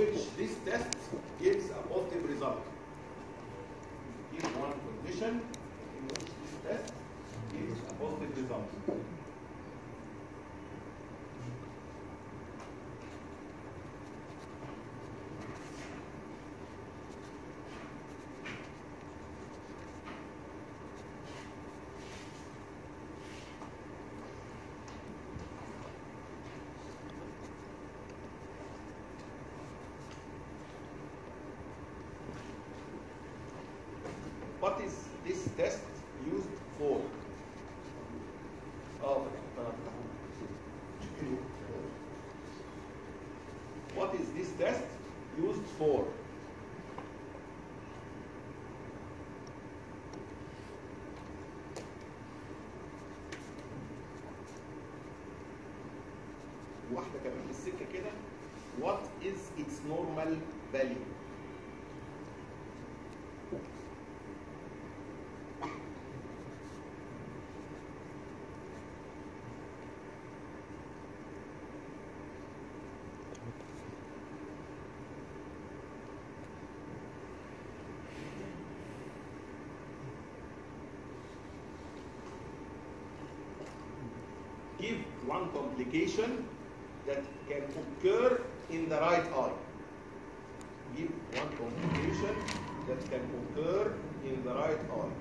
which this test gives a positive result. Give one condition in which this test gives a positive result. What is this test used for? Oh, what is this test used for? واحدة كمان في السكة كده What is its normal value? give one complication that can occur in the right eye. Give one complication that can occur in the right eye.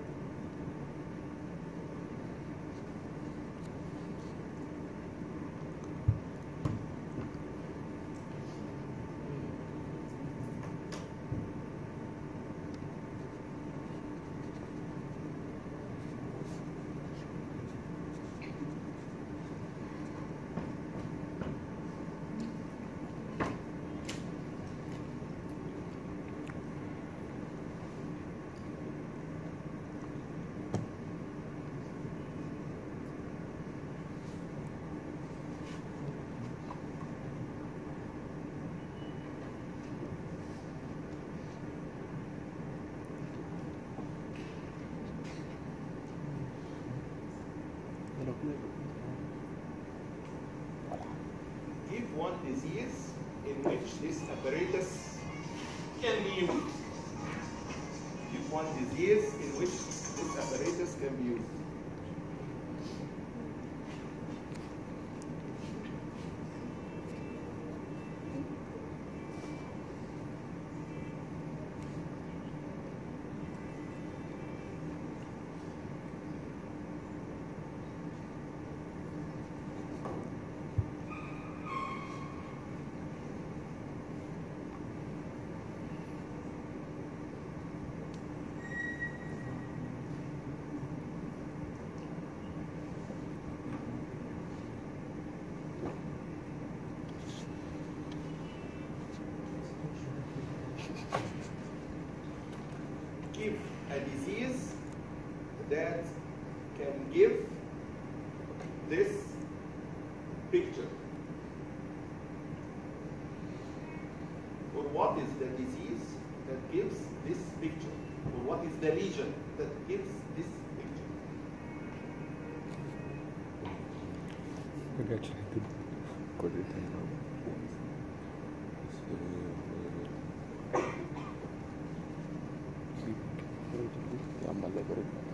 Give one disease in which this apparatus can be used. Give one disease in which this apparatus can be used. give a disease that can give this picture. Or what is the disease that gives this picture? Or what is the lesion that gives this picture? ما جاتش الحته دي كل تاني يا عم الله يبارك لك.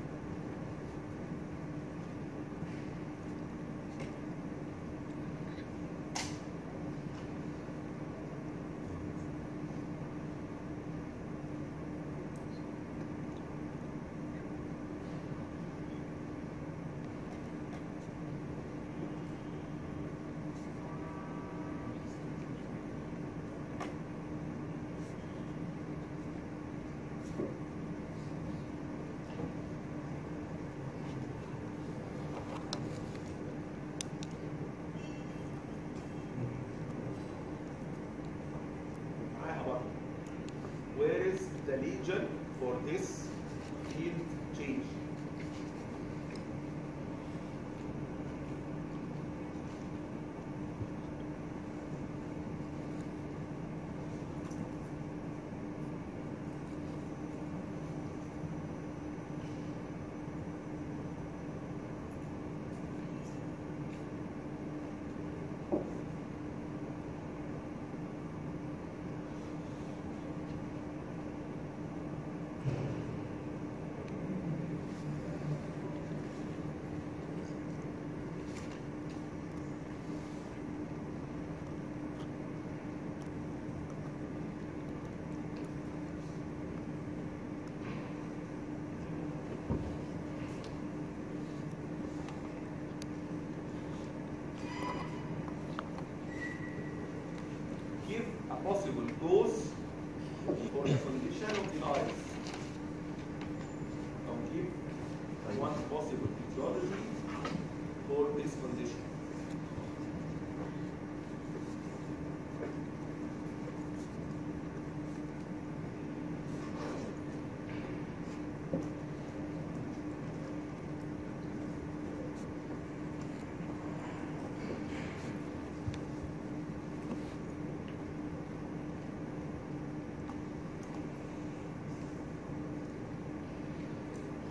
معاها برضه. Where is the lesion for this field change?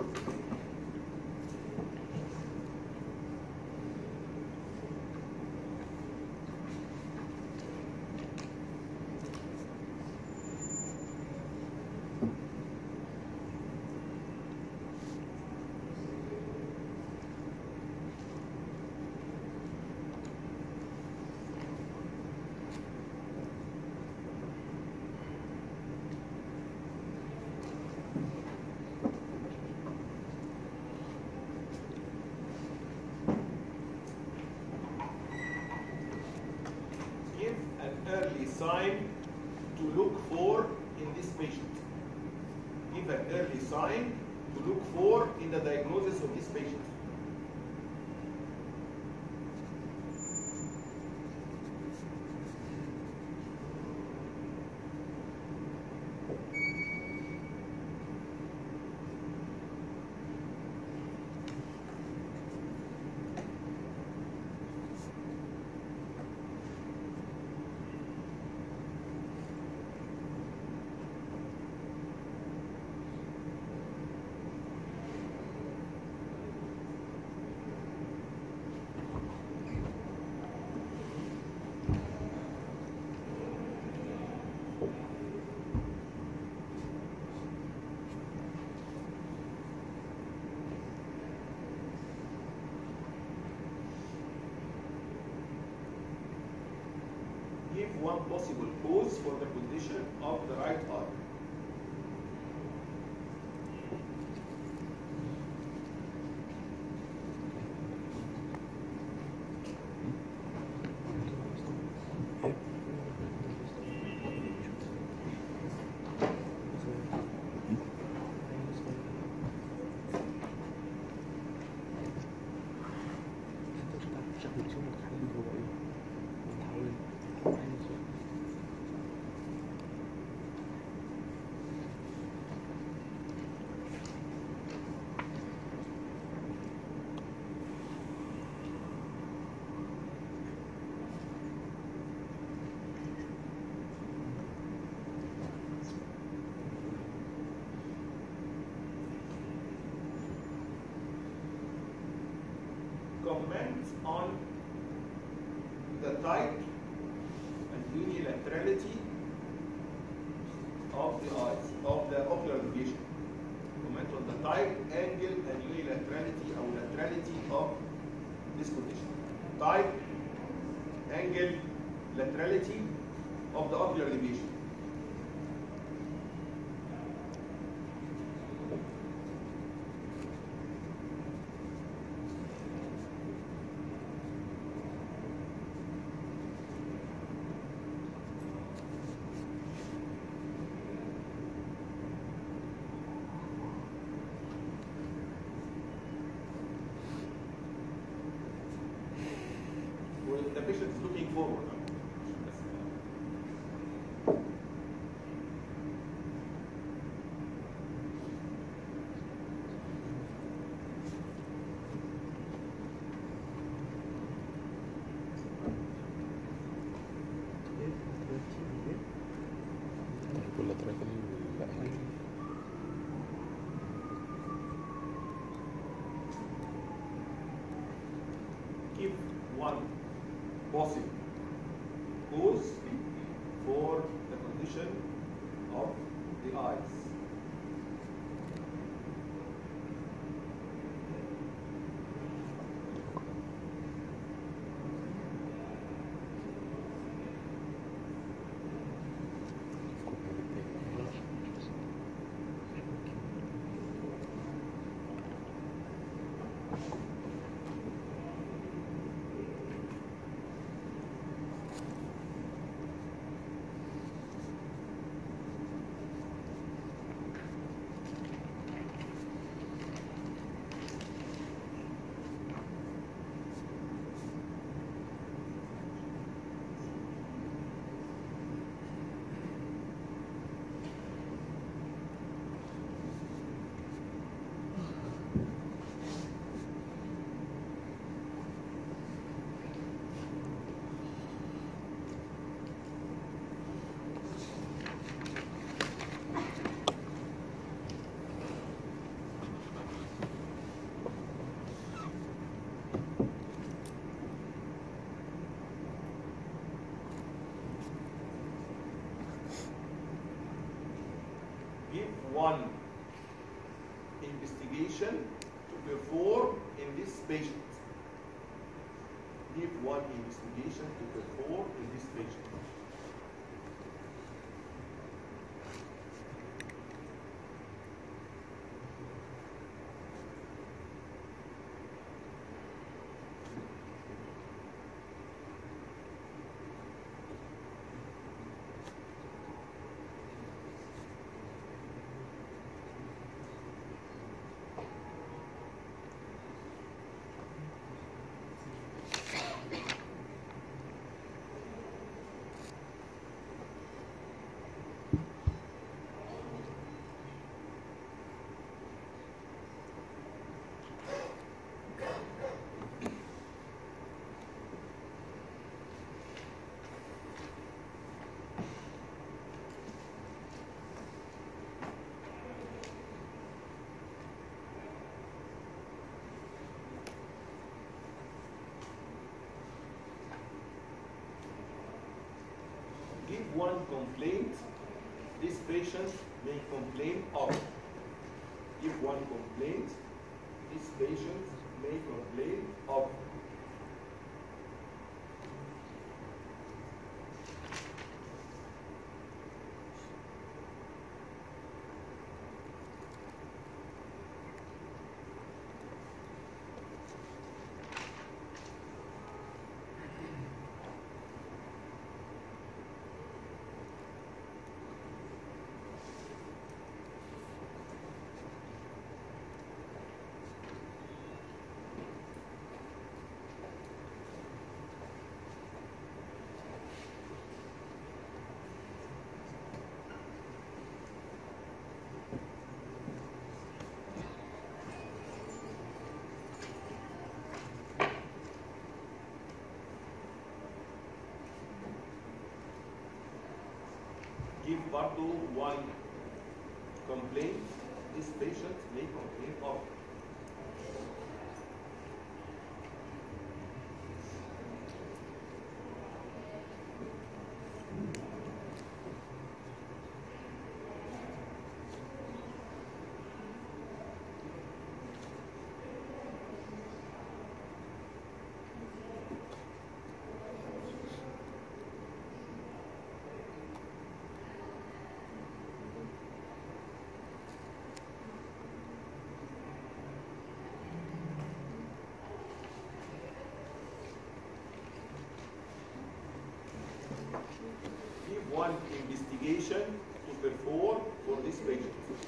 give an early sign to look for in this patient. Give an early sign to look for in the diagnosis of this patient. Give one possible cause for the condition of the right eye. شكل شو متحدد هو ايه متحول عايز Comment on the type and unilaterality of the eyes, of the ocular deviation. Comment on the type, angle, and unilaterality or laterality of this condition. Type, angle, laterality of the ocular deviation. Well, the patient is looking forward. كل طريقة لا give one possible cause for the condition of the eyes. give one investigation to perform in this patient. Give one investigation to perform in this patient. give one complaint this patient may complain of. Give one complaint this patient may complain of. Give birth to one complaint this patient may complain of. Give one investigation to perform for this patient.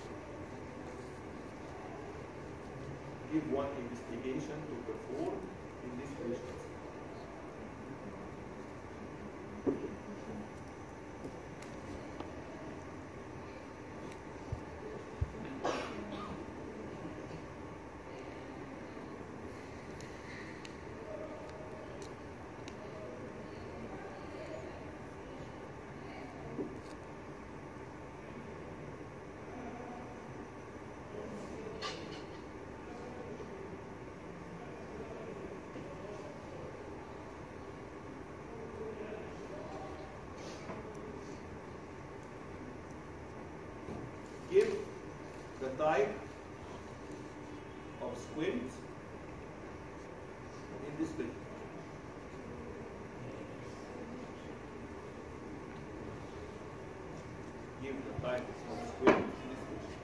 Give one investigation to perform in this patient. Give the type of squint in this picture. Give the type of squint in this picture.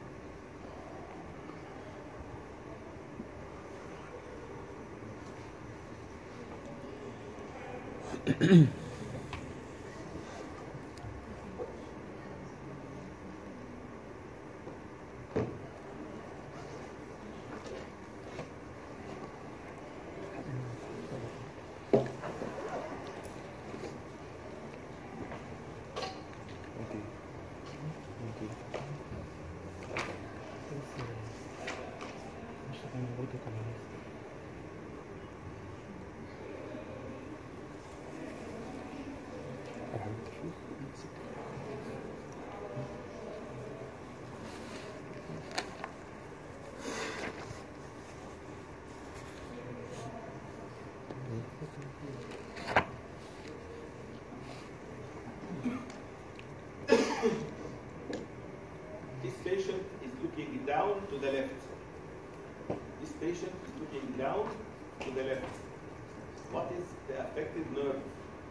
Okay. Okay. Muszę tam wódkę tam jest. This patient is looking down to the left. This patient is looking down to the left. What is the affected nerve?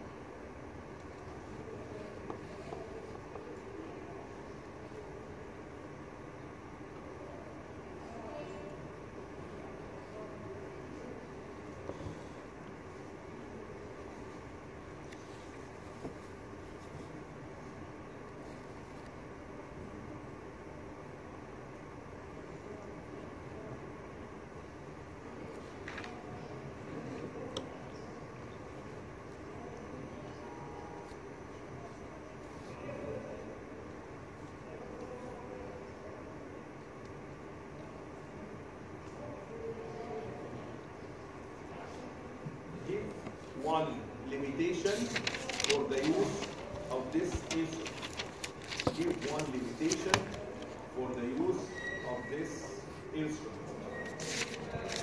give one limitation for the use of this instrument. Give one limitation for the use of this instrument.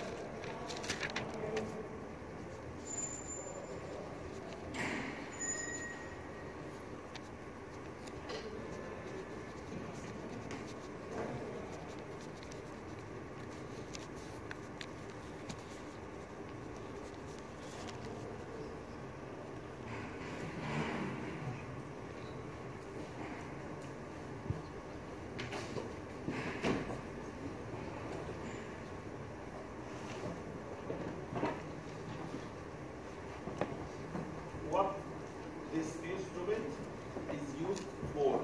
What this instrument is used for?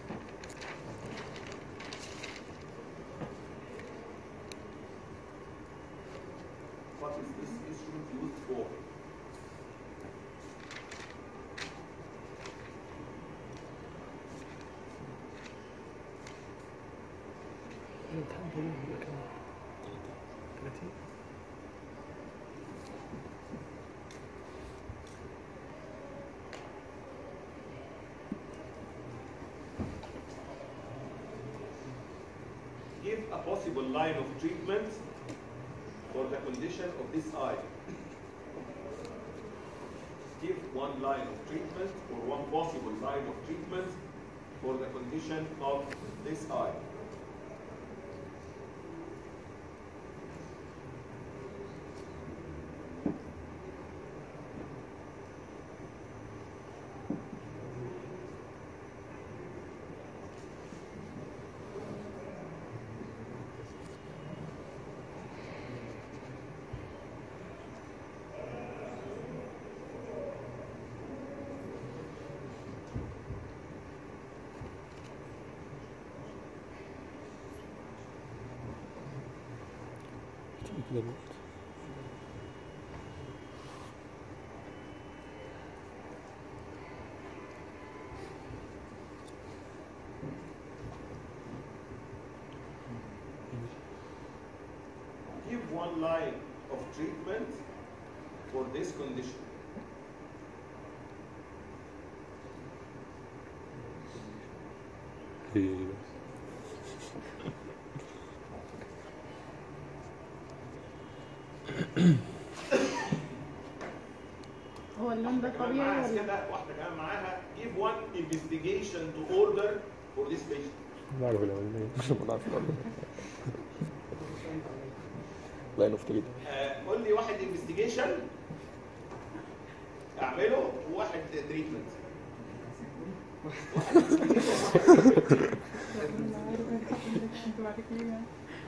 What is this instrument used for? give a possible line of treatment for the condition of this eye. Give one line of treatment or one possible line of treatment for the condition of this eye. كده الوقت Give one line of treatment for this condition. ايه بس هو اللون ده كمان طبيعي معاها ولا كده واحدة كمان معاها give one investigation to order for this patient. بعرف الاولانية ما بعرف الاولانية لاين اوف تريد آه، قول لي واحد انفستيجيشن اعمله وواحد تريتمنت انتوا بعد كده يعني.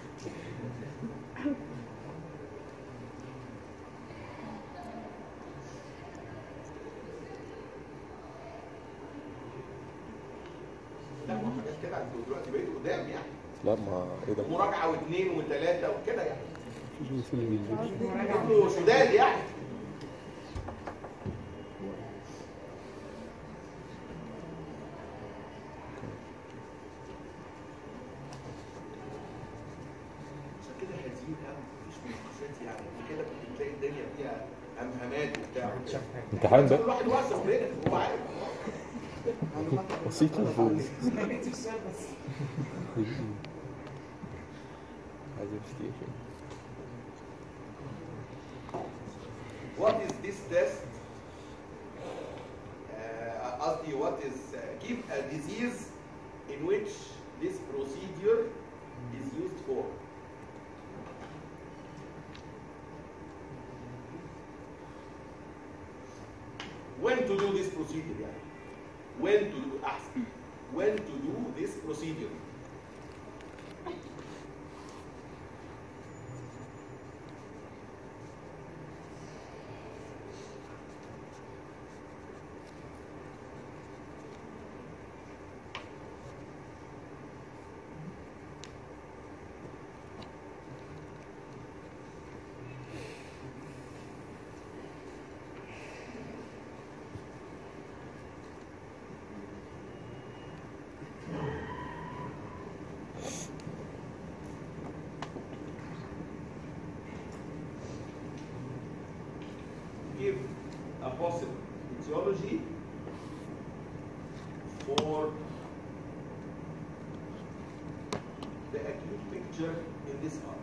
لا ما حاجات كده انتوا دلوقتي بقيتوا قدام يعني لا ما ايه ده مراجعه واثنين وثلاثه وكده يعني في في اللي بيجي انتوا شداد يعني عشان كده حزين قوي مفيش مناقشات يعني قبل كده كنت بتلاقي الدنيا فيها امهامات وبتاع امتحان كل بقى واحد واسع بريك هو عارف بسيط المفروض عايز انفستيجيشن What is this test? Uh, قصدي what is uh, give a disease in which this procedure procedure يعني when to do احسن when to do this procedure give a possible etiology for the acute picture in this arm.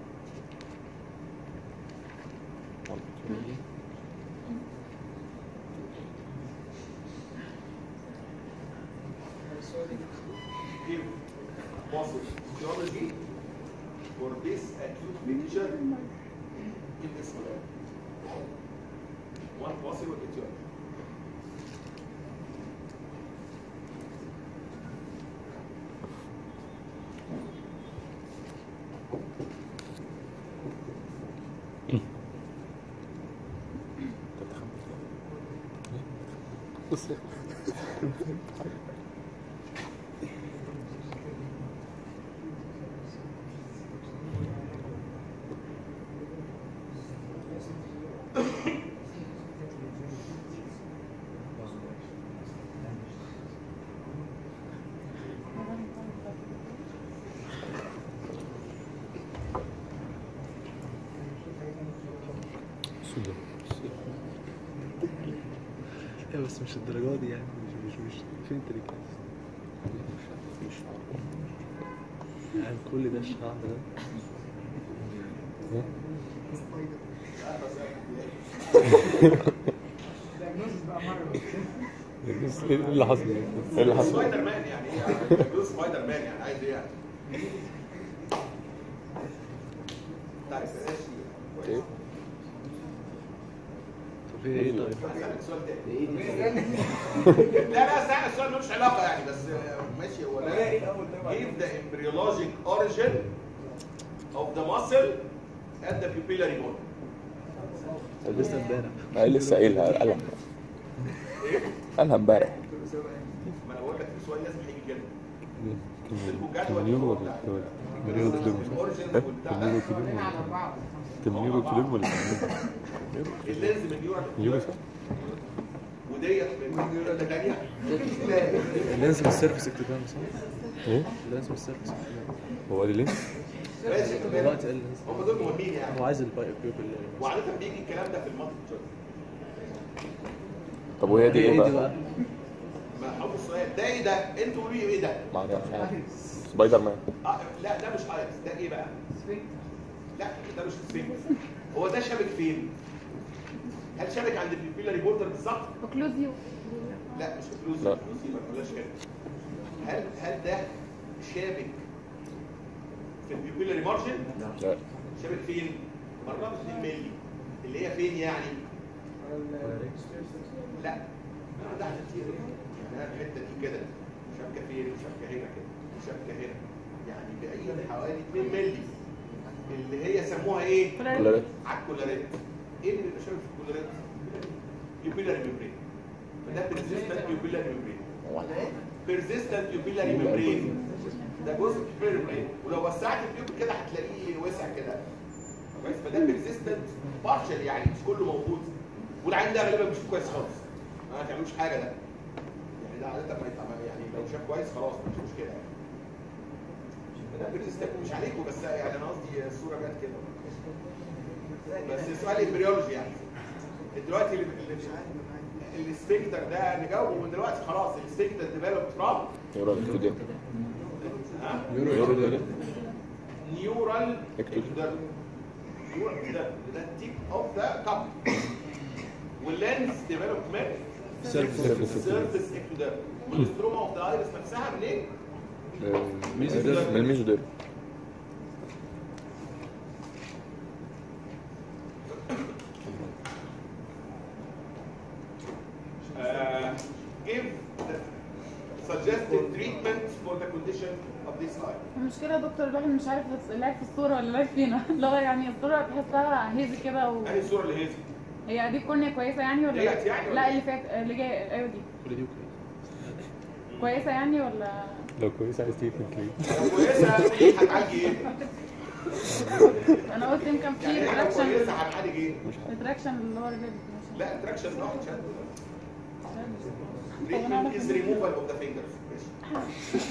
Give a possible etiology for this acute picture in this arm. One possible etiology. بص سودة ايه بس مش الدرجات دي يعني مش مش مش فين التريكات يعني كل ده الشعب ده ايه اللي حصل؟ ايه اللي حصل؟ سبايدر مان يعني ايه يعني بيقول سبايدر مان يعني عايز ايه يعني طيب ماشي ايه؟ طب هي ايه طيب؟ هسألك سؤال تاني لا لا سهل السؤال ملوش علاقة يعني بس آه، ماشي هو لا give the embryologic origin of the muscle at the pupillary bone لسه امبارح انا لسه قايلها قالها قالها امبارح ما انا بقول لك السؤال لازم هيجي كده كمليون ولا كمليون كيلو الاوريجن ايه؟ والبتاع كمليون ده كيلو كمليون كيلو ولا اللينز من نيورال كمليون صح؟ وديت من حته ثانيه لازم السيرفس اكتبام صح؟ ايه؟ لازم السيرفس اكتبام هو قال لي ليه؟ ماشي دلوقتي قال لازم هم دول مهمين يعني هو عايز البايب بيوبل وعاده بيجي الكلام ده في المالتي تشويس طب وهي دي ايه بقى؟ ما هو السؤال ده ايه ده؟ انتوا قولوا لي ايه ده؟ ما اعرفش سبايدر مان آه لا ده مش ايرس ده ايه بقى؟ لا ده مش سفنكس هو ده شابك فين؟ هل شابك عند البيبيلاري بوردر بالظبط؟ اوكلوزيو لا مش فلوس لا. فلوس ما كلهاش كده هل هل ده شابك في البيبيلاري مارجن؟ لا شابك فين؟ قربت 2 مللي اللي هي فين يعني؟ لا انا ده كتير يعني أنا الحته دي كده شبكه فين وشبكه هنا كده وشبكه هنا يعني بعيد حوالي 2 مللي اللي هي سموها ايه؟ كلاريت على الكولاريت ايه اللي بيبقى شابك في الكولاريت؟ يوبيلاري ميمبرين فده بيرزيستنت يوبيلاري ميمبرين بيرزيستنت يوبيلاري ميمبرين ده جزء في البرين ولو وسعت البيوبل كده هتلاقيه وسع كده كويس فده بيرزيستنت بارشل يعني مش كله موجود والعين ده غالبا مش كويس خالص ما تعملوش حاجه ده يعني ده عاده ما يتعمل يعني لو شاف كويس خلاص مش مشكله يعني ده بيرزيستنت مش عليكم بس يعني انا قصدي الصوره جت كده بس سؤال امبريولوجي يعني دلوقتي ال- ال- السفنكتر ده نجاوبه من دلوقتي خلاص السفنكتر ديفلوب فروم نيورال كده ها نيورال كده نيورال اكتب. اكتوديرم نيورال اكتوديرم ده التيب اوف ذا كاب واللينز ديفلوبمنت سيرفس سيرفيس اكتوديرم والستروما اوف ذا ايرس نفسها منين؟ من الميزوديرم آه، المشكله يا دكتور الواحد مش عارف اللاعب في الصوره ولا اللاعب فينا اللي هو يعني الصوره تحسها هيزي كده و... انهي الصوره اللي هيزي هي دي الكورنيا كويسه يعني ولا ديت يعني ولا لا إيه؟ اللي فات اللي جاي ايوه دي كل دي كويس كويسه يعني ولا لو كويس عايز تيجي تلاقيه لو كويسه ايه هتعالجي ايه؟ انا قلت يمكن يعني في ايه لو تراكشن كويسه هتعالج ايه؟ التراكشن اللي هو الرجل لا تراكشن واحد شد طب أنا أعرف treatment is إن- removal of the fingers ماشي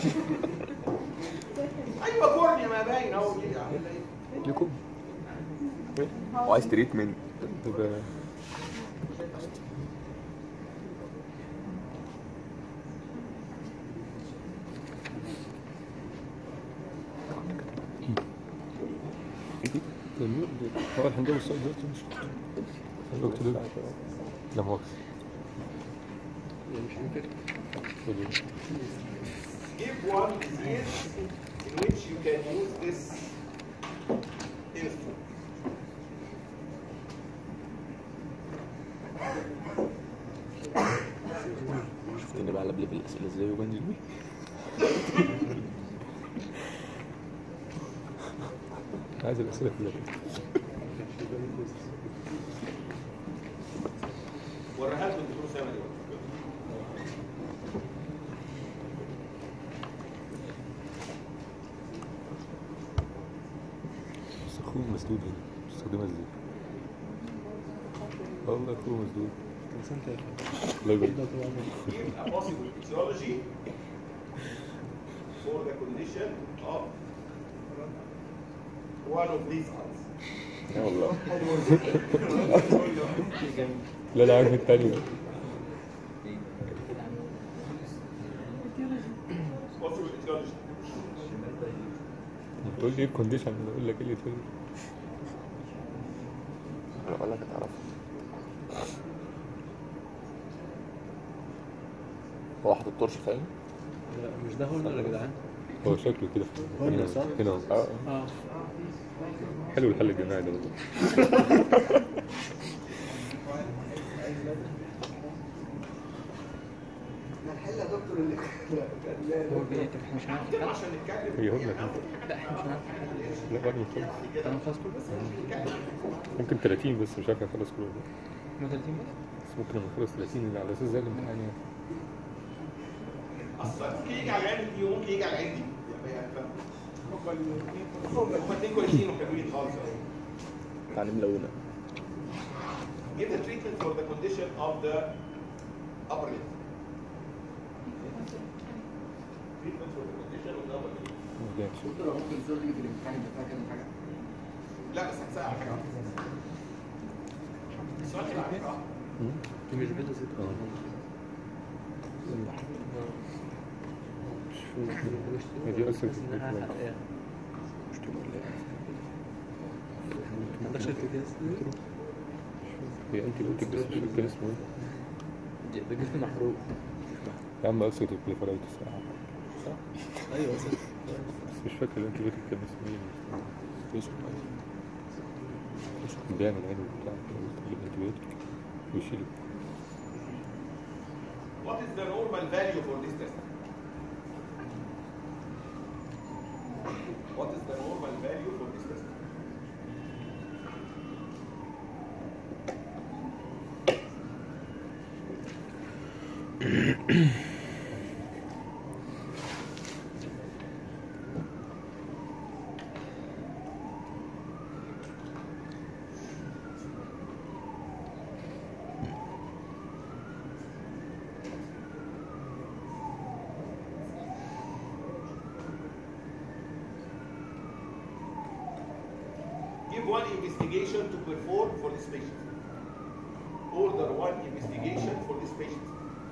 ايوه كورنيا ما باين اهو دي عامل ايه؟ ليكم وعايز تريتمنت تبقى جميل هو احنا نجيب السؤال دلوقتي مش الوقت ده لا مؤاخذة يعني مش فاكر قولي. Give one disease in which you can use this instrument. شفتني بقى بليفل الاسئله ازاي وبنزل بيه عايز الأسئلة كلها كده. وريها لكم الدكتور سامي دلوقتي. بس أخوه مسدود هنا بتستخدمها ازاي؟ والله أخوه مسدود كان سنة الله يبارك ده طبعا Give a possible etiology for the condition of one of these eyes. اه والله لا لا عارف التانية Possible etiology. تقول لي ايه الكونديشن انا اقول لك ايه اللي تقول انا اقول لك هتعرفها هو حاطط طرش فاهم لا مش ده هورنر يا جدعان هو شكله كده هنا صح؟ هنا اهو. اه اه حلو الحل الجماعي ده والله الحل يا دكتور اللي هو بيه طب احنا مش هنعرف كده عشان نتكلم هي هنا لا احنا مش هنعرف لا بعد ما نخلص انا خلاص كله ممكن 30 بس مش عارف اخلص كله ما 30 بس بس ممكن لما نخلص 30 اللي على اساس زي الامتحان يعني اصل ممكن يجي على العين دي وممكن يجي على العين دي يعني فاهم؟ هما الاثنين كويسين وحلوين خالص تعليم ملونه Give the treatment for the condition of the upper lip. Treatment for the condition of the upper lip. ماشي. دكتور هو ممكن الزول يجي في الامتحان يبقى فاكر من حاجه لا بس هتسأل على حاجة واحدة. السؤال كده على فكرة واحدة. دي مش بيتا زيت هي دي أصل بس انها حقيقة مش تقول لي ما عندكش ارتكاز هي انت قلت بس مش فاكر اسمه ايه ده جسم محروق يا عم ألسر البليفرايتس صح؟ ايوه صح بس مش فاكر الانتي بيوتيك كان اسمه ايه اسمه بيعمل عينه بتاع الانتي بيوتيك ويشيل What is the normal value for this test? What is the normal value for this test? Give one investigation to perform for this patient. Order one investigation for this patient.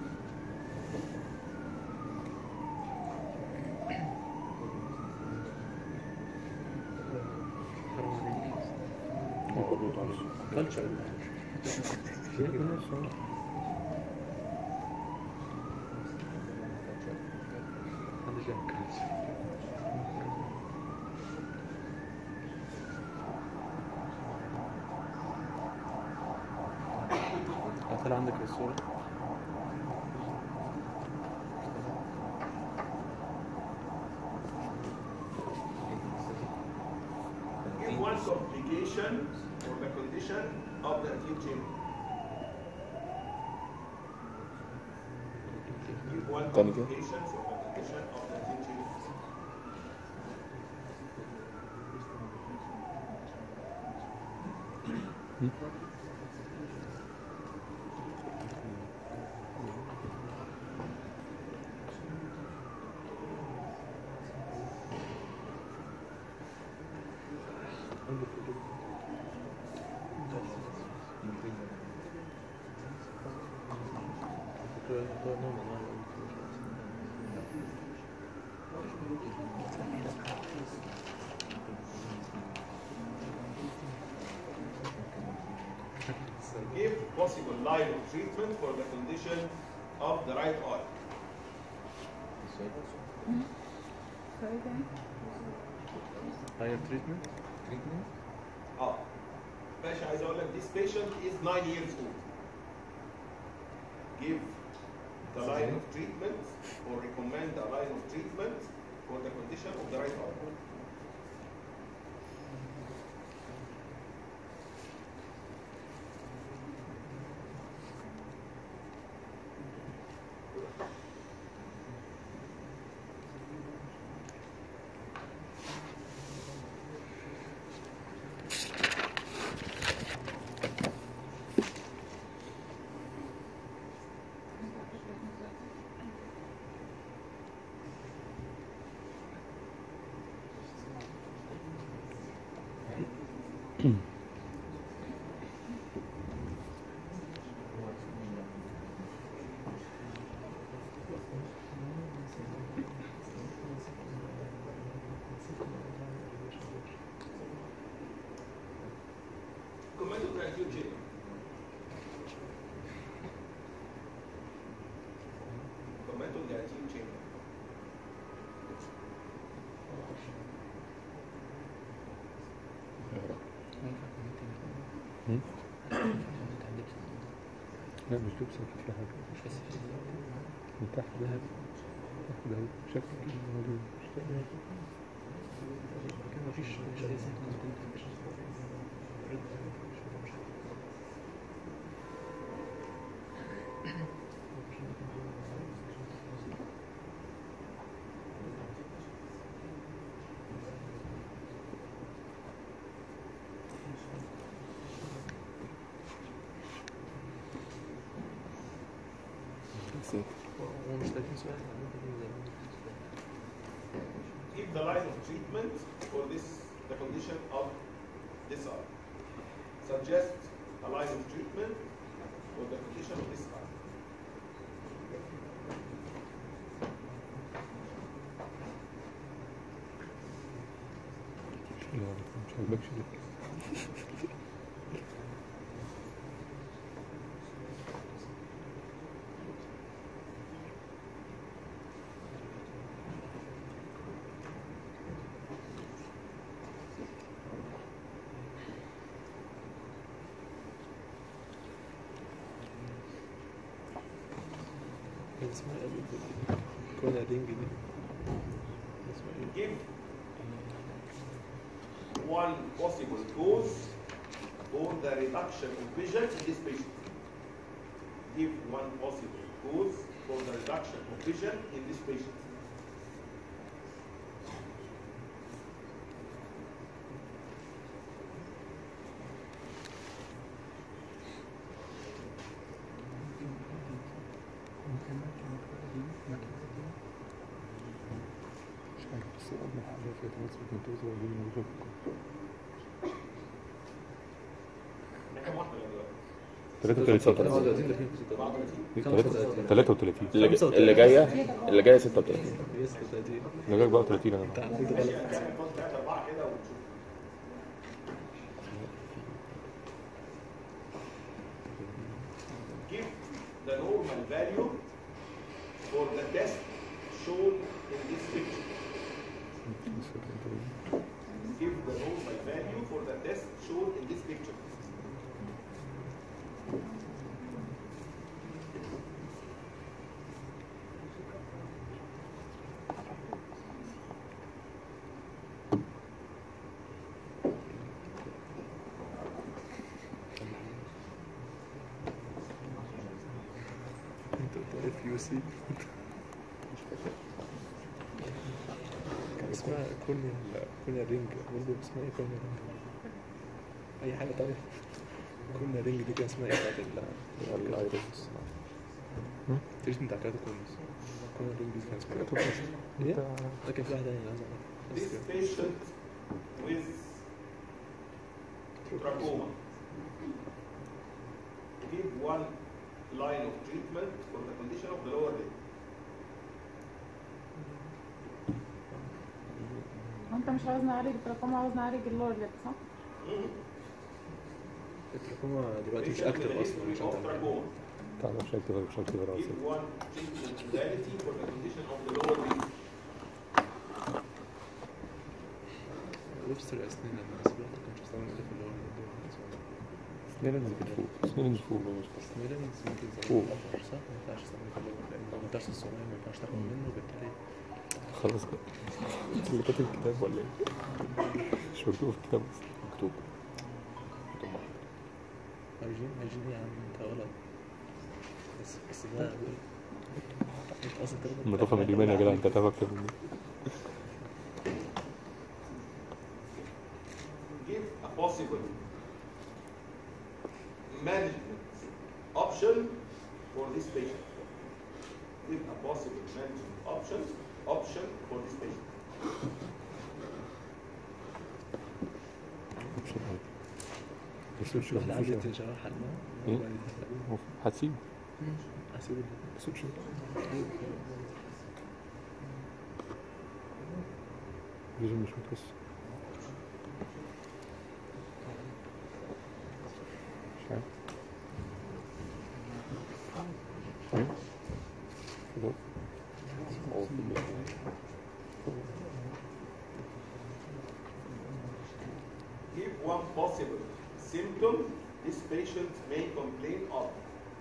كلتشر محدش يعمل كلتشر هطلع عندك الصورة complication for the condition of the acute chamber. Give one تاني كده. complication for the condition of the acute chamber. Give possible line of treatment for the condition of the right eye. سوري تاني هاير تريتمنت اه ماشي عايز اقول لك this patient is 9 years old. Give the line of treatment or recommend a line of treatment for the condition of the right eye. Comment on a acute chamber? Comment on the acute chamber? لا مش لبس اكيد في حاجه من تحت ذهب تحت ده شكل كده موجود مش فاهم. كان مفيش مش اي سنة نسيت هو مش 30 سؤال ممكن ينزل. Give the line of treatment for this the condition of this eye. Suggest a line of treatment for the condition of this eye. لا مش عاجبكش ده كان اسمها ايه كولا دينج دي اسمها ايه Give one possible cause for the reduction of vision in this patient. Give one possible cause for the reduction of vision in this patient. مش عارف بس أجمل حاجة فيها تماسك ممتازة ودي موجودة في الكتب ده كام واحدة دلوقتي؟ 33 33 اللي, جا- اللي جايه اللي جايه 36 يس 30 انا جايك بقى 30 انا انت عملت غلط يعني نحط ثلاثة أربعة كده ونشوف. Give the normal value for the test shown in this picture. Give the normal value for the test shown in this picture. اف يو سي كان اسمها كورنيا كورنيا رينج برضه اسمها ايه كورنيا رينج اي حاجه طيب كورنيا رينج دي كان اسمها ايه بتاعت ال- الايرونز التريتمنت بتاع كاتاكونز كورنيا رينج دي كان اسمها ايه؟ ايه؟ ده كان في واحده تانية عايز اعرف بس This كده. patient with trachoma give one line of treatment for the condition of the lower leg. وانت مش عاوز نعالج التراكم عاوز نعالج اللور ليب صح؟ التراكوما دلوقتي مش Patient اكتف with a اصلا history مش of عارف trachoma بتاع مش هكتب مش هكتب راسي give one treatment modality for the condition of the lower leg. لبس الاسنان انا بالنسبه لي كنت بستعمل ايه في اللي هو سنيلنز فوق سنيلنز فوق سنيلنز ممكن فوق. زمان صح ما ينفعش تستعمل في اللي هو لان لو الدرس الصغير ما ينفعش تاخد منه وبالتالي خلص بقى انت اللي كاتب الكتاب ولا ايه؟ مش مكتوب في الكتاب بس مكتوب مكتوب محمد هيجين هيجين ايه يا عم انت غلط بس بس ده انت اصلا تاخد النظافة من الإيمان يا جدع انت كتاب أكتر مني give a possible management option for this patient. Give a possible management option option for this patient. مش عارف. بس مش احنا عارف. عندي شغال حلنا ايه؟ هتسيب هسيبه بس مش فيجن مش متكسر مش عارف ايه؟ كده. هو في ال- Give one possible symptom this patient may complain of.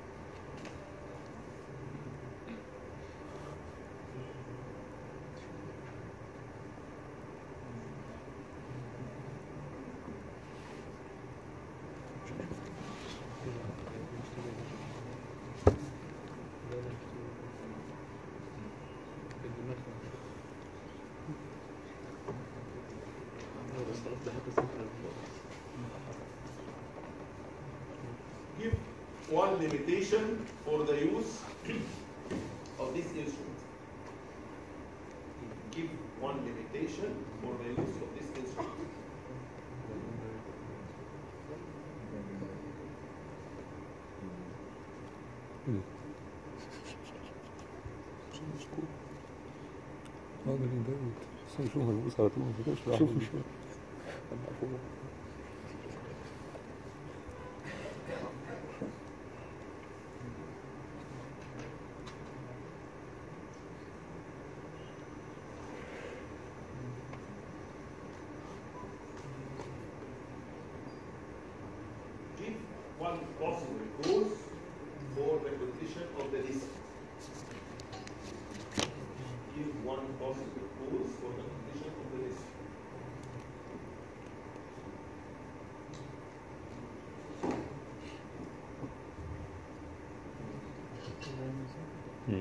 Give one limitation for the use of this instrument. Give one limitation for the use of this instrument. اه ده اللي داود بس مش هو ملبوس على طول ما فيش شوفوا شوفوا Give one possible cause for the condition of the disc. Give one possible cause for the condition of the disc. مم.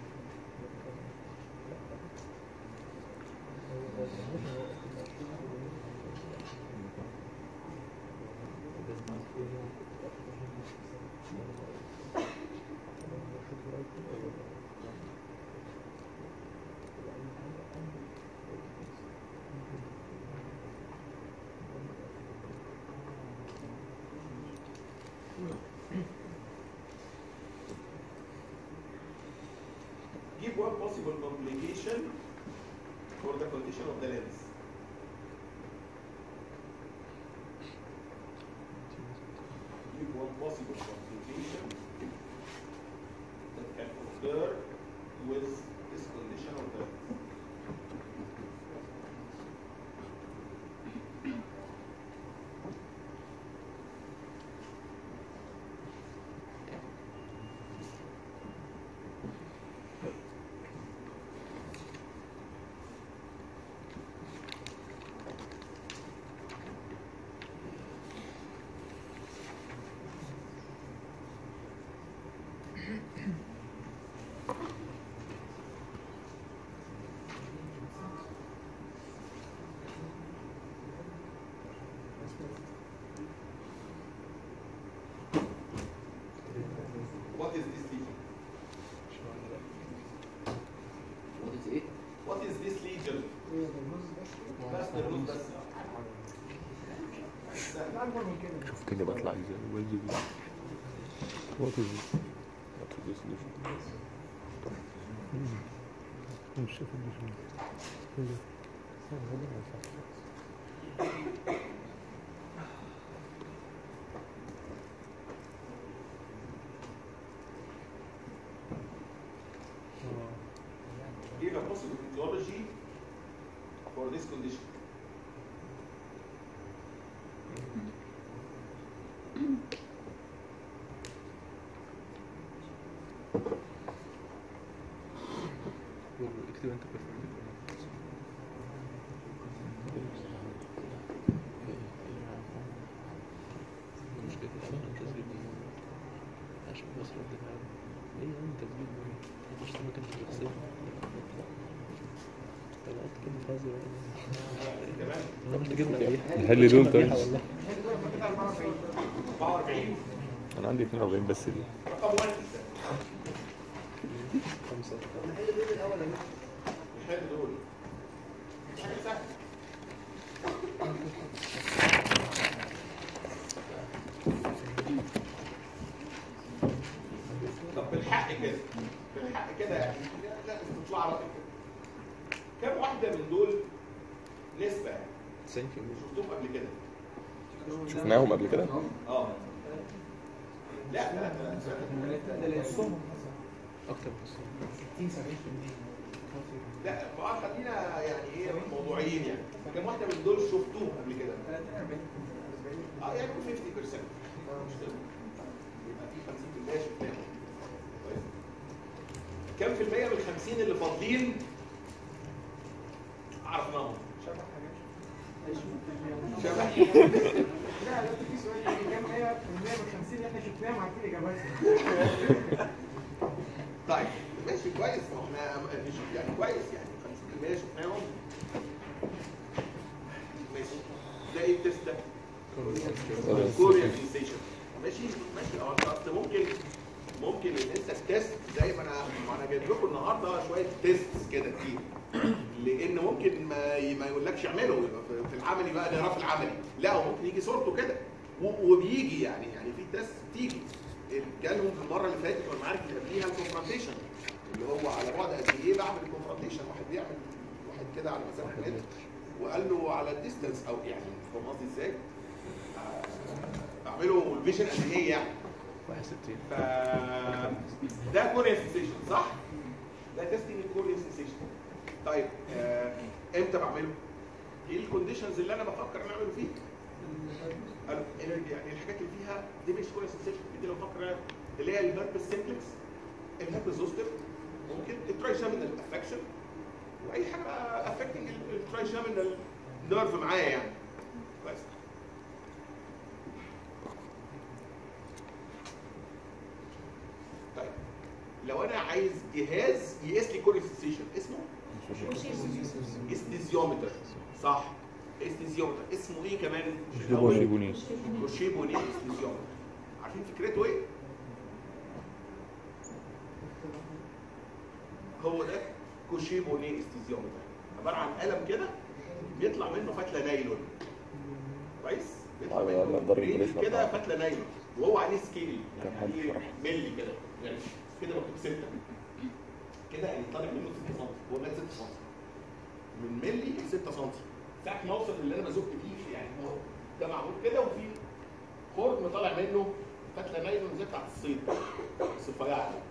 Give one possible complication for the condition of the lens. Give one possible complication that can occur with this condition of the lens. ستيرنوز بس شوف كده بطلع ازاي وبنزل ازاي What is it? What's the solution? مش شايف الديفينيشن. ايه ده؟ اه، والله ما ينفعش. give a possible etiology for this condition. اكتب انت بيرفكت مش كده عشان تسجيل عشان بس رد العالم ايه يا عم تسجيل مش ما كانش بيحسب طلعت كلمة هذا تمام انا قلت جبنا ريحة نحل دول طيب. والله 44 انا عندي 42 بس دي رقم واحد خمسة نحل دول الاول يا مستر. نحل دول حاجة سهلة. طب بالحق كده بالحق كده يعني لا تطلع رأيك كده كم واحدة من دول نسبة 90% شفتوهم قبل كده؟ شفناهم قبل كده اه لا لا لا اكتر بس لا فقط خلينا يعني ايه موضوعيين يعني كم واحدة من دول شفتوهم قبل كده؟ اه يعني 50% مش كده؟ يبقى في 50% شفناهم كويس كم في المية من ال 50 اللي فاضلين عرفناهم؟ شبه لا لا في سؤال تاني كام هي من 150 اللي احنا شفناهم عارفين اجاباتها طيب ماشي كويس ما احنا نشوف يعني كويس يعني 50% شفناهم ماشي ده ايه التست ده؟ كوريا سنسيشن ماشي ماشي اه اصل ممكن ممكن ان انت التست زي ما انا ما انا جايب لكم النهارده شويه تيست كده كتير لان ممكن ما ي- ما يقولكش اعمله يبقى في- في العملي بقى نقراه في العملي لا هو ممكن يجي صورته كده و- وبيجي يعني يعني في تيست بتيجي جالهم في المره اللي فاتت والمعارك اللي قبليها الكونفرونتيشن اللي هو على بعد قد ايه بعمل الكونفرونتيشن واحد بيعمل واحد كده على مسافه متر وقال له على الديستنس او يعني فاهم قصدي ازاي؟ آه، اعمله الفيجن قد ايه يعني 61 ف ده كوريا سنسيشن صح؟ ده تيستنج الكوريا سنسيشن طيب آه، امتى بعمله؟ ايه الكونديشنز اللي انا بفكر نعمله فيه؟ قالوا ال- يعني الحاجات اللي فيها دي مش كوريا سنسيشن دي لو فاكره اللي هي الهربس سيمبلكس الهربس زوستر ممكن الترايشامينال افكشن واي حاجه افكتنج الترايشامينال نيرف معايا يعني كويس طيب لو انا عايز جهاز يقيس لي كوريا سنسيشن اسمه استيزيومتر صح استيزيومتر اسمه ايه كمان شيبوني كوشيبوني استيزيومتر عارفين فكرته ايه هو ده كوشيبوني استيزيومتر عباره عن قلم كده بيطلع منه فتله نايلون كويس بيطلع طيب، يلا منه نضرب ريل الاسم كده بتاعه. فتله نايلون وهو عليه سكيل كان يعني حد عليه شرح. ملي كده يعني كده مكتوب 6 كده يعني طالع منه 6 سم هو لغايه 6 سم من ملي ل 6 سم ساعه ما اوصل اللي انا بزق بيه يعني هو ده معمول كده وفي خرم طالع منه فتله نايلون زي بتاعت الصيد بس رفيعه قوي.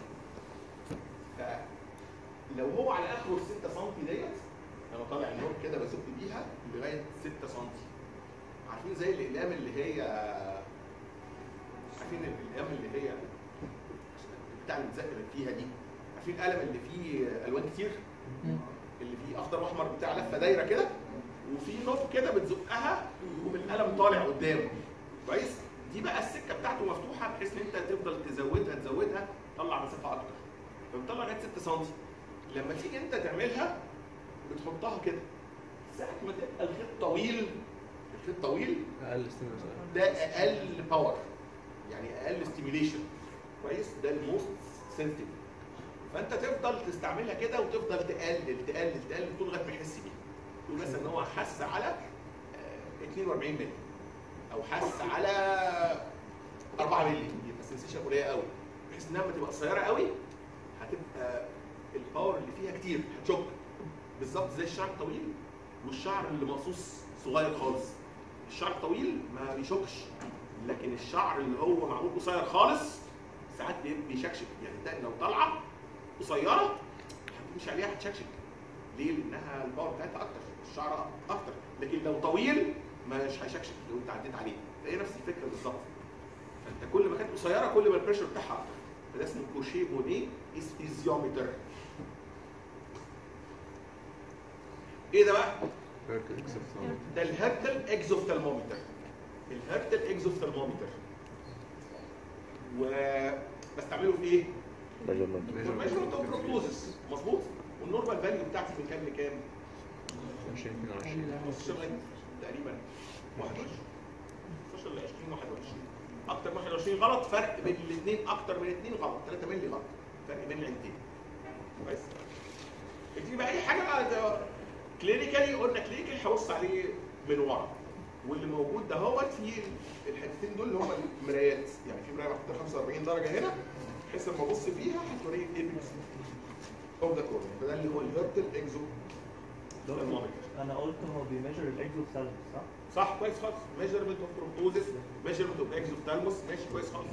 فلو هو على اخره 6 سم ديت انا طالع النور كده بزق بيها لغايه 6 سم عارفين زي الاقلام اللي هي عارفين الاقلام اللي هي بتاع المذاكره اللي فيها دي عارفين القلم اللي فيه الوان كتير اللي فيه اخضر واحمر بتاع لفه دايره كده وفي نوب كده بتزقها ويقوم القلم طالع قدام كويس دي بقى السكه بتاعته مفتوحه بحيث ان انت تفضل تزودها تزودها تطلع مسافه اكتر فبتطلع لغايه 6 سم لما تيجي انت تعملها بتحطها كده ساعه ما تبقى الخيط طويل الخيط طويل اقل سنه مثلا ده اقل باور يعني اقل ستيميليشن كويس ده الموست سنسيتيف فانت تفضل تستعملها كده وتفضل تقلل تقلل تقلل طول لغايه ما يحس بيها تقول مثلا ان هو حس على آه، 42 مللي او حس على 4 مللي يبقى السنسيشن قليله قوي بحيث انها لما تبقى قصيره قوي هتبقى الباور اللي فيها كتير هتشك بالظبط زي الشعر الطويل والشعر اللي مقصوص صغير خالص الشعر الطويل ما بيشكش لكن الشعر اللي هو معمول قصير خالص ساعات بي- بيشكشك يعني ده لو طالعه قصيره هتمشي عليها هتشكشك ليه؟ لانها الباور بتاعتها اكتر الشعر اكتر لكن لو طويل مش هيشكشك لو انت عديت عليه هي نفس الفكره بالظبط فانت كل ما كانت قصيره كل ما البريشر بتاعها اكتر فده اسمه كوشيه بونيه اسفيزيومتر ايه ده بقى؟ ده الهرتل اكزوفتالمومتر الهرتل اكزوفتالمومتر وبستعمله في ايه؟ ميجرمنت ميجرمنت اوف بروبوزس مظبوط والنورمال فاليو بتاعتي من كام لكام؟ 20 22 15 لغاية تقريبا 21 15 ل 20 21 اكتر من 21 غلط فرق بين الاثنين اكتر من اثنين غلط 3 مللي غلط فرق بين العينتين كويس دي بقى اي حاجه بقى كلينيكالي قلنا كلينيكالي هبص عليه من ورا واللي موجود ده هو في الحتتين دول اللي هم المرايات يعني في مرايه محطوطه 45 درجه هنا بحيث لما ابص فيها هتوريك ايبكس اوف ذا كورنر فده اللي هو الهيرتل اكزو المونيتور انا قلت هو بيميجر الاكزو ثالث صح؟ صح كويس خالص ميجرمنت اوف بروبوزس ميجرمنت اوف اكزوثالموس ماشي كويس خالص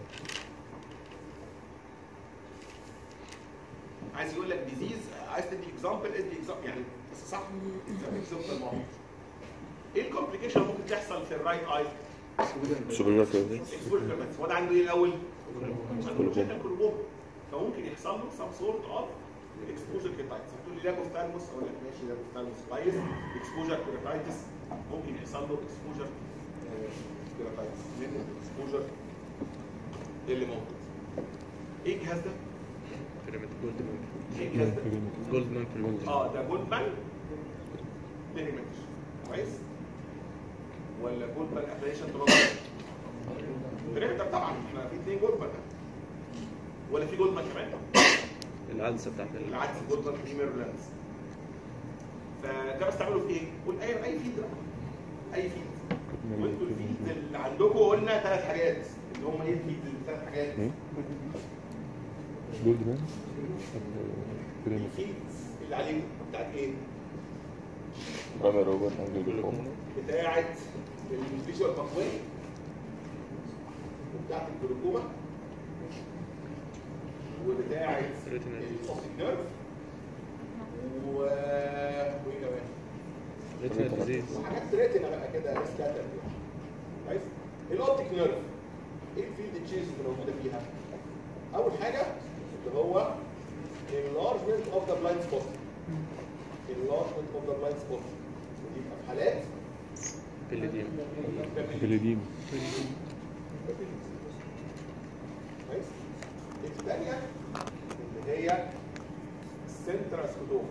عايز يقول لك ديزيز عايز تدي اكزامبل ادي اكزامبل يعني بس صح اكزوثالموس ايه الكومبليكيشن ممكن تحصل في الرايت اي سوبر كيرفي اكسبوجر هو ده عنده ايه الاول؟ عنده مشاكل كلهم فممكن يحصل له سم سورت اوف اكسبوجر كيراتايتس هتقول لي لاكو ثالموس اقول لك ماشي لاكو ثالموس كويس اكسبوجر كيراتايتس ممكن يحصل له اكسبوجر كيراتايتس من الاكسبوجر اللي موجود ايه الجهاز ده؟ بيراميد جولد مان ايه الجهاز ده؟ جولد مان بيراميد اه ده جولدمان بيريمتر كويس ولا جولدمان ابليشن ترانسفير بيريمتر طبعا احنا في اثنين جولدمان ولا في جولدمان كمان العدسه بتاعت ال- العكس جولدمان بريمير لانس فده بستعمله في ايه؟ قول اي اي فيلد بقى اي فيلد وانتوا الفيلد اللي عندكم قلنا ثلاث حاجات اللي هم ايه الفيلد الثلاث حاجات جولد مان بريمير الفيلد اللي عليكم بتاعت ايه؟ رامي روبر هنجيب فوق بتاعت الفيجوال باثوي وبتاعت الجلوكوما وبتاعت Retinal. الاوبتيك نيرف و وايه كمان؟ ريتنا ديزيز وحاجات ريتنا بقى كده سكاتر كويس؟ الاوبتيك نيرف ايه الفيلد تشينج اللي موجوده فيها؟ اول حاجه اللي هو enlargement of the blind spot enlargement of the blind spot ودي بتبقى في حالات بلدين جليدين كويس الثانيه اللي هي سنتراسكوتوم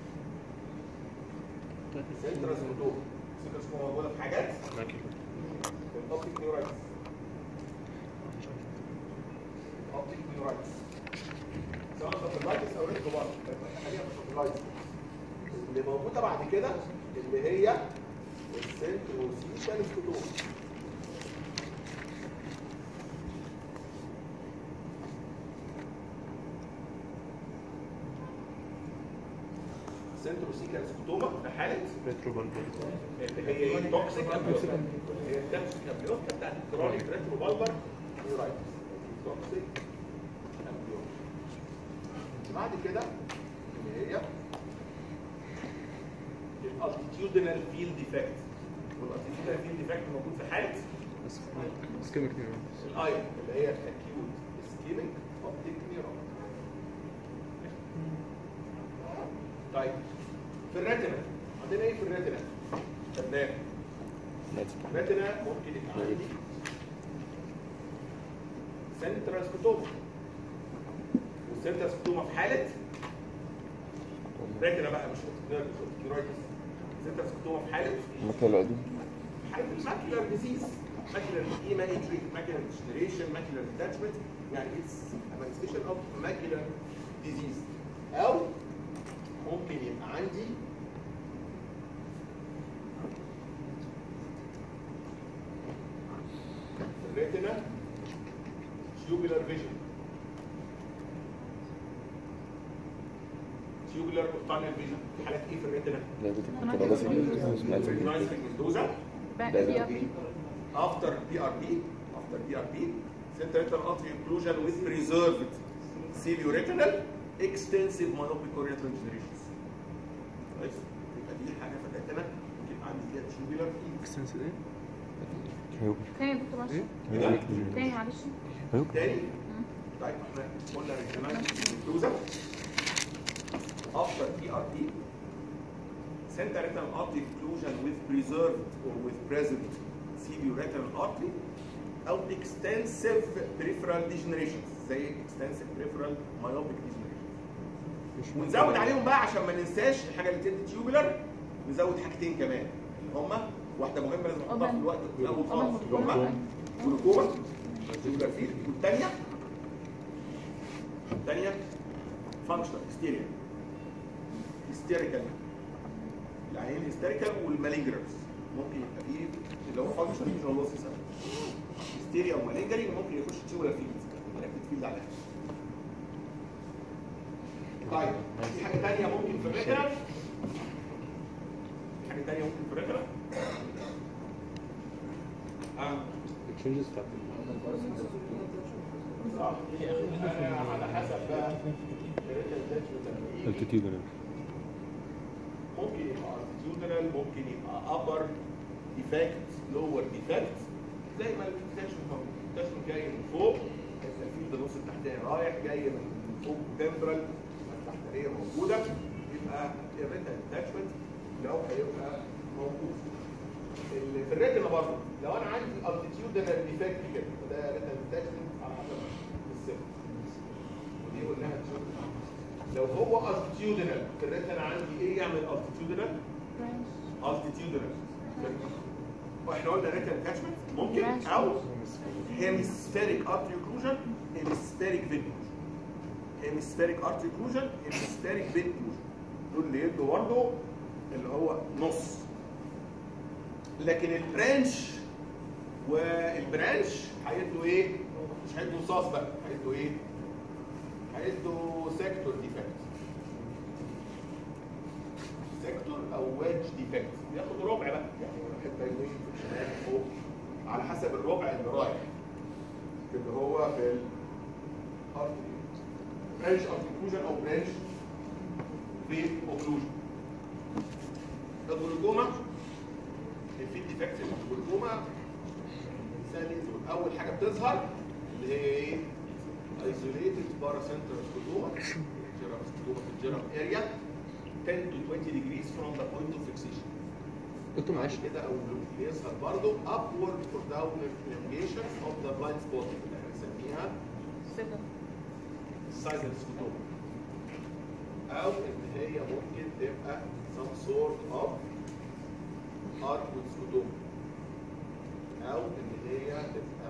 سنتراسكوتوم سنتراسكوتوم موجوده في حاجات ماكل الاوبتيك نيورايتس الاوبتيك نيورايتس سواء ساتلايتس او ريتروبار خلينا في الساتلايتس اللي موجوده بعد كده اللي هي السنتروسيشال سكوتوم سنتروسيكال سكوتوما في حاله ريترو بالبول اللي هي ايه توكسيك ابيوتا اللي هي التوكسيك ابيوتا بتاعت الكرونيك ريترو بالبر نيورايتس توكسيك ابيوتا بعد كده اللي هي الالتيتيودنال فيلد ديفكت والالتيتيودنال فيلد ديفكت موجود في حاله سكيميك نيورونز الاي اللي هي الاكيوت اسكيميك اوبتيك نيورون طيب في الريتنا عندنا ايه في الريتنا؟ خدناه الريتنا ممكن يبقى عندي سنترال سكوتوما والسنترال سكوتوما في حاله ريتنا بقى مش اوبتيك نيورايتس سنترال سكوتوما في حاله المكان القديم حاله الماكيولار ديزيز ماكيولار ايما انجري ماكيولار ديجنريشن ماكيولار ديتاتشمنت يعني اتس مانيفستيشن اوف ماكيولار ديزيز او ممكن يبقى عندي tubular vision tubular tunnel vision في حالات ايه في الريتنا؟ لعبة الكنترولات recognized pigmentosa after PRP after PRP central artery occlusion with preserved cilioretinal extensive myopic corneal degenerations كويس يبقى دي حاجه في الريتنا ممكن يبقى عندي فيها tubular اكستنسيف ايه؟ تاني يا دكتور معلش إيه؟ تاني معلش تاني طيب احنا قلنا recognized pigmentosa after PRP central retinal artery occlusion with preserved or with present cilioretinal artery او extensive peripheral degenerations زي extensive peripheral myopic degenerations ونزود عليهم بقى عشان ما ننساش الحاجه اللي بتدي تيوبولار نزود حاجتين كمان اللي هما واحده مهمه لازم نحطها في الوقت الاول خالص اللي هما جلوكوما تيوبولار فيل والثانيه الثانيه فانكشنال هيستيريا هيستيريكال العيان الهيستيريكال والماليجرز ممكن يبقى فيه اللي هو فانكشنال هيستيريا هيستيريا وماليجري ممكن يخش تيوبولار فيل ركبت فيل عليها طيب في حاجه ثانيه ممكن في الريتنا في حاجه ثانيه ممكن في الريتنا اه التشينجز بتاعت صح آه، على حسب بقى الريتنا attachment التيتيودنال ممكن يبقى altitudinal ممكن يبقى upper defect lower defect زي ما الديتاشمنت موجود الديتاشمنت جاي من فوق الفيلد النص التحتاني رايح جاي من فوق تمبرال التحتانيه موجوده يبقى الريتنا ديتاشمنت لو هيبقى موجود ال- في الريتنا برضه لو انا عندي altitudinal defect كده فده ريتنا ديتاشمنت على حسب الصفر ودي قلناها تشوف لو هو altitudinal في الريتنا عندي ايه يعمل altitudinal altitudinal واحنا قلنا ريتنا اتاتشمنت ممكن او hemispheric artery occlusion hemispheric vein occlusion hemispheric artery occlusion hemispheric vein occlusion دول اللي يدوا برضه اللي هو نص لكن البرانش والبرانش هيدوا ايه؟ مش هيدوا صاص بقى هيدوا ايه؟ هيدوا سيكتور ديفكت سيكتور او ويدج ديفكت بياخد ربع بقى يعني حته يمين شمال فوق على حسب الربع اللي رايح في اللي هو في الارتري برانش اوكلوجن او برانش في اوكلوجن الجلوكوما الفيد ديفكت الجلوكوما سهل يزول. اول حاجه بتظهر اللي هي ايه؟ isolated paracentral scotoma, germ scotoma في الجرم area 10 to 20 degrees from the point of fixation. دكتور معلش كده او بيظهر برضه upward or downward elongation of the blind spot اللي احنا بنسميها صفر سايزل سكوتوما او ان هي ممكن تبقى some sort of arcuate سكوتوما او ان هي تبقى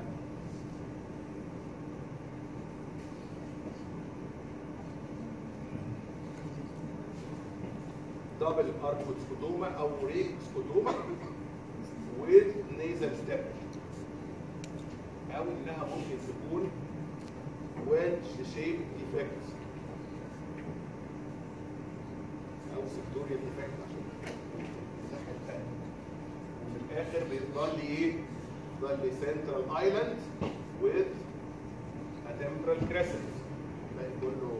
دبل اركود سكوتوما او ريك سكوتوما with nasal step او انها ممكن تكون wedge shaped defect او sectorial defect عشان الناحية التانية. وفي الاخر بيفضل لي ايه؟ بيفضل لي central island with a temporal crescent باقي كله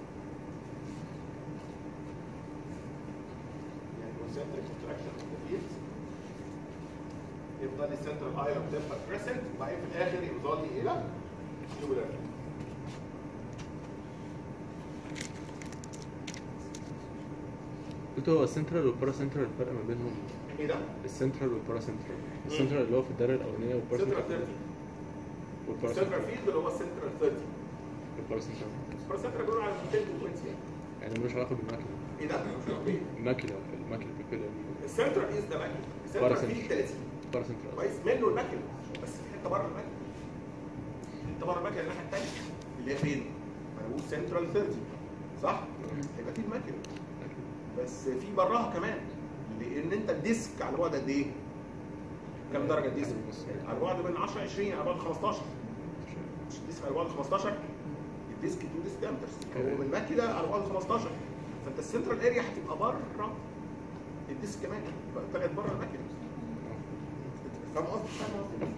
يعني concentric contraction of the field يفضل لي central island temporal crescent وبعدين في الاخر يفضل لي الى tubular دكتور هو السنترال والبارا سنترال الفرق ما بينهم ايه ده؟ السنترال والبارا سنترال السنترال اللي هو في الدايره الاولانيه والبارا سنترال سنترال 30 والبارا السنترال سنترال فيلد اللي هو السنترال 30 والبارا سنترال السنترال بيقولوا على 220 يعني ملوش علاقه بالماكله ايه ده؟ مش عارف ايه الماكله الماكله البيبيلا السنترال از ذا ماكل السنترال فيلد 30 البارا سنترال كويس منه الماكل بس في حته بره الماكل حته بره الماكل الناحيه الثانيه اللي هي فين؟ ما انا بقول سنترال 30 صح؟ يبقى في الماكل بس في براها كمان لان انت الديسك على بعد قد ايه؟ كام درجه الديسك؟ على بعد من 10 20 على بعد 15 مش الديسك الديسك على بعد 15 الديسك تو ديسك دامترز هو من الماكينه على بعد 15 فانت السنترال اريا هتبقى بره الديسك كمان طلعت بره الماكينه فاهم قصدي؟ فاهم قصدي؟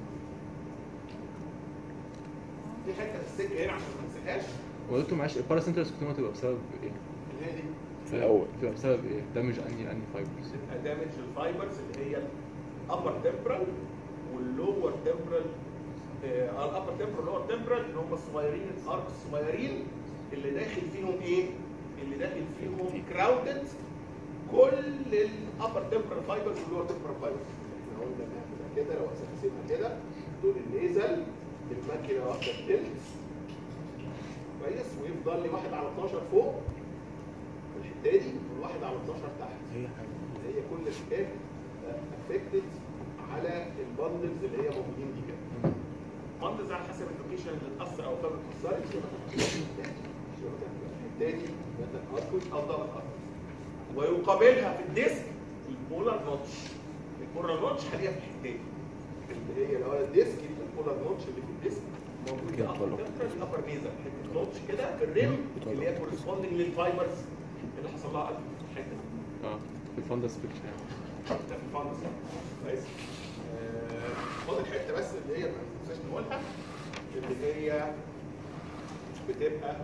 في حته في السكه هنا عشان ما تنساهاش هو دكتور معلش الباراسنترال سكوتوما تبقى بسبب ايه؟ اللي هي دي في الأول. تبقى بسبب ايه؟ دامج اني اني فايبرز بتبقى دامج الفايبرز اللي هي الابر تمبرال واللور تمبرال الابر تمبرال واللور تمبرال اللي هم الصغيرين الارك الصغيرين اللي داخل فيهم ايه؟ اللي داخل فيهم كراودد كل الابر تمبرال فايبرز واللور تمبرال فايبرز احنا قلنا بنعملها كده لو قسمنا كده دول النيزل الماكينه واخده التلت كويس ويفضل لي واحد على 12 فوق الحته دي وواحد على 12 تحت هي حاجه هي كل الحاجات افكتد على البندلز اللي هي موجودين دي كده بندلز على حسب اللوكيشن اللي اتاثر او كانت اتاثرت يبقى الحته دي مثلا اركوت او دبل اركوت ويقابلها في الديسك البولار نوتش البولار نوتش هلاقيها في الحته دي اللي هي لو انا الديسك دي البولار نوتش اللي في الديسك موجود في ابر تمبرال الابر نيزل حته نوتش كده في الريم اللي هي كورسبوندنج للفايبرز اللي حصل لها قلب في الحته دي اه في الفندس بيكتشر يعني ده في الفندس كويس آه، فاضل حته بس اللي هي ما ننساش نقولها اللي هي بتبقى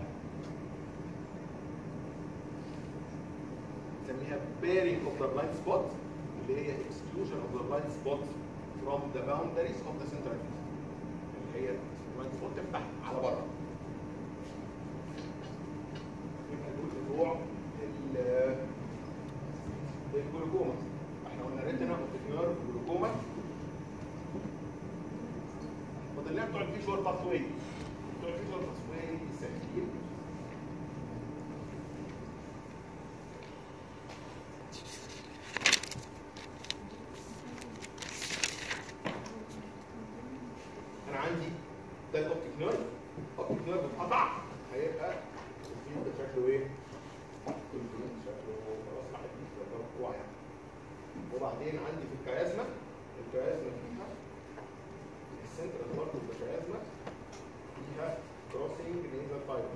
نسميها bearing of the blind spot اللي هي exclusion of the blind spot from the boundaries of the central view اللي هي blind spot تفتح على بره يبقى دول بتوع ال- الجلوكوما احنا قلنا ريتنا اوبتيكيولار جلوكوما فاضل لنا بتوع الفيجوال باثوي بتوع الفيجوال باثوي سهلين انا عندي ده الاوبتيك نيرف الاوبتيك نيرف اتقطع هيبقى الفيلد ده شكله ايه؟ الفيلد شكله خلاص راح يبقى يعني وبعدين عندي في الكيازما الكيازما فيها السنترال بارت اوف الكيازما فيها كروسنج نيزل فايبر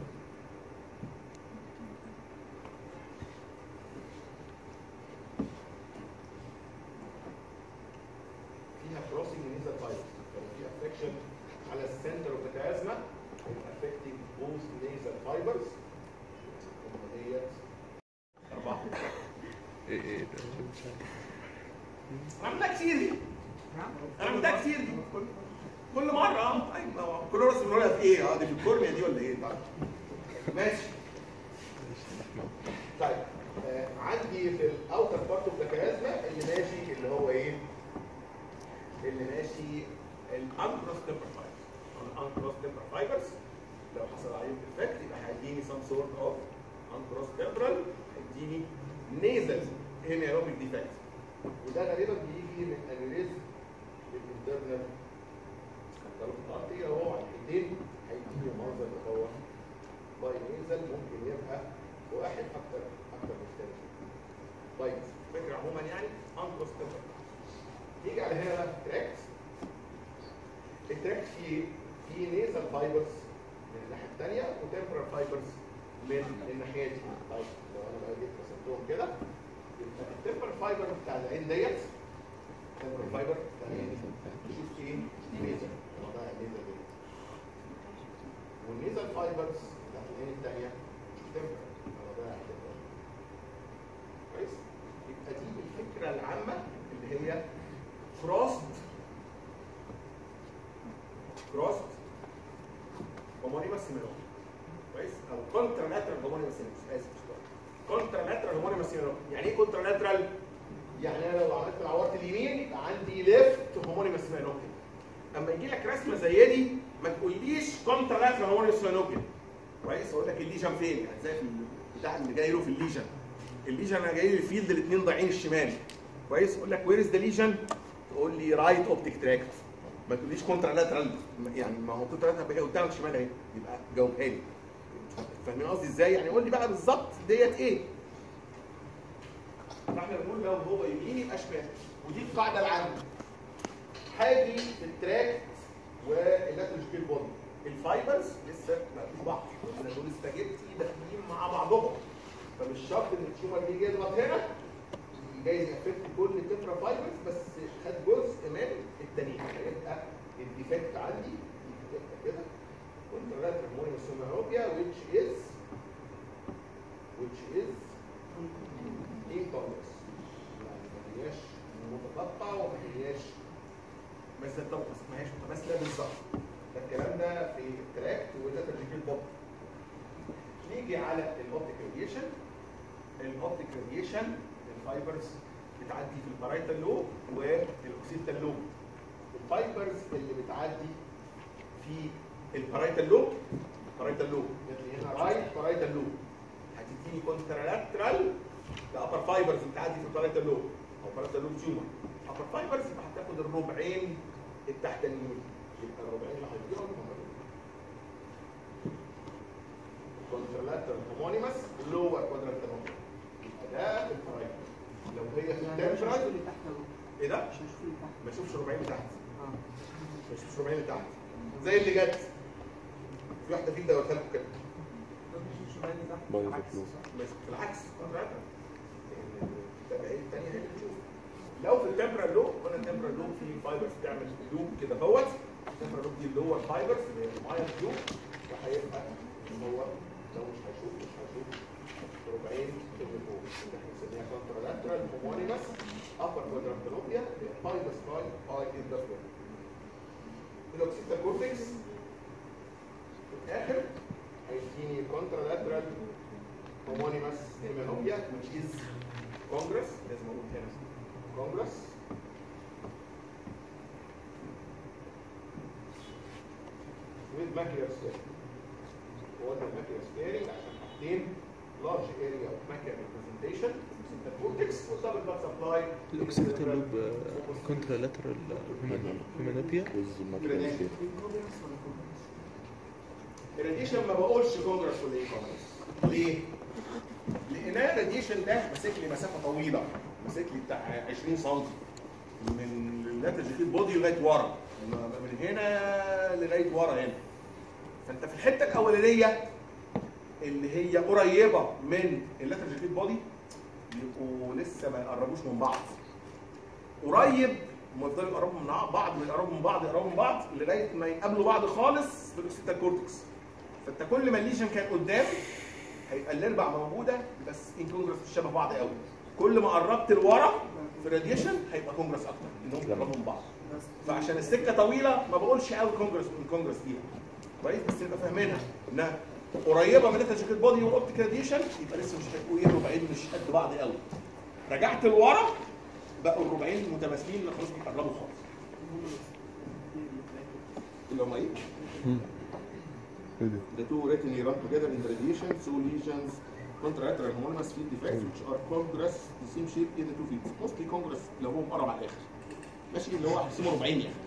فيها كروسنج نيزل فايبر لو في افكشن على السنتر اوف الكيازما affecting both nasal fibers هم ديت اربعه ايه ايه ده مش عارف انا عملتها كتير دي انا عملتها كتير دي كل مره اه طيب ما هو كل راس بنقولها في ايه اه دي في الكورنيا دي ولا ايه طيب ماشي طيب آه عندي في الاوتر بارت اوف ذا كيازما اللي ماشي اللي هو ايه اللي ماشي الانكروس تمبر فايبرز الانكروس تمبر فايبرز لو حصل عليهم افكت يبقى هيديني سم سورت اوف انكروس تمبرال هيديني نيزل هيميروبيك ديفكت وده غالبا بيجي من انيريزم للانترنال الارتيه وهو على الايدين هيديني المنظر اللي هو باي نيزل ممكن يبقى واحد اكتر اكتر من الثاني طيب فكره عموما يعني انكروس تمبر نيجي على هنا بقى تراكت التراكت فيه فيه نيزل فايبرز من الناحيه الثانيه وتمبرال فايبرز من الناحيه دي طيب لو انا بقى جيت رسمتهم كده يبقى التمبرال فايبر بتاع العين ديت التمبرال فايبر بتاع العين دي نشوف ايه نيزل هو ده النيزل دي والنيزل فايبرز بتاعت العين الثانيه مش تمبرال هو ده temporal. كويس يبقى دي الفكره العامه اللي هي كروسد كروسد هومونيمس سيميلون كويس او كونترا لاترال هومونيمس سيميلون اسف كونترا لاترال هومونيمس سيميلون يعني ايه كونترا لاترال؟ يعني انا لو عملت العورة اليمين يبقى عندي ليفت هومونيمس سيميلون كده اما يجي لك رسمه زي دي ما تقوليش كونترا لاترال هومونيمس سيميلون كده كويس اقول لك الليجن فين يعني زي في بتاع اللي جاي له في الليجن الليجن انا جاي لي الفيلد الاثنين ضايعين الشمال كويس اقول لك وير از ذا ليجن تقول لي رايت اوبتيك تراكت ما تقوليش كونترا لاترال يعني ما هو كونترا لاترال بقى قدامك شمال اهي يبقى جاوبها لي فاهمين قصدي ازاي يعني قول لي بقى بالظبط ديت ايه فاحنا بنقول لو هو يمين يبقى شمال ودي القاعده العامه هاجي في التراكت واللاترال سكيل بودي الفايبرز لسه ما فيش بعض قلنا دول سباجيتي داخلين مع بعضهم فمش شرط ان التيومر بيجي يضغط هنا جايز يأفكت كل تترا فايبرز بس خد جزء من التانيين فيبقى الديفكت عندي يبقى كده contralateral monocytomia which is which is incomplex يعني ما هياش متقطعة وما هياش مثل الطبقة ما هياش متماثلة بالظبط ده الكلام ده في التراكت وده ترجيح البوب نيجي على الاوبتيك راديشن الاوبتيك راديشن الفايبرز بتعدي في البارايتال لوب والاوكسيتال لوب الفايبرز اللي بتعدي في البارايتال لوب البارايتال لوب يعني هنا رايت بارايتال لوب هتديني كونترالاترال لابر فايبرز بتعدي في البارايتال لوب او بارايتال لوب تيومر ابر فايبرز يبقى هتاخد الربعين التحتانيين يبقى الربعين اللي هيديهم هم دول كونترالاترال هومونيمس لور كوادرانتال يبقى ده في البارايتال لو هي في التمبرال اللي تحت اهو ايه ده؟ مش هنشوف اللي تحت ما اشوفش ربعين اللي تحت اه ما اشوفش ربعين اللي تحت زي اللي جت في واحده فيك ده قلت لكم كده مش هنشوف اللي تحت بايظ عكس. فلوس. بس بالعكس كونتراتر التابعين الثانيه هي اللي بتشوف لو في التمبرال لوب قلنا التمبرال لوب في فايبرز بتعمل لوب كده اهوت التمبرال لوب دي اللور فايبرز اللي هي المايل لوب وهيبقى ان هو لو مش هيشوف مش هيشوف ربعين اللي فوق اللي احنا بنسميها كونترالاترال هومونيمس ابر كوادرانتالوبيا فايبرز باي باي ان ذا فلور الاوكسيتال كورتكس في الاخر هيديني كونترالاترال homonymous hymenopia which is congress لازم اقول هنا congress with macular sparing وقلنا macular sparing عشان حاجتين large area of macular representation the cortex والدبل blood supply الاوكسيتال لوب كونترالاترال هيمانوبيا وز الماتريال فيه الكوبيرس ولا الكوبيرس؟ الراديشن ما بقولش كونجرس ولا ايه كونجرس ليه؟ لان انا الراديشن ده ماسك لي مسافه طويله ماسك لي بتاع 20 سم من اللاترجيكيت بودي لغايه ورا من هنا لغايه ورا هنا فانت في الحته الاولانيه اللي هي قريبه من اللاترجيكيت بودي يبقوا لسه ما يقربوش من بعض قريب هم يفضلوا يقربوا من بعض ويقربوا من بعض يقربوا من بعض لغايه ما يقابلوا بعض خالص في الاوكسيتال كورتكس فانت كل ما الليجن كان قدام هيبقى الاربع موجوده بس انكونجرس مش شبه بعض قوي كل ما قربت لورا في الراديشن هيبقى كونجرس اكتر انهم بيقربوا من بعض فعشان السكه طويله ما بقولش قوي كونجرس كونجرس فيها كويس بس نبقى فاهمينها انها قريبه من الجاكيت بودي واوبتيك راديشن يبقى لسه مش هيبقوا ايه الربعين مش قد بعض قوي رجعت لورا بقوا الربعين متماثلين اللي خلاص بيقربوا خالص اللي هم ايه؟ ايه ده؟ The two retinue run together in the radiation, so lesions contralateral homonymous field defects which are congress the same shape in the two fields. Mostly congress لو هو مقرب على الاخر. ماشي اللي هو هقسمه ربعين يعني.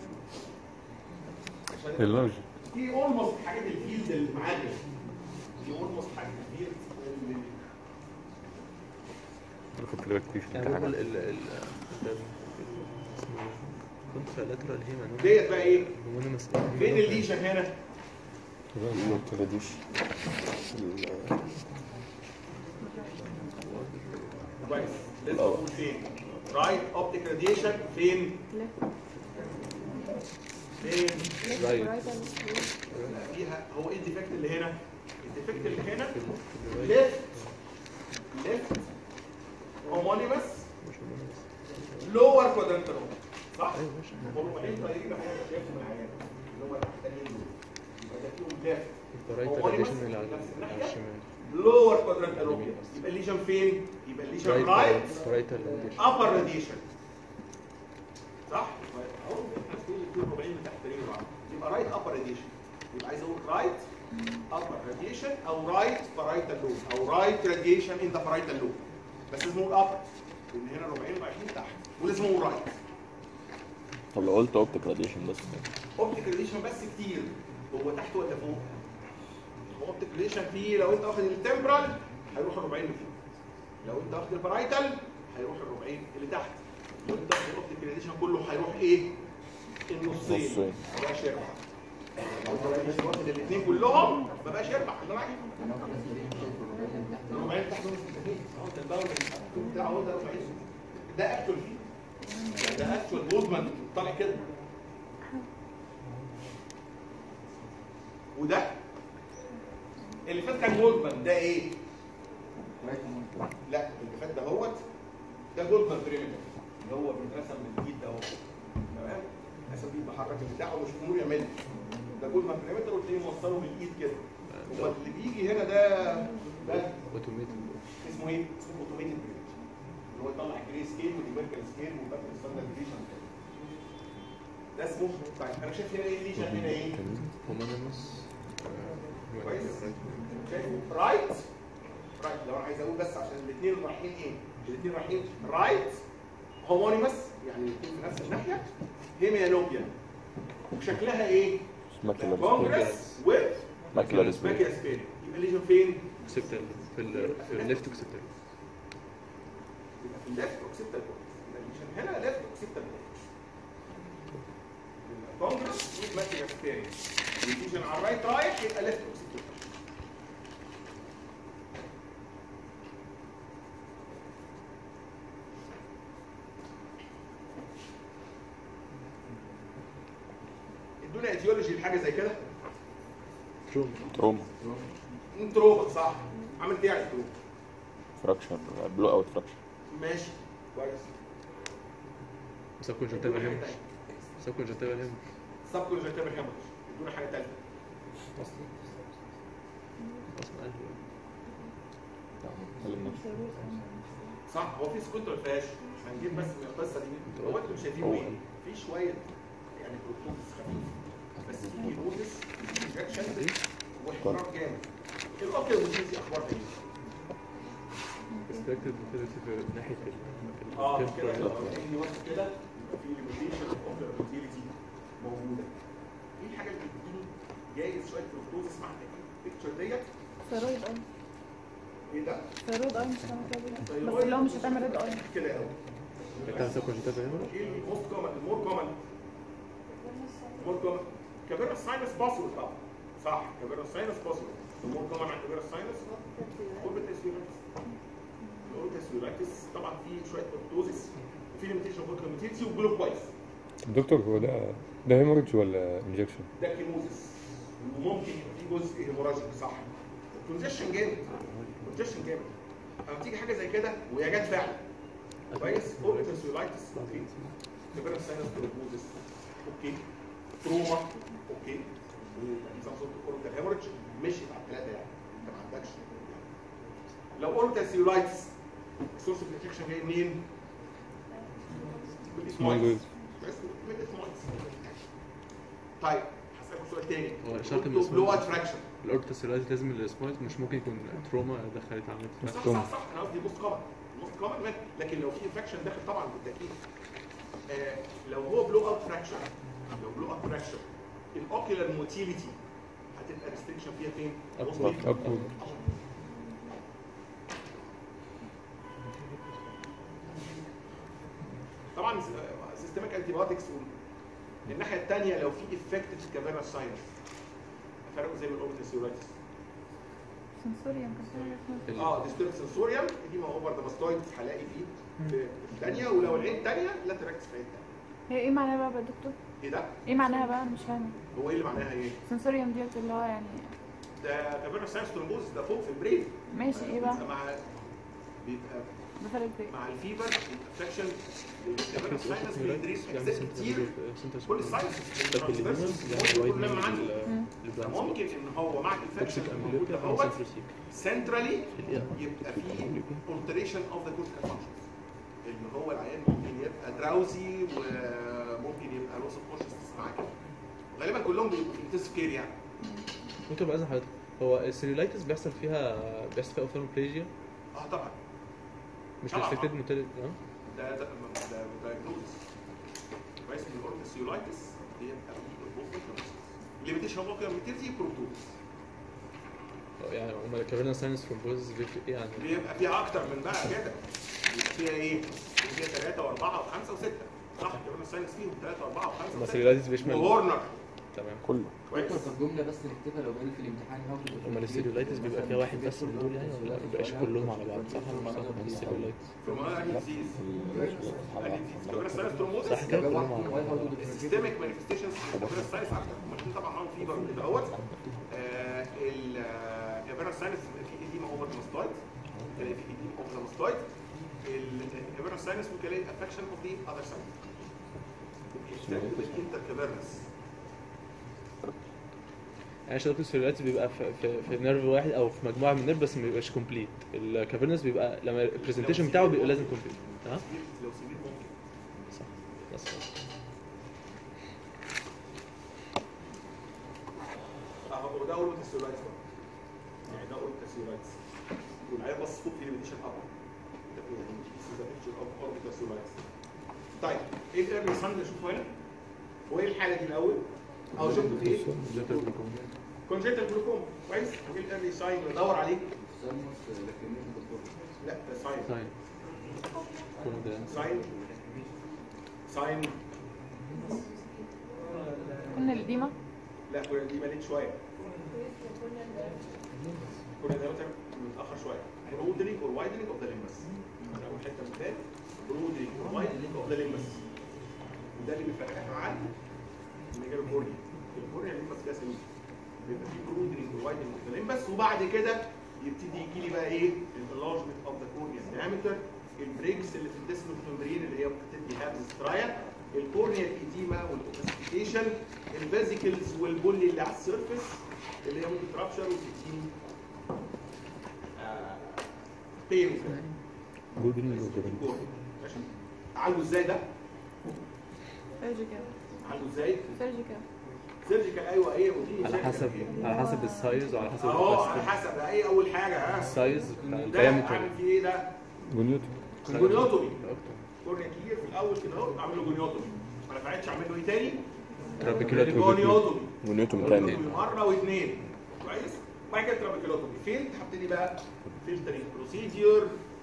عشان اللارج في اولموست حاجات الفيلد اللي معانا في اولموست حاجات الفيلد اللي خدت بالك فيه في يعني هو الامتحان ال ال ال اسمه كونترالاترال هيمانوبيا ديت بقى ايه؟ هيمانومس فين الليجن هنا؟ ما ترديش كويس لازم اقول فين؟ رايت اوبتيك راديشن فين؟ فين؟ رايت فيها هو ايه الديفكت اللي هنا؟ الديفكت اللي هنا في الرايت ليفت ليفت هومونيمس مش هيمانومس لور كوادرانتال صح؟ ايوه ماشي هم ربعين طريقين احنا شايفهم العيان اللي هم التحتانيين دول يبقى ده فيهم ليفت الرايت هومونيمس راديشن اللي على نفس على الناحية. الشمال لور كوادرانتال يبقى الليجن فين؟ يبقى الليجن رايت رايت رايت راديشن upper radiation صح؟ اهو احنا كل الاثنين ربعين من تحت تقريبا بعض يبقى رايت upper radiation يبقى عايز اقول رايت upper radiation او رايت parietal lobe او رايت radiation in the parietal lobe بس لازم اقول upper لان هنا ربعين رايحين تحت ولازم اقول رايت طب لو قلت اوبتيك راديشن بس اوبتيك راديشن بس كتير هو تحت ولا فوق؟ هو اوبتيك راديشن فيه لو انت واخد التمبرال هيروح الربعين اللي فوق لو انت واخد البرايتال هيروح الربعين اللي تحت لو انت واخد الاوبتيك راديشن كله هيروح ايه؟ النصين نصين. ده شرح مش واخد الاثنين كلهم ما بقاش يربح اللي رايح وبعدين تحت نص التكليف اهو ده الدوري بتاعه هو ده رفع اسمه ده اكتوال فيه ده اكتوال موفمنت طالع كده وده اللي فات كان موفمنت ده ايه؟ لا اللي فات ده هوت ده جولدمان بريمتر اللي هو بيترسم بالايد ده اهو تمام؟ رسم بالايد بحرك بتاعه مش امور يعملها ده جولدمان بريمتر وتلاقيه موصله بالايد كده هو اللي بيجي هنا ده ده اوتوميتد اسمه ايه؟ اسمه اوتوميتد بريمتر اللي هو يطلع جري سكيل وديفيركال سكيل وباتل ستاندرد ديفيشن ده اسمه طيب انا شايف هنا ايه الليجن هنا ايه؟ هومونيموس كويس شايف رايت رايت لو انا عايز اقول بس عشان الاثنين رايحين ايه؟ الاثنين رايحين رايت هومونيمس يعني الاثنين في نفس الناحيه هيميانوبيا وشكلها ايه؟ ماكيولار كونجرس وذ ماكيولار سبيل ماكيا سبيل يبقى الليجن فين؟ اوكسيبتال في ال في الليفت اوكسيبتال يبقى في الليفت اوكسيبتال يبقى الليجن هنا ليفت اوكسيبتال كونجرس وذ ماكيا سبيل والليجن على الرايت رايح يبقى ليفت اوكسيبتال ادونا ايديولوجي لحاجه زي كده تروما تروما انتروبا صح عملت ايه على الانتروبا فراكشر بلو اوت فراكشر ماشي كويس سب كونجنتيفال هيمش سب كونجنتيفال هيمش سب كونجكتيفال هيموريج ادونا حاجه ثالثه اصلا اصلا قال صح هو في سكوت ولا فيهاش هنجيب بس من القصه دي هو انتوا شايفين هو. ايه في شويه يعني بروتوز خفيف بس في نوتس انجكشن واحتراق جامد الاوكي والجيزي اخبار ايه ريستريكتد موتيليتي في ناحيه ال اه temporal. كده لو عيني واحد كده يبقى في ليميتيشن اوف موتيليتي موجوده ايه الحاجه اللي بتديني جايز شويه بروتوز اسمها البيكتشر ديت ثيرويد اي ايه ده؟ ثيرويد اي مش هتعمل كده بس اللي هو مش هتعمل ريد اي كده قوي بتاع سب كونجنتيفال هيمش ايه الموست كومن المور كومن المور كومن كافيرا ساينس بوسيبل طبعا صح كافيرا ساينس بوسيبل المور كومن عن كافيرا ساينس اوربيتال سيولايتس الاوربيتال سيولايتس طبعا في شويه بروتوزيس وفي ليميتيشن اوف ليميتيتي وجلوب كويس دكتور هو ده ده هيموريدج ولا انجكشن؟ ده كيموزيس وممكن يبقى في جزء هيموراجيك صح كونجيشن جامد كونجيشن جامد اما تيجي حاجه زي كده وهي جت فعلا كويس اوربيتال سيولايتس اوكي كافيرا ساينس بروتوزيس اوكي تروما اوكي ونظام صوت اوربيتال هيموريدج مشيت على الثلاثه يعني انت ما عندكش لو اوربيتال سيولايتس سورس اوف انفكشن جاي منين؟ موجود. بس من الاسمايلز طيب هسألك سؤال تاني هو شرط من بلو الاسمايلز. وايت فراكشن الاوربيتال سيلولايت لازم السمايت مش ممكن يكون تروما دخلت عملت صح فراكشر. صح صح انا قصدي موست كومن موست كومن لكن لو في انفكشن داخل طبعا بالتاكيد آه لو هو بلو اوت فراكشر لو بلو اوت فراكشر الاوكيولار موتيليتي هتبقى ريستريكشن فيها فين؟ Upward. Upward. طبعا سيستمك انتي بايوتكس الناحيه الثانيه لو في افكت في كافيرا ساينس فرقوا زي ما الاوربيتال سيولايتس سنسوريا كان اه ديستورت سنسوريوم دي ما اوفر ديفاستويد هلاقي فيه في الثانيه ولو العين الثانيه لا تركز في العين الثانيه هي ايه معناها بقى يا دكتور؟ ايه ده؟ ايه معناها بقى انا مش فاهمه هو ايه اللي معناها ايه؟ سنسوريوم ديت اللي هو يعني ده كافيرا ساينس ترومبوز ده فوق في البرين ماشي ايه بقى؟ مع بيبقى ده فرق ازاي؟ مع الفيفر الانفكشن الكافيرا ساينس بيدريس يعني اجزاء كتير كل الساينس كل لما عندي ممكن ان هو مع الانفكشن الموجود دوت سنترالي يبقى فيه alteration of the cortical functions اللي هو العيان ممكن يبقى دراوزي وممكن يبقى loss of consciousness معاه كده غالبا كلهم بيبقوا في intensive care يعني ممكن بقى حضرتك هو السيلولايتس بيحصل فيها بيحصل فيها اوفالوبليجيا اه طبعا مش طبعاً. ريستريكتد موتيليتي اه ده ده ده diagnosis كويس من الاورتوسيولايتس بيبقى فيه ليميتيشن اوف موتيليتي بروتوز يعني امال الكافيرنا ساينس ثرومبوز بيفرق ايه عن بيبقى فيها اكتر من بقى كده بيبقى فيها ايه؟ بيبقى فيها ثلاثة وأربعة وخمسة وستة صح كمان الساينس فيهم ثلاثة وأربعة وخمسة اما وستة السيلولايتس بيشمل وهورنر تمام كله كويس دكتور طب جمله بس نكتبها لو جالي في الامتحان هاو تو امال السيلولايتس بيبقى فيها واحد بس من دول يعني ولا ما بيبقاش كلهم على بعض صح ولا مش صح امال السيلولايتس فما ديزيز صح كده كلهم على بعض السيستميك مانيفستيشنز الفيروس ساينس عارفين طبعا معاهم فيبر دوت الفيروس ساينس في ايديما اوفر ماستويد في ايديما اوفر ماستويد الفيروس ساينس ممكن يلاقي افكشن اوف ذا اذر سايد انتركافيرنس يعني شبكة السيلولايتس بيبقى في, في, في نيرف واحد او في مجموعه من النيرف بس ما بيبقاش كومبليت الكافيرنس بيبقى لما البرزنتيشن بتاعه بيبقى لازم كومبليت ها لو سيبيه ممكن صح بس اهو ده اول السيولايتس بقى يعني ده اول السيولايتس والعيال بص فوق في ليميتيشن اب يعني this is a picture of orbital cellulitis. طيب ايه الايرلي ساين اللي اشوفه هنا؟ وايه الحاله دي الاول؟ او شفته في ايه؟ كونجنتال جلوكوما كويس؟ وايه الايرلي ساين اللي بدور عليه؟ لا ده ساين ساين كل ده ساين ساين كنا الديمة لا كل دي مليت شويه كل ده مثلا متاخر شويه برودرينج اور وايدنينج اوف ذا ليمبس اول حته من البال برودرينج اور وايدنينج اوف ذا ليمبس وده اللي بيفرقها عن الميجال كورنيا الكورنيا الليمبس فيها سمين بيبقى في برودرينج اور وايدنينج اوف ذا ليمبس وبعد كده يبتدي يجي لي بقى ايه الانلارجمنت اوف ذا كورنيا دايمتر البريكس اللي في الديسمال ممبرين اللي هي بتدي هابز سترايا الكورنيا الايديما والاوبستيكيشن الفيزيكلز والبولي اللي على السيرفيس اللي هي ممكن ترابشر وتديني بين جودرين ماشي عالجه ازاي ده؟ سيرجيكال عالجه ازاي؟ سيرجيكال سيرجيكال ايوه ايه ودي على حسب على حسب السايز وعلى حسب اهو على الكاستم. حسب ايه اول حاجه ها السايز بتاع ده الدايمتر عامل فيه ايه ده؟ جونيوت جونيوتومي كورنيا كبير في الاول كده اهو اعمل له جونيوتومي ما نفعتش اعمل له ايه تاني؟ ترابيكولاتومي جونيوتومي ونيوتن تاني جونيوتومي مره واثنين كويس؟ بعد كده ترابيكولوتومي فين هبتدي بقى فلترنج بروسيديور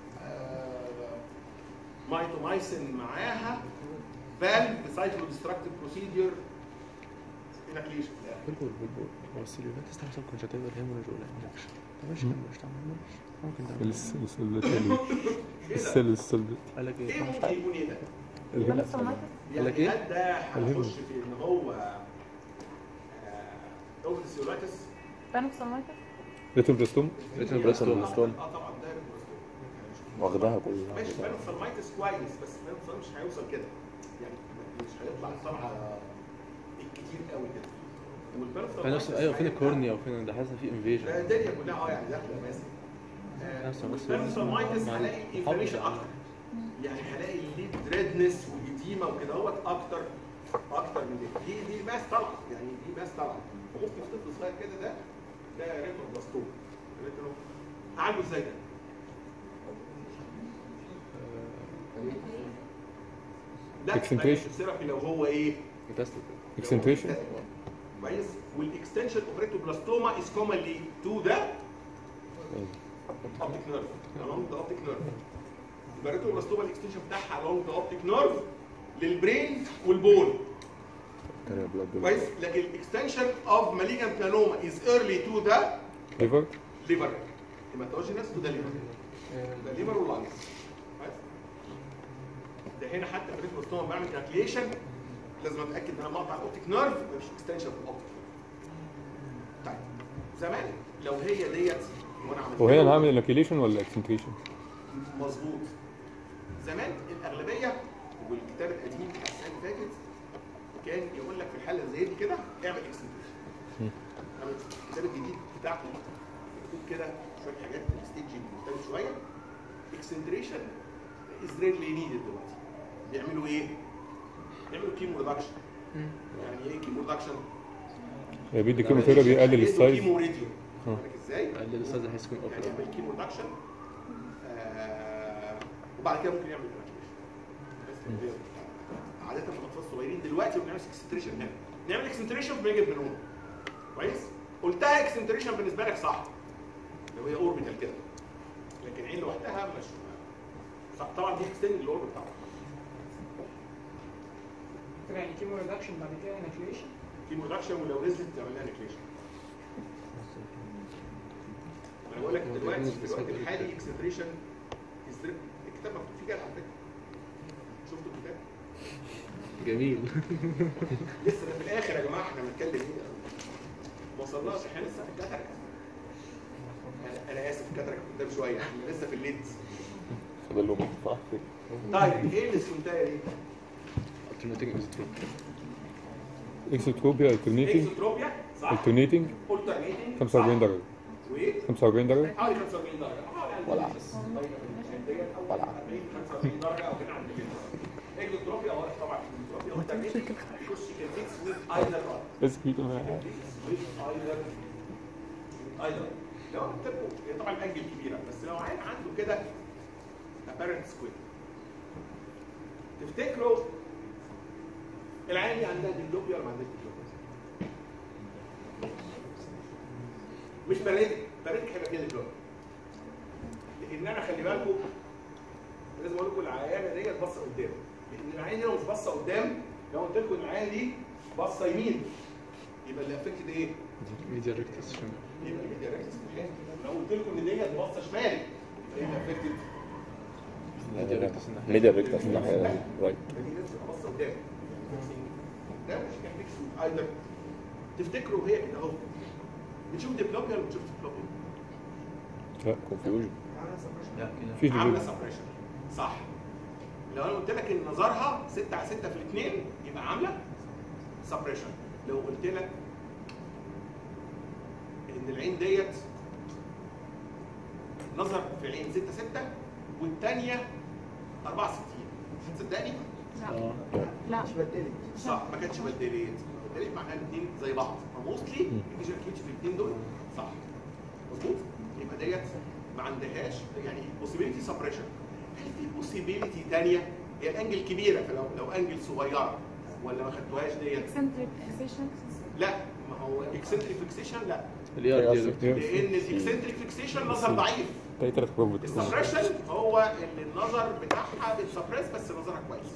مايتومايسين معاها فالف سايكلو ديستراكتيف بروسيديور انكليشن بالبول بالبول هو السيلولايتس تحصل كونجكتيفال هيموريج ولا انفكشن طب ماشي كمل مش تعمل ممكن تعمل السل السل السل قال لك ايه ايه ممكن يكون ايه ده؟ الهنا يعني لك إيه؟ هل ده هنخش في ان هو اوفيسيولايتس بانوكسامايتس ريتروبلاستوم ريتن بلاستوم اه طبعا ده ريتروبلاستوم. واخدها كلها ماشي بانوسالمايتس كويس بس بانوسال مش هيوصل كده يعني مش هيطلع طلعه كتير قوي كده فنفس ايوه فين الكورنيا وفين ده حاسس في ده انفيجن الدنيا كلها اه يعني داخله ماسك نفس بس البانوسالمايتس مع هلاقي الحب انفلاميشن يعني. اكتر يعني هلاقي الليد ريدنس وايديما وكده اهوت اكتر اكتر من دي دي دي ماس طالعه يعني دي ماس طالعه وممكن في طفل صغير كده ده ده ريتروبلاستوم ريترو اعالجه ازاي ده؟ لا Excentric. الثيرابي لو هو ايه؟ ميتاستيك اكسنتريشن كويس والاكستنشن اوف ريتروبلاستوما از كومنلي تو ذا اوبتيك نيرف along the optic nerve يبقى الريتروبلاستوما الاكستنشن بتاعها along the optic nerve للبرين والبون كويس لكن الاكستنشن اوف malignant melanoma is early to the ليفر liver hematogenous to the liver ده liver واللانجز كويس ده هنا حتى في الريتروبلاستوما بعمل كالكليشن لازم اتاكد ان انا مقطع الاوبتيك نيرف مفيش اكستنشن في الاوبتيك طيب زمان لو هي ديت وانا عملت وهنا انا هعمل انوكيليشن ولا اكسنتريشن مظبوط زمان الاغلبيه والكتاب القديم بتاع السنه اللي فاتت كان يقول لك في الحاله زي دي كده اعمل اكسنتريشن اعمل الكتاب الجديد بتاعته مكتوب كده شويه حاجات ستيجنج مختلف شويه اكسنتريشن از ريرلي نيدد دلوقتي بيعملوا ايه؟ بيعملوا كيمو ريدكشن يعني ايه كيمو ريدكشن؟ بيدي كيموثيرابي يقلل السايز كيمو راديو آه. بالك ازاي؟ قلل السايز هيحس يكون يعني اوبرا يعمل كيمو ريدكشن آه وبعد كده ممكن يعمل evacuation. بس عادة في الاطفال الصغيرين دلوقتي بنعمل اكسنتريشن هنا نعمل اكسنتريشن في ميجا بنوم كويس قلتها اكسنتريشن بالنسبه لك صح لو هي اوربيتال كده لكن عين لوحدها مش صح طبعا دي اكستند الاوربت طبعا يعني كيمو ريدكشن بعد كده انكليشن في برودكشن ولو نزلت تعمل لها نيكليشن انا بقول لك دلوقتي في الوقت الحالي اكسلريشن الكتاب مكتوب فيه كده على فكره شفتوا الكتاب؟ جميل لسه ده في الاخر يا جماعه احنا بنتكلم ايه؟ ما وصلناش احنا لسه في الكاترك انا انا اسف الكاترك قدام شويه احنا لسه في الليدز فاضل له مقطع طيب ايه الاسكنتايه دي؟ alternating isotrope اكسوتروبيا الترنيتنج اكسوتروبيا صح؟ الترنيتنج alternating 45 درجة وايه؟ 45 درجة حوالي 45 درجه اه يعني ولا ديت او 40 45 درجه او كده عند كده اكسوتروبيا واضح طبعا اكسوتروبيا alternating because she can mix with either one بس كده معايا with either either لو قلت لكم هي طبعا الانجل كبيره بس لو عين عنده كده apparent squid تفتكروا العين دي عندها ديبلوبيا ولا ما عندهاش ديبلوبيا؟ مش باريتك باريتك هيبقى فيها ديبلوبيا لان انا خلي بالكم لازم اقول لكم العيانه ديت باصه قدام لان العين دي لو مش باصه قدام لو قلت لكم العين دي باصه يمين يبقى اللي افكتد ايه؟ media rectus شمال يبقى الميديا ريكتس لو قلت لكم ان ديت باصه شمال يبقى اللي افكتد media rectus الناحية ميديا ريكتس الناحية رايت دي لازم تبقى باصه قدام ده مش كان ميكس ايضا تفتكروا هي كده اهو بتشوف ديبلوبيا ولا بتشوف ديبلوبيا؟ لا كونفيوجن في عامله ديبلوبيا سبريشن صح لو انا قلت لك ان نظرها 6 على 6 في الاثنين يبقى عامله سبريشن لو قلت لك ان العين ديت نظر في العين 6 6 والثانيه 64 تصدقني؟ لا لا مش بدلت صح ما كانتش بدلت بدلت معناها الاثنين زي بعض فموستلي الفيجن كيوتش في الاثنين دول صح مظبوط يبقى ديت ما عندهاش يعني بوسيبيليتي سبريشن هل في بوسيبيليتي ثانيه هي الانجل كبيره فلو لو انجل صغيره ولا ما خدتوهاش ديت اكسنتريك اكسيشن لا ما هو اكسنتريك فيكسيشن لا ال ER دي يا دكتور لان الاكسنتريك فيكسيشن نظر ضعيف تلاتة ركبات بتكون السبريشن هو اللي النظر بتاعها بتسبريس بس نظرها كويس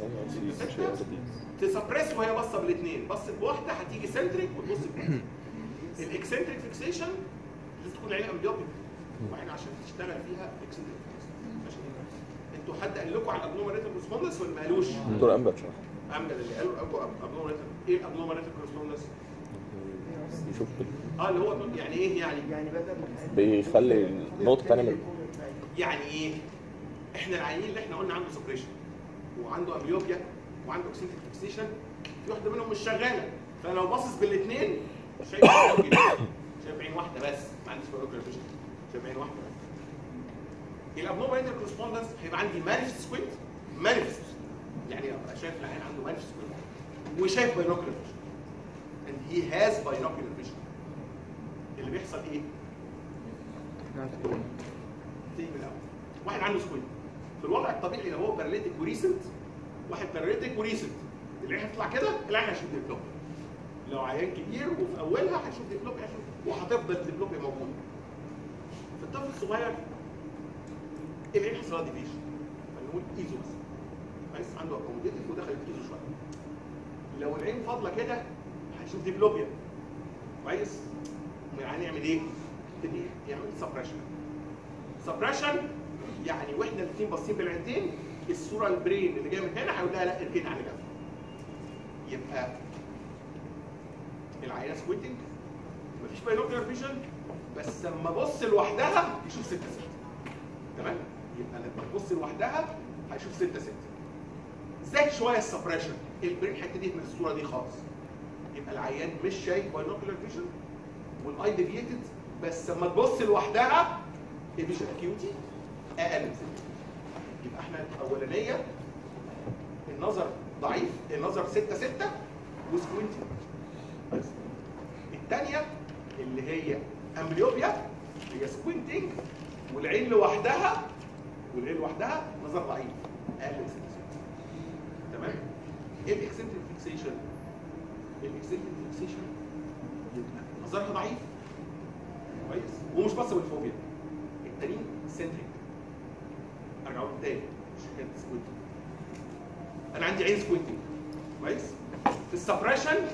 تسبريس وهي باصه بالاثنين بصت بواحده هتيجي سنتريك وتبص بواحده الاكسنتريك فيكسيشن لازم تكون العين امبليوبيك وبعدين عشان تشتغل فيها اكسنتريك فيكسيشن انتوا حد قال لكم على الابنومال ريتال كورسبوندنس ولا ما قالوش؟ دكتور امبر شرح امجد اللي قالوا ابنومال ريتال ايه الابنومال ريتال كورسبوندنس؟ يشوف اه اللي هو يعني ايه يعني؟ يعني بدل بيخلي نقطة تانية من يعني ايه؟ احنا العيانين اللي احنا قلنا عنده سبريشن وعنده امبليوبيا وعنده اكسنتريك فيكسيشن في واحده منهم مش شغاله فانا لو باصص بالاثنين شايف كده شايف عين واحده بس ما عنديش باروكلر فيجن شايف عين واحده بس الابنورمال انتر كورسبوندنس هيبقى عندي مانيفست سكوينت مانيفست يعني ابقى شايف العين عنده مانيفست سكوينت وشايف باينوكلر فيجن and he has binocular vision اللي بيحصل ايه؟ تيجي من الاول واحد عنده سكوينت في الوضع الطبيعي لو هو باراليتيك وريسنت واحد باراليتيك وريسنت العين هتطلع كده العين هتشوف ديبلوب لو عيان كبير وفي اولها هتشوف ديبلوب هتشوف وهتفضل ديبلوب موجود في الطفل الصغير العين حصل لها ديفيجن فنقول ايزو بس كويس عنده اكوموديتيف ودخلت ايزو شويه لو العين فاضله كده هيشوف ديبلوبيا كويس يعني يعمل ايه؟ يبتدي يعمل سبريشن سبريشن يعني واحنا الاثنين باصين بالعينتين الصوره البرين اللي جايه من هنا هيقول لها لا اركني على جنب يبقى العينه سكويتنج مفيش باينوكلر فيجن بس لما ابص لوحدها يشوف 6 6 تمام يبقى لما تبص لوحدها هيشوف 6 6 زاد شويه السبريشن البرين هيبتدي من الصوره دي خالص يبقى العيان مش شايف باينوكلر فيجن والاي ديفيتد بس لما تبص لوحدها الفيجن اكيوتي اقل من 6 يبقى احنا الاولانيه النظر ضعيف النظر 6 6 وسكوينتي بس الثانيه اللي هي امبليوبيا هي سكوينتنج والعين لوحدها والعين لوحدها نظر ضعيف اقل من 6 6 تمام ايه الاكسنتريك فيكسيشن الاكسنتريك فيكسيشن يبقى نظرها ضعيف كويس ومش بس بالفوبيا التانيين سنتريك ارجع اقول تاني مش حكايه سكوينتنج انا عندي عين سكوينتنج كويس في السبريشن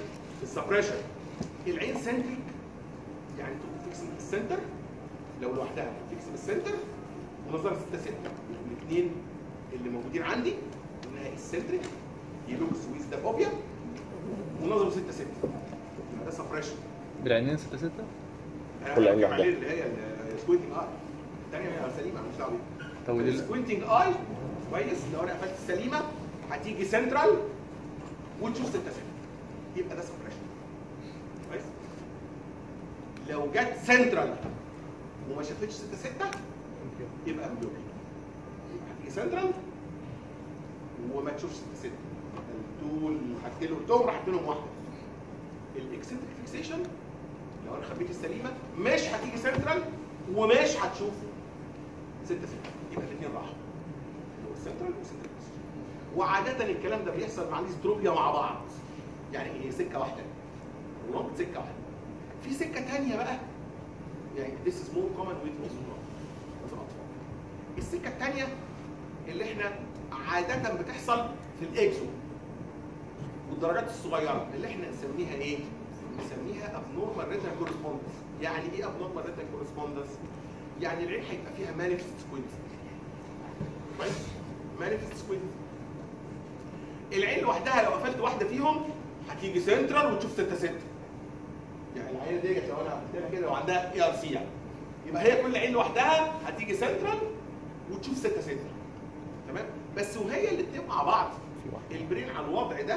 السبريشن العين سنتريك يعني تقوم تكسب السنتر لو لوحدها تكسب السنتر ونظر 6 6 الاثنين اللي موجودين عندي انها السنتريك يلوكس ويز ذا فوبيا ونظر 6 6 يبقى ده سبريشن بالعينين 6 6 انا كل عين بتكلم لوحدها. عليه اللي هي السكوينتنج اي الثانيه سليمه مش دعوه بيها طب ودي السكوينتنج اي كويس لو انا قفلت السليمه هتيجي سنترال وتشوف 6 6 يبقى ده سبريشن كويس لو جت سنترال وما شافتش 6 6 يبقى امبلوكي يبقى هتيجي سنترال وما تشوفش 6 6 التول الحاجتين اللي قلتهم راح لهم واحده الاكسنتريك فيكسيشن لو انا خبيت السليمه مش هتيجي سنترال ومش هتشوف 6 6 يبقى الاثنين راحوا اللي هو السنترال والسنترال وعاده الكلام ده بيحصل مع الاستروبيا مع بعض يعني ايه سكه واحده ولونج سكه واحده في سكه ثانيه بقى يعني this is more common with also في الاطفال السكه الثانيه اللي احنا عاده بتحصل في الاكزو والدرجات الصغيره اللي احنا نسميها ايه؟ نسميها abnormal retinal correspondence يعني ايه abnormal retinal correspondence؟ يعني العين هيبقى فيها manifest squint كويس؟ manifest squint العين لوحدها لو قفلت واحده فيهم هتيجي سنترال وتشوف 6 6 يعني العين ديت لو انا قفلتها كده لو عندها اي ار سي يعني يبقى هي كل عين لوحدها هتيجي سنترال وتشوف 6 6 تمام بس وهي الاثنين مع بعض البرين على الوضع ده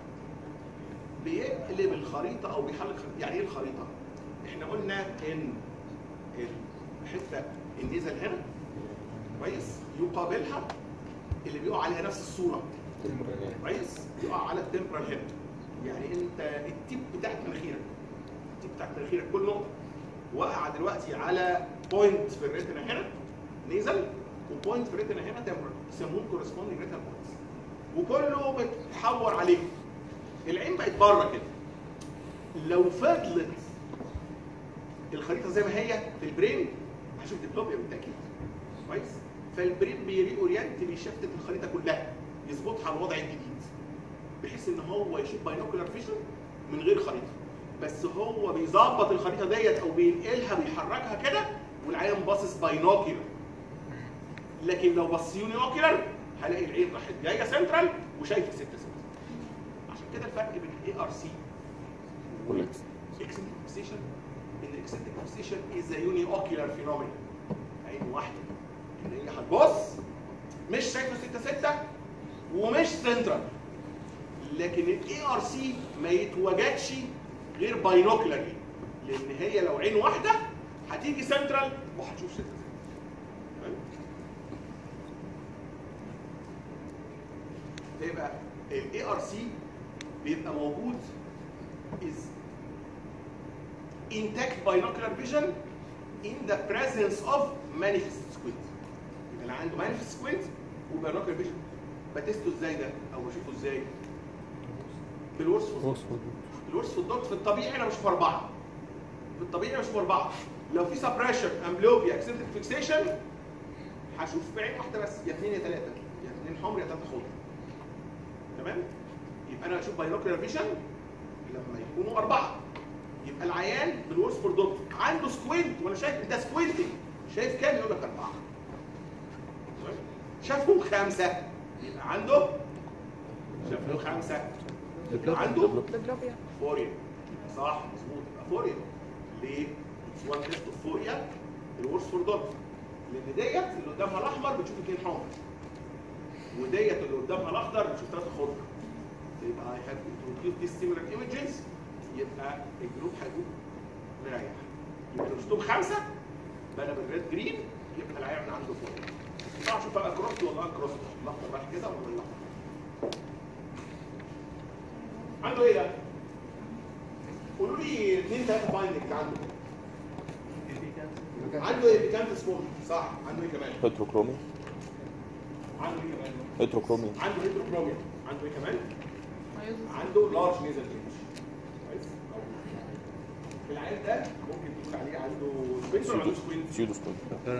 بيقلب الخريطه او بيحل الخريطه يعني ايه الخريطه؟ احنا قلنا ان الحته النزل هنا كويس يقابلها اللي بيقع عليها نفس الصوره كويس يقع على التمبرال هنا يعني انت التيب بتاعت مناخيرك التيب بتاعت مناخيرك كل نقطه وقع دلوقتي على بوينت في الريتنا هنا نزل وبوينت في الريتنا هنا تمبرال يسموهم كورسبوندينج ريتنا بوينتس وكله بتحور عليه العين بقت بره كده لو فضلت الخريطه زي ما هي في البرين هشوف ديبلوبيا بالتاكيد كويس فالبرين بيري اورينت بيشتت الخريطه كلها يظبطها على الوضع الجديد بحيث ان هو يشوف باينوكولار فيجن من غير خريطه بس هو بيظبط الخريطه ديت او بينقلها بيحركها كده والعين باصص باينوكيولار لكن لو بص يوني اوكيولار هلاقي العين راحت جايه سنترال وشايفه 6 6 عشان كده الفرق بين الاي ار سي والإكس. اكسنتريك فيكسيشن ان الاكسنتريك فيكسيشن از يوني اوكيولار فينومينا عين واحده ان هي هتبص مش شايفه 6 6 ومش سنترال لكن الاي ار سي ما يتوجدش غير باينوكلري لان هي لو عين واحده هتيجي سنترال وهتشوف 6 6 تمام؟ يبقى الاي ار سي بيبقى موجود is intact binocular vision in the presence of manifest squint يبقى انا عنده manifest squint وبينوكلر فيجن بتسته ازاي ده او بشوفه ازاي بالوصف وصف الورث في الضغط في الطبيعي انا بشوف اربعه في الطبيعي انا بشوف اربعه لو في سبريشن امبلوبيا اكسنتريك فيكسيشن هشوف بعين واحده بس يا اثنين يا ثلاثه يا اثنين حمر يا ثلاثه خضر تمام يبقى انا اشوف باينوكلر فيجن لما يكونوا اربعه يبقى العيان بالورث في الضغط عنده سكوينت وانا شايف ده سكوينتنج شايف كام يقول لك اربعه تمام؟ شافهم خمسه يبقى عنده شافهم خمسه يبقى عنده فوريا صح مظبوط يبقى فوريا ليه؟ اتس وان تيست اوف فوريا الورس فور دوت لان ديت اللي قدامها الاحمر بتشوف اثنين حمر وديت اللي قدامها الاخضر بتشوف ثلاثه خضر يبقى I have introduced these similar images يبقى الجروب هيكون مريح يبقى لو شفتهم خمسه بقى بالريد جرين يبقى العيان عنده فوريا طبعا شوف بقى كروست ولا ان كروست الاخضر رايح كده ولا الاحمر عنده ايه ده؟ قولوا لي اثنين ثلاثه فايندنج عنده عنده ايه بيكانت سمول صح عنده ايه كمان؟ هيتروكرومي عنده ايه كمان؟ هيتروكرومي عنده هيدروكروميا عنده ايه كمان؟ مايوزس. عنده لارج نيزل رينج كويس؟ أو- العيال ده ممكن تقول عليه عنده سبينس ولا عنده سكوينت؟ سيودو سكوين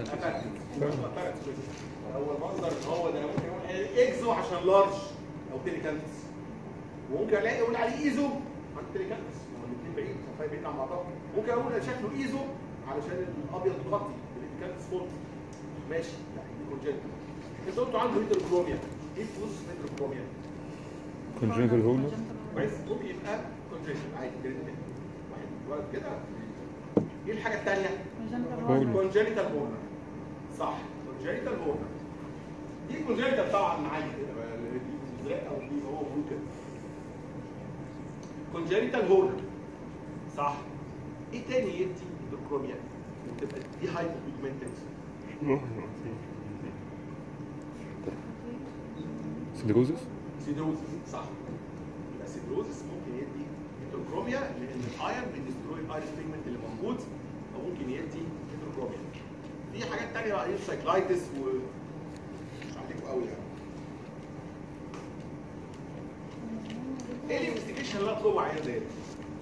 هو المنظر ان هو ده ممكن يقول عليه اكزو عشان لارج او تيليكانتس وممكن الاقي يقول عليه ايزو عندي تيليكالبس هما الاثنين بعيد صفايا بعيد عن بعضها ممكن اقول ده شكله ايزو علشان الابيض مغطي التيليكالبس فوق ماشي لا دي كونجنتال انت قلتوا عنده هيدروكروميا ايه فلوس هيدروكروميا؟ كونجنتال هولر كويس ممكن يبقى كونجنتال عادي جريد واحد ولد كده ايه الحاجه الثانيه؟ هولر كونجنتال هورنر صح كونجنتال هورنر دي كونجنتال طبعا معايا كده بقى، اللي دي ازرق او دي هو موجود كده كونجنتال هورنر صح ايه تاني يدي هيدروكروميا؟ تبقى دي هايبر بيجمنتد سيدروزس سيدروزس صح يبقى سيدروزس ممكن يدي هيدروكروميا لان الايرون بيدستروي الايرس بيجمنت اللي موجود فممكن يدي هيدروكروميا في حاجات تانية بقى ايه سايكلايتس و مش عليكم قوي يعني ايه الانفستيجيشن اللي انا اطلبه عيان زي ده؟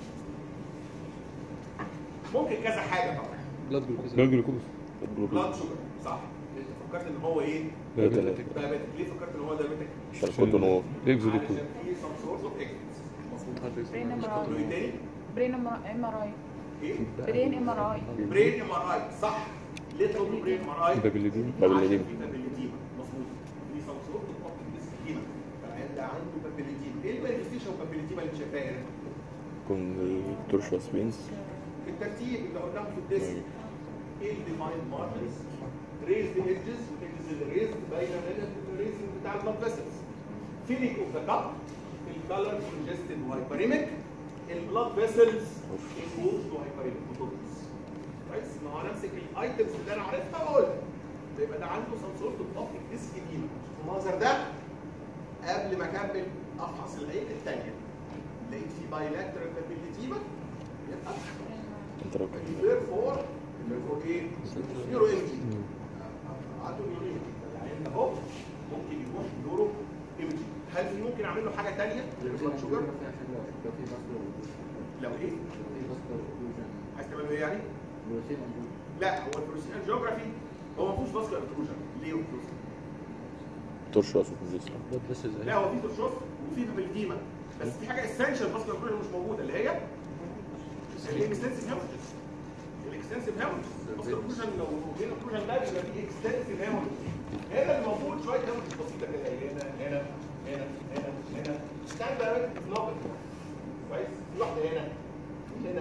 ممكن كذا حاجه طبعا بلاد جلوكوز بلاد جلوكوز بلاد شوجر صح انت فكرت ان هو ايه؟ دايابيتك دايابيتك ليه فكرت ان هو دايابيتك؟ عشان كنت نور اكزو علشان ديكو في سم سورس اوف اكزيتس برين ام ار تقولوا ايه تاني؟ برين ام ار اي ايه؟ برين ام ار اي برين ام ار اي صح ليه تطلب برين ام ار اي؟ بابليدين بابليدين. عشان في بابليديما مظبوط في سم سورس اوف ديسكيما فالعيان ده عنده بابليديما ايه المانيفستيشن اوف بابليديما اللي شايفاها هنا؟ كون تورشوس بينز الترتيب اللي قلناه في الديسك ايه الديفايند ماركرز ريزد ايدجز الايدجز اللي ريزد باينه من الريزنج بتاع البلاد فيسلز فيلينج اوف ذا كاب الكالر كونجستد وهايبريميك البلاد فيسلز انجوز وهايبريميك وتوربس كويس ما هو نمسك الايتمز اللي انا عارفها واقولها يبقى ده عنده سم سورت اوف اوبتيك ديسك ايديما المنظر ده قبل ما اكمل افحص العين الثانيه لقيت في بايلاترال بابيليتيما يبقى انت لو therefore therefore ايه؟ نيورو ايمجي عنده نيورو ايمجي العيان ده اهو ممكن يروح نيورو ايمجي هل في ممكن اعمل له حاجه ثانيه غير البلاد شوجر؟ لو ايه؟ عايز تعمل له ايه يعني؟ لا هو الفلوسين جيوغرافي هو ما فيهوش فاسكولار انتروجن ليه ما فيهوش؟ تورشوس بينز بلاد فيسلز لا هو في ترشوف وفي بابليديما بس في حاجه اسينشال فاسكولار انتروجن مش موجوده اللي هي الاكستنسيف هيموريجز الاكستنسيف هيموريجز الفاسكولار انتروجن لو هنا انتروجن ده بيبقى فيه اكستنسيف هيموريجز هنا اللي موجود شويه هيموريجز بسيطه كده هنا هنا هنا هنا هنا ستاندرد نوبل كويس في واحده هنا هنا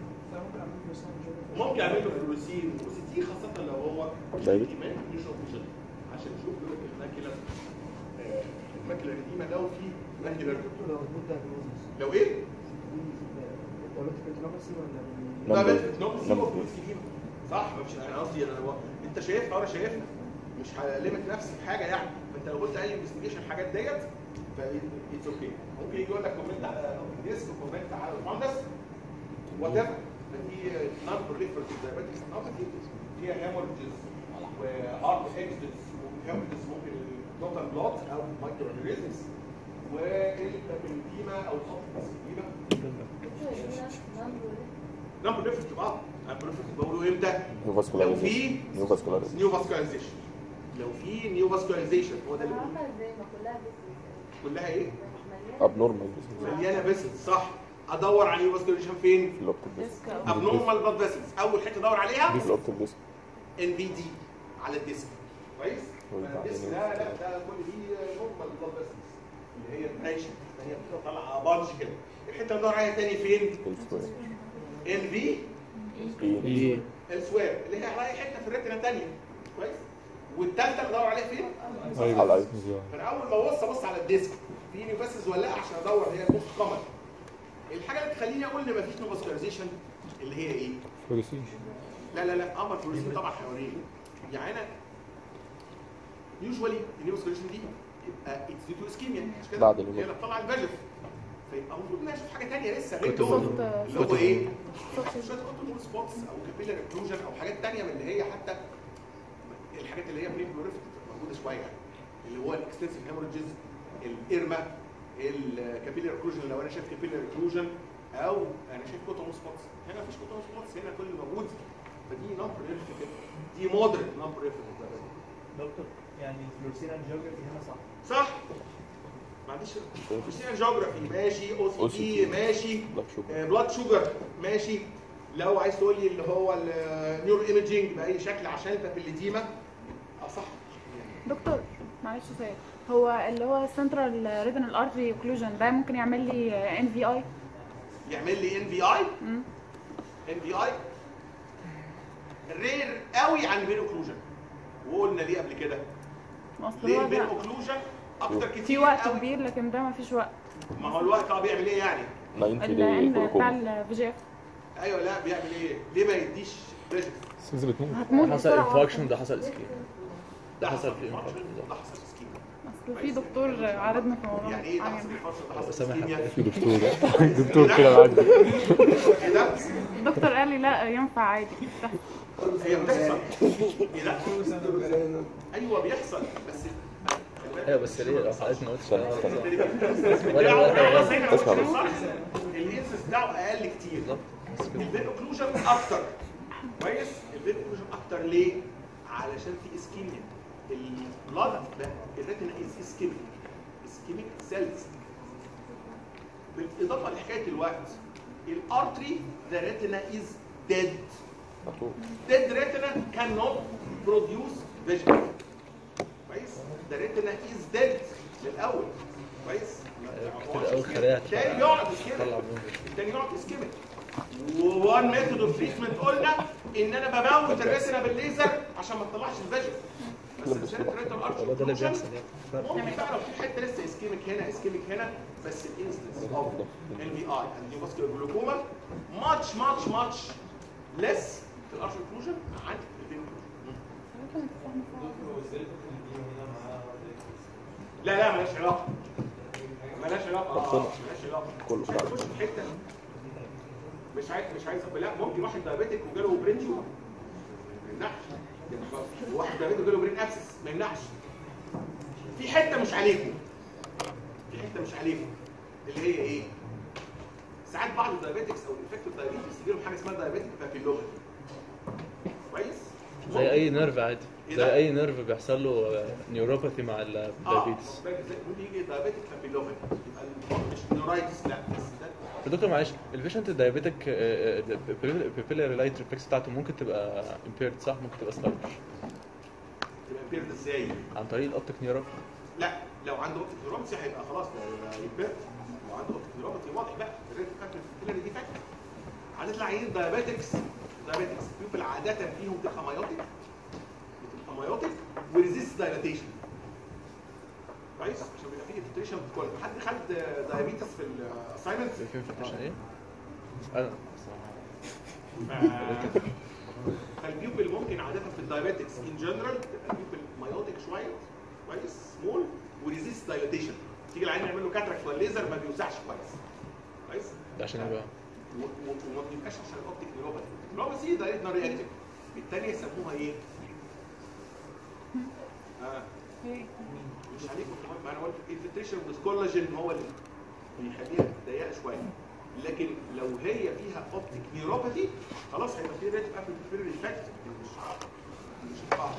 ممكن اعمل له فلوسين فلوسين خاصه لو هو دايركت. احتمال يشرب فلوسين عشان نشوف له الماكيلر آه، الماكيلر دي لو في ماكيلر لو المود ده لو ايه؟ دايبيتك ريتينوباثي ولا لا نمبر بس نوم نمبر. سوبر فلوس كتير صح مش انا قصدي انا هو انت شايفها وانا شايفها مش هلمت نفسي في حاجه يعني فانت لو قلت اي انفستيجيشن الحاجات ديت ف اتس اوكي ممكن يجي يقول لك كومنت على ديسك وكومنت على الفاندس وات ايفر فدي نون بروليفرتيف دايابيتكس نوباثي فيها هيموريجز وهارت اكسيدنس وهيموريجز ممكن توتال بلوت او مايكرو اورجانيزمز والبابيلوتيما او الصفر نون بروليفرتيف اه نون بروليفرتيف بقوله امتى؟ نيو لو فاسكولار في نيو فاسكولار نيو فاسكولايزيشن لو في نيو فاسكولايزيشن هو ده اللي بقوله. عامله ازاي ما كلها بس كلها ايه؟ اب نورمال مليانه فيسلز صح ادور على نيو فاسكولايزيشن فين؟ في الاوبتيك ديسك ديسك أو- ابنورمال بلاد فيسلز اول حته ادور عليها في الاوبتيك ديسك ان في دي على الديسك كويس؟ وبعدين الديسك ده لا ده كل دي نورمال بلاد فيسلز اللي هي برانش هي بتبقى طالعه بانش كده الحته اللي ادور عليها تاني فين؟ السكوير ان في اي السواب اللي هي على حته في الريتنا الثانيه كويس؟ والثالثه اللي ادور عليها فين؟ ايوه على فانا اول ما ابص ابص على الديسك في نيوفاسز ولا لا عشان ادور هي النص قمر الحاجه اللي تخليني اقول ان مفيش نوفاسكولاريزيشن اللي هي ايه؟ فلوسين لا لا لا قمر فلوسين طبعا حيوانيه يعني انا يوجوالي النيوفاسكولاريزيشن دي يبقى اتس ديو تو اسكيميا مش كده؟ بعد هي الهبوط. اللي بتطلع الفيجف فيبقى المفروض ان انا اشوف حاجه ثانيه لسه غير كنت دول صوت- اللي هو صوت- ايه؟ شويه كنترول سبوتس او كابيلر اكلوجن او حاجات ثانيه من اللي هي حتى الحاجات اللي هي بري بلوريفت موجوده شويه يعني اللي هو الاكستنسيف هيموريجز الايرما الكابيلر اكلوجن لو انا شايف كابيلر اكلوجن او انا شايف كوتون سبوتس هنا مفيش كوتون سبوتس هنا كل اللي موجود فدي نون بريفت دي مودريت نون بريفت دكتور يعني فلورسين انجيوجرافي هنا صح صح ما عنديش كريستيان جيوغرافي ماشي او سي تي ماشي بلاك شوجر بلاد شوجر ماشي لو عايز تقول لي اللي هو النيورو ايمجنج باي شكل عشان البابيليديما اه صح دكتور معلش سؤال هو اللي هو السنترال ريتنال ارتري اوكلوجن ده ممكن يعمل لي ان في اي يعمل لي ان في اي ان في اي رير قوي عن البين اوكلوجن وقلنا ليه قبل كده اصل ليه هو البين ده اوكلوجن اكتر في كتير وقت قوي كبير لكن ده ما فيش وقت ما هو الوقت اه بيعمل ايه يعني 90 دي الان بتاع جلوكوما الفي جي اف ايوه لا بيعمل ايه ليه ما يديش بريشر السنسة بتموت هتموت حصل بسرعه انفاكشن ده حصل اسكيب ده حصل حصل في infarction، infarction. ده حصل سكيما اصل في دكتور عارضنا في الموضوع يعني ايه ده عجبني. حصل infarction، ده حصل سامح سكيميا في دكتور دكتور كده معدي ايه ده الدكتور قال لي لا ينفع عادي هي بتحصل ايه ده ايوه بيحصل بس ايوه بس ليه لو حضرتك ما قلتش استنى استنى بتاعه اسمع بس. الانسس بتاعه اقل كتير البين اوكلوجن اكتر كويس البين اوكلوجن اكتر ليه؟ علشان في اسكيميا البلاد ده الريتنا از اسكيميك اسكيميك سيلز بالاضافه لحكايه الوقت الارتري ذا ريتنا از ديد مقطوع dead retina cannot produce vision كويس the retina is dead للاول كويس كتير قوي خلايا التاني يقعد طلع اسكيميك منه التاني يقعد اسكيميك ووان ميثود اوف تريتمنت قلنا ان انا بموت الريتنا بالليزر عشان ما تطلعش الفيجن بس رساله ريتنا هو ده اللي بيحصل يعني ممكن بقى لو في حته لسه اسكيميك هنا اسكيميك هنا بس الانستنس اوف ال في اي اند نيوفاسكولار جلوكوما ماتش ماتش ماتش ليس في الارش اوكلوجن عن الفين لا لا مالهاش علاقه مالهاش علاقه اه ربنا. مالهاش علاقه كله مش عايز اخش في حته مش عايز مش عايز لا ممكن واحد دايابيتك وجاله برين تيومر ما يمنعش واحد دايابيتك وجاله برين ابسس ما يمنعش في حته مش عليكم في حته مش عليكم اللي هي ايه؟ ساعات بعض الدايابيتكس او الانفكتيف دايابيتكس يجي لهم حاجه اسمها دايابيتك بابيلوما كويس؟ زي اي نيرف عادي إيه زي ده؟ اي نيرف بيحصل له نيوروباثي مع اه الدايابيتس ممكن يجي دايابيتك بابيلوما يبقى الموضوع مش نورايتس لا بس ده دكتور معلش البيشنت الدايابيتك بيبيلاري لايت ريفلكس بتاعته ممكن تبقى امبيرد صح ممكن تبقى سلايدر تبقى امبيرد ازاي؟ عن طريق الاوبتيك نيوروباثي لا لو عنده اوبتيك نيوروباثي هيبقى خلاص يبقى لو عنده اوبتيك نيوروباثي واضح بقى الريت فاكتور الفيلر دي فاكتور عادة العيانين دايابيتكس دايابيتكس بيبقى عادة فيهم بتبقى مايوتيك بتبقى مايوتيك وريزيست دايلاتيشن كويس عشان بيبقى فيه انفلتريشن كل حد خد دايابيتس في الاساينمنت في انفكشن ايه؟ انا فالبيوبل ممكن عادة في الدايابيتكس ان جنرال تبقى البيوبل مايوتيك شوية كويس سمول وريزيست دايلاتيشن تيجي العيان يعمل له كاتراكت ولا ليزر ما بيوسعش كويس كويس ده عشان يبقى و- و- وما بيبقاش عشان الاوبتيك نيوروباثي النيوروباثي ده ريتنا رياكتيف الثانيه يسموها ايه؟ اه مش عليكم كمان ما انا قلت الفلتريشن والكولاجين هو اللي بيخليها ضيقه شويه لكن لو هي فيها اوبتيك نيوروباثي خلاص هيبقى في ريت ابل فيري افكت مش مش القاعده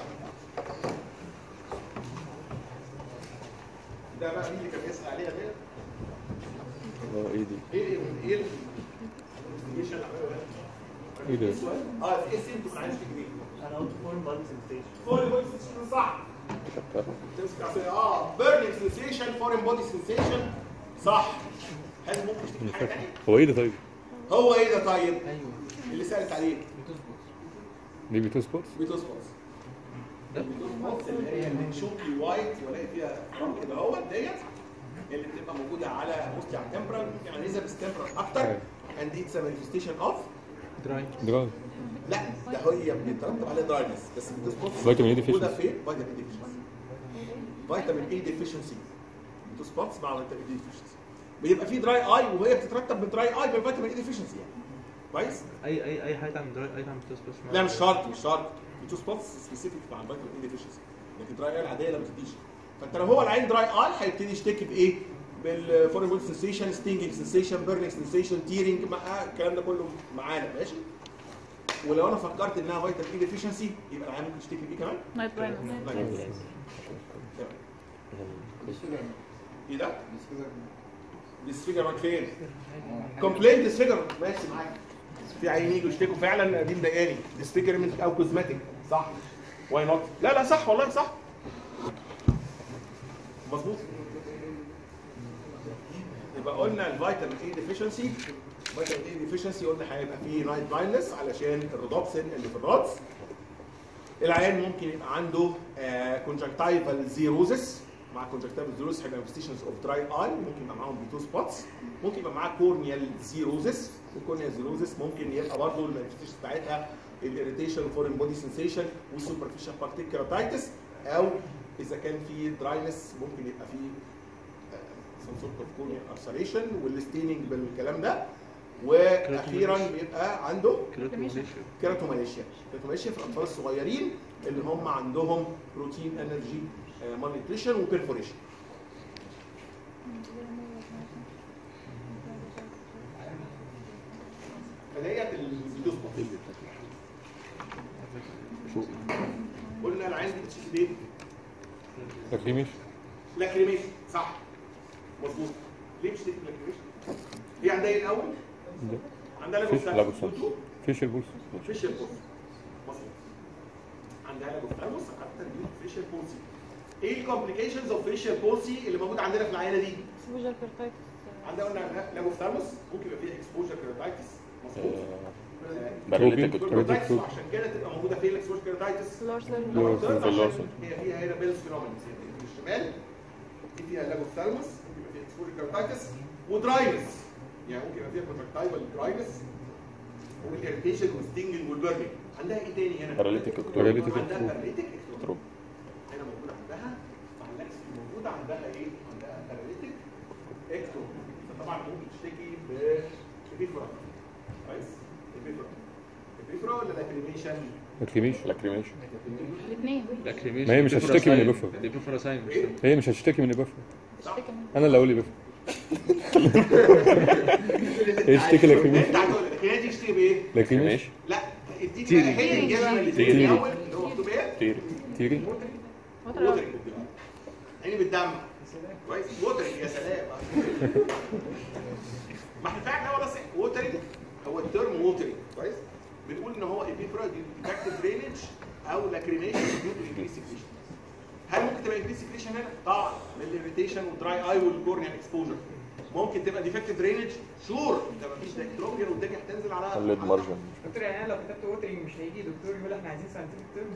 ده بقى مين اللي كان بيسال عليها دي؟ اه ايه دي ايه ايه ايه ال- ايه ايه ده؟ السؤال؟ اه ايه السيمتوم عايز تجري؟ انا قلت فورم بادي سنسيشن فورين بودي سنسيشن صح تمسك عصايه اه بيرنينج سنسيشن فورين بودي سنسيشن صح هل ممكن تشتكي من حاجه ثانيه؟ هو ايه ده طيب؟ هو ايه ده طيب؟ ايوه اللي سالت عليه دي بيتو سبورتس؟ بيتوسبوتس البيتوسبوتس اللي هي الشوكي وايت ولاقي فيها خرم كده اهوت ديت اللي بتبقى موجوده على موستي على التمبرال يعني ريزرفس تمبرال اكتر اند اتس مانيفستيشن اوف دراي دراي لا ده هي بيترتب عليه دراينس بس البيتوسبوتس فيتامين اي موجوده deficiency. فين؟ فيتامين اي ديفيشنسي فيتامين اي ديفيشنسي بيتوسبوتس مع فيتامين اي ديفيشنسي بيبقى في دراي اي وهي بتترتب بدراي اي بالفيتامين اي ديفيشنسي يعني كويس؟ اي اي اي حاجه تعمل دراي اي تعمل بتسبس لا مش شرط مش شرط بيتو سبوتس سبيسيفيك مع الفيتامين اي ديفيشنسي لكن دراي اي العاديه لا ما تديش فانت لو هو العين دراي اي هيبتدي يشتكي بايه؟ بالفورين بول سنسيشن ستينجينج سنسيشن بيرنينج سنسيشن تيرنج مع الكلام ده كله معانا ماشي؟ ولو انا فكرت انها فيتامين اي ديفيشنسي يبقى العين ممكن يشتكي بيه كمان نايت براين لا، تمام. ايه ده؟ ديسفيجرمنت فين؟ كومبلين ديسفيجرمنت ماشي معاك في عيانين يجوا يشتكوا فعلا دي مضايقاني ديسفيجرمنت او كوزماتيك صح واي نوت لا لا صح والله صح مظبوط يبقى قلنا الفيتامين اي ديفيشنسي فيتامين اي ديفيشنسي قلنا هيبقى فيه نايت بلايندنس علشان الرودوبسين اللي في الرادس العيان ممكن يبقى عنده كونجكتايفال زيروزس مع كونجكتايفال زيروزس هيبقى انفستيشنز اوف دراي اي ممكن يبقى معاهم بي 2 سبوتس ممكن يبقى معاه كورنيال زيروزس الكورنيال زيروزس ممكن يبقى برضه المانيفستيشنز بتاعتها الاريتيشن فورين بودي سنسيشن والسوبرفيشال بارتيك كيراتايتس او اذا كان في دراينس ممكن يبقى في سم سورت اوف كورنيال ارسريشن والستيننج بالكلام ده واخيرا بيبقى عنده كيراتوماليشيا كيراتوماليشيا في الاطفال الصغيرين اللي هم عندهم بروتين انرجي مالنيوتريشن وبيرفوريشن فديت الفيديوز قلنا العين دي بتشتكي ليه؟ تكريميش لاكريميشن صح مظبوط ليه بتشتكي لاكريميشن؟ هي عندها ايه الاول؟ عندها فيش لاجوستاس لاجوستاس فيش البوس فيشل بوسي مظبوط عندها لاجوستاس حتى دي فيشل بوسي ايه الكومبليكيشنز اوف فيشل بوسي اللي موجود عندنا في العينه دي؟ اكسبوجر كيرتايتس عندنا قلنا لاجوستاس ممكن يبقى فيها اكسبوجر كيراتايتس مظبوط باراليتيك كيراتايتس عشان كده تبقى موجوده فين الاكسبوجر كيراتايتس؟ لورسل لورسل في اللورسل. هي فيها هنا بيلز فينومينز في الشمال دي فيها لاجوثالموس يبقى فيها اكسبوجر كيراتايتس ودراينس يعني ممكن يبقى فيها كونتراكتايفال دراينس والاريتيشن والستينجنج والبيرنينج عندها ايه تاني هنا؟ باراليتيك اكتوبر باراليتيك عندها اكتوبر. باراليتيك اكتوبر هنا موجود عندها مع اللاكس موجوده عندها ايه؟ عندها باراليتيك اكتوبر فطبعا ممكن تشتكي بإبيفرا كويس؟ إبيفرا إبيفرا ولا لاكريميشن؟ تكريميش لاكريميشن الاثنين لاكريميشن ما هي مش هتشتكي من البفر. دي بفرساين مش هي مش هتشتكي من البفر بتشتكي من انا اللي اقول لي بفر هي تشتكي لاكريميش انت هتقول لك هي دي تشتكي بايه؟ لاكريميش لا اديني تيري. بقى هي الاجابه اللي تيري. تيجي الاول اللي هو مكتوب ايه؟ كتير تيري وتر ووترنج عيني بالدم كويس ووترنج يا سلام ما احنا فعلا هو بس ووترنج هو الترم ووترنج كويس بنقول ان هو ايبيفرا ديفكتيف درينج او لاكريميشن ديو تو انكريس سكريشن هل ممكن تبقى انكريس سكريشن هنا؟ طبعا من الاريتيشن والدراي اي والكورنيال اكسبوجر ممكن تبقى ديفكتيف درينج شور انت مفيش دايكتروبيا والدنيا هتنزل على الليد مارجن دكتور يعني انا لو كتبت ووترنج مش هيجي دكتور يقول احنا عايزين ساينتفك تيرمز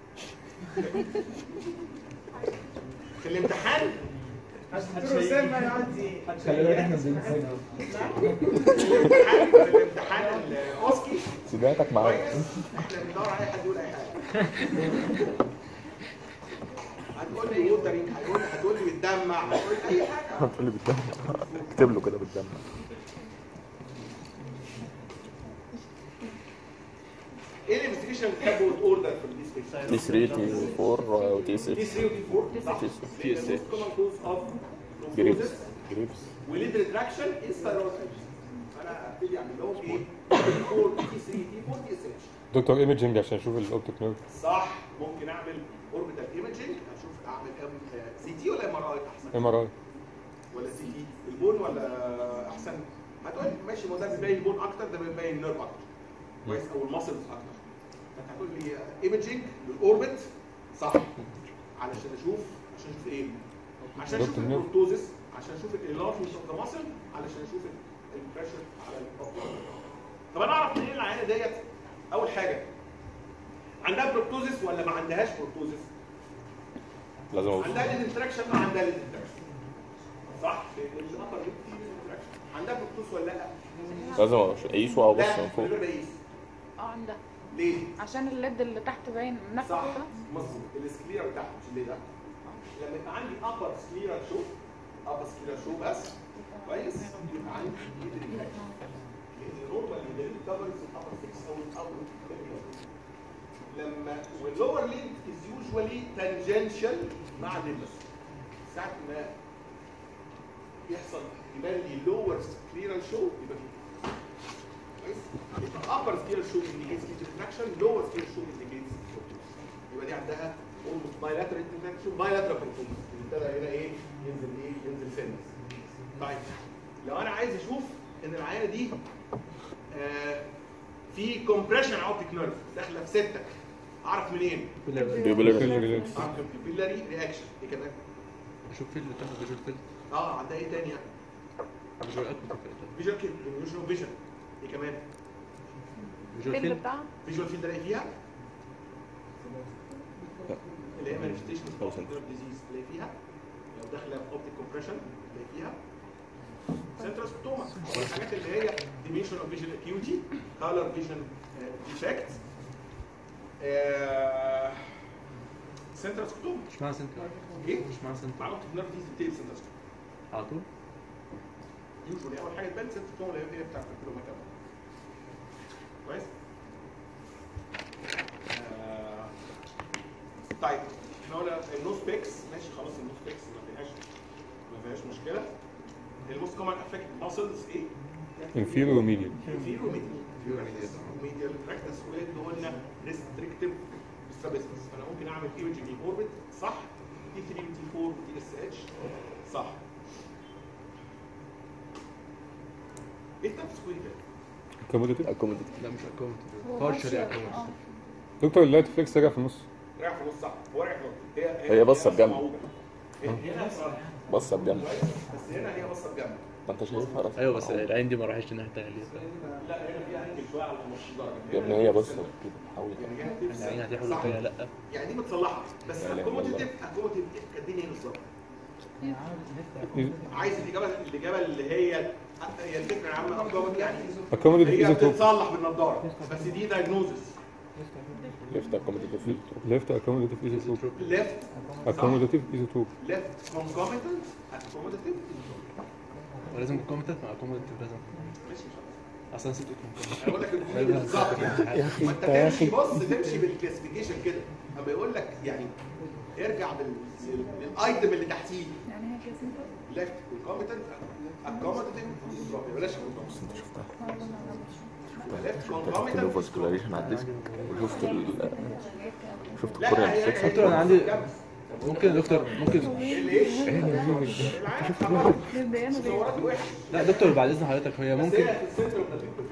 في الامتحان دكتور اسامه ما يقعد ي- خلي بالك احنا بنسجل الامتحان في الامتحان الاوسكي سمعتك معايا كويس احنا بندور على اي حد يقول اي حاجه هتقول لي ووترنج هتقول لي هتقول لي بتدمع هتقول لي اي حاجه هتقول لي بالدم اكتب له كده بالدم ايه الانفستيجيشن اللي بتحبه وتوردر في الديسبيكس تي 3 تي 4 وتي 6 تي 3 وتي 4 صح تي 6 كومن كوز اوف جريبس جريبس وليد ريتراكشن از ثايرويد انا ابتدي اعمل لهم ايه؟ تي 4 تي 3 تي 4 تي اس اتش دكتور ايمجنج عشان اشوف الاوبتيك نيرف صح ممكن اعمل اوربيتال ايمجنج اشوف اعمل سي تي ولا ام ار اي احسن ام ار اي ولا سي تي البون ولا احسن هتقول لي ماشي ما ده بيبين البون اكتر ده بيبين النيرف اكتر كويس او الماسلز اكتر فانت هتقول لي ايمجنج للاوربت صح علشان اشوف عشان اشوف ايه عشان اشوف دكتور نيرف. البروتوزس عشان اشوف الانلارجمنت اوف ذا ماسل علشان اشوف البريشر على الأوبتيك. طب انا اعرف منين العينه ديت اول حاجه عندها بروتوزس ولا ما عندهاش بروتوزس لازم اوصل عندها ليد انتراكشن ما عندها ليد انتراكشن صح لان الابر ليد فيه ليد انتراكشن عندها بروتوز ولا لا لازم اقيسه او ابص لا من من فوق غير ما اقيس اه عندها ليه عشان الليد اللي تحت باين نفسه صح كده مظبوط السكليرا بتاعته مش اللي ده لما يبقى عندي ابر سكليرا شو ابر سكليرا شو بس كويس يبقى عندي ليد انتراكشن لان النورمال الليد كفرز الابر 6 او الابر لما واللور ليد از يوجوالي تانجنشال مع الليمبس ساعه ما يحصل يبان لي لور سكليرال شو يبقى في كويس يبقى upper scale show indicates lead retraction lower scale show indicates protuberance يبقى دي عندها almost bilateral retraction bilateral protuberance ابتدى هنا ايه ينزل ايه ينزل سنس طيب لو انا عايز اشوف ان العينه دي آه في كومبريشن اوبتيك نيرف داخله في ستك اعرف منين؟ بيبلر اعرف بيبيلاري رياكشن ايه كمان؟ اشوف فيلد تاخد فيجوال فيلد اه عندها ايه تاني؟ فيجوال اكتر فيجوال كيد فيجوال فيجن ايه كمان؟ فيجوال الفيلد فيلد بتاعها فيجوال فيلد الاقي فيها؟ اللي هي مانيفستيشن اوف ديزيز تلاقي فيها لو داخله في اوبتيك كومبريشن تلاقي فيها سنترال سبتوما الحاجات اللي هي ديميشن اوف فيجن اكيوتي كالر فيجن ديفكت سنترال سبتوما مش معنى سنتر ايه؟ مش معنى سنتر مع اوبتيك نيرف ديزيز بتبتدي سنترال سبتوما على طول يوجوالي اول حاجه تبان سنترال سبتوما اللي هي بتاعت الكيلومتر كويس؟ آه، طيب احنا قلنا النو سبيكس ماشي خلاص النو سبيكس ما فيهاش ما فيهاش مشكله الموست كومن افكت ماسلز ايه؟ inferior وميديال inferior medial medial rectus واللي قلنا restrictive strabismus فانا ممكن اعمل ايمجنج اوربت صح تي 3 وتي 4 وتي اس اتش صح ايه التابس كوين ده؟ accommodative اكوموديتيف لا مش اكونت هو بارشلي partial، اكونت اه. دكتور اللايت فليكس راجع في النص رايح في نص صح هو رايح في نص هي بصة نفسها بجنب. معوجة. هنا بصة- بصه بجنب بس هنا هي بصه بجنب ما انت شايفها اصلا ايوه بس العين دي ما راحتش الناحيه التانيه لا هنا فيها انجل شويه على 15 درجه يا ابني هي بصه كده حاول يعني هنا بتبقى- العين هتحاول صح. التانيه لا يعني دي متصلحه بس لا إله إلا اكوموديتيف اكوموديتيف اديني ايه بالظبط Is- عايز الاجابه الاجابه اللي هي هي الفكره العامه اكوموديتيف يعني accommodative هي isotope بتتصلح بالنضاره بس دي دايجنوزس ليفت اكوموديتيف left accommodative isotope ليفت accommodative isotope ليفت كونكوميتنت اكوموديتيف ولازم كومنتات مع كومنتات لازم ماشي خلاص اصلا نسيت انا بقول لك الجمله بالظبط يعني يا اخي ما انت انت يا تمشي اخي بص تمشي بالكلاسيفيكيشن كده اما يقول لك يعني ارجع بال- للايتم اللي تحتيه يعني هي كده سنتر ليفت كونكوميتنت اكوموديتيف بلاش بس انت شفتها ليفت شفت كونكوميتنت الفاسكولاريشن على الديسك وشفت ال شفت لا الكوريان هي فليكس دكتور انا عندي ممكن يا دكتور ممكن ليش؟ العيال خبرت ليه انا ليه صورات وحش لا دكتور بعد اذن حضرتك هي بس ممكن هي في السنتر بتاعتك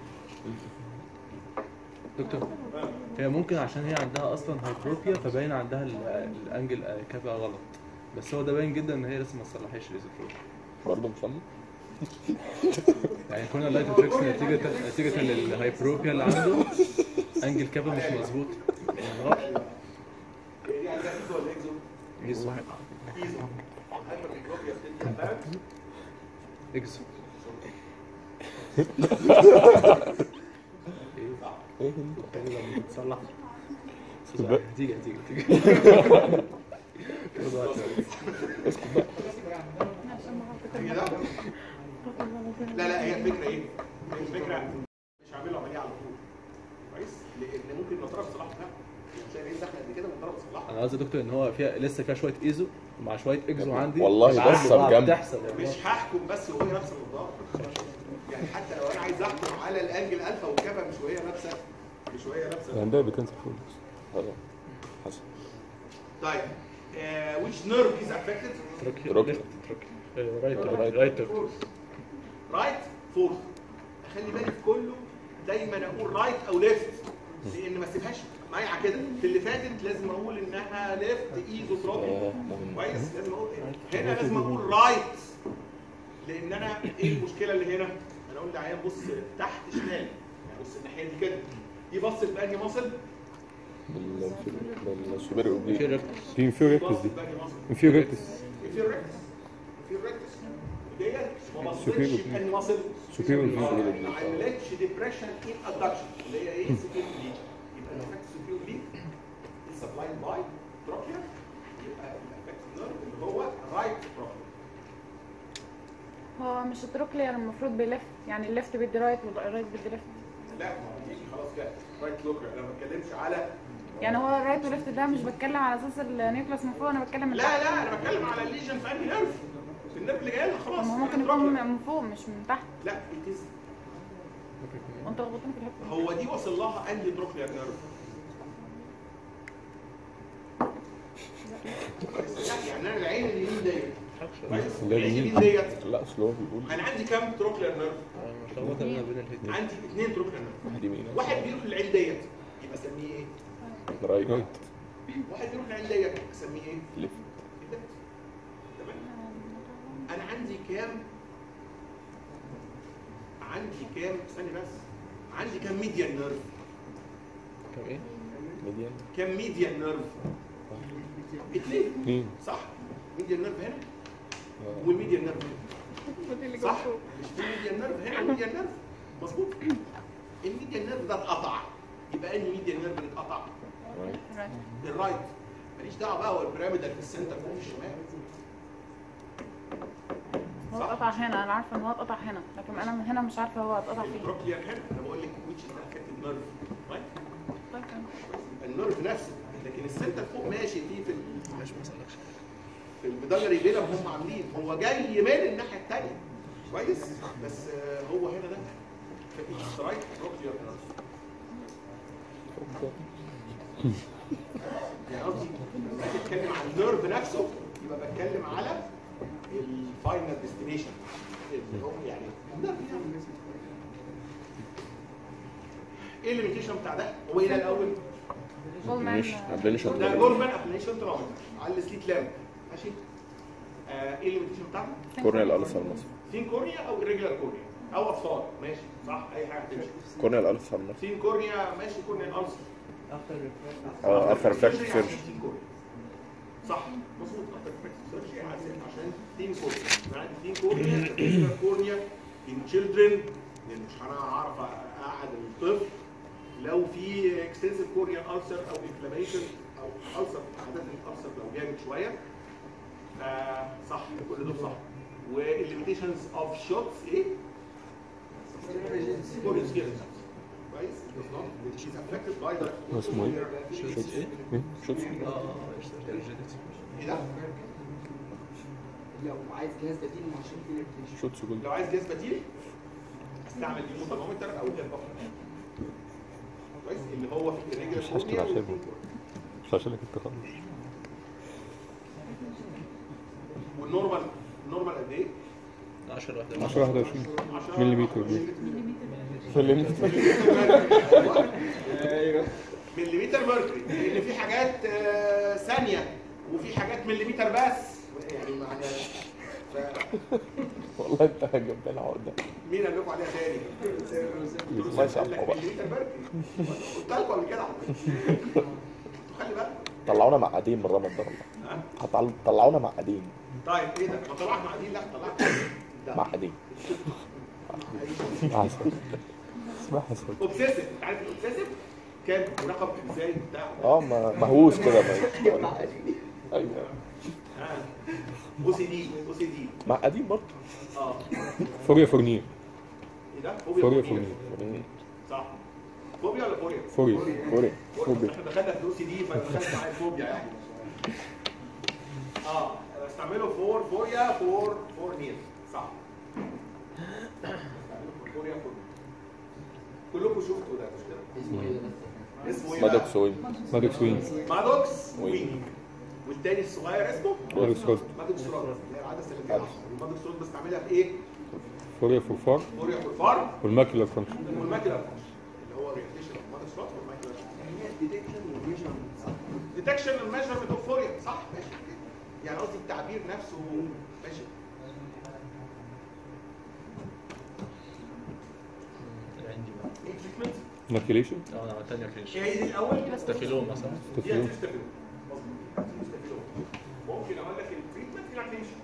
دكتور هي ممكن عشان هي عندها اصلا هايبروبيا فباين عندها ال- الانجل كابا غلط بس هو ده باين جدا ان هي لسه ما صلحتش الايزوتروب برضه مصلي يعني كنا اللايت ريفلكس نتيجه نتيجه للهايبروبيا اللي عنده انجل كابا مش مظبوط دي عندها ايزو ولا اكزو؟ اكزو ايزو هايبر ميكروبيا بتدي ابارت اكزو ايه تصلح هتيجي هتيجي هتيجي خد وقت. عشان ما اعرف هي ده؟ لا لا هي الفكره ايه؟ هي الفكره مش هعمله عمليه على طول كويس؟ لان ممكن النضاره تصلحها لا تلاقي ايه داخله قد كده والنضاره تصلحها انا قصدي يا دكتور ان هو فيها لسه فيها شويه ايزو مع شويه اكزو عندي والله بيتعاملوا بصة بعض. بجنب. بتحصل والله. مش هحكم بس وهي نفس النضاره يعني حتى لو انا عايز احكم على الانجل الفا والكابا مش وهي نفسها مش وهي نفسها عندها بكانسر فولس خلاص حصل طيب uh, which nerve is affected تروكي تروكي. ليفت تروكي آه، رايت رايت رايت تروكي. رايت فورث خلي بالي في كله دايما اقول رايت او ليفت لان ما اسيبهاش مايعه كده في اللي فاتت لازم اقول انها ليفت ايزوتروبيك كويس لازم اقول هنا لازم اقول رايت لان انا ايه المشكله اللي هنا انا اقول للعيان بص تحت شمال يعني بص الناحيه دي كده دي بصت بانهي مصل بالسوبر اوبليك في ريفت دي inferior rectus بصت دي بانهي مصل inferior rectus inferior rectus inferior rectus ديت ما بصتش Superior. بانهي مصل superior ما rectus عملتش ديبريشن ان ادكشن اللي هي ايه سوبير ليك يبقى الافكت سوبير ليك سبلايد باي تروكيا يبقى الافكت نيرف اللي هو رايت تروكيا هو مش التروكلير المفروض بيلف يعني الليفت بيدي رايت والرايت بيدي ليفت لا ما هو يجي خلاص كده رايت لوكر انا ما بتكلمش على يعني هو الرايت والليفت ده مش بتكلم على اساس النيوكلاس من فوق انا بتكلم من لا تحت لا انا بتكلم على الليجن في انهي نيرف في النيرف اللي جاي لها خلاص طب ما هو ممكن رايت يكون لوكر. من فوق مش من تحت لا it is وانت لخبطتني في الحته دي. هو دي وصل لها انهي تروكلير نيرف لا يعني انا العين اليمين ديت كويس ده العين جميل. اليمين ديت لا اصل هو بيقول انا عندي كام تروكلير نيرف؟ أنا متلخبطه بينا بين الاثنين عندي اثنين تروكلير نيرف واحد يمين واحد بيروح للعين ديت يبقى اسميه ايه؟ رايت رايت واحد بيروح للعين ديت اسميه ايه؟ ليفت ليفت. تمام انا عندي كام عندي كام استني بس عندي كام ميديان نيرف كم ايه؟ ميديان كام ميديان نيرف اثنين اثنين صح ميديان نيرف هنا آه. والميديان نيرف هنا صح مش في ميديان نيرف هنا ميديان نيرف مظبوط الميديان نيرف ده اتقطع يبقى انهي ميديان نيرف اللي اتقطع رايت الرايت ماليش دعوه بقى هو البيراميدال في السنتر فوق في الشمال هو اتقطع هنا انا عارفه ان هو اتقطع هنا لكن انا من هنا مش عارفه هو اتقطع فين البروكلير هنا انا بقول لك which is the affected nerve right طيب تمام. النيرف نفسه لكن السنتر فوق ماشي فيه في ال- ماشي ما اسالكش في المدلري بينا هم عاملين هو جاي من الناحيه الثانيه كويس بس آه، هو هنا ده رايت بروكلير نيرف يعني قصدي لما أجي اتكلم عن النيرف نفسه يبقى بتكلم على الفاينل ديستنيشن اللي هو يعني النيرف يعني. ايه الليميتيشن بتاع ده؟ هو ايه ده الاول؟ جولمان مش ابليشن ده جورمان ابليشن ترامتر على السليت لامب ماشي؟ آه ايه الليميتيشن بتاعته؟ كورنيال الفا المصري سين كورنيا او irregular كورنيا او اطفال ماشي صح اي حاجه هتمشي كورنيال الفا المصري سين كورنيا ماشي كورنيا الالسر اه الفا ريفلكت عشان سيرج تين كورنيا. صح مظبوط after reflective surgery عشان عشان تين كورنيا أنا عندي تين كورنيا irregular كورنيا in children لان مش هعرف اقعد الطفل لو في اكستنسيف كورنيا السر او انفلاميشن او السر عاده الالسر لو جامد شويه آه صح كل دول صح والليميتيشنز اوف شوتس ايه؟ كورنيا سكيرز كويس does not which is affected by the اسمه ايه؟ شوت ايه؟ ايه؟ شوت اه اه ريجيديتي ايه ده؟ لو عايز جهاز بديل عشان في ليميتيشن شوت سجول لو عايز جهاز بديل استعمل الموتومتر او الهيربوفر كويس اللي هو في الرجل مش هشتغل عشانهم. مش عشان كنت خالص والنورمال النورمال قد ايه؟ 10 واحده 10 21 مليمتر مليمتر مليمتر ميركوري لان في حاجات آه، ثانيه وفي حاجات مليمتر بس يعني معنى ف... والله انت جبت لنا عقده مين قال لكم عليها تاني؟ ما يصح قال لك بقى. مليمتر ميركوري قلت لكم قبل كده على فكرة. انتوا خلي بالك طلعونا معقدين من رمضان ده والله ها؟ هطل- طلعونا معقدين طيب ايه ده؟ ما طلعت مع دي لا طلعت لا معقدين عسل اسمها حسن اوبسيسيف انت عارف الاوبسيسيف كان رقم ازاي بتاع اه ما- مهووس كده ما- ايوه او سي دي او سي دي معقدين برضه اه فوريا فورنير ايه ده؟ فوريا فوبيا فورنير صح فوبيا ولا فوريا؟ فوريا كوري فوبيا احنا دخلنا في الاو سي دي فدخلت معايا فوبيا يعني اه بستعمله فور فوريا فور فور نير صح بستعمله فور فوريا فور كلكم شفتوا ده مش كده؟ اسمه ايه ده بس؟ اسمه ايه بقى؟ مادوكس وين مادوكس وين مادوكس وينج. وينج والتاني الصغير اسمه مادوكس روز مادوكس روز اللي هي العدسه اللي فيها المادوكس روز بستعملها في ايه؟ فوريا فور فار فوريا فور فار والماكيولار فانكشن والماكيولار اللي هو ريفليشن اوف مادوكس روز والماكيولار هي الديتكشن والميجرمنت صح؟ ديتكشن الميجرمنت اوف فوريا صح ماشي يعني قصدي التعبير نفسه ماشي عندي بقى ايه تريتمنت؟ ماكيوليشن اه انا عملت تانية فيش ايه دي الاول؟ ستافيلوم مثلا دي تفيلوم هتستفيدوا. مظبوط. هتستفيدوا. ممكن اقول لك التريتمنت ريلاكسيشن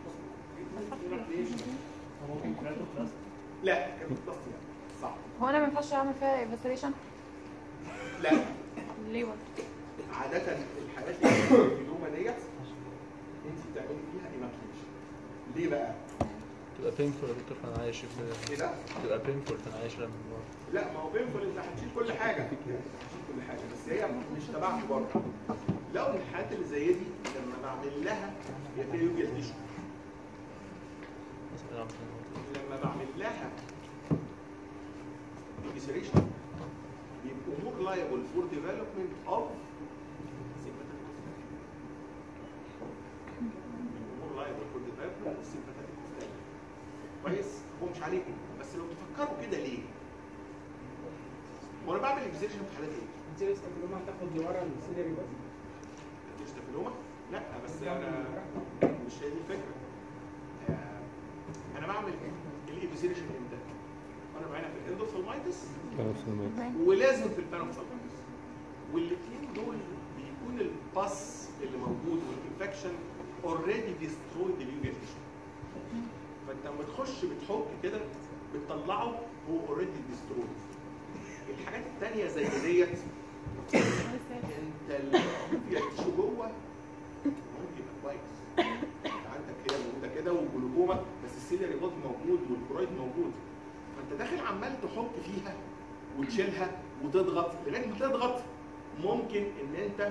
لا كانت بلس يعني صح هو انا ما ينفعش اعمل فيها ايفاستريشن لا ليه برضه؟ عادة الحالات اللي في اليوم ديت انت بتعملي فيها ايماكيوليشن ليه بقى؟ تبقى بينفول يا دكتور فانا عايش في ايه ده؟ تبقى بينفول فانا عايش لما لا ما هو بينفل انت هتشيل كل حاجة هتشيل كل حاجة بس هي مش تبعك برضه لو الحالات اللي زي دي لما بعمل لها هي فيها يوجيال تيشو مثلا أعمل كده. لما بعمل لها evisceration بيبقوا more liable for development of sympathetic nerve. بيبقوا more liable for development عليكم بس لو تفكروا كده ليه؟ وانا بعمل اكزيشن في حالات ايه؟ انت لسه في الجمعه تاخد لورا السيلري بس الاستافيلوما؟ لا بس انا مش هي دي الفكره. آه، انا بعمل الايبيزيشن امتى؟ وانا معانا في الاندوفالمايتس ولازم في البانوفالمايتس والاثنين دول بيكون الباس اللي موجود والانفكشن اوريدي ديسترويد اليوجن فانت لما تخش بتحك كده بتطلعه هو اوريدي ديسترويد الحاجات التانية زي ديت انت التيشو جوه ممكن يبقى كويس انت عندك هي موجوده كده والجلوكوما بس السيلياري بودي موجود والكرويد موجود فانت داخل عمال تحك فيها وتشيلها وتضغط لغايه ما تضغط ممكن ان انت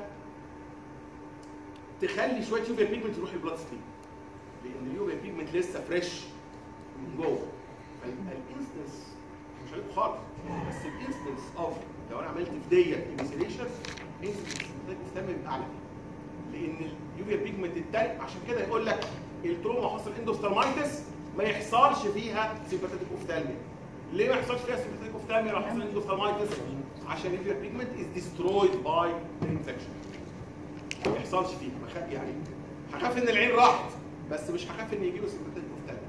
تخلي شويه يوفيا بيجمنت يروح البلاد ستريم لان اليوفيا بيجمنت لسه فريش من جوه فالانستنس مش عليكم خالص بس الانستنس اوف لو انا عملت في ديت انسيليشن انستنس الدم بيبقى اعلى لان اليوفيا بيجمنت التاني عشان كده يقول لك التروما حصل اندوسترمايتس ما يحصلش فيها سيمباثيك اوفتالميا ليه ما يحصلش فيها سيمباثيك اوفتالميا لو حصل اندوسترمايتس عشان اليوفيا بيجمنت از ديسترويد باي انفكشن ما يحصلش فيها بخاف يعني هخاف ان العين راحت بس مش هخاف ان يجي له سيمباثيك اوفتالميا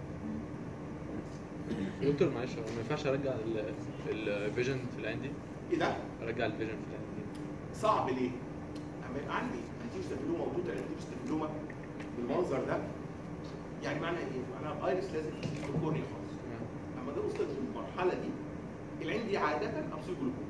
دكتور معلش هو ما ينفعش ارجع الفيجن في العين دي ايه ده؟ ارجع الفيجن في العين دي صعب ليه؟ اما يبقى عندي انتيوس تافيلوما موجوده انتيوس تافيلوما بالمنظر ده يعني معنى ايه؟ معناها الايرس لازم في الكورنيا خالص اما ده وصلت للمرحله دي العين دي عاده ابسيل جلوكوما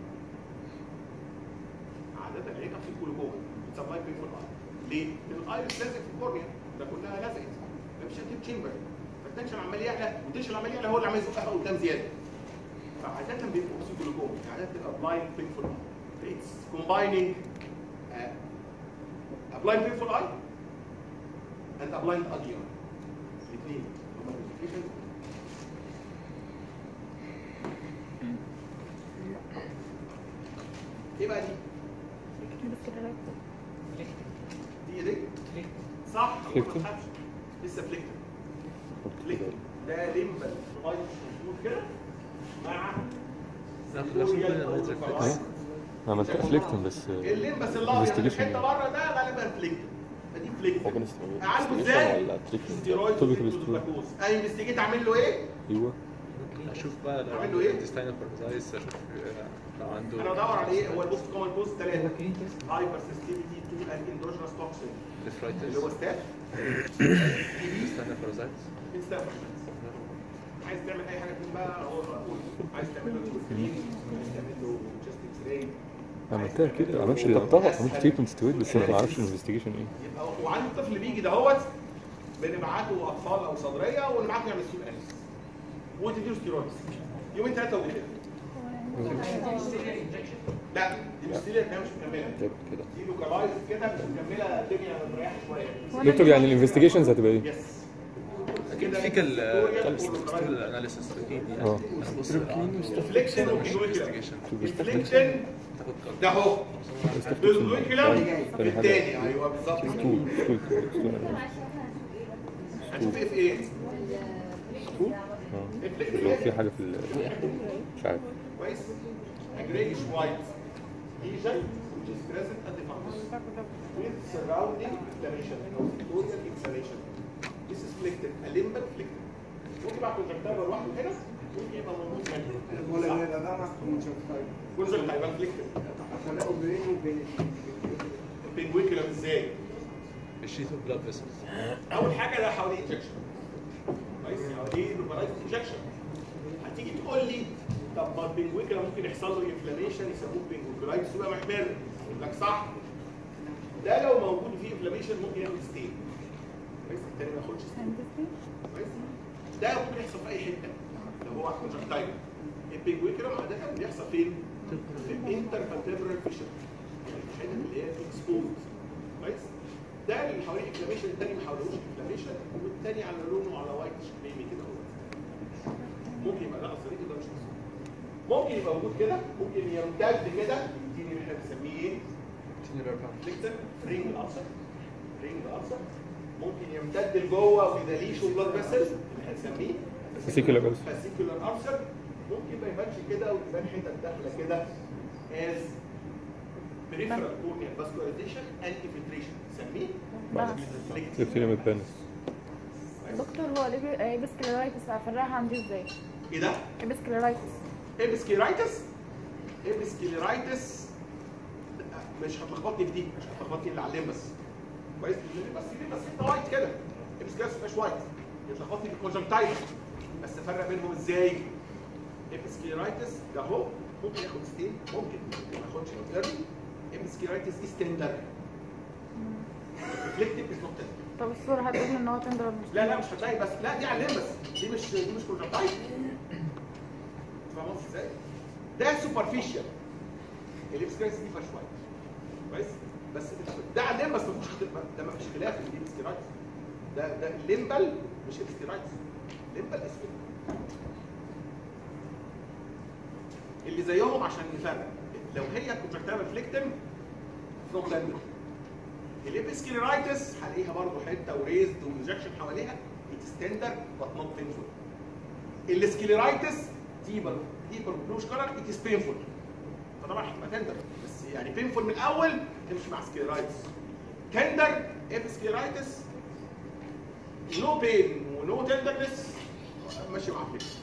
عاده العين ابسيل جلوكوما بتسمى بينفول اي ليه؟ لان الايرس لازق في الكورنيا ده كلها لزقت مفيش انتيب تشامبر فالتنشن عمال يعلى والتنشن عمال يعلى هو اللي عمال يزقها قدام زياده فعاده بيبقوا ابسيل جلوكوما عاده بتبقى بلايند بينفول اي it's combining uh, a blind painful eye and a blind ugly eye. الاثنين هما الريزوليوشن ايه بقى دي؟ دي ايديك؟ صح هو ما فليكتر؟ تخافش لسه فليكتر فليكتر ده ليمبل مايك مظبوط كده مع ناخد ناخد كل اللايت ريفلكس عملت افليكتن بس الليمبس الابيض اللي في investigation حته بره ده غالبا فليكتر فدي فليكتر ممكن اعالجه ازاي؟ ولا ستيرويد توبيكال وسيتوزلاكوز اي انفستيجيت اعمل له ايه؟ ايوه اشوف بقى لو عمل له عنده إيه؟ انتستاينال بارازايتس اشوف آه، لو عنده انا بدور على ايه؟ هو البوست كومن بوست ثلاثه هايبر سنسيتيفيتي تو الاندوجينوس توكسين اللي هو نفرايتس ستاف انتستاينال بارازايتس ستاف عايز تعمل اي حاجه فيهم بقى هو مقبول عايز تعمل له سكرين عايز تعمل له تشست اكس راي عملتها كده ما اعرفش طبعا عملت تريتمنت ستويد بس ما اعرفش الانفستيجيشن ايه يبقى وعندي الطفل بيجي دهوت بنبعته اطفال او صدريه ونبعته يعمل سول انس وتديله ستيرويدز يومين ثلاثه وكده لا دي مش ستيرويد مش مكمله كده دي لوكالايز كده مش مكمله الدنيا مريحه شويه دكتور يعني الانفستيجيشنز هتبقى ايه؟ يس اكيد فيك ال اناليسيس اكيد يعني اه هتبص ريفليكشن وكيلوكيلر انفستيجيشن ريفليكشن تاخد ده اهو كيلوكيلر تاني حاجة. الثاني ايوه بالظبط ستول ستول ستول هنشوف ايه في ايه؟ اه لو في حاجه في ال- مش عارف كويس a grayish white lesion which is present at the fundus with surrounding inflammation or sectorial inflammation this is flicted a limbal flicted ممكن يبقى كونجكتيفا لوحده هنا ممكن يبقى موجود هنا ولا ده ده مع كونجكتيفا كونجكتيفا فليكتد هتلاقوا بينه وبين البنجويكولم ازاي؟ الشيت اوف بلاد فيسلز اول حاجه ده حواليه انجكشن كويس حواليه لوكالايز انجكشن هتيجي تقول لي طب ما البنجويكولا ممكن يحصل له انفلاميشن يسموه بنجويكولايتس ويبقى محمر اقول لك صح ده لو موجود فيه انفلاميشن ممكن ياخد ستين كويس التاني ما ياخدش ستين كويس ده ممكن يحصل في اي حته لو هو كونجكتايفا البنجويكولا عاده بيحصل فين؟ في الانترفاتيبرال فيشن يعني الحته اللي هي اكسبوز كويس ده اللي حواليه انفلاميشن التاني ما حواليهوش انفلاميشن والتاني على لونه على وايت كريمي كده هو ممكن يبقى ده اصلا ده مش أصلي. ممكن يبقى موجود كده ممكن يمتد كده يديني اللي احنا بنسميه ايه؟ فليكتر رينج الالسر رينج الالسر ممكن يمتد لجوه ويداليش بلاد فيسل اللي احنا بنسميه Fascicular ulcer. فاسيكولار ألسر ممكن ما يبانش كده ويبان حتت داخله كده as peripheral corneal vascularization and infiltration نسميه ابتدي بانس دكتور هو الابسكليرايتس هفرقها عندي ازاي؟ ايه ده؟ ابسكليرايتس ابسكيرايتس ابسكيرايتس مش هتلخبطني في دي مش هتلخبطني اللي على الليمبس كويس بس دي بس انت وايت كده ابسكيرايتس مش وايت يتلخبطني في الكونجنكتايفا بس افرق بينهم ازاي؟ ابسكيرايتس ده اهو ممكن ياخد ستين ممكن ممكن ما ياخدش ايرلي ابسكيرايتس از تندر ريفلكتيف از نوت تندر طب الصورة هتقول ان هو تندر ولا مش لا لا مش هتلاقي بس لا دي على الليمبس دي مش دي مش كونجنكتايف فاهم قصدي ازاي؟ ده سوبرفيشال الابسكرايتس دي فيها شويه كويس بس ده على الليمبس ما فيهوش ده ما فيش خلاف ان دي ابسكرايتس ده ده الليمبل مش ابسكرايتس ليمبل اسود اللي زيهم عشان نفرق لو هي كونجكتيفال ريفلكتيم فروم لندن الابسكليرايتس هلاقيها برضه حته وريزد وانجكشن حواليها ستاندر بس نوت بينفول السكليرايتس ديبر ديبر بلوش كلر ات از بينفول فطبعا هتبقى تندر بس يعني بينفول من الاول تمشي مع سكليرايتس تندر ابسكليرايتس نو بين ونو تندرنس ماشي مع فليكس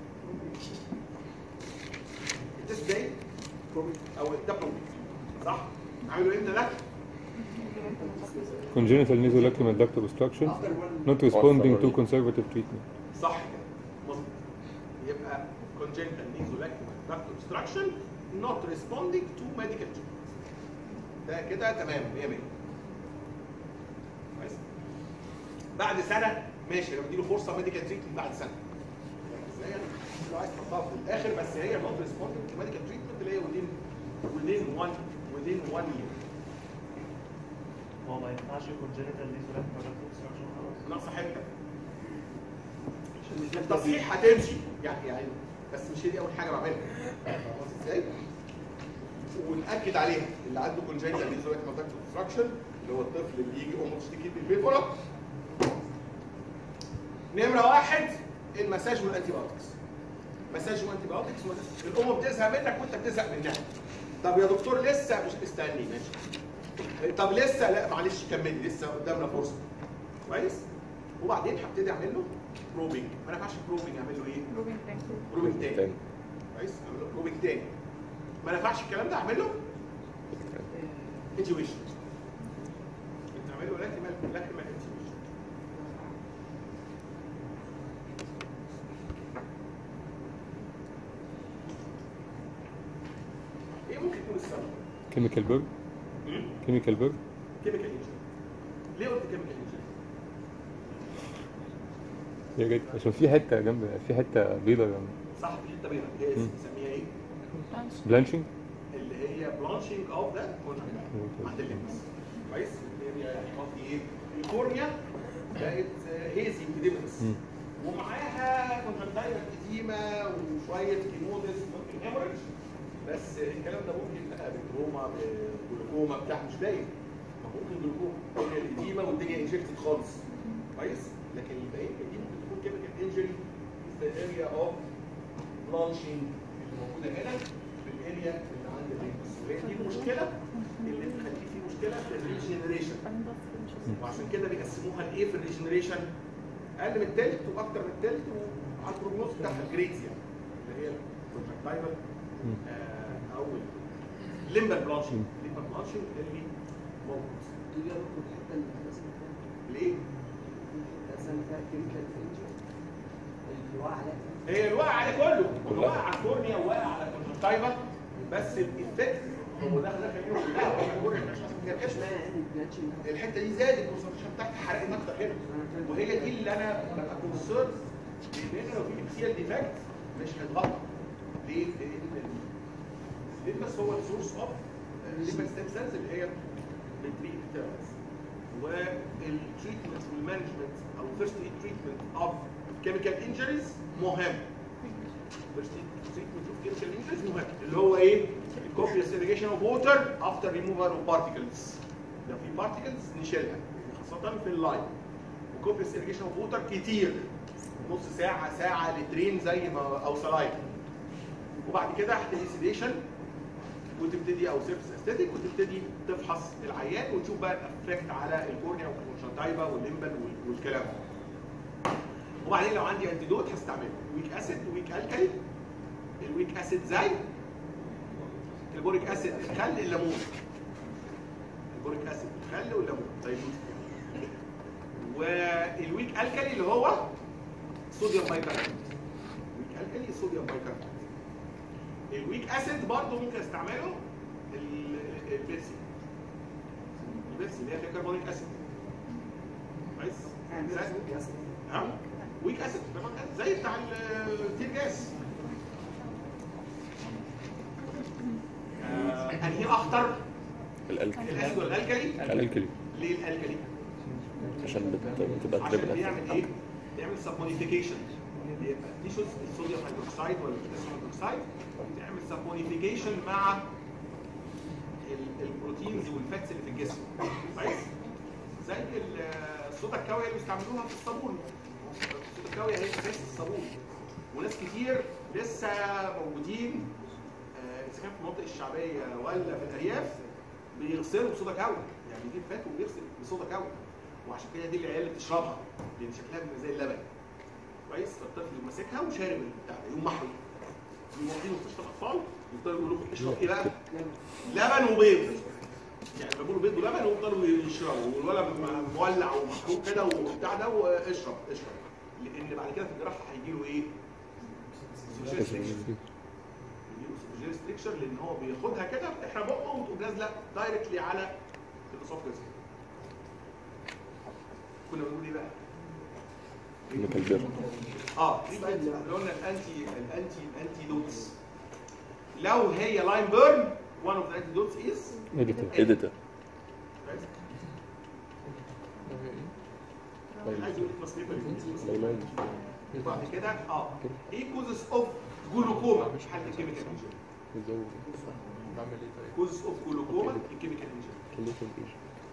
التست ده او ده بروبلم صح؟ عملوا امتى ده؟ congenital nasolacrimal duct obstruction not responding to conservative treatment صح كده مظبوط يبقى congenital nasolacrimal duct obstruction not responding to medical treatment ده كده تمام 100 100 كويس بعد سنه ماشي لو اديله فرصه ميديكال تريتمنت بعد سنه ازاي يعني لو عايز تحطها في الاخر بس هي نوت ريسبوندنج تو ميديكال تريتمنت اللي هي within within one within one year هو ما ينفعش يكون جينيتال ليزولات ولا كونستراكشن خلاص ناقصه حته التصحيح هتمشي يعني يعني بس مش هي دي اول حاجه بعملها فاهم قصدي ازاي؟ ونأكد عليها اللي عنده كونجنتال ليزولات كونتاكت اوبستراكشن اللي هو الطفل اللي يجي امه تشتكي بالبيفورا نمره واحد المساج والانتي بايوتكس مساج وانتي بايوتكس الام بتزهق منك وانت بتزهق منها طب يا دكتور لسه مش استني ماشي طب لسه لا معلش كمل لسه قدامنا فرصه كويس وبعدين هبتدي اعمل له بروبنج ما ينفعش بروبنج اعمل له ايه؟ روبين تانك بروبنج تاني تاني. كويس اعمل له بروبنج تاني ما ينفعش الكلام ده اعمل له انتويشن انت اعمل له لاكريمال لاكريمال انتويشن ايه ممكن يكون السبب؟ chemical burn chemical burn كيميكال انجري ليه قلت كيميكال انجري؟ يا جد عشان في حته جنب في حته بيضه جنب صح في حته بيضاء هي مم. بنسميها ايه؟ بلانشنج اللي هي بلانشنج اوف ذا كونجكتيفا عند الليمس كويس؟ اللي هي يعني قصدي ايه؟ الكورنيا بقت هيزي وديمنس مم. ومعاها كونجكتيفا اديما وشويه كيموزس ممكن هيموريدج بس الكلام ده ممكن بقى بتروما بجلوكوما بتاع مش باين ما ممكن جلوكوما هي الاديما والدنيا انجكتد خالص كويس؟ لكن الباقيين دي ممكن تكون كيميكال انجري في الاريا اوف بلانشنج اللي موجوده هنا في الاريا اللي عند الليمس وهي دي المشكله اللي بتخلي في مشكله في الريجنريشن وعشان كده بيقسموها لايه في الريجنريشن اقل من التلت واكتر من التلت وعلى البروجنوز بتاعها الجريدز يعني اللي هي الكونجكتيفال آه، او الليمبال بلانشنج الليمبال بلانشنج اللي موجود دي يا دكتور الحته اللي الرسم فيها ليه؟ الرسم فيها كيميكال انجري اللي واقع عليها هي الواقع عليه كله الواقع على الكورنيا وواقع على الكونجكتيفا بس الايفكت هو ده ده خلينا كلها واقع الكورنيا مش عشان ما جابش اسمها يعني بلاتشنج الحته دي زادت الكونسنتريشن بتاعتها حرقت اكتر هنا وهي دي اللي انا ببقى كونسيرن لان لو في ابسيال ديفكت مش هيتغطى ليه؟ لان الليمبس هو السورس اوف الليمبس ستيم سيلز اللي هي بتريد التيرمز والتريتمنت والمانجمنت او فيرست ايد تريتمنت اوف كيميكال انجريز مهم فيرست ايد تريتمنت اوف كيميكال انجريز مهم اللي هو ايه؟ الكوبيوس irrigation of water after removal of particles لو في particles نشيلها خاصة في اللاين وكوبيوس irrigation of water كتير نص ساعه ساعه لترين زي ما او سلايد وبعد كده هتدي سيديشن وتبتدي او سيرفس استاتيك وتبتدي تفحص العيان وتشوف بقى الافكت على الكورنيا والكونجنتايفا والليمبل وال- والكلام ده. وبعدين لو عندي انتيدوت هستعمله ويك اسيد ويك الكالي الويك اسيد زي البوريك اسيد الخل الليمون البوريك اسيد الخل والليمون طيب والويك الكالي اللي هو صوديوم بايكربونات الويك الكالي صوديوم بايكربونات الويك اسيد برضه ممكن استعمله ال- البيبسي البيبسي اللي هي فيها كربونيك اسيد كويس ها ويك اسيد زي بتاع التير جاز آه، انهي اخطر الالكلي الاسيد ولا الالكالي الالكلي ليه الالكالي عشان بت- بتبقى عشان تريبل بيعمل ايه بيعمل سبمونيفيكيشن بيبقى تيشوز الصوديوم هيدروكسيد ولا البوتاسيوم هيدروكسيد بتعمل سبمونيفيكيشن مع ال- البروتينز والفاتس اللي في الجسم كويس زي ال- الصودا الكاويه اللي بيستعملوها في الصابون الصودا الكاويه هي اساس الصابون وناس كتير لسه موجودين آه، اذا كان في المناطق الشعبيه ولا في الارياف بيغسلوا بصودا كاوي يعني يجيب فات وبيغسل بصودا كاوي وعشان كده دي العيال اللي بتشربها لان شكلها بيبقى زي اللبن كويس فالطفل يقوم ماسكها وشارب البتاع ده يقوم محوي يقوم واخدينه مستشفى الاطفال يفضلوا يقولوا له اشرب ايه بقى؟ لبن وبيض يعني بيقولوا بيض ولبن ويفضلوا يشربوا والولد م- مولع ومحروق كده وبتاع ده واشرب اشرب لان بعد كده في الجراحه هيجي له ايه؟ يجيله ستريكشر لان هو بياخدها كده بتحرق بقه وتقوم نازله دايركتلي على الاسوفجس كنا بنقول ايه بقى؟ ميكال اه treatment اللي قلنا الانتي الانتي الانتي دوتس لو هي لاين بيرن one of the antidotes is Editor. اديتور عايز يقول لك مصريفه ليلى وبعد كده اه ايه كوزز اوف جلوكوما مش حل الكيميكال انجن بتزود بعمل ايه طيب؟ كوزز اوف جلوكوما الكيميكال انجن كلكم ايش؟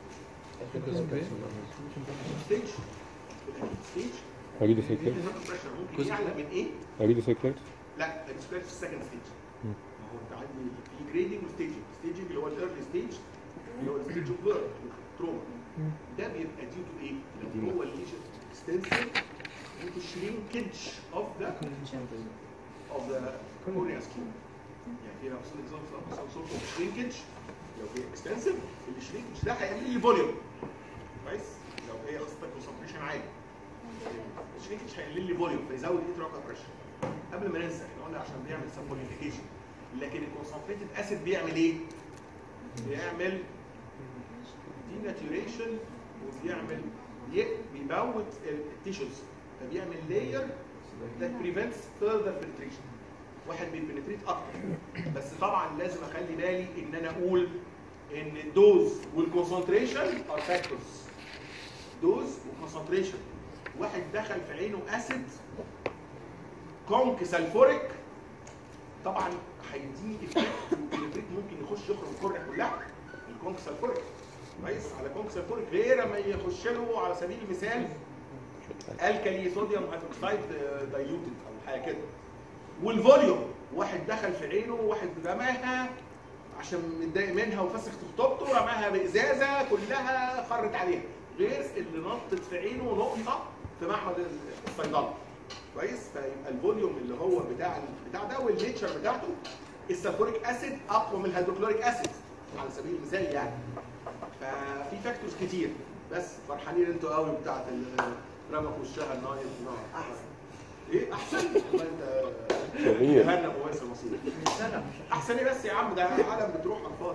ستيج ستيج أريد سيكليت ممكن يعلى من ايه؟ أريد سيكليت لا السكوير في السكند ستيج مم. ما هو انت عندي في جريدنج وستيجنج ستيجنج اللي هو الايرلي ستيج اللي هو الستيج اوف بيرث تروما ده بيبقى ديو تو ايه؟ لو هو الليجن اكستنسيف due to shrinkage of the of the cornea skin يعني في some example some sort of shrinkage لو هي extensive الشرينكج ده هيعمل لي فوليوم كويس لو هي خاصه concentration عالي الشرينكج هيقلل لي فوليوم فيزود الانتراكا بريشر قبل ما ننسى احنا قلنا عشان بيعمل سبوليفيكيشن لكن الكونسنتريتد اسيد بيعمل ايه؟ بيعمل ديناتوريشن وبيعمل ي- بيموت التيشوز فبيعمل لاير that prevents further penetration واحد بيبنتريت اكتر بس طبعا لازم اخلي بالي ان انا اقول ان الدوز والكونسنتريشن ار فاكتورز دوز وكونسنتريشن واحد دخل في عينه اسيد كونك سلفوريك طبعا هيديني افكت والبنتريت ممكن يخش يخرج الكورنيا كلها الكونك سلفوريك كويس على كونك سلفوريك غير ما يخش له على سبيل المثال الكالي صوديوم هيدروكسيد دايلوتد او حاجه كده والفوليوم واحد دخل في عينه واحد رماها عشان متضايق منها وفسخ خطوبته رماها بازازه كلها خرت عليها غير اللي نطت في عينه نقطه في معهد الصيدله كويس فيبقى الفوليوم اللي هو بتاع بتاع ده والنيتشر بتاعته السلفوريك اسيد اقوى من الهيدروكلوريك اسيد على سبيل المثال يعني ففي فاكتورز كتير بس فرحانين انتوا قوي بتاعت ال- رمى في وشها النار النار احسن ايه احسن والله انت جميل. جهنم وواسع المصير احسن ايه بس يا عم ده عالم بتروح على الفاضي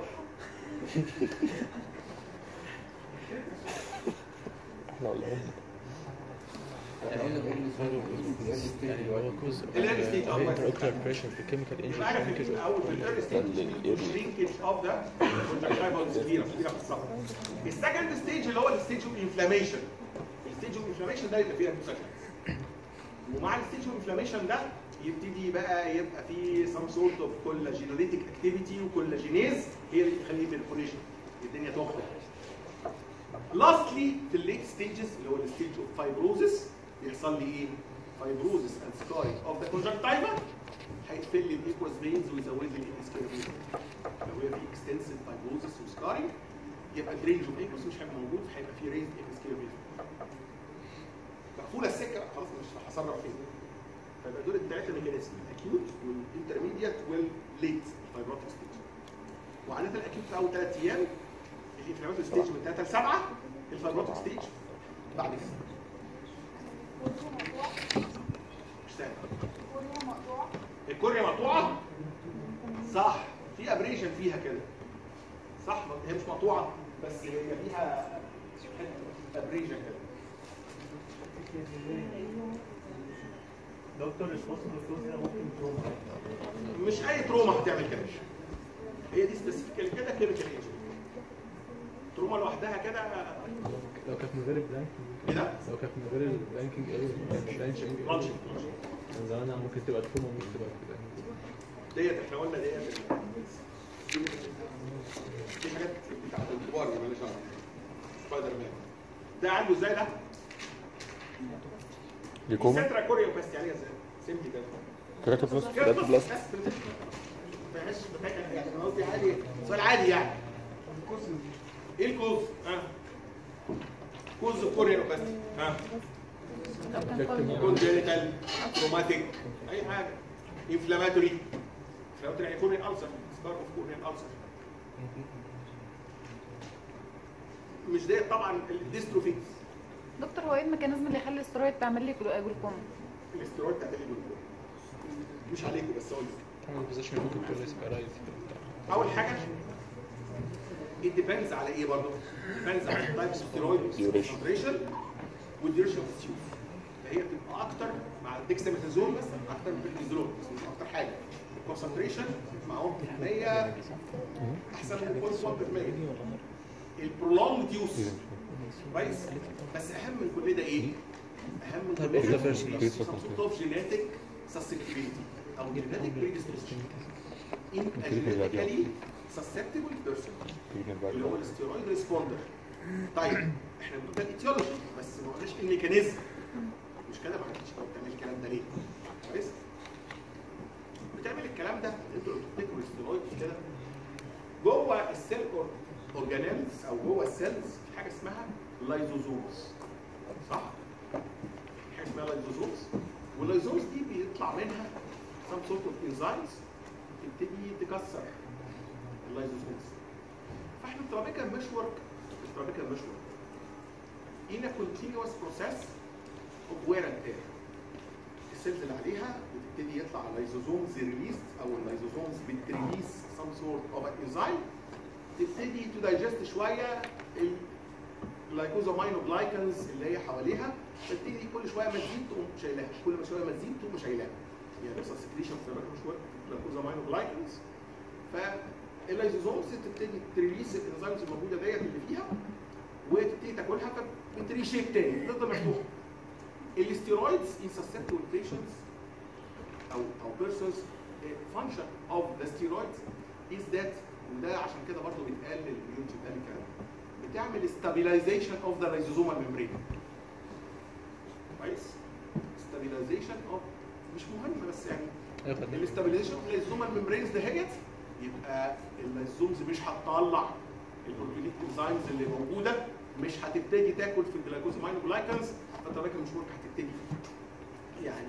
احنا ولا هم؟ يعني هو كوز الأيرلي ستيج اه كويس. انتر بريشر في كيميكال انجن يبقى عارف في الاول في الايرلي ستيج شرينكج اوف ذا والترايبلز كبيره كبيره في الصحراء السكند ستيج اللي هو الستيج اوف انفلاميشن الستيج اوف انفلاميشن ده يبقى فيها انفكشن ومع الستيج اوف انفلاميشن ده يبتدي بقى يبقى في سم سورت اوف كولاجينوليتيك اكتيفيتي وكولاجينيز هي اللي تخليه بيرفوريشن الدنيا تخرج لاستلي في الليت ستيجز اللي هو الستيج اوف فايبروزس يحصل لي ايه؟ fibrosis and scarring of the conjunctiva هيقفل لي الايكوس فينز ويزود لي الاسكيروفيز لو هي في اكستنسيف فايبروزس وسكارينج يبقى الرينج اوف ايكوس مش هيبقى موجود هيبقى في ريزد اسكيروفيز مقفوله السكه بقى خلاص مش هصرف فين فيبقى دول الثلاثه ميكانيزم الاكيوت والانترميديت والليت فايبروتيك ستيج وعاده الاكيوت في اول ثلاث ايام الانفلاماتوري ستيج من 3 ل 7 الفايبروتيك ستيج بعد كده مش سهل الكوريا مقطوعه صح في ابريشن فيها كده صح هي مش مقطوعه بس هي فيها ابريشن كده دكتور الفوسفورس ممكن تروما مش اي تروما هتعمل كده هي دي سبيسيفيكال كده كيميكال ايجنت تروما لوحدها كده لو كانت من غير البلانكينج ايه ده؟ لو كانت من غير البلانكينج ايه البلانكينج لانشنج كان زمانها ممكن تبقى تروما ممكن تبقى كده ديت احنا قلنا ديت في حاجات بتاعت الكبار اللي مالهاش علاقه سبايدر مان ده عنده ازاي ده؟ ليكوما سنترا كوريا بس يعني ازاي؟ سيمبلي كده ثلاثة بلس كده ثلاثة بلس بس ما فيهاش بتاكل يعني انا قصدي عادي سؤال عادي يعني ايه الكوز؟ ها كوز كوريا بس ها لو كان كله كونجنتال تروماتيك اي حاجه انفلاماتوري انفلاماتوري يعني كورنيال السر سكار اوف كورنيال السر مش ده طبعا الديستروفيز دكتور هو ايه الميكانيزم اللي يخلي الاسترويد تعمل لي جلو- جلوكوما؟ الاسترويد بتاعت الجلوكوز مش عليكم بس اقول لك. تعمل بوزيشن ممكن تقول لي سبارايز اول حاجه it depends على ايه برضه؟ depends على التايبس اوف ستيرويد Duration. concentration والديوريشن اوف التيوب فهي بتبقى اكتر مع الديكستاميثازون بس اكتر من البريدنيزولون بس مش اكتر حاجه الكونسنتريشن معاهم 100 احسن من كل 1% البرولونج يوز كويس بس اهم من كل ده ايه؟ اهم من كل of the ده person. اوف جينيتك سسبتبيليتي او جينيتك بريدisposition in a genetically susceptible person اللي هو الاستيرويد ريسبوندر طيب احنا بنقول ده الايتيولوجي بس ما قلناش إيه الميكانيزم مش كده ما عرفتش طب بتعمل الكلام ده ليه كويس بتعمل الكلام ده انتوا لو تفتكروا الاستيرويد مش كده جوه السيل اورجانيلز او جوه السيلز في حاجه اسمها لايزوزومز صح في حاجه اسمها لايزوزومز واللايزومز دي بيطلع منها some sort of enzymes تبتدي تكسر اللايزوزومز فاحنا الترابيكال مش ورك الترابيكال مش ورك in a continuous process of wear and tear السيلز اللي عليها بتبتدي يطلع اللايزوزومز ريليز او اللايزوزومز بتريليز some sort of an enzyme تبتدي تدايجست شويه الجلايكوزامينو جلايكنز اللي هي حواليها تبتدي كل شويه ما تزيد تقوم شايلاها كل ما شويه ما تزيد تقوم شايلاها يعني بيحصل سكريشن في الرقم شويه جلايكوزامينو جلايكنز فاللايزوزومز تبتدي تريليز الانزيمز الموجوده ديت اللي فيها وتبتدي تاكلها فبتريشيب تاني تفضل مفتوحه الاستيرويدز in susceptible patients او او persons uh, function of the steroids is that وده عشان كده برضه بيتقال للبيوت بتاع الكلام بتعمل stabilization of the lysosomal membrane كويس stabilization of مش مهم بس يعني ايوه خدنا الاستابيليزيشن اوف اللايزومال ميمبرينز دهيت يبقى اللايزومز مش هتطلع البروتيوليت انزيمز اللي موجوده مش هتبتدي تاكل في الجلايكوزامين جلايكنز فالتراكم مش ورك هتبتدي يعني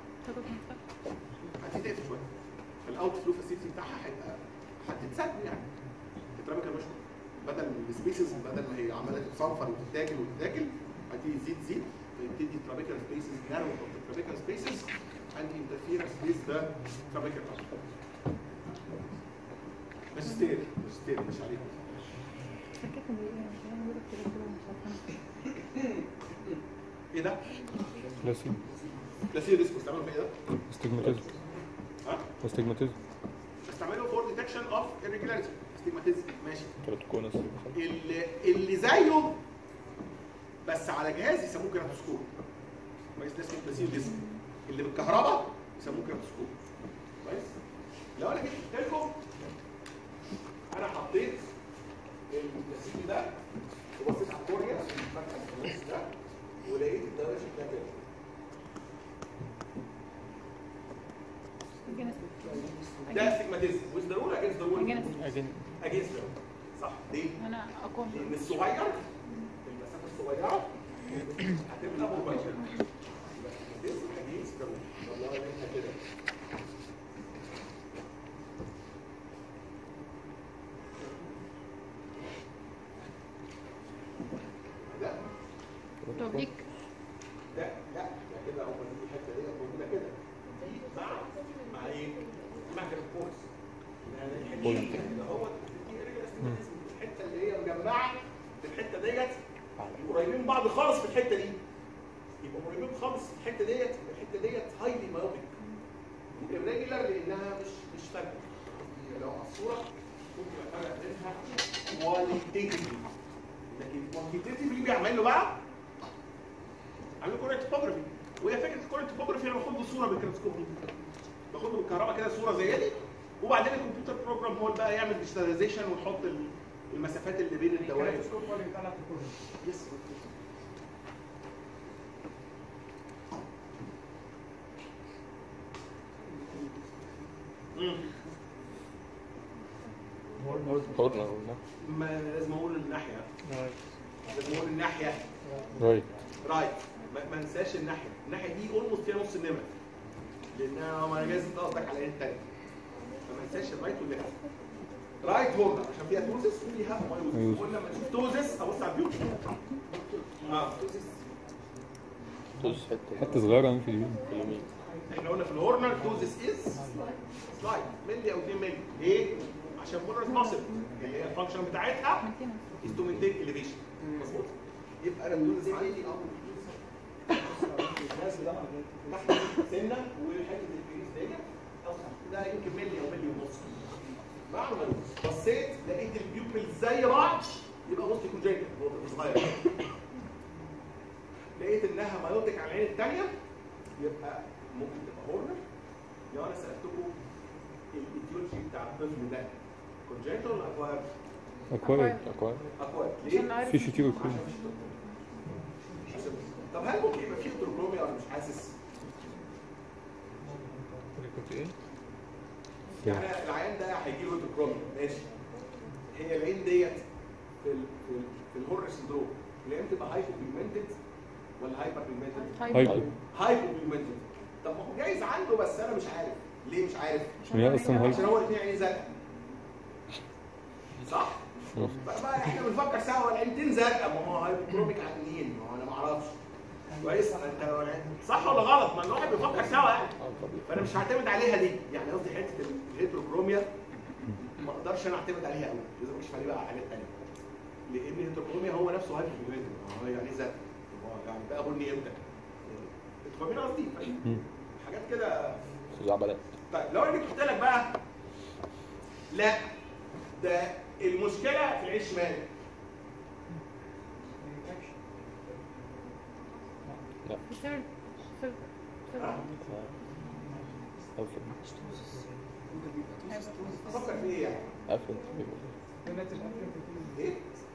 هتتقفل شويه فالاوت فلو فاسيلتي بتاعها هيبقى هتتسد يعني التراكم مش ورك بدل السبيسز بدل ما هي عماله تتصنفر وتتاكل وتتاكل هتبتدي تزيد تزيد فيبتدي الترابيكال سبيسز نارو اوف الترابيكال سبيسز and interference with the trabecular muscle. ماجستير ماجستير مش عليكم ايه ده؟ لاسين بلاسيبو ديسكو استعملوا في ايه ده؟ استجماتيزم ها؟ استجماتيزم استعملوا فور ديتكشن اوف irregularity استيماتيزم ماشي تراتوكونس اللي اللي زيه بس على جهاز يسموه كراتوسكوب كويس ده اسمه بلاسيبو ديسكو اللي بالكهرباء يسموه كراتوسكوب كويس لو انا جيت قلت لكم انا حطيت البلاسيبو ده وبصيت على الكوريا المركز في النص ده ولقيت الدرجه شكلها كده ده استجماتيزم ويز ذا رول اجينست ذا رول Against. اجينست ذا صح ليه؟ انا اقوى لان الصغير المسافه الصغيره هتبقى مباشره This against the rule. والله نبقى كده ده طب ليك ده لا ده كده اول ما الحته دي موجوده كده دي مع مع ايه؟ مع الكورس بولنت. هو دي irregular الحته اللي هي مجمعه في الحته ديت قريبين من بعض خالص في الحته دي يبقوا قريبين خالص في الحته ديت يبقى الحته ديت هايلي مايوبيك irregular لانها مش مش فارقه هي لو على الصوره ممكن افرق بينها كواليتيفلي لكن كوانتيتيفلي بيعمل له بقى عامل كورة توبوجرافي وهي فكره الكورة توبوجرافي انا باخد له صوره بالكريسكوب دي باخد له بالكهرباء كده صوره زي دي وبعدين الكمبيوتر بروجرام هو اللي بقى يعمل ديجيتاليزيشن ويحط ال- المسافات اللي بين الدوائر الكاليسكوب هو اللي بيطلع في الكورة يس مم. هورنر قلنا ما لازم اقول الناحيه لازم اقول الناحيه رايت رايت ما, ما انساش الناحيه الناحيه دي اولموست فيها نص النمر لانها ما انا جايز انت قصدك على ايه الثانيه فما انساش الرايت والليفت رايت هورنر عشان فيها توزس وفيها مايوزس مايوزس. قلنا لما نشوف توزس ابص على البيوت اه توزس توز حته حته صغيره أوي في اليمين في اليمين احنا قلنا في الهورنر توزس از سلايد ملي او 2 ملي ليه؟ عشان مونرز ماسل اللي هي الفانكشن بتاعتها از تو مينتين اليفيشن مظبوط يبقى انا بدون عندي تحت سنه وحته الفريز ديت ده يمكن ملي او ملي ونص بعد ما بصيت لقيت البيوبل زي بعض يبقى بص كونجنتال هو طفل صغير لقيت انها مايوتك على العين الثانيه يبقى ممكن تبقى هورنر لو انا سالتكم الايديولوجي بتاع الطفل ده كونجنتال ولا اكواير؟ اكوارد اكوار اكواير عشان ليه؟ عارف في شتير كله عشان- طب هل ممكن يبقى فيه هيتروكروميا ولا مش حاسس؟ كنت ايه؟ يعني العيان ده هيجي له هيتروكروميا ماشي هي العين ديت في ال في ال في الهورر سندروم العين بتبقى هايبو بيجمنتد ولا هايبر بيجمنتد؟ هايبو هايبو بيجمنتد طب ما هو جايز عنده بس انا مش عارف ليه مش عارف؟ عشان هي اصلا عشان هايبو هو الاثنين عينيه زرقاء صح؟ بقى بقى احنا بنفكر سوا العينتين زرقاء ما هو هايبوكروميك عينين ما هو انا ما اعرفش كويس انت صح ولا غلط؟ ما الواحد بيفكر سوا يعني فانا مش هعتمد عليها دي يعني قصدي حته الهيتروكروميا ما اقدرش انا اعتمد عليها قوي لازم اكشف عليه بقى حاجات ثانيه لان الهيتروكروميا هو نفسه هايبوكروميا هو يعني زرقاء هو يعني بقى بني امتى؟ انتوا فاهمين قصدي؟ حاجات كده خزعبلات طيب لو انا جيت قلت لك بقى لا ده المشكله في العين الشمال سر سر سر قفل افكر في ايه يعني؟ قفل ايه؟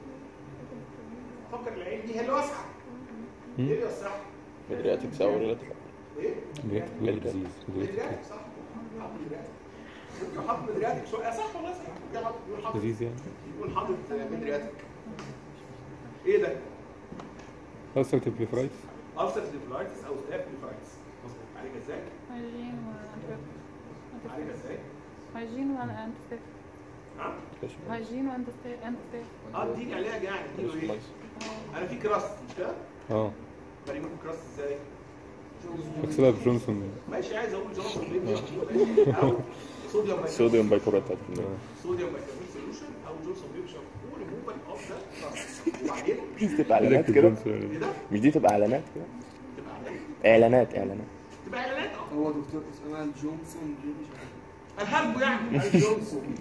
افكر العين دي هي اللي واسعه ايه اللي وسعها؟ مدرياتكس او ريلاتيف ايه؟ مدرياتيك مدرياتك صح حاطط مدرياتك ممكن حاطط مدرياتك شويه صح والله صح ممكن حاطط- يكون حاطط لذيذ يعني يكون حاطط مدرياتك ايه ده؟ ulcerative blephaриtis ulcerative colitis او staph nephritis مظبوط عليك ازاي؟ هايجين عليك ازاي؟ هايجين وانتستيف ها؟ هايجين وانتستيف انتستيف اه بتيجي عليها يعني تيجي ايه؟ انا في كراست مش كده؟ اه بريموف كراست ازاي؟ اكسلها بجونسون ماشي عايز اقول جونسون بيبي ماشي. او صوديوم بايكاربونات صوديوم بايكورات صوديوم بايكاربونات سوليوشن او جونسون بيبي شامبو ريموفال اوف ذا كراست وبعدين دي تبقى اعلانات كده ايه ده؟ مش دي تبقى اعلانات كده تبقى عليك اعلانات اعلانات تبقى اعلانات اه هو دكتور اسمه جونسون بيبي شامبو. الهرب يعني جونسون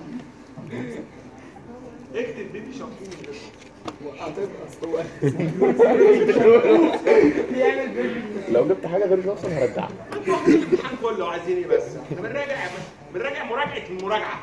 اكتب بيبي شامبو من غير هتبقى هو لو جبت حاجه غير جونسون هرجعها الامتحان كله عايزين ايه بس؟ احنا بنراجع يا باشا بنراجع مراجعه المراجعه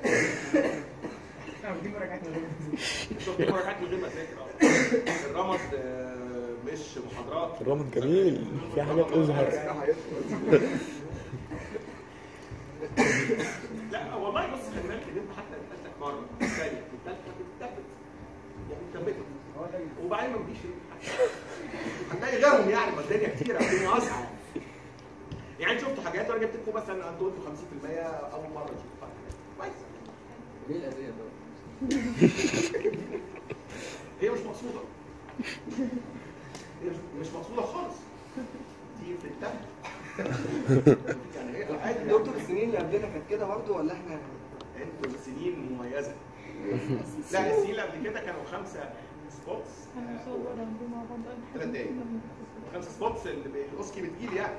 دي مراجعتنا شوف في مراجعات من غير ما تذاكر اه الرمض آه، مش محاضرات الرمض جميل في حاجات ازهر لا والله بص خلي بالك ان انت حتى بتفتح مره الثانيه الثالثه بتثبت يعني بتثبته وبعدين ما بتجيش هتلاقي غيرهم يعني ما الدنيا كتيره الدنيا واسعه يعني شفتوا حاجات وانا جبت لكم مثلا انتوا قلتوا 50% اول مره تشوفوا حاجات كويس ليه الأذية ده؟ هي مش مقصوده هي مش- مش مقصوده خالص دي في الدم يعني هي عادي دكتور السنين اللي قبلنا كانت كده برضه ولا احنا انتوا سنين مميزه لا السنين اللي قبل كده كانوا خمسه سبوتس ثلاث دقايق خمسه سبوتس اللي ب- الاوسكي بتجيلي يعني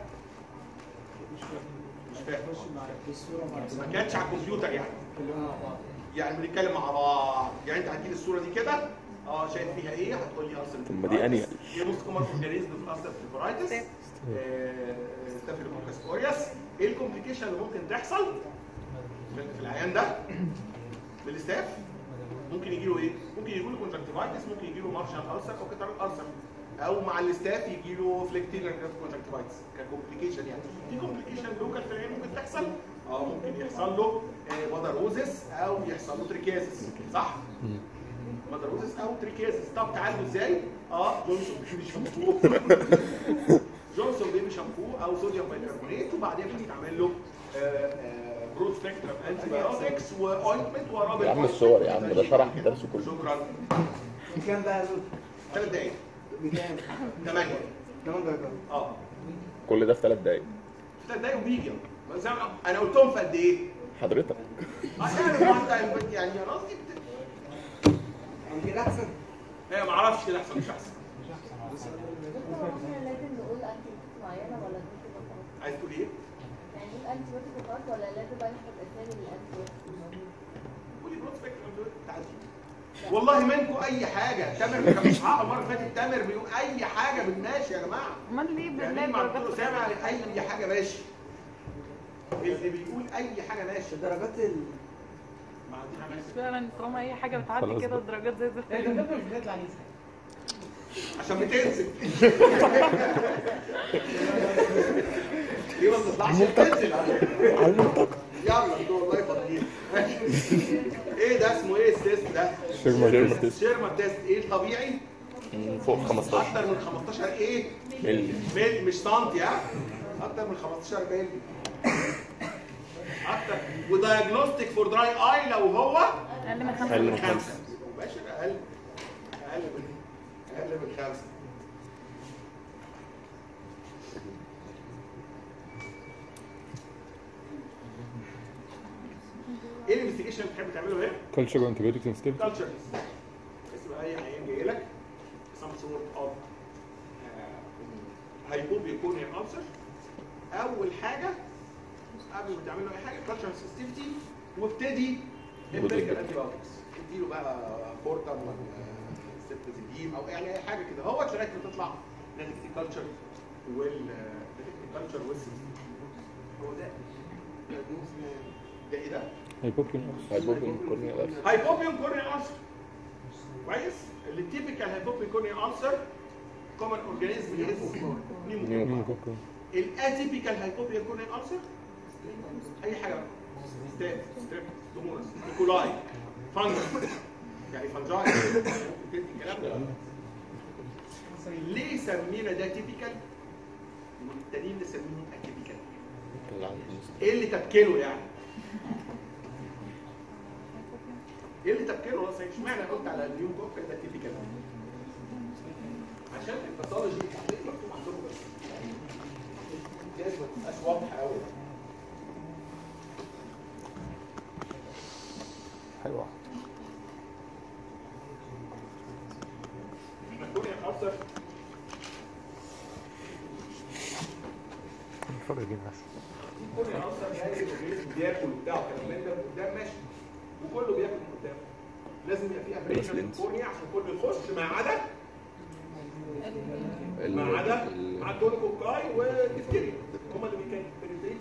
مش فاهم ما كانتش على الكمبيوتر يعني يعني بنتكلم مع بعض يعني انت هتجيلي الصوره دي كده اه شايف فيها ايه هتقول لي اصلا طب ما دي أنيل. هي موست كومن اورجانيزم في اصلا فيبرايتس ستافيلوكوكس اوريوس ايه الكومبليكيشن اللي ممكن تحصل في في العيان ده بالاستاف ممكن يجي له ايه؟ ممكن يجي له كونجكتيفايتس ممكن يجي له مارشال ألسر او كتر ألسر او مع الاستاف يجي له فليكتيلر كونجكتيفايتس ككومبليكيشن يعني في كومبليكيشن لوكال في العين ممكن تحصل اه ممكن يحصل له باداروزس او يحصل له تريكازس صح؟ باداروزس او تريكازس طب تعالوا ازاي؟ اه جونسون بيبي شامبو جونسون بيبي شامبو او صوديوم بايكربونات وبعدين بتتعمل له برود سبيكترم انتي بايوتكس واوينتمنت ورابط يا عم الصور يا عم ده شرح درسه كله شكرا بكام بقى يا دكتور؟ ثلاث دقايق بكام؟ ثمانية 8 درجات اه كل ده في ثلاث دقايق في ثلاث دقايق وبيجي بس انا أنا قلتهم في قد ايه؟ حضرتك اه يعني ما انت يعني انا قصدي بت- عم كده احسن هي ما اعرفش كده احسن مش احسن دكتور هو احنا لازم نقول انتيبيوتيك معينه ولا دكتور خلاص؟ عايز تقول ايه؟ يعني نقول انتيبيوتيك وخلاص ولا لازم بقى نحط اسامي الانتيبيوتيك الموجودة؟ قولي برود سبيكترم تعدي والله منكم اي حاجه تامر ما كان بيصحى المره اللي فاتت تامر بيقول اي حاجه بالماشي يا جماعه امال ليه يعني بنلاقي مع درجات الدكتور اسامه اي حاجه ماشي اللي بيقول اي حاجه ماشي الدرجات ال ما عنديش حاجه فعلا طالما اي حاجه بتعدي خلاص كده بقى. الدرجات زي الزفت انت دكتور مش بتطلع ليه عشان بتنزل ليه ما بتطلعش بتنزل على المنطقة يلا انتوا والله فاضيين ايه ده اسمه ايه التيست ده؟ شيرمان شيرمان تيست. شيرمان تيست ايه الطبيعي؟ مم، فوق 15 اكتر من 15 ايه؟ ملي ملي مش سنتي ها؟ اكتر من 15 ملي اكتر ودايجنوستيك فور دراي اي لو هو اقل من خمسه أقل من خمسه خمسة مباشر اقل اقل من اقل من خمسه ايه الانفستيجيشن اللي بتحب تعمله هنا؟ كلتشر انتيبيوتيك سنسيتيف كلتشر اسم اي عيان جاي لك some sort of هايبوبيكونيا ulcer اول حاجه قبل ما تعمل له اي حاجه كلتشر سنسيتيفيتي وابتدي امبيريكال انتي بايوتكس اديله بقى فورتم ولا سيبتازيديم او يعني اي حاجه كده هو لغايه ما تطلع نتيجه الكلتشر وال نتيجه الكلتشر والسنسيتيفيتي هو ده ده ايه ده؟ هايبوبين هايبوبين كورنيا الأرض هايبوبيون كورنيا ألسر كويس التيبيكال هايبوبيون كورنيا ألسر كومن اورجانيزم از نيموكوك الاتيبيكال هايبوبيون كورنيا ألسر اي حاجه بقى. ستاب ستريب دومونس نيكولاي فانجس يعني فانجاي الكلام ده ليه سمينا ده تيبيكال والتانيين نسميهم اتيبيكال اللي عنده ايه اللي تبكله يعني ايه اللي تبكله اصلا اشمعنى قلت على النيو كوك ده تيبيكال عشان الباثولوجي هتلاقي مكتوب عندكم بس جايز ما تبقاش واضحه قوي حلوة احنا كنا اكثر متفرجين بس كنا اكثر جاي الجسم بياكل وبتاع وكلام من ده قدام ماشي وكله بياكل من قدام لازم يبقى في ابريشن للكورنيا عشان كله يخش ما عدا ما عدا مع الدونكوكاي والدفتيريا هم اللي بيكانوا بنبريت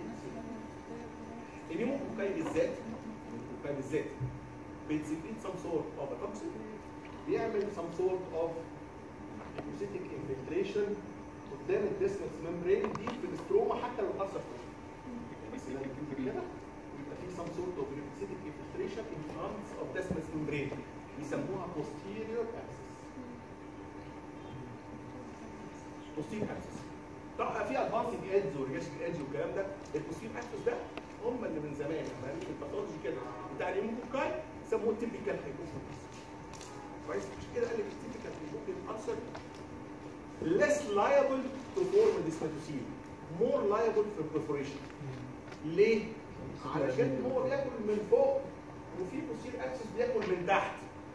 النيموكوكاي بالذات النيموكوكاي بالذات بتسكريت سم سورت اوف توكسين بيعمل سم سورت اوف اكوزيتيك انفلتريشن قدام الديسمس ممبرين دي في الاستروما حتى لو اثر فيه بس لما بتكتب كده ادفانسد ايدز وريجيشن ايدز والكلام ده البوستير اكسس ده هم اللي من زمان احنا عاملين الباثولوجي كده بتاع الهيموكوكاي سموه تيبيكال هيموكوكاي كويس عشان كده قال لك التيبيكال هيموكوكاي ألسر less liable to form dysmetocele more liable for perforation ليه؟ علشان هو بياكل من فوق وفي بوستير اكسس بياكل من تحت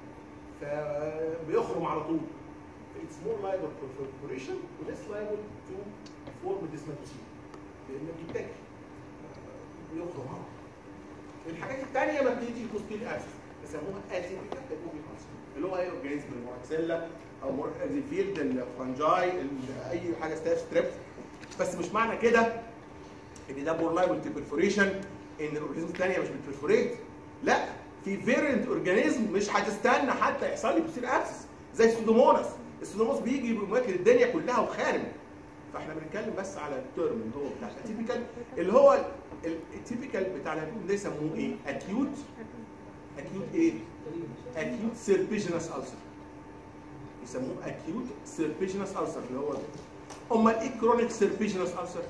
فبيخرم على طول it's more liable for perforation و less liable to form dysmetocele لانه بيتاكل بيخرم على طول الحاجات الثانيه ما بتيجي البوستير اكسس بيسموها اتيبيكال هيموكوكاي اللي هو اي اورجانيزم الموركسيلا او موركزيفيلد الفانجاي ال- اي حاجه ستاف ستريبس بس مش معنى كده ان ده مور لايبل تو برفوريشن ان الاورجانيزم الثانيه مش بتبرفوريت لا في فيرنت اورجانيزم مش هتستنى حتى يحصل لي بتصير ابسس زي السودوموناس السودوموناس بيجي بيواكل الدنيا كلها وخارم فاحنا بنتكلم بس على الترم اللي هو بتاع الاتيبيكال اللي هو التيبيكال بتاع الهيموكوكاي ده يسموه ايه؟ اكيوت اكيوت ايه؟ اكيوت سيربيجنس ألسر يسموه اكيوت سيربيجنس ألسر اللي هو ده امال ايه كرونيك سيربيجنس ألسر؟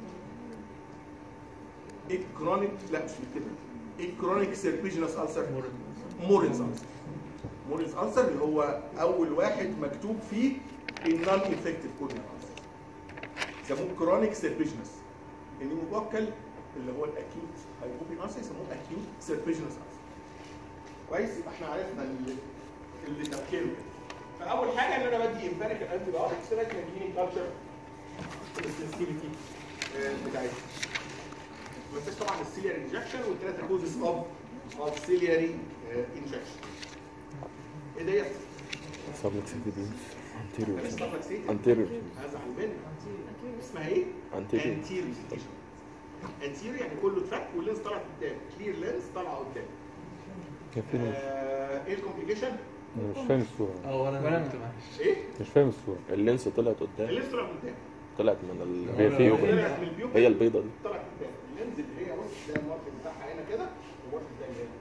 ايه كرونيك لا مش كده ايه كرونيك سيربيجنس ألسر؟ مورينز ألسر مورينز ألسر اللي هو اول واحد مكتوب فيه النون انفكتيف كورنيال ألسر يسموه كرونيك سيربيجنس النيموكوكال اللي هو الاكيوت هايبوبين ألسر يسموه اكيوت سيربيجنس ألسر كويس يبقى احنا عرفنا اللي اللي تفكيره كده فاول حاجه ان انا بدي امبارك الانتي بايوتكس لغايه ما يجيني كلتشر السنسيتيفيتي بتاعتها بس طبعا السيلياري انجكشن والثلاثه كوزز اوف اوف سيلياري انجكشن ايه ديت؟ سبلكسيتيدين انتيريور Subluxated. انتيريور ازعل منك اسمها ايه؟ انتيريور انتيريور انتيريور يعني كله تراك واللينس طالع قدام كلير لينس طالعه قدام كان في ناس آه، ايه الكومبليكيشن؟ انا مش فاهم الصورة اه ولا انا كنت معلش ايه؟ مش فاهم الصورة اللينس طلعت قدام اللينس طلع قدام طلعت من ال... هي في يوبل. طلعت من البيوبل هي البيضه دي طلعت قدام اللينز اللي هي بص ده الماركت بتاعها هنا كده والماركت التاني هنا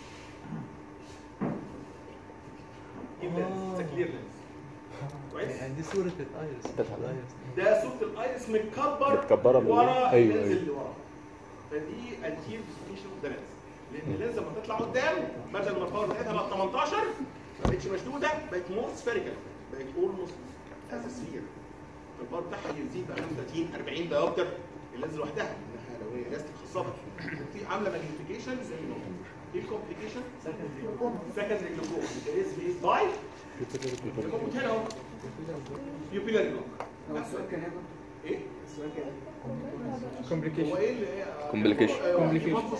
دي اللينز كلير لينز كويس يعني دي صورة الايرس بتاعت الايرس ده صوره الايرس متكبر متكبرة من ورا أيوة، اللينز أيوة. اللي ورا فدي انتير ديستنيشن اوف ذا لينز لان اللينز لما تطلع قدام بدل ما الباور بتاعتها بقت 18 ما بقتش مشدوده بقت مور سفيريكال بقت اولموست از سفير الباور بتاعها يزيد بقى 35 40 دايوبتر اللينز لوحدها انها لو هي لاستيك خاصه دي عامله ماجنيفيكيشن زي ما هو ايه الكومبليكيشن؟ سكندري جلوكوما ميكانيزم از باي موجود هنا اهو بيوبيلاري بلوك السؤال كان ايه؟ ايه؟ السؤال كان ايه؟ هو كومبليكيشن ايه اللي هي Complication. complication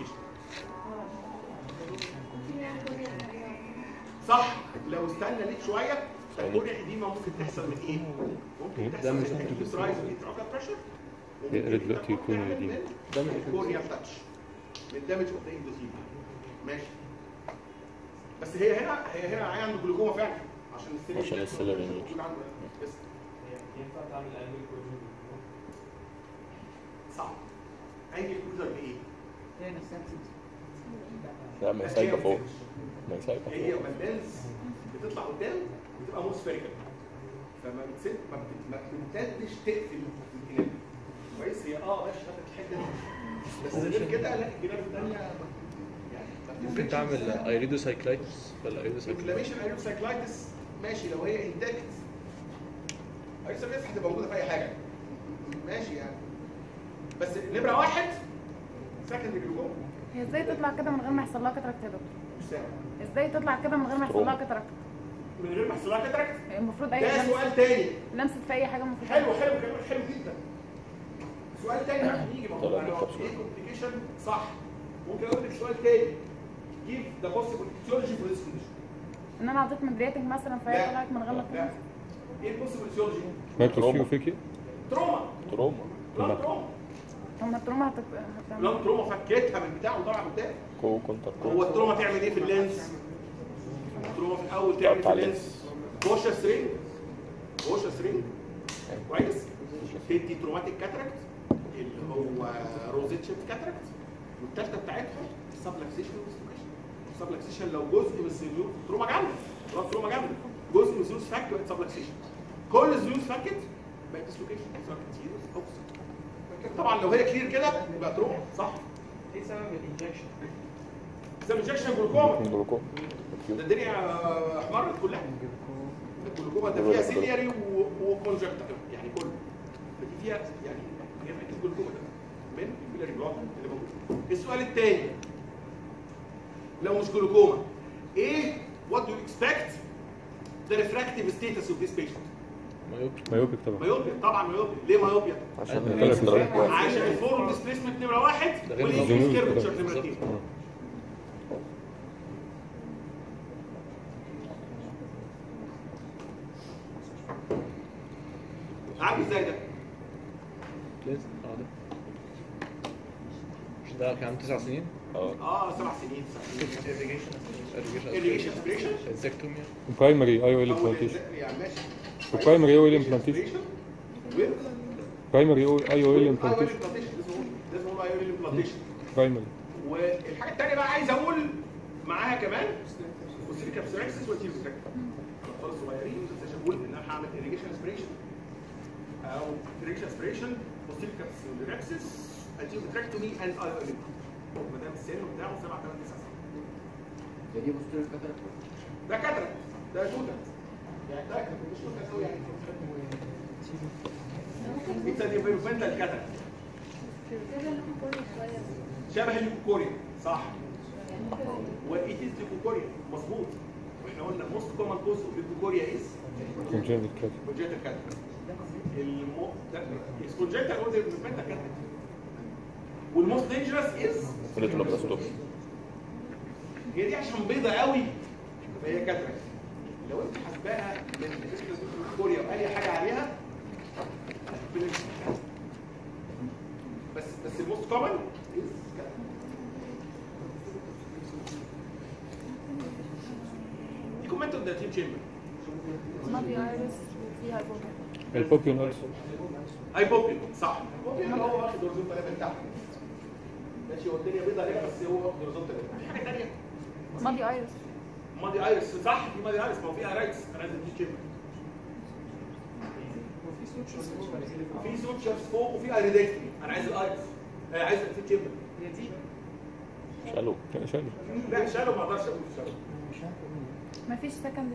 صح لو استنى ليك شويه هتكون القديمه ممكن تحصل من ايه؟ ممكن تحصل مش من اكيوت رايز انتراكال بريشر يا ريت دلوقتي يكون قديم. ده من كورنيال تاتش من دامج اوف ذا اندوثيل ماشي بس هي هنا هي هنا عيان عنده جلوكوما فعلا عشان السيلر عشان السيلر يعني. بس ينفع تعمل انجل كوجن صعب انجل كروزر بايه؟ هي نفسها بتنزل. لا ما سايبه فوق ما سايبه هي فوق لما اللينز بتطلع قدام بتبقى مور سفيريكال فما بتسد ما بت- ما بتمتدش تقفل الجناب كويس هي اه ماشي خدت الحته دي بس غير كده لا الجناب الثانيه يعني ما ممكن بتفرقش تعمل إزاي. ايريدوسايكلايتس ولا ايريدوسايكلايتس انفلاميشن ايروسايكلايتس ماشي لو هي انتاكت ايروسايكلايتس هتبقى موجوده في اي حاجه ماشي يعني بس نمره واحد سكندري جلوكوما هي ازاي تطلع كده من غير ما يحصل لها كاتراكت يا دكتور؟ مش سهل ازاي تطلع كده من غير ما يحصل لها كاتراكت؟ من غير ما يحصل لها كاتراكت المفروض اي ده لمس سؤال تاني لمست في اي حاجه المفروض حلو حلو كلامك حلو جدا سؤال تاني بقى يجي ما هو طلع انا بالكبسولة. ايه كومبليكيشن صح ممكن اقول لك سؤال تاني give the possible etiology for this condition ان انا عطيت مدرياتنج مثلا فهي لا. طلعت من غير ما لا تلمس. ايه البوسيبل etiology؟ مايكروسفيو فيكي تروما تروما لا تروما هما التروما هتت... هتعمل لا تروما فكيتها من بتاعه وطلع قدام كو كونتر هو التروما تعمل ايه في اللينس؟ التروما في الاول تعمل في تقطع اللينس بوشا سرينج بوشا سرينج كويس تدي تروماتيك كاتراكت اللي هو روزيت شيفت كاتراكت والثالثه بتاعتها سبلكسيشن سبلكسيشن لو جزء من السيلول تروما جامده خلاص تروما جامده جزء من السيلول فك بقت سبلكسيشن كل السيلول فكت بقت ديسلوكيشن طبعا لو هي كلير كده يبقى تروح صح ايه سبب الانجكشن؟ سبب انجكشن جلوكوما جلوكوم ده الدنيا احمرت كلها الجلوكوما ده فيها سيلياري وكونجكت يعني كله فدي فيها يعني هي فاكر الجلوكوما ده من البيلاري بلوك اللي موجود السؤال الثاني لو مش جلوكوما ايه what do you expect the refractive status of this patient مايوبي مايوبيك طبعا مايوبيا طبعا مايوبيا ليه مايوبيا عشان ثلاث درجات عشان الفورم ديسبيسمنت نمره واحد ده غير والانكريز الزنوج كيرفتشر كده. نمره اثنين عارف ازاي ده؟ لازم اه ده مش ده كان عنده تسع سنين اه اه سبع سنين تسع سنين irrigation irrigation aspiration انسكتوميا برايمري اي او ال أول امبلانتيشن يعني ماشي وبرايمري او ال امبلانتيشن برايمري اي او ال امبلانتيشن ده اسمه اي او امبلانتيشن برايمري والحاجه الثانيه بقى عايز اقول معاها كمان وسيليكا بسيركسس وتيوب اطفال صغيرين بس عشان اقول ان انا هعمل irrigation aspiration او irrigation aspiration وسيليكا بسيركسس التيوب تراكتومي اند اي او ما دام السن بتاعه 7 8 9 سنين ده دي بوستيريور كاتاراكت ده كاتراكت ده توتال يعني ده مش توتال قوي يعني انت ديفلوبمنتال كاتراكت كده لكم كل شويه شبه الليكوكوريا صح وايت از ليكوكوريا مظبوط واحنا قلنا موست كومن كوز اوف ليكوكوريا از كونجنتال كده كونجنتال كاتراكت المو ده كونجنتال او ديفلوبمنتال كاتراكت والموست دينجرس از ريتينوبلاستوم هي دي عشان بيضة قوي فهي كاتراكت لو انت حاسباها من كوريا واي حاجه عليها هتبقى بس بس الموست كومن دي كومنت ده تيم تشامبر ماضي ايرس وفيها بوبا البوبيون ايرس هايبوبيون صح هايبوبيون هو واخد هورزونتال ليفل تحت ماشي هو الدنيا بيضة عليها بس هو واخد هورزونتال ليفل في حاجه ثانيه ماضي ايرس ماضي ايرس صح في ماضي ايرس ما هو فيها رايتس انا عايز اديك تشامبر في سوتشرز فوق وفي ايريدكتري انا عايز الايرس آه، عايز اديك تشامبر هي دي شالو لا شايف لا شالو ما اقدرش اقول شالو مفيش سكند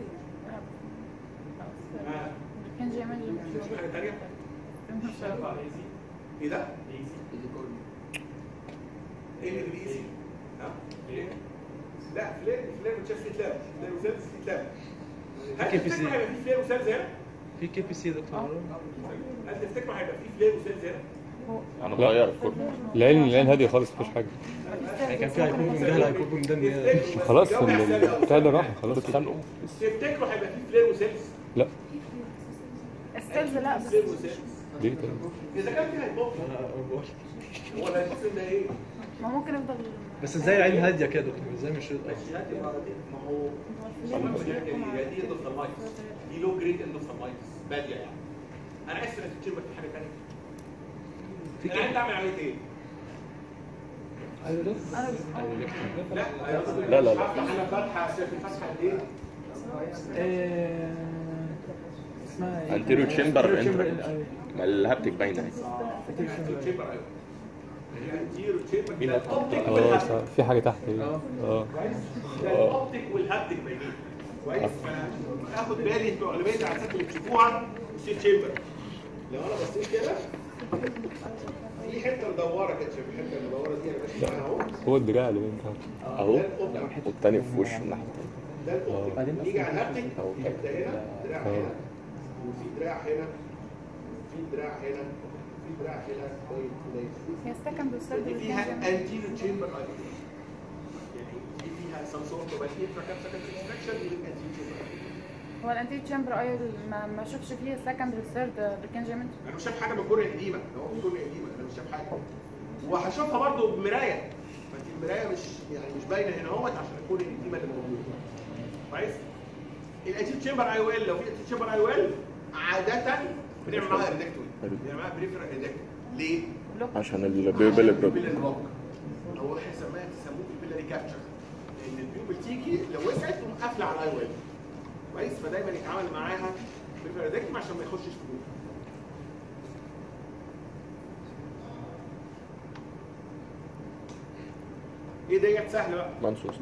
آه. كان جيمل في حاجه ثانيه ايه ده؟ ايه اللي بالايزي؟ ها؟ لا فلير فلير مش في تلاب فلير وسيلز في تلاب هل كي بي سي. تفتكروا هيبقى في فلير وسيلز هنا؟ في كي بي سي يا دكتور هل تفتكروا هيبقى في فلير وسيلز هنا؟ انا اتغير كله العين العين هاديه خالص مفيش حاجه يعني كان في هيكون ده لا هيكون ده تفتكروا- خلاص جاوب على السؤال ال- الأول. البتاع ده راح خلاص اتخانقوا تفتكروا هيبقى في فلير وسيلز؟ لا السيلز لا بس فلير وسيلز ليه طيب اذا كان في هيبوكسي هو الهيبوكسي ده ايه؟ ما ممكن يفضل بس ازاي العين هاديه كده يا دكتور ازاي مش ماشي ما هو هي دي اندوفالمايتس دي لو جريد اندوفالمايتس باديه يعني انا عايز في التشامبر في حاجه ثانيه في انا عايز اعمل عمليه ايه؟ لا لا، لا، لا. هفتح انا فتحه شايف الفتحه قد ايه؟ اسمها ايه؟ Anterior chamber Anterior entrance. chamber- أيوة. ما الهبتك باينه اهي التشامبر ايوه الانتيرو تشامبر مين ده أكتر؟ الاوبتيك اه والهابتيك صح. في حاجه تحت ايه اه كويس ده الاوبتيك والهابتيك باينين كويس فاخد بالي انتوا اغلبيه العدسات اللي بتشوفوها مش التشامبر لو انا بصيت كده في حته مدوره كده شايف الحته المدوره دي انا ماشي معاها اهو هو الدراع اللي باين تحت اهو ده الاوبتيك والتاني في وشه الناحيه التانيه ده الاوبتيك نيجي على الهابتيك حته هنا دراع هنا وفي دراع هنا في دراع هنا في دراع هنا كويس كويس هي السكند والثيرد دي فيها والكام anterior chamber eye. يعني دي فيها some sort of an intracapsular extraction من anterior chamber eye. هو الانتي تشامبر اي ما ما اشوفش فيه السكند والثيرد بالكانجمنت انا مش شايف حاجه من الكورنيا القديمه هو في الكورنيا القديمه انا مش شايف حاجه وهشوفها برضو بمرايه فانت المرايه مش يعني مش باينه هنا اهوت عشان الكورنيا القديمه اللي موجوده كويس الانتير تشامبر اي ويل لو في انتير تشامبر اي ويل عاده بنعمل معاها اردكتوري بنعمل معاها بريفرال اردكتوري ليه؟ عشان البيبل بروب البيبل بلوك هو احنا سماها تسموه البيلاري كابتشر ان البيوبل تيجي لو وسعت تقوم قافله على الاي ويل كويس فدايما يتعامل معاها بريفرال اردكتوري عشان ما يخشش في جوه ايه ديت سهله بقى منصوصة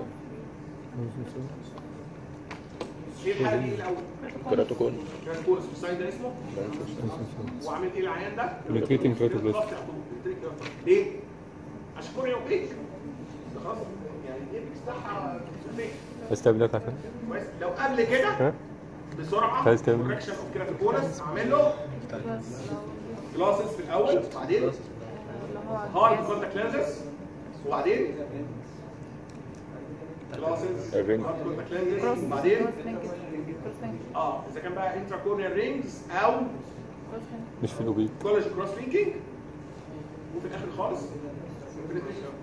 ايه الحاله دي الاول كراتوكون كراتوكونس الساين ده اسمه وعامل ايه العيان ده Penetrating keratoblast. ضغط على طول. Penetrating keratoblast. ليه عشان كوريا اوبيك ده خلاص يعني الايبكس بتاعها اوبيك استقبلك عشان كويس لو قبل كده ها بسرعه عايز تعمل إيه؟ كوركشن اوف كراتوكونس اعمل له جلاسز في الاول وبعدين اللي هو هارد كونتاكت لينزز وبعدين جلاسز الرينج. هارد كونتاكت كروس لينزز وبعدين كروس لينكج كروس لينكج اه اذا كان بقى انترا كورنيال رينجز او كروس لينكج مش في الاوبيك كولاج كروس لينكينج وفي الاخر خالص penetration.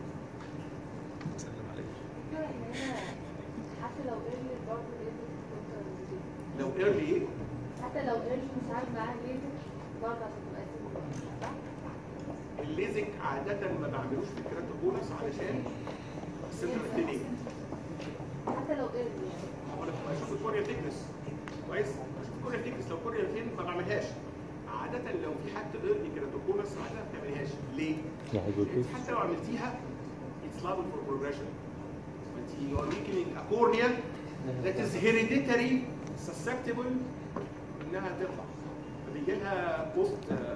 حتى لو ايرلي برضه لازم لو ايرلي ايه حتى لو ايرلي مش عارف معاه ليزر برضه عشان تبقى سيمبل صح؟ الليزك عادة ما بعملوش في الكراتوكونس علشان السنتر التاني حتى لو ايرلي يعني هو انا بشوف الكوريا تكنس كويس بشوف الكوريا تكنس لو الكوريا فين ما بعملهاش عادة لو في حد ايرلي كراتوكونس عادة ما بتعملهاش ليه؟ لا هيدروكيس حتى لو عملتيها it's liable for progression انت you are weakening a cornea that is hereditary susceptible انها تطلع فبيجي لها بوست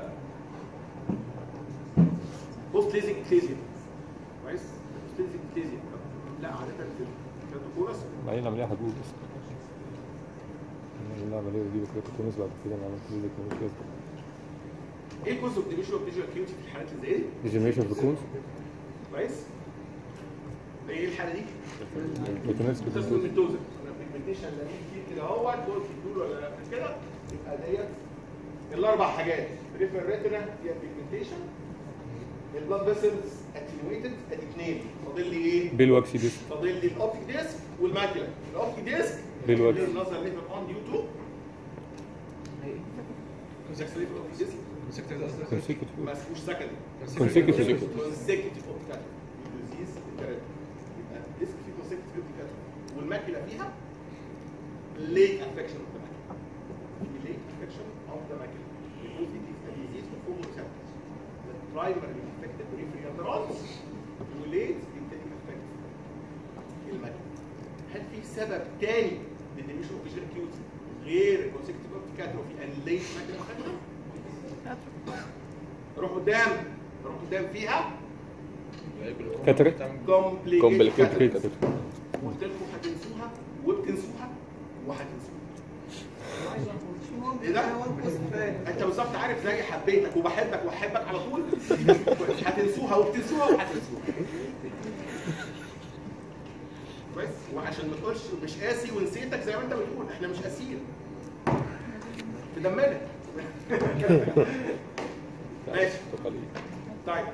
بوست ليزك اكليزيا كويس بوست ليزك اكليزيا لا عادة في الكراتوكونس بعدين العملية هتبوظ بس نعمل العملية ودي بكرة كونس بعد كده نعمل كلينيك مش لازم ايه الكوز اوف ديميشن اوف فيجوال اكيوتي في الحالات اللي زي دي؟ ديجنريشن في الكونس كويس؟ ايه الحاله دي؟ بيتنفس بتسمى بالدكتور الميتوزن البيجمنتيشن اللي كتير كده اهوت دول في الدول ولا في كده يبقى ديت الاربع حاجات بريفر ريتنا فيها بيجمنتيشن البلاد فيسلز اتنويتد ادي اثنين فاضل لي ايه؟ بالواكسي ديسك فاضل لي الاوبتيك ديسك والماكيولا الاوبتيك ديسك بالوقت. النظر ليفل اون ديو تو كونسكتيف اوبتيك ديسك كونسيكتيف ما اسموش سكندري كونسيكتيف كونسيكتيف اوبتيكال ديزيز الكلام يبقى ديسك في كونسيكتيف اوبتيكال والماكيولا فيها ليت افكشن اوف ذا ماكيولا ليت افكشن اوف ذا ماكيولا because it is a disease of photoreceptors that primarily affect the peripheral neurons وليت يبتدي affect الماكيولا هل في سبب تاني للديميشن اوف فيجن اكيوتي غير الكونسيكتيف اوبتيكال وفي ان ليت ماكيولا افكشن روح قدام روح قدام فيها كاتريك كومبليكيتد كومبليكيتد قلت لكم هتنسوها وبتنسوها وهتنسوها ايه ده؟ انت بالظبط عارف زي حبيتك وبحبك واحبك على طول هتنسوها وبتنسوها وهتنسوها كويس وعشان ما تقولش مش قاسي ونسيتك زي ما انت بتقول احنا مش قاسيين في دمنا ماشي طيب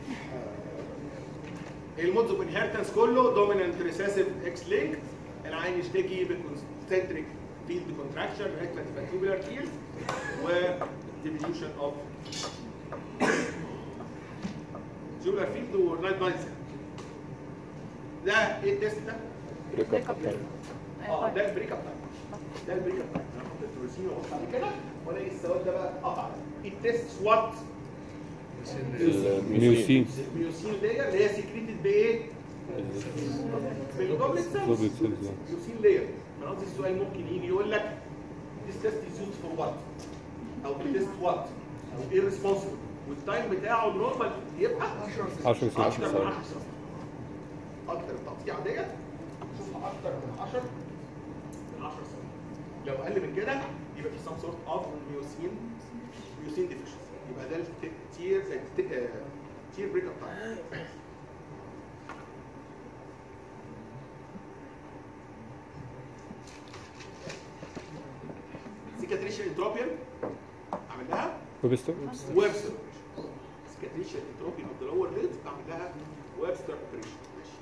المودز اوف انهيرتنس كله دومينانت ريسيسيف اكس لينك العين يشتكي بكونسنتريك فيلد كونتراكشن ريكمنت فانتوبولار فيلد و ديمينيوشن اوف جولار فيلد ونايت نايت ده ايه التست ده؟ بريك اب اه ده البريك اب تايم ده البريك اب تايم انا احط التروسين واحط عليه كده والاقي السواد ده بقى قطع التست وات ميوسين الميوسين لاير اللي هي سكريتد بايه؟ بالجوبلت سيلز Goblet cells، يعني. ميوسين لاير من قصدي السؤال ممكن يجي يقول لك this test is used for what؟ او بتست what؟ او ايه responsible والتايم بتاعه النورمال يبقى 10 سنين اكتر من 10 سنين اكتر التقطيع ديت شوفها اكتر من 10 من 10 سنين لو اقل من كده يبقى في some sort of ميوسين ميوسين deficiency يبقى ده التير تير بريك اب تايم سيكاتريشن انتروبيان عملناها وبستر ويبستر سيكاتريشن انتروبيان اوف ذا لور ليد اعمل لها ويبستر اوبريشن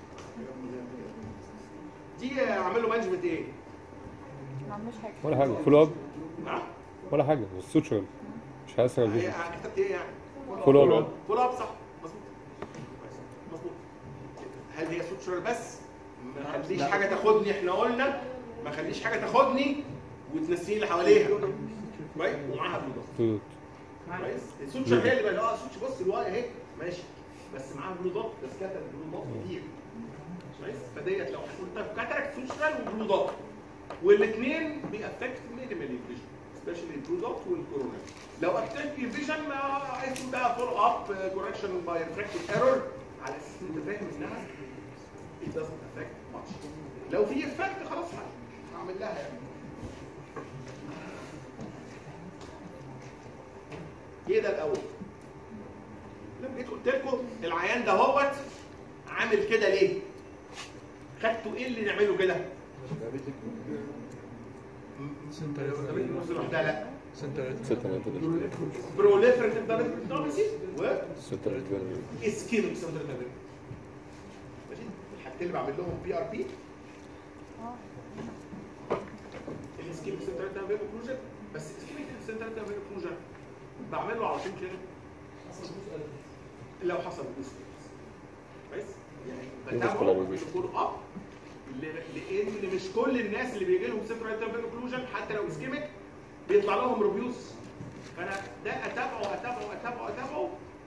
دي اعمل له مانجمنت ايه؟ ما عملوش حاجه ولا حاجة فولو اب ها؟ ولا حاجة بس سوتشرال مش هيأثر على هي الفيجن كتبت ايه يعني؟ فولو اب فول اب صح مظبوط كويس. مظبوط هل هي سوتشر بس؟ ما خليش حاجه تاخدني احنا قلنا ما خليش حاجه تاخدني وتنسيني اللي حواليها كويس ومعاها بلو ضغط تدوت. كويس السوتشر هي اللي بقى اه سوتش بص الواي اهي ماشي بس معاها بلو ضغط بس كتب بلو ضغط كتير فديت لو هنقول طيب كاتاراكت سوشيال وبلو دوت والاثنين بيأفكت مينيمال فيجن سبيشالي البلو دوت والكورونا لو افكت الفيجن اسمه ده فولو اب كوركشن باي ريفراكتيف ايرور على اساس ان انت فاهم انها it doesn't affect much لو في افكت خلاص هعمل لها يعني ايه ده الاول لما جيت قلت لكم العيان ده هوت عامل كده ليه خدتوا ايه اللي نعمله كده ده لا سنتر ستة بروليفريتيف دايبيتس و ستة اسكيميك سندروم ماشي الحاجتين اللي بعمل لهم بي ار بي الاسكيميك سنترال تامبير اوكلوجن بس الاسكيميك سنترال تامبير اوكلوجن بعمله على طول كده لو حصل بوست كويس يعني بتابعه فولو اب لان مش كل الناس اللي بيجي لهم سنترال تامبير اوكلوجن حتى لو اسكيميك بيطلع لهم ريفيوز فانا ده اتابعه اتابعه اتابعه اتابعه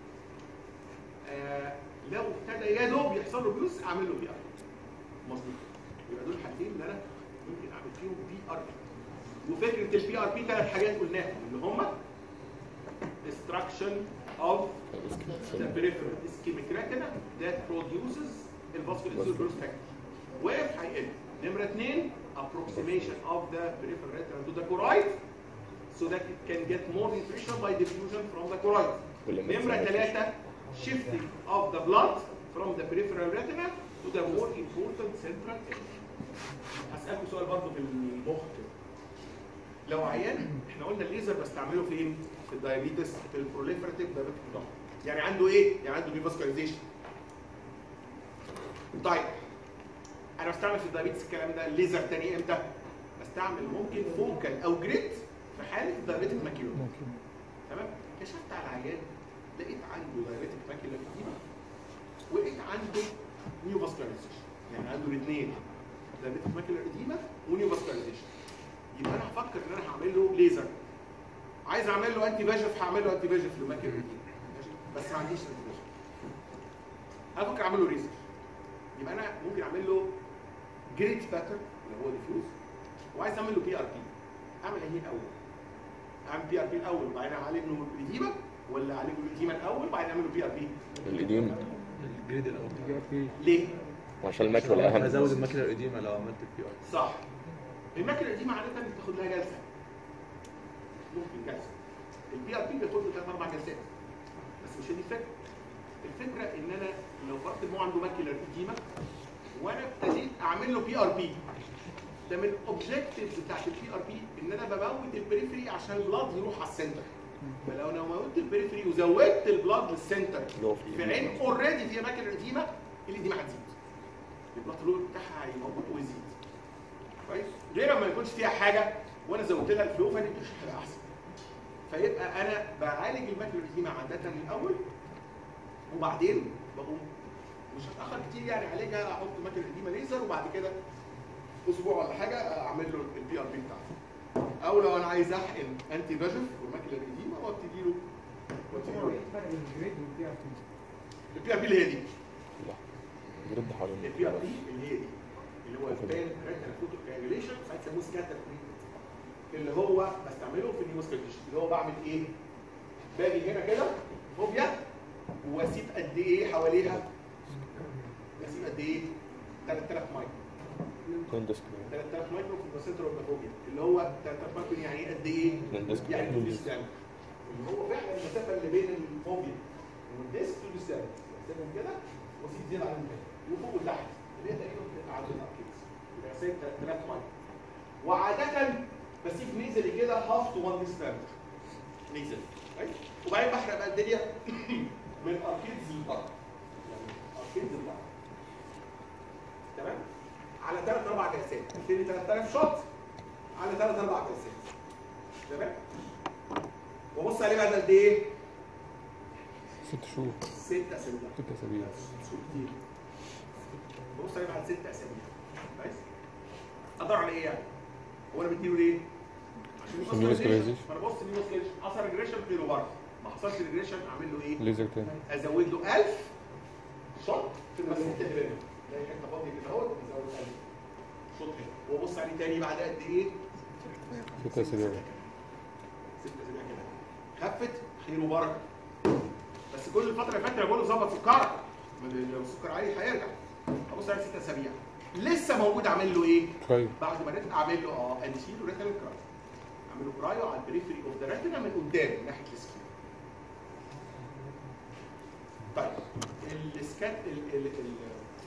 آه لو ابتدى يا دوب يحصل له بيوس اعمل له بي ار مظبوط يبقى دول الحاجتين اللي انا ممكن اعمل فيهم بي ار بي وفكره البي ار بي ثلاث حاجات قلناهم اللي هم destruction of the peripheral ischemic retina that produces the vascular growth factor وقف هيقل نمره اثنين approximation of the peripheral retina to the choroid so that it can get more nutrition by diffusion from the choroid نمره ثلاثه shifting of the blood from the peripheral retina to the more important central area. هسألكم سؤال برضه في المخ كده. لو عيان احنا قلنا الليزر بستعمله فين؟ في الدايابيتس في البروليفراتيف دايابيتك ضغط. يعني عنده ايه؟ يعني عنده ديفاسكولاريزيشن. طيب انا بستعمل في الدايابيتس الكلام ده الليزر تاني امتى؟ بستعمل ممكن فوكال او جريد في حاله الدايابيتك ماكيولوم. تمام؟ كشفت على العيان لقيت عنده دايابيتك ماكيولار اديما ولقيت عنده نيو فاسكولاريزيشن يعني عنده الاثنين دايابيتك ماكيولار اديما ونيو فاسكولاريزيشن يبقى انا هفكر ان انا هعمل له ليزر عايز اعمل له انتي فيجف هعمل له انتي فيجف لماكيولار اديما ماشي بس ما عنديش انتي فيجف هفكر اعمل له ليزر يبقى انا ممكن اعمل له جريد باتر اللي هو ديفيوز وعايز اعمل له بي ار بي اعمل ايه الاول؟ اعمل بي ار بي الاول وبعدين اعالج له الاديمه ولا اعالج له الاديمه الاول وبعدين اعمل له بي ار بي القديم الجريد الاول ليه؟ عشان الماكله الأهم هزود الماكله القديمه لو عملت البي ار صح الماكله القديمه عاده بتاخد لها جلسه ممكن جلسه البي ار بي بياخد له ثلاث اربع جلسات بس مش هي دي الفكره الفكره ان انا لو فرضت ان هو عنده ماكله قديمه وانا ابتديت اعمل له بي ار بي ده من الاوبجكتيفز بتاعت البي ار بي ان انا بموت البريفري عشان البلاد يروح على السنتر فلو انا موتت البريفري وزودت البلاد للسنتر اللي هو في في عين اوريدي فيها ماكله قديمه القديمه هتزيد البلاد فلو بتاعها هيموت ويزيد كويس غير لما يكونش فيها حاجه وانا زودت لها الفلو فدي مش هتبقى احسن فيبقى انا بعالج الماكله القديمه عاده الاول وبعدين بقوم مش هتاخر كتير يعني اعالجها احط الماكله القديمه ليزر وبعد كده اسبوع ولا حاجه اعمل له البي ار بي بتاعته او لو انا عايز احقن انتي فيجن والماكله القديمه وابتدي له وابتدي هو له ايه الفرق بين الجريد والبي ار بي؟ البي ار بي اللي هي دي جرد حوالين البي ار بي اللي هي دي اللي هو البان ريتال فوتو كاجوليشن ساعات يسموه سكاتر اللي هو بستعمله في النيوسكاليشن اللي هو بعمل ايه؟ باجي هنا كده فوبيا واسيب قد ايه حواليها؟ اسيب قد ايه؟ 3000 مايكرو كوندس 3000 مايكرو في السنتر اوف فوبيا اللي هو 3000 مايكرو يعني ايه قد ايه؟ كوندس يعني تو ديس اللي هو فعلا المسافه اللي بين الفوبيا والديسك تو ديس سيبهم كده واسيب زياده عن كده وفوق وتحت اللي هي تقريبا بتبقى عند الاركيدز يبقى سايب 3000 مايكرو وعاده بسيب نيزلي كده هاف تو 1 ديس نيزلي وبعدين بحرق بقى الدنيا من اركيدز للارض يعني اركيدز للارض تمام على ثلاث اربع جلسات ابتدي 3000 شوت على ثلاث اربع جلسات تمام وبص عليه بعد قد ايه؟ ست شهور ست اسابيع ست اسابيع شهور كتير ببص عليه بعد ست اسابيع كويس؟ ادور على ايه يعني؟ هو انا بديله ليه؟ عشان عشان يوز كريزيشن. ما انا بص نيوز كريزيشن حصل ريجريشن في بره ما حصلش ريجريشن اعمل له ايه؟ ليزر تاني ازود له 1000 شوت في المسافه اللي بينهم زي حته فاضيه كده اهوت شوط هنا وابص عليه تاني بعد قد ايه؟ ستة أسابيع ست اسابيع كده خفت خير وبركه بس كل الفتره اللي فاتت انا بقول له ظبط سكرك ما لو السكر عالي هيرجع ابص عليه ست اسابيع لسه موجود اعمل له ايه؟ طيب بعد ما ريتنا اعمل له اه انشيله ريتنا كرايو اعمل له كرايو على البريفري اوف ذا ريتنا من قدام من ناحيه السكين طيب السكان ال ال ال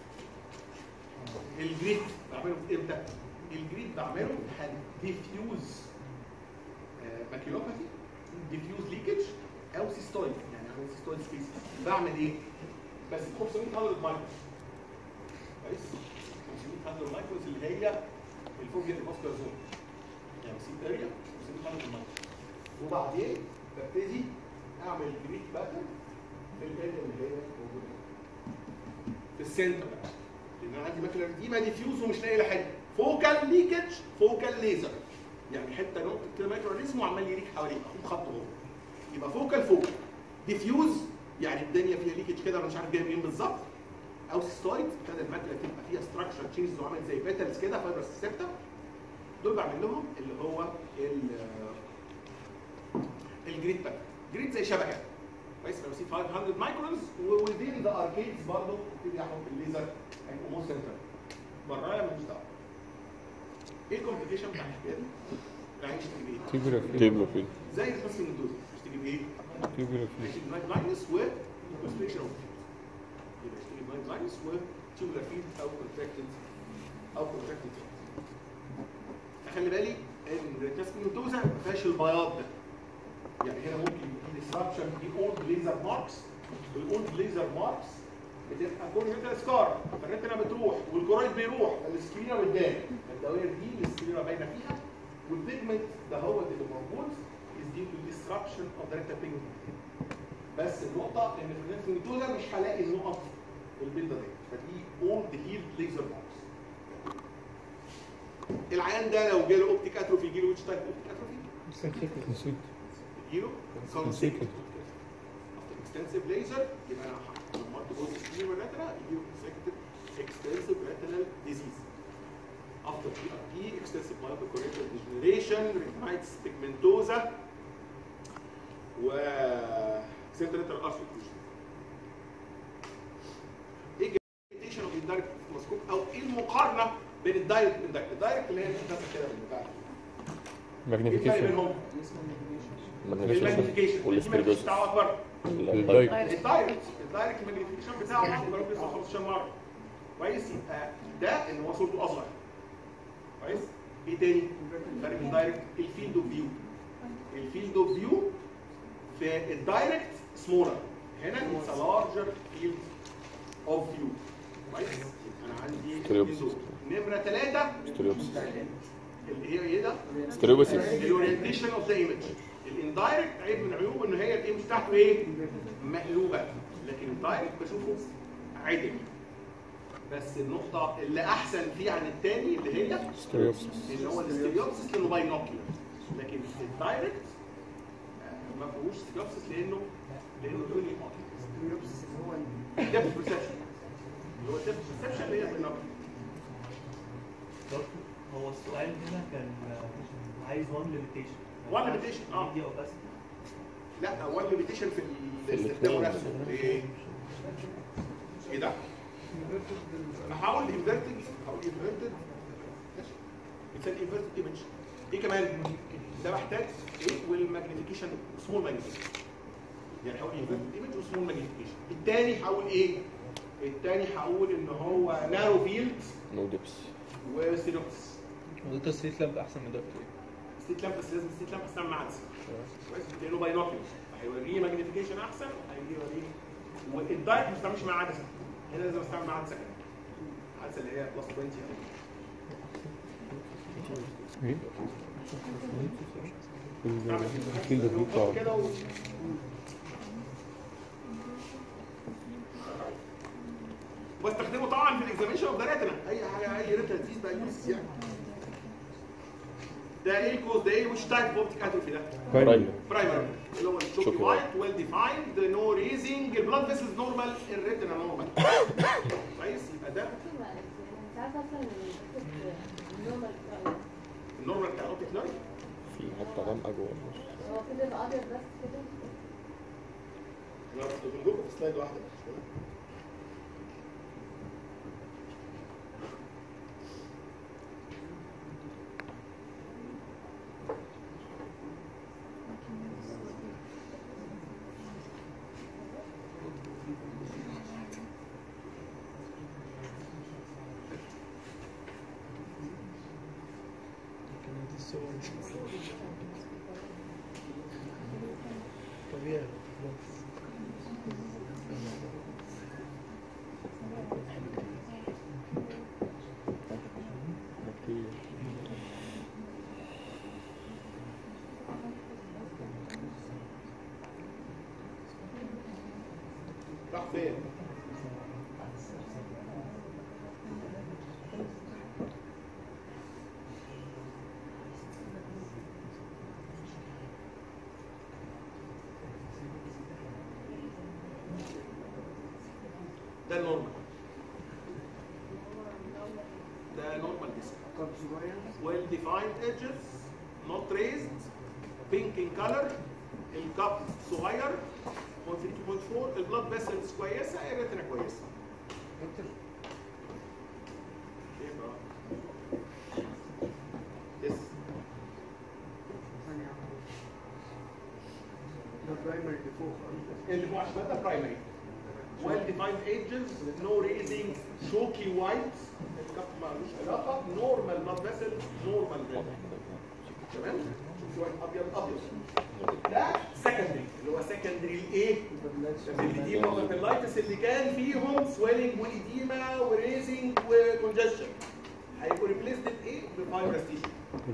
الجريد بعمله امتى؟ الجريد بعمله هل ديفيوز ماكيلوباثي ديفيوز ليكج او سيستويد يعني اعمل سيستويد سبيس بعمل ايه؟ بس 500 هندرد مايكرو كويس 500 هندرد مايكروز اللي هي الفوبيا الماسكولار زون يعني سيب اريا 500 هندرد مايكرو وبعدين ببتدي اعمل جريد باترن في الاريا اللي هي موجوده في السنتر بقى لان انا عندي ماكلر دي ديفيوز ومش لاقي لها حاجه فوكال ليكج فوكال ليزر يعني حته نقطه كده مايكرو اورجانيزم وعمال يريك حواليه اخد خط هو يبقى فوكال فوكال ديفيوز يعني الدنيا فيها ليكج كده انا مش عارف جايه منين بالظبط او سيستويد ابتدى الماكله تبقى فيها ستراكشر تشينجز وعملت زي بيتلز كده فايبرس سيبتا دول بعمل لهم اللي هو ال الجريد باك جريد زي شبكه كويس لو سي 500 مايكرونز وذين ذا اركيدز برضه ابتدي احط الليزر هيبقوا مور سنتر برايا مش دعوه ايه الكومبليكيشن بتاع الحكايه دي؟ العين تجيب ايه؟ تيبرا فيه تيبلو فيه زي القسم الدوز مش تجيب ايه؟ تيبرا فيه هتجيب نايت لاينس و كونستريكشن اوف يبقى تجيب نايت لاينس و تيوبولار فيد او كونتراكتد او كونتراكتد خلي بالي ان الريتاسكين الدوزه ما فيهاش البياض ده يعني هنا ممكن يبقى في ديسربشن في اولد ليزر ماركس الاولد ليزر ماركس بتبقى كونجنتال سكار فالريتنا بتروح والجرويد بيروح السكرينه قدام الدوائر دي السكرينه باينه فيها والبيجمنت ده هو اللي موجود is due to disruption of the retinal pigment بس النقطه ان في الريتنا الدوزه مش هلاقي النقط البيضه دي فدي اولد هيلد ليزر ماركس العيان ده لو جاله اوبتيك اتروفي يجيله ويتش تايب اوبتيك اتروفي نسيت يجيله نسيت اكستنسيف ليزر يبقى انا لما تقول سكين ريتنا يجيله اكستنسيف ريتنال ديزيز after PRP extensive myocardial degeneration retinitis pigmentosa و central artery occlusion ايه الجريتيشن اوف الدايركت مسكوب او ايه المقارنه بين الدايركت والدايركت الدايركت اللي هي الهندسه كده بالبتاع ايه الفرق ماجنيفيكيشن بينهم؟ ماجنيفيكيشن الماجنيفيكيشن والسبيريدوسس بتاعه اكبر الدايركت الدايركت الدايركت ماجنيفيكيشن بتاعه اكبر بيوصل 15 مره كويس يبقى ده ان هو صورته اصغر كويس ايه تاني فرق بين الدايركت الفيلد اوف فيو الفيلد اوف فيو في الدايركت سمولر هنا اتس لارجر فيلد اوف فيو كويس انا عندي ستيريوبسيس. الاتنين دول. نمره ثلاثه ستيريوبسيس اللي هي ايه ده؟ ستيريوبسيس الاورينتيشن اوف ذا ايمج الاندايركت عيب من عيوبه ان هي الايمج بتاعته ايه؟ مقلوبه لكن الدايركت بشوفه عدل بس النقطة اللي أحسن فيه عن التاني اللي هي ستيريوبسيس اللي هو الاستيريوبسيس لأنه باينوكيولر لكن الدايركت آه، ما فيهوش ستيريوبسيس لأنه لأنه يوني الستيريوبسيس اللي هو ديبث برسبشن اللي هو ديبث برسبشن اللي هي باينوكيولر دكتور هو السؤال هنا كان آه، عايز وان ليميتيشن One limitation، آه. دي اوباسيتي لا وان ليميتيشن في في الاستخدام الاتنين. نفسه ايه؟ ايه ده؟ انا هقول انفيرتد هقول انفيرتد مثال انفيرتد ايمج ايه كمان؟ ده محتاج ايه؟ والماجنيفيكيشن سمول ماجنيفيكيشن يعني هقول انفيرتد ايمج وسمول ماجنيفيكيشن الثاني هقول ايه؟ الثاني هقول ان هو نارو فيلد نو ديبس وستيروبس ودكتور ستريت لامب احسن من دكتور ستيت لامب بس لازم ستيت لامب استعمل مع عدسه كويس لانه باينوكيولر هيوريه ماجنيفيكيشن احسن هيوريه والدايركت ما بيستعملش مع عدسه هنا لازم استعمل مع عدسه كمان عدسه اللي هي بلس 20 ايه استعمل الفيلد اوف فيو بتاعه كده و... واستخدمه طبعا في الاكزاميشن اوف ذا ريتنا اي حاجه اي ريتنا ديزيز بقى يوز يعني ده ايه الكوز ده ايه وش تايب اوبتيك اتروفي ده؟ برايمري برايمري اللي هو الشوكي شوكي وايت ويل ديفايند نو ريزنج البلاد فيسلز نورمال الريتنا نورمال كويس يبقى ده انت عارفه اصلا ان الدكتور غامقة جوه هو كده يبقى ابيض بس كده انا كنت بنجيبه في سلايد واحده مش كده؟ كانت الصور طبيعي بس راح فين؟ ده النورمال ده نورمال ديسك طب صغير well defined edges not raised pink in color الكاب صغير 1.3.4 البلاد فيسلز كويسه الريتنا كويسه دكتور ايه بقى؟ يس ثانية واحدة. ده برايمري اللي فوق اللي هو عشان ده برايمري well defined edges no raising shoky white الكاب مالوش علاقه normal blood vessels normal retina تمام؟ شوف واحد ابيض ابيض ده سكندري اللي هو سكندري الايه؟ الاديما والبيلايتس اللي كان فيهم سويلنج واديما وريزنج وكونجشن هيكون ريبليسد بايه؟ بفايبرس تيشو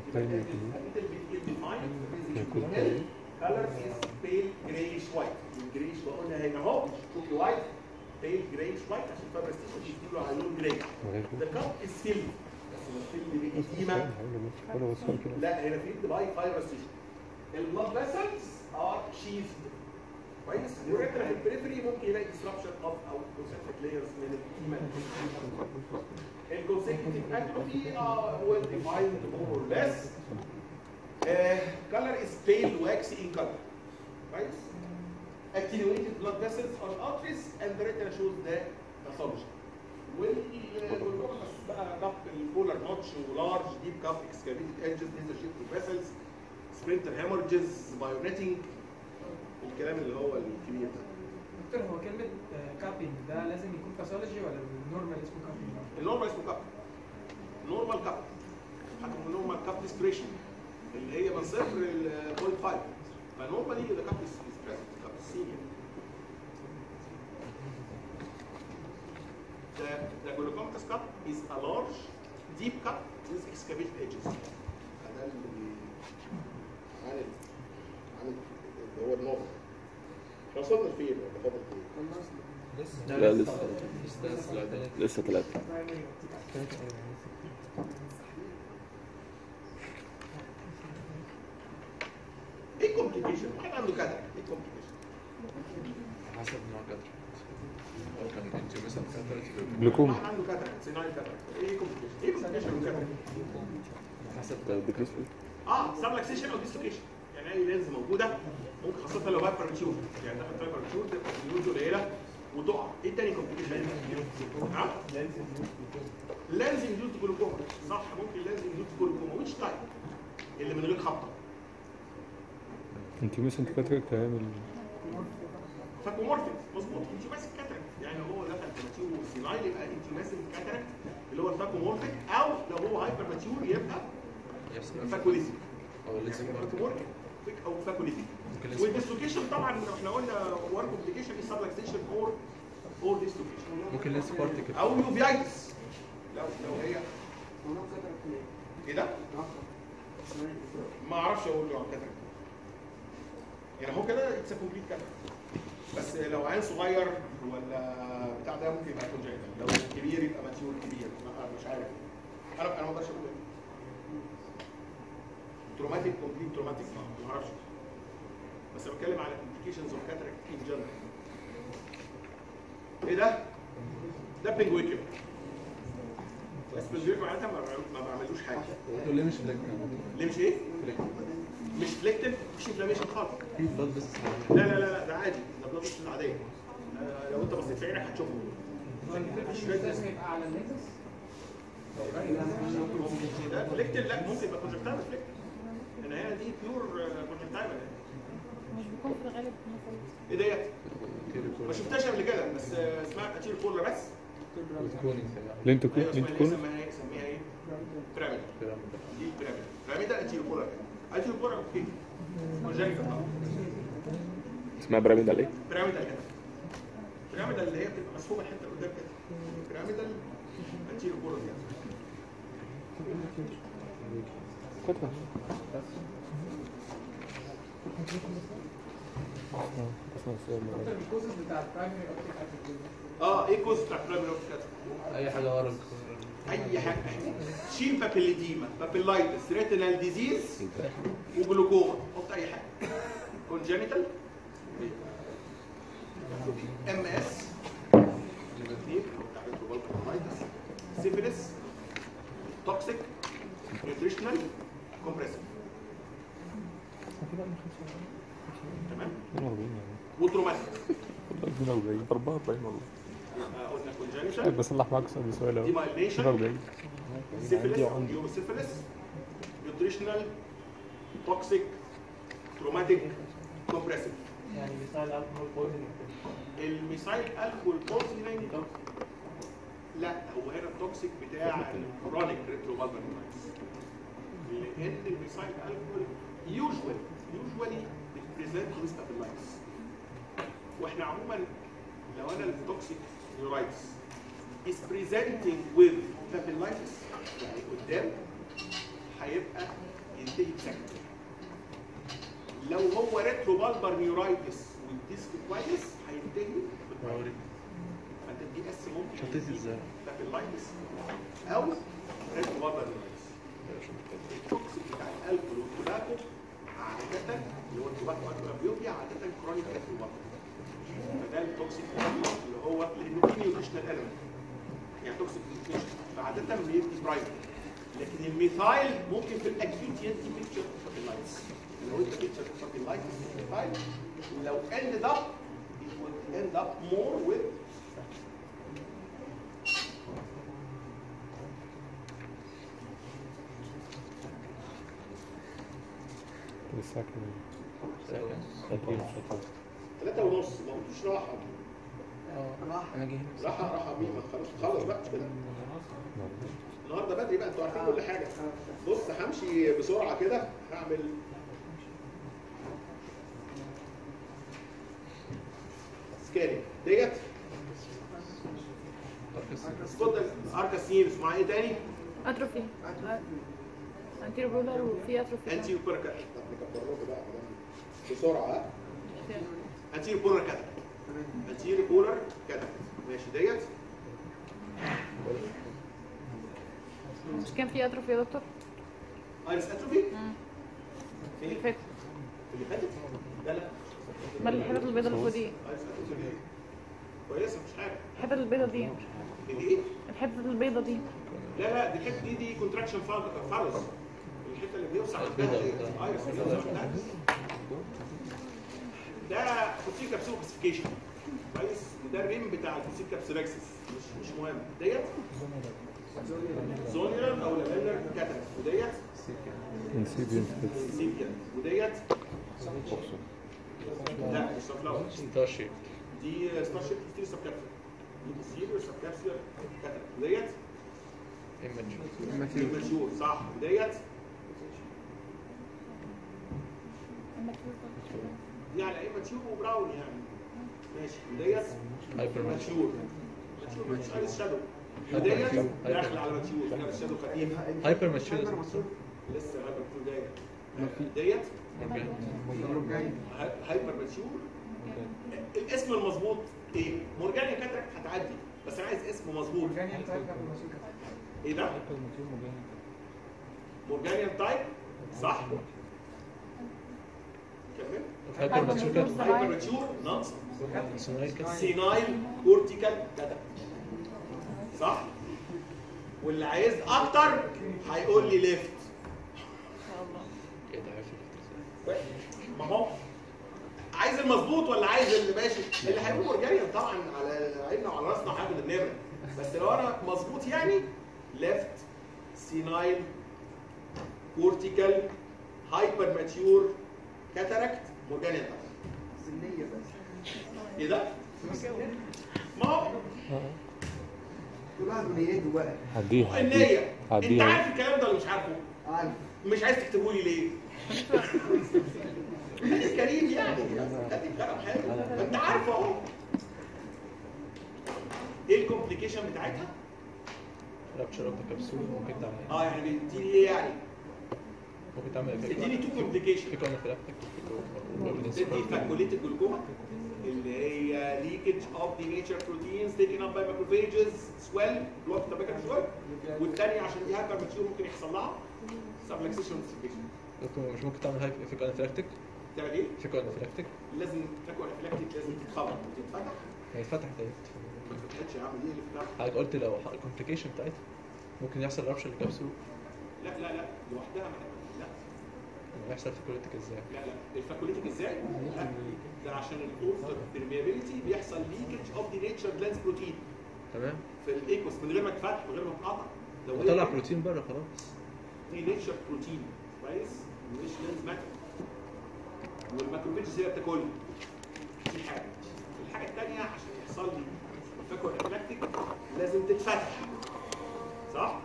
color is pale grayish white الجريش بقولها هنا اهو شوفي وايت pale grayish white عشان فايبرس تيشو بيديله على لون جراي the cup is filled بس مش filled بإديمة ولا وصل كده لا هنا في باي فايبرس تيشو البلاد فيسلز ار شيفد كويس والريتنا في البريفري ممكن يلاقي disruption of او concentric layers من الايمان الكونسيكتيف اتروفي ار well defined more or less uh, color is pale waxy in color كويس attenuated blood vessels on arteries and the retina shows the pathology والجمل بقى كاب البولار نوتش ولارج ديب كاب اكسكافيتد ايدجز ليزر شيب فيسلز سبرنتر هيمورجز بايونيتنج الكلام اللي هو الكبير ده دكتور هو كلمة كابينج ده لازم يكون باثولوجي ولا النورمال اسمه كابينج؟ النورمال اسمه كاب نورمال كاب حتى النورمال كاب ديسبريشن اللي هي من صفر ل 0.5 فنورمالي ذا كاب از بريزنت كاب سينيور The, the glucomatous cup is a large, deep cup with excavated edges. ده اللي عن ال- عن ال- اللي هو النورمال. احنا وصلنا لفين ولا فاضل فين؟ لا لسه لسه ثلاثة ايه كومبليكيشن؟ واحد عنده كاتراكت، ايه كومبليكيشن؟ حسب نوع كاتر لو كان انت مثلا كاتر جلوكوما واحد عنده كاتراكت، سينايل كاتراكت، ايه كومبليكيشن؟ ايه كومبليكيشن من الكاتراكت؟ حسب ديكريس اه سبلكسيشن او ديسلوكيشن يعني اي لينز موجوده ممكن خاصه لو هايبر ماتيور يعني دخلت هايبر ماتيور تبقى النيوز قليله وتقع ايه تاني كومبليكيشن ها لانز انديوز جلوكوما صح ممكن لانز انديوز جلوكوما ويتش تايب اللي من غير خبطه انت مثلا كاتراكت هيعمل فاكومورفيك مظبوط انت ماسك كاتراكت يعني هو دخل في ماتيور سينايل يبقى انت ماسك كاتراكت اللي هو الفاكومورفيك او لو هو هايبر ماتيور يبقى يحصل فاكوليزم او لازم برضه فاكومورفيك او فاكوليزم ممكن لازم والديسلوكيشن طبعا احنا قلنا وان كومبليكيشن از سبلكسيشن اور اور ديسلوكيشن ممكن لازم بارتيكل او يوفيايتس لو لو هي ونوع كاتراكت ليه؟ ايه ده؟ نوع اسمها ما اعرفش اقول له عن كاتراكت يعني هو كده اتس كومبليت كاتراكت بس لو عين صغير ولا بتاع ده ممكن يبقى كونجكتال لو كبير يبقى ماتيور كبير ما- مش عارف انا انا ما اقدرش اقول تروماتيك كومبليت تروماتيك ما اعرفش بس أنا بتكلم على complications اوف كاتراكت ان جنرال ايه ده؟ ده بينجويكيوم بس بينجويكيوم عادة ما بعمل- ما بعملوش حاجه دول ليه مش بلاك ليه مش ايه؟ مش فليكتد مفيش انفلاميشن خالص في بلاد بس لا لا لا لا ده عادي ده بلاد بيست العاديه آه، لو انت بصيت في عينك هتشوفه مفيش لازم يبقى على النكس ده فليكتد لا ممكن يبقى كونجكتيفال فليكتد ان هي دي بيور كونجكتيفال مش بيكون في الغالب مثلا ايه ديت؟ ما شفتهاش قبل كده بس آه، اسمها اتيل كورلا بس لينتو كو ايوه اسمها لينتو ايه كون سميها ايه سميها ايه؟ بيراميد دي بيراميد بيراميدا اتيل كورلا اتيل كورلا اوكي كونجكتيفال طبعا اسمها بيراميدال ايه؟ بيراميدال كده بيراميدال اللي هي بتبقى مسحوبه الحته اللي قدام كده بيراميدال اتيل كورلا دي كتبة الكوزز بتاع البرايمري اوبتيك اتروفي اه ايه كوز بتاع بيراميد كده اي حاجه ورا اي حاجه شيل بابيليديما بابيلايتس ريتينال ديزيز وجلوكوما حط اي حاجه كونجنتال ام اس سيفيلس توكسيك نيوتريشنال كومبريسيف تمام 42 وتروماتيك 42 44 والله آه، قلنا كونجنتال بصلح معاك سؤال سؤال اهو ديمايليشن 42 سيفيلس او سيفيلس نيوتريشنال توكسيك تروماتيك كومبريسيف يعني مثال الكحول بويزنينج الميثايل الكول بوزنينج لا هو هنا التوكسيك بتاع الكرونيك ريتروفالفرنايتس لان الميثايل الكول يوجوالي يوجوالي بتبريزنت ويز ابيلايتس واحنا عموما لو انا التوكسيك نيورايتس is presenting with papillitis يعني قدام هيبقى ينتهي بسكتة لو هو ريترو بالبر نيورايتس والديسك كويس هينتهي بالباوري فانت دي اس ممكن شطيت ازاي؟ بابيلايتس او ريترو بالبر نيورايتس التوكسيك بتاع الالكول والتوباكو عادة اللي هو التوباكو الكولابيوبيا عادة كرونيك ريترو بالبر فده التوكسيك اللي هو لانه في نيوتريشنال اليمنت يعني توكسيك نيوتريشن فعادة بيدي برايفت لكن الميثايل ممكن في الاكيوت يدي بيكتشر بابيلايتس لو انت بيكتشر بابيلايتس ميثايل لو ended up it would end up more with لسه كده ثلاثة ونص ما قلتوش راحة راح انا جاي راحة راحة مين ما خلاص خلص بقى كده النهارده بدري بقى انتوا عارفين كل حاجة بص همشي بسرعة كده هعمل سكاني ديت خد اركاسين اسمها ايه تاني؟ اتروفي انتيرو بولر وفي اتروفي انتي بوركا طب نكبر لكم بقى بسرعة ها؟ انتي بولر كده انتي بولر كده ماشي ديت مش كان في اتروفي يا دكتور؟ ايرس اتروفي اللي فين؟ فاتت اللي فاتت؟ لا لا امال الحتت البيضاء اللي فوق دي ايرس اتروفي كويسة مش حاجة الحتت البيضاء دي اللي ايه؟ الحتت البيضاء دي لا لا دي الحته دي دي كونتراكشن فارس الحته اللي بيوسع البيضة عندها بتاع- ايرس ده فوسيل كابسول كلاسيفيكيشن كويس وده الريم بتاع الفوسيل كابسولاكسس مش مش مهم ديت زونيرال او لامينر كاتر وديت انسيبينت سيبيا وديت لا مش سفلاور ستار شيب دي ستار شيب كتير سب كابسول دي بوسيل سب كابسول كاتر وديت ايماتيور مشهور صح وديت دي على ايه ماتيور وبراون يعني ماشي وديت هايبر ماتيور ماتيور مش عايز شادو هايبر وديت ماتيور. داخل على ماتيور كده الشادو خفيف هايبر ماتشور لسه هايبر ماتيور جاي ديت ها- هايبر ماتيور الاسم المظبوط ايه؟ مورجانيا كاتراك هتعدي بس انا عايز اسم مظبوط ايه ده؟ مورجانيان تايب صح؟ كمل هايبر ماتشور هايبر ماتيور ناقص سونايكا سينايل كورتيكال كده صح واللي عايز اكتر هيقول لي ليفت ايه ده عارف ما هو عايز المظبوط ولا عايز اللي ماشي اللي هيقول اورجانيا طبعا على عيننا وعلى راسنا وهاخد النمره بس لو انا مظبوط يعني ليفت سينايل كورتيكال هايبر ماتيور كاتاراكت مورجانيا طبعا سنية بس ايه ده؟ ما هو كل واحد ونيته بقى عديها النية انت عديها عارف الكلام ده ولا مش عارفه؟ عارف مش عايز تكتبوا لي ليه؟ خليك كريم يعني خليك كرم حلو ما انت عارف اهو ايه الكومبليكيشن بتاعتها؟ رابتشر اوف ذا كبسول ممكن تعمل ايه؟ اه يعني بتديني ايه يعني؟ ممكن تعمل ايه؟ اديني تو كومبليكيشن فيكو انافيلاكتيك تدي فاكوليتيك جلوكوما اللي هي leakage of the nature proteins taken up by macrophages swell blood تبقى swell والثانيه عشان دي هايبر ماتيور ممكن يحصل لها subluxation distribution مش ممكن تعمل هاي فيكو انافيلاكتيك تعمل ايه؟ فيكو انافيلاكتيك لازم فاكو انافيلاكتيك لازم تتخبط وتتفتح هي اتفتحت اهي ما فتحتش يا عم دي اللي فتحت حضرتك قلت لو الكومبليكيشن بتاعتها ممكن يحصل رابشر للكبسول لا لا لا لوحدها ما لا يحصل فيكوليتيك ازاي؟ لا لا الفاكوليتيك ازاي؟ لا ده عشان الاوفر permeability بيحصل leakage of the nature glands protein تمام في الايكوس من غير ما تفتح من غير ما تقطع لو هي وطلع بروتين بره خلاص دي نيتشر بروتين كويس مش لينز ماكرو والماكروفيجز هي بتاكلها دي حاجه الحاجه الثانيه عشان يحصل لي فاكو انفلاكتيك لازم تتفتح صح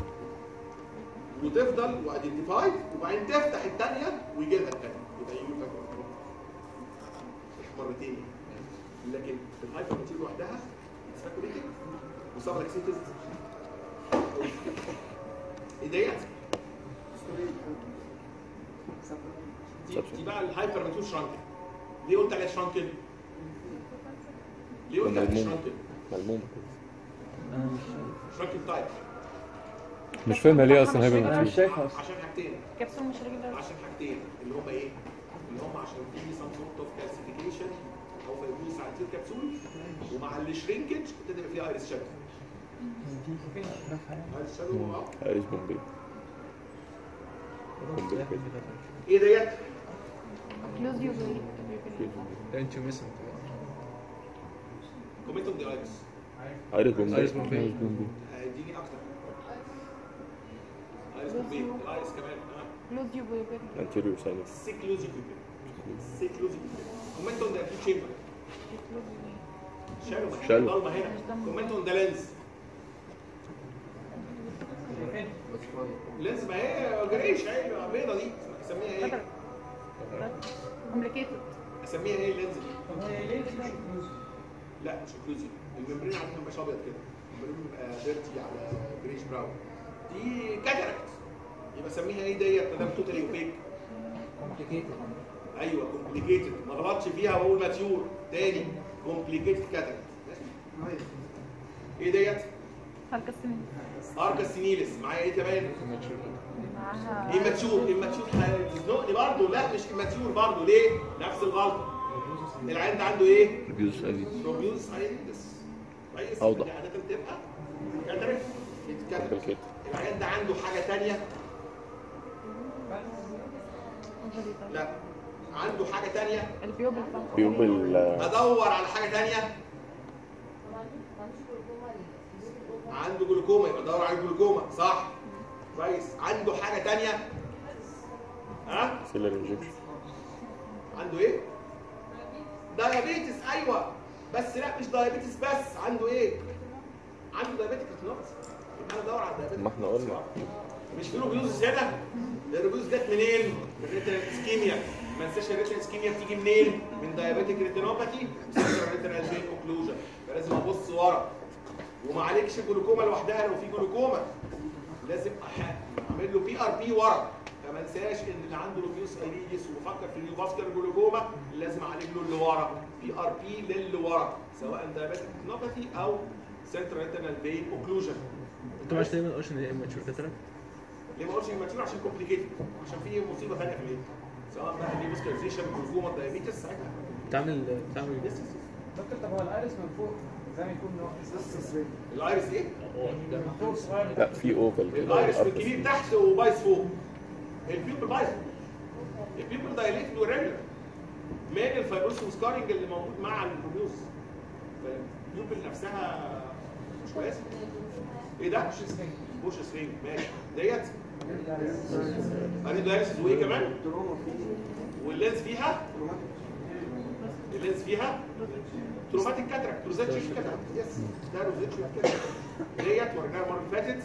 وتفضل وايدنتيفايد وبعدين تفتح الثانيه ويجي لها الثانيه يبقى يجي فاكو مرتين يعني. لكن الهايبر ماتيريال لوحدها ساكوليتيك وسابلكسيتس ايه ديت؟ دي, دي بقى الهايبر ماتيور شرانكن ليه قلت عليها شرانكن؟ ليه قلت عليها ملمومة. شرانكن؟ ملمومة شرانكن تايب مش فاهمها ليه اصلا هيبقى انا مش مكتوب شايفها اصلا عشان حاجتين كبسول مش رجل عشان حاجتين اللي هم ايه؟ اللي هم عشان في سم سورت اوف كالسيفيكيشن او فيبروس على التير كبسول ومع الشرينكج ابتدى يبقى فيها ايرس شادو ايرس شادو اه عايز بومبي بومبي ايه ديت؟ كلوز يو انت ميسنج كومنت اون ذا ايرس عايز بومبي عايز بومبي اديني اكتر ايرس بومبي الايرس كمان اه كلوز يو انتيريور ساينس سيكلوزي كوبي سيكلوزي كوبي كومنت اون ذا اكيد تشامبر شالو ما شالو. ضلمه هنا كومنت اون ذا لينز لينز ما هي جريش ايوه بيضه دي اسميها ايه؟ كومبليكيتد اسميها ايه اللينز دي؟ لا مش اوكلوزيف الممبرين عادة ما بيبقاش ابيض كده الممبرين بيبقى ديرتي على جريش براون دي كاتاراكت يبقى اسميها ايه ديت ما دام توتالي اوبيك ايوه كومبليكيتد ما غلطش فيها واقول ماتيور تاني كومبليكيتد كاتاراكت ايه ديت؟ هالكسمين اركا سينيلس معايا ايه كمان؟ معاها ايه ماتيور ايه ماتيور هتزنقني برضه لا مش ماتيور برضه ليه؟ نفس الغلطه العيان ده عنده ايه؟ ريبيوز ايدي بروبيوز ايدس كويس أوضح. دي عاده تبقى كاتاراكت يتكلم كومبليكيت العيان ده عنده حاجه ثانيه لا عنده حاجه ثانيه البيوبل بيوبل ادور على حاجه ثانيه عنده جلوكوما يبقى ادور على جلوكوما صح كويس عنده حاجه ثانيه ها سيلر انجكشن عنده ايه دايابيتس ايوه بس لا مش دايابيتس بس عنده ايه عنده دايابيتك ريتينوباثي يبقى انا ادور على الدايابيتك ما احنا قلنا مش في روبيوز هنا الروبيوز جت منين؟ من ريتينال اسكيميا ما انساش الريتينال اسكيميا بتيجي منين؟ من دايابيتك ريتينوباثي سنترال ريتينال فين اوكلوجن فلازم ابص ورا وما عليكش جلوكوما لوحدها لو في جلوكوما لازم أح- اعمل له بي ار بي ورا فما انساش ان اللي عنده روبيوس ايريديس وبفكر في النيوفاسكولار جلوكوما لازم اعالج له اللي ورا بي ار بي للي ورا سواء دايابيتك ريتينوباثي او سنترال ريتينال فين اوكلوجن انت مش دايما قلت ان هي اماتشور كاتاراكت ليه ما قلتش الماتيور عشان كومبليكيتد عشان في مصيبه ثانيه في الليل سواء بقى دي فاسكولاريزيشن جلوكوما دايابيتس ساعتها بتعمل بتعمل دكتور طب هو الايرس من فوق زي ما يكون ناقص الايرس ايه؟ من فوق صغير لا في اوفل كده الايرس أربس. الكبير تحت وبايظ فوق البيوبل بايظ البيبل دايليتد وريجولار من الفايبروس سكارنج اللي موجود مع البروبيوس فالبيوبل نفسها مش كويسه ايه ده؟ بوش سفنج ماشي ديت اريدايسز وايه كمان؟ واللينز فيها اللينز فيها تروماتيك كاتراكت روزيتشيك كاتراكت يس ده روزيتشيك كاتراكت ديت ورجعنا المره اللي فاتت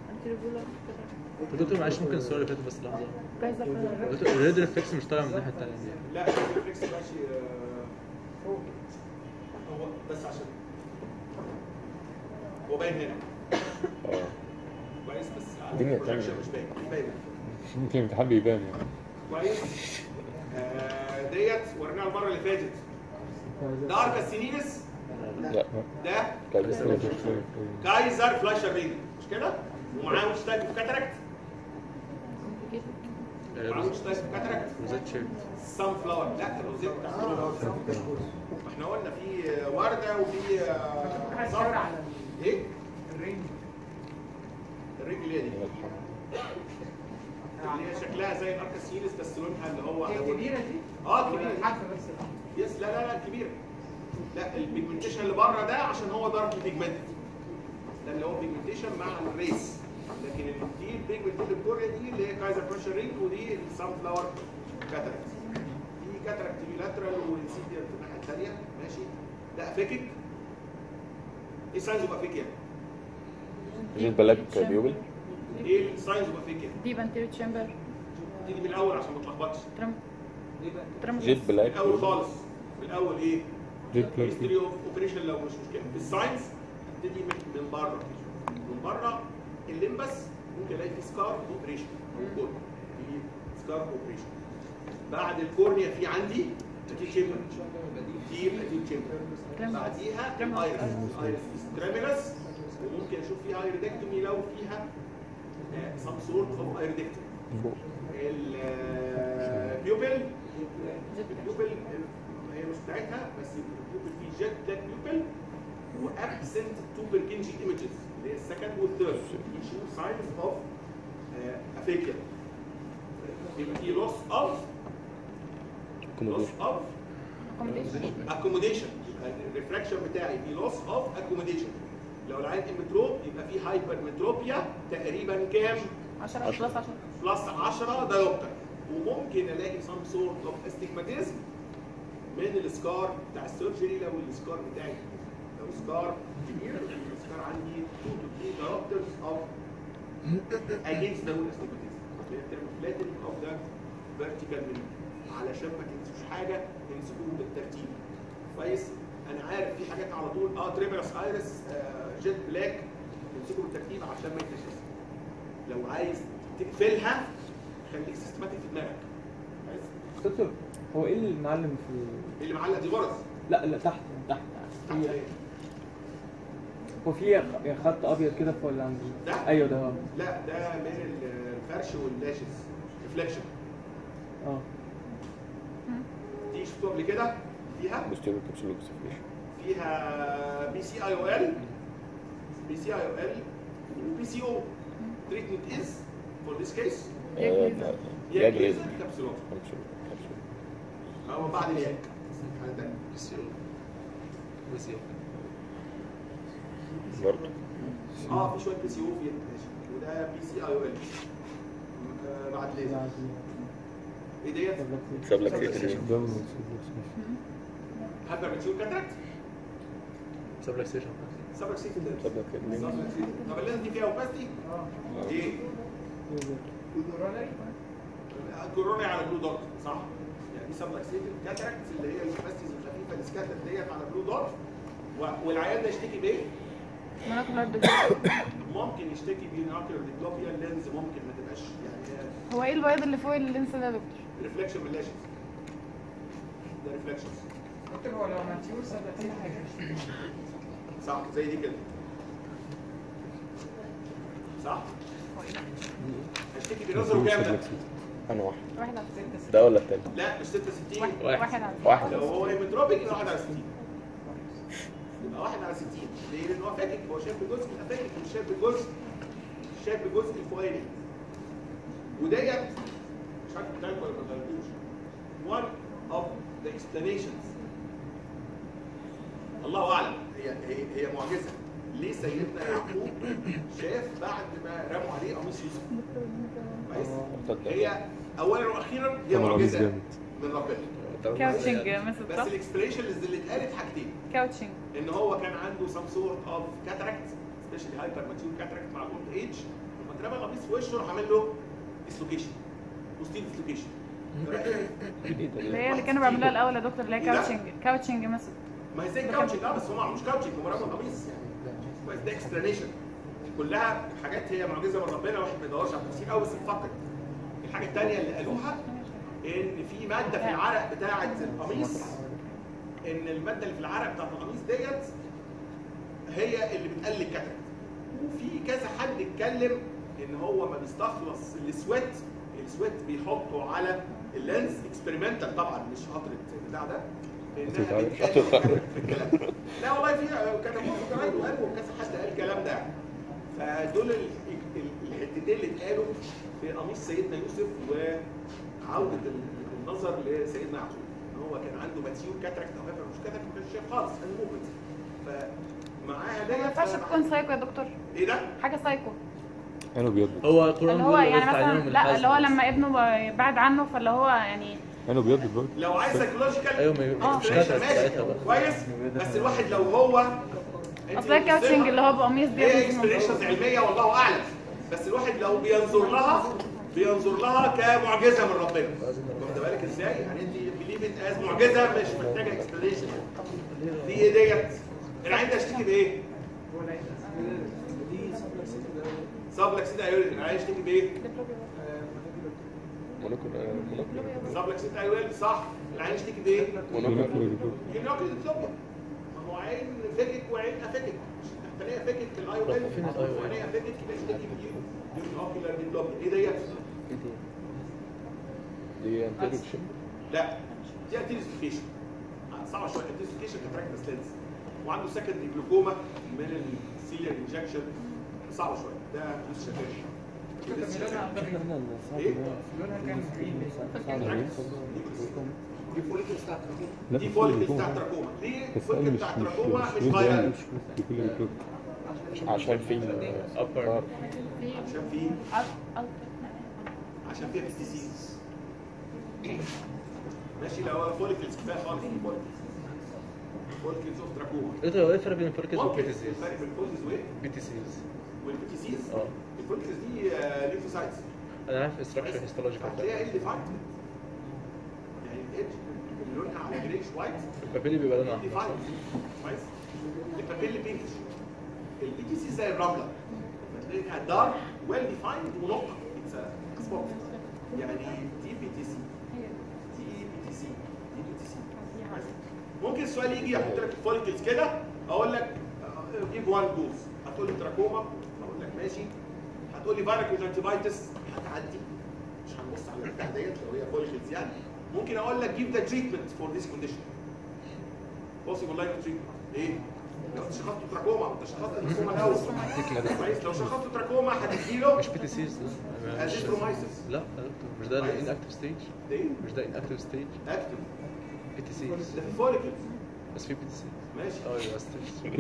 دكتور معلش ممكن السؤال اللي فات بس لحظه جايزه كده. دكتور الريد ريفلكس مش طالع من الناحيه الثانيه لا الريفلكس ماشي آه، هو بس عشان هو باين هنا اه كويس بس على الدنيا البروجكشن التانية. مش باين مش باين ممكن الامتحان بيبان يعني كويس آه، ديت وريناها المره اللي فاتت ده اركا سينينس لا ده طيب بس كايزر فلاشر رينج مش كده؟ ومعاه وش تايب اوف كاتراكت معاه وش تايب اوف كاتراكت روزيتشيك سان فلاور لا الروزيت بتاع احنا قلنا في ورده وفي آه، زهره ايه؟ الرينج الرجل اللي هي دي اللي هي شكلها زي الاركاسيلس بس لونها اللي هو هي كبيره دي اه كبيره عارفه بس يس لا لا لا كبيره لا البيجمنتيشن اللي بره ده عشان هو ضرب بيجمنت ده اللي هو بيجمنتيشن مع الريس لكن دي البيجمنت اللي بكوريا دي اللي هي كايزر بريشر رينج ودي السان فلاور كاتراكت في كاتراكت يولاترال وانسيديال في الناحيه الثانيه ماشي ده افيكك ايه ساينز اوف افيكيا؟ جيت بلاك بيوبل ايه الساينز اوف افيكيا؟ ديب انتيريو تشامبر تيجي من الاول عشان ما تلخبطش ترم ترم جيت في بلاك الاول خالص في الاول ايه؟ جيت بلاك هيستوري اوف اوبريشن لو مش مشكله في الساينس تبتدي من من بره من بره الليمبس ممكن الاقي فيه سكار اوبريشن موجود في سكار اوبريشن بعد الكورنيا في عندي اكيد تشامبر دي اكيد تشامبر بعديها الايرس الايرس تراميلس وممكن اشوف فيها ايريدكتومي لو فيها سم سورت اوف ايريدكتومي البيوبل البيوبل هي مش بتاعتها بس البيوبل فيه جيت بلاك بيوبل وابسنت تو بيركنجي ايمجز اللي هي السكند والثيرد يشو ساينز اوف افيكيا يبقى في لوس اوف لوس اوف اكوموديشن الريفراكشن بتاعي في لوس اوف اكوموديشن لو العين امتروب يبقى في هايبر متروبيا تقريبا كام 10 بلس 10 بلس 10 دايوبتر وممكن الاقي سام سورت اوف استجماتيزم من السكار بتاع السيرجري لو السكار بتاعي لو سكار كبير السكار عندي 2 to 3 دايوبترز اوف against the whole astigmatism اللي هي الترم flattening of the vertical limb علشان ما تنسوش حاجه تمسكوهم بالترتيب كويس انا عارف في حاجات على طول اه تريبرس ايرس آه جيت بلاك تمسكوا بالترتيب عشان ما يتنساش لو عايز تقفلها خليك سيستماتيك في دماغك كويس دكتور هو ايه اللي معلم في إيه اللي معلق دي غرز لا لا تحت تحت تحت في- ايه هو في خط ابيض كده فوق اللي عندي ده؟ ايوه ده اه لا ده من الفرش واللاشز ريفليكشن اه دي شفتوها قبل كده فيها بوستيريو كابسولو سيفليشن فيها بي سي اي او ال بي سي اي او ال وبي سي او تريتمنت از فور ذيس كيس يا يا جليزر جليزر كابسولوم كابسولو كابسولو هو بعد الياك حاجة تانية. بس يو بس يو برضه اه في شويه بي سي او فيها ماشي وده بي سي اي او ال بعد ليزر ايه ديت؟ ساب لك ايه ده من هايبر ماتشور كاتراكت سبلاكسيشن سبر سيتي ساب لك ايه طب اللينز دي فيها اوباستي؟ ايه؟ كورونا على بلو دوت صح؟ يعني دي سبلاكسيتد كاتراكت اللي هي الاوباستيز الخفيفه اللي سكاتر ديت على بلو دوت و- والعيان ده يشتكي بايه؟ مونوكولار ديجيت ممكن يشتكي بيناكلر ديبلوبيا اللينز ممكن ما تبقاش يعني هو ايه البياض اللي فوق اللينس ده يا دكتور؟ ريفلكشن من لاشز ده ريفلكشنز دكتور هو لو ماتيور سبلاتين هيبقى صح زي دي كده صح؟ هشتكي بنظره كام ده؟ انا واحد واحد على ده ولا التاني؟ لا مش 66 واحد واحد على واحد لو هو هيمتروبيك يبقى 1 على 60 يبقى 1 على 60 ليه؟ لان هو فاكك هو شايف الجزء من فاكك مش شايف الجزء شايف الجزء الفوقاني وديت مش عارف بتاعك ولا ما بتاعتوش one of the explanations الله اعلم هي هي هي معجزه ليه سيدنا يعقوب شاف بعد ما رموا عليه قميص يوسف كويس هي اولا واخيرا هي كان قميص معجزه جامد. من ربنا كاوتشنج مثلا بس صح؟ الاكسبليشنز اللي اتقالت حاجتين كاوتشنج ان هو كان عنده some sort of cataract especially hyper mature cataract مع الاولد ايج لما اترمى القميص في وشه راح عامل له dislocation posterior dislocation اللي هي اللي كانوا بيعملوها الاول يا دكتور اللي هي إيه ده؟ كاوتشنج كاوتشنج مثلا ما هي زي كاوتشنج اه بس هو ما عملوش كاوتشنج هم رموا القميص كويس ده اكسبلانيشن كلها حاجات هي معجزه من ربنا واحد ما يدورش على التفسير قوي بس بيفكر الحاجه الثانيه اللي قالوها ان في ماده في العرق بتاعه القميص ان الماده اللي في العرق بتاعه القميص ديت هي اللي بتقلل الكترة وفي كذا حد اتكلم ان هو ما بيستخلص السويت السويت بيحطه على اللينز اكسبيرمنتال طبعا مش قطره البتاع ده لانها بتقلل الكترة في الكلام لا والله في كتبوه في الجرايد وقالوا كذا حد قال الكلام ده فدول ال- ال- الحتتين اللي اتقالوا في قميص سيدنا يوسف وعوده ال- النظر لسيدنا يعقوب ان هو كان عنده ماتيور كاتراكت او هيبر مش كاتراكت ما كانش شايف خالص كان موفمنت فمعاها ما ديت ينفعش ف- تكون سايكو يا دكتور ايه ده؟ حاجه سايكو عينه بيض هو القرآن اللي هو بيقول يعني وقفت مثلا عليهم لا اللي هو الحزن. لما ابنه بعد عنه فاللي هو يعني عينه بيض برضه لو عايز سايكولوجيكال ايوه ما مش explanation كاتراكت ماشي ساعتها بقى. كويس بس الواحد لو هو أنت اصل هي كاوتشنج اللي هو بقميص دي هي اكسبليشنز علميه والله اعلم بس الواحد لو بينظر لها بينظر لها كمعجزه من ربنا واخد بالك ازاي؟ يعني انت بليف ات از معجزه مش محتاجه اكسبليشن دي ايه ديت؟ العين ده اشتكي بايه؟ سابلكسيد ايوريد العين اشتكي بايه؟ مونوكولار مونوكولار سابلكسيد ايوريد صح العين اشتكي بايه؟ مونوكولار كينوكليد ديبلوبيا ما هو عين فكك وعين افكك الثانيه فكك في الاي ويل فين الآي ويل؟ الثانيه فكك يبقى اشتكي كينوكليد ديبلوبيا ايه ديت؟ دي انترودكشن لا دي انتيزيفيكيشن صعبه شويه انتيزيفيكيشن كاتراكت لينز وعنده سكندري جلوكوما من السيلير انجكشن صعبه شويه ده لسه شغال لسه شغال. ايه؟ لونها كان جرين دي فوليكلز بتاعت لا، دي بس فوليكلز الجلوكوما. بتاعت تراكوما دي بس فوليكلز مش بتاعت مش تراكوما مش مش فايرال في كل الكتب عشان في ابر عشان في عشان فيها بيستيسيدز ماشي لو هو فوليكلز كفايه خالص الفوليكلز فوليكلز اوف تراكوما انت هو ايه الفرق بين الفوليكلز ممكن والبيتيسيز؟ الفرق بين الفوليكلز وايه؟ بيتيسيز والبيتيسيز اه الفوليكلز دي ليفوسايتس انا عارف استراكشر هيستولوجيكال هتلاقيها ال ديفايند يعني الايدج اللي لونها على جريش وايت البابيلي بيبقى لونها احمر ديفايند كويس البابيل بينكش البي تي سي زي الرمله فتلاقيها دارك ويل ديفايند ونقطه اتس سبوت يعني دي بي تي سي دي بي تي سي دي بي تي سي ممكن السؤال يجي احط لك الفوليكلز كده اقول لك جيب وان جوز هتقول لي تراكوما اقول لك ماشي هتقول لي فايرال كونجكتيفايتس هتعدي مش هنبص على البتاع ديت لو هي فوليكلز يعني ممكن اقول لك جيب ذا تريتمنت فور ذيس كونديشن possible line of treatment ايه؟ لو انت شخصت تراكوما انت شخصت تراكوما الاول كويس لو شخصت تراكوما هتديله مش بيتيسيز ده مش ازيثرومايسيس لا يا دكتور مش ده الان اكتف ستيج ده ايه؟ مش ده ان اكتف ستيج اكتف بيتيسيز ده في فوليكلز بس في بيتيسيز ماشي اه يبقى ستيج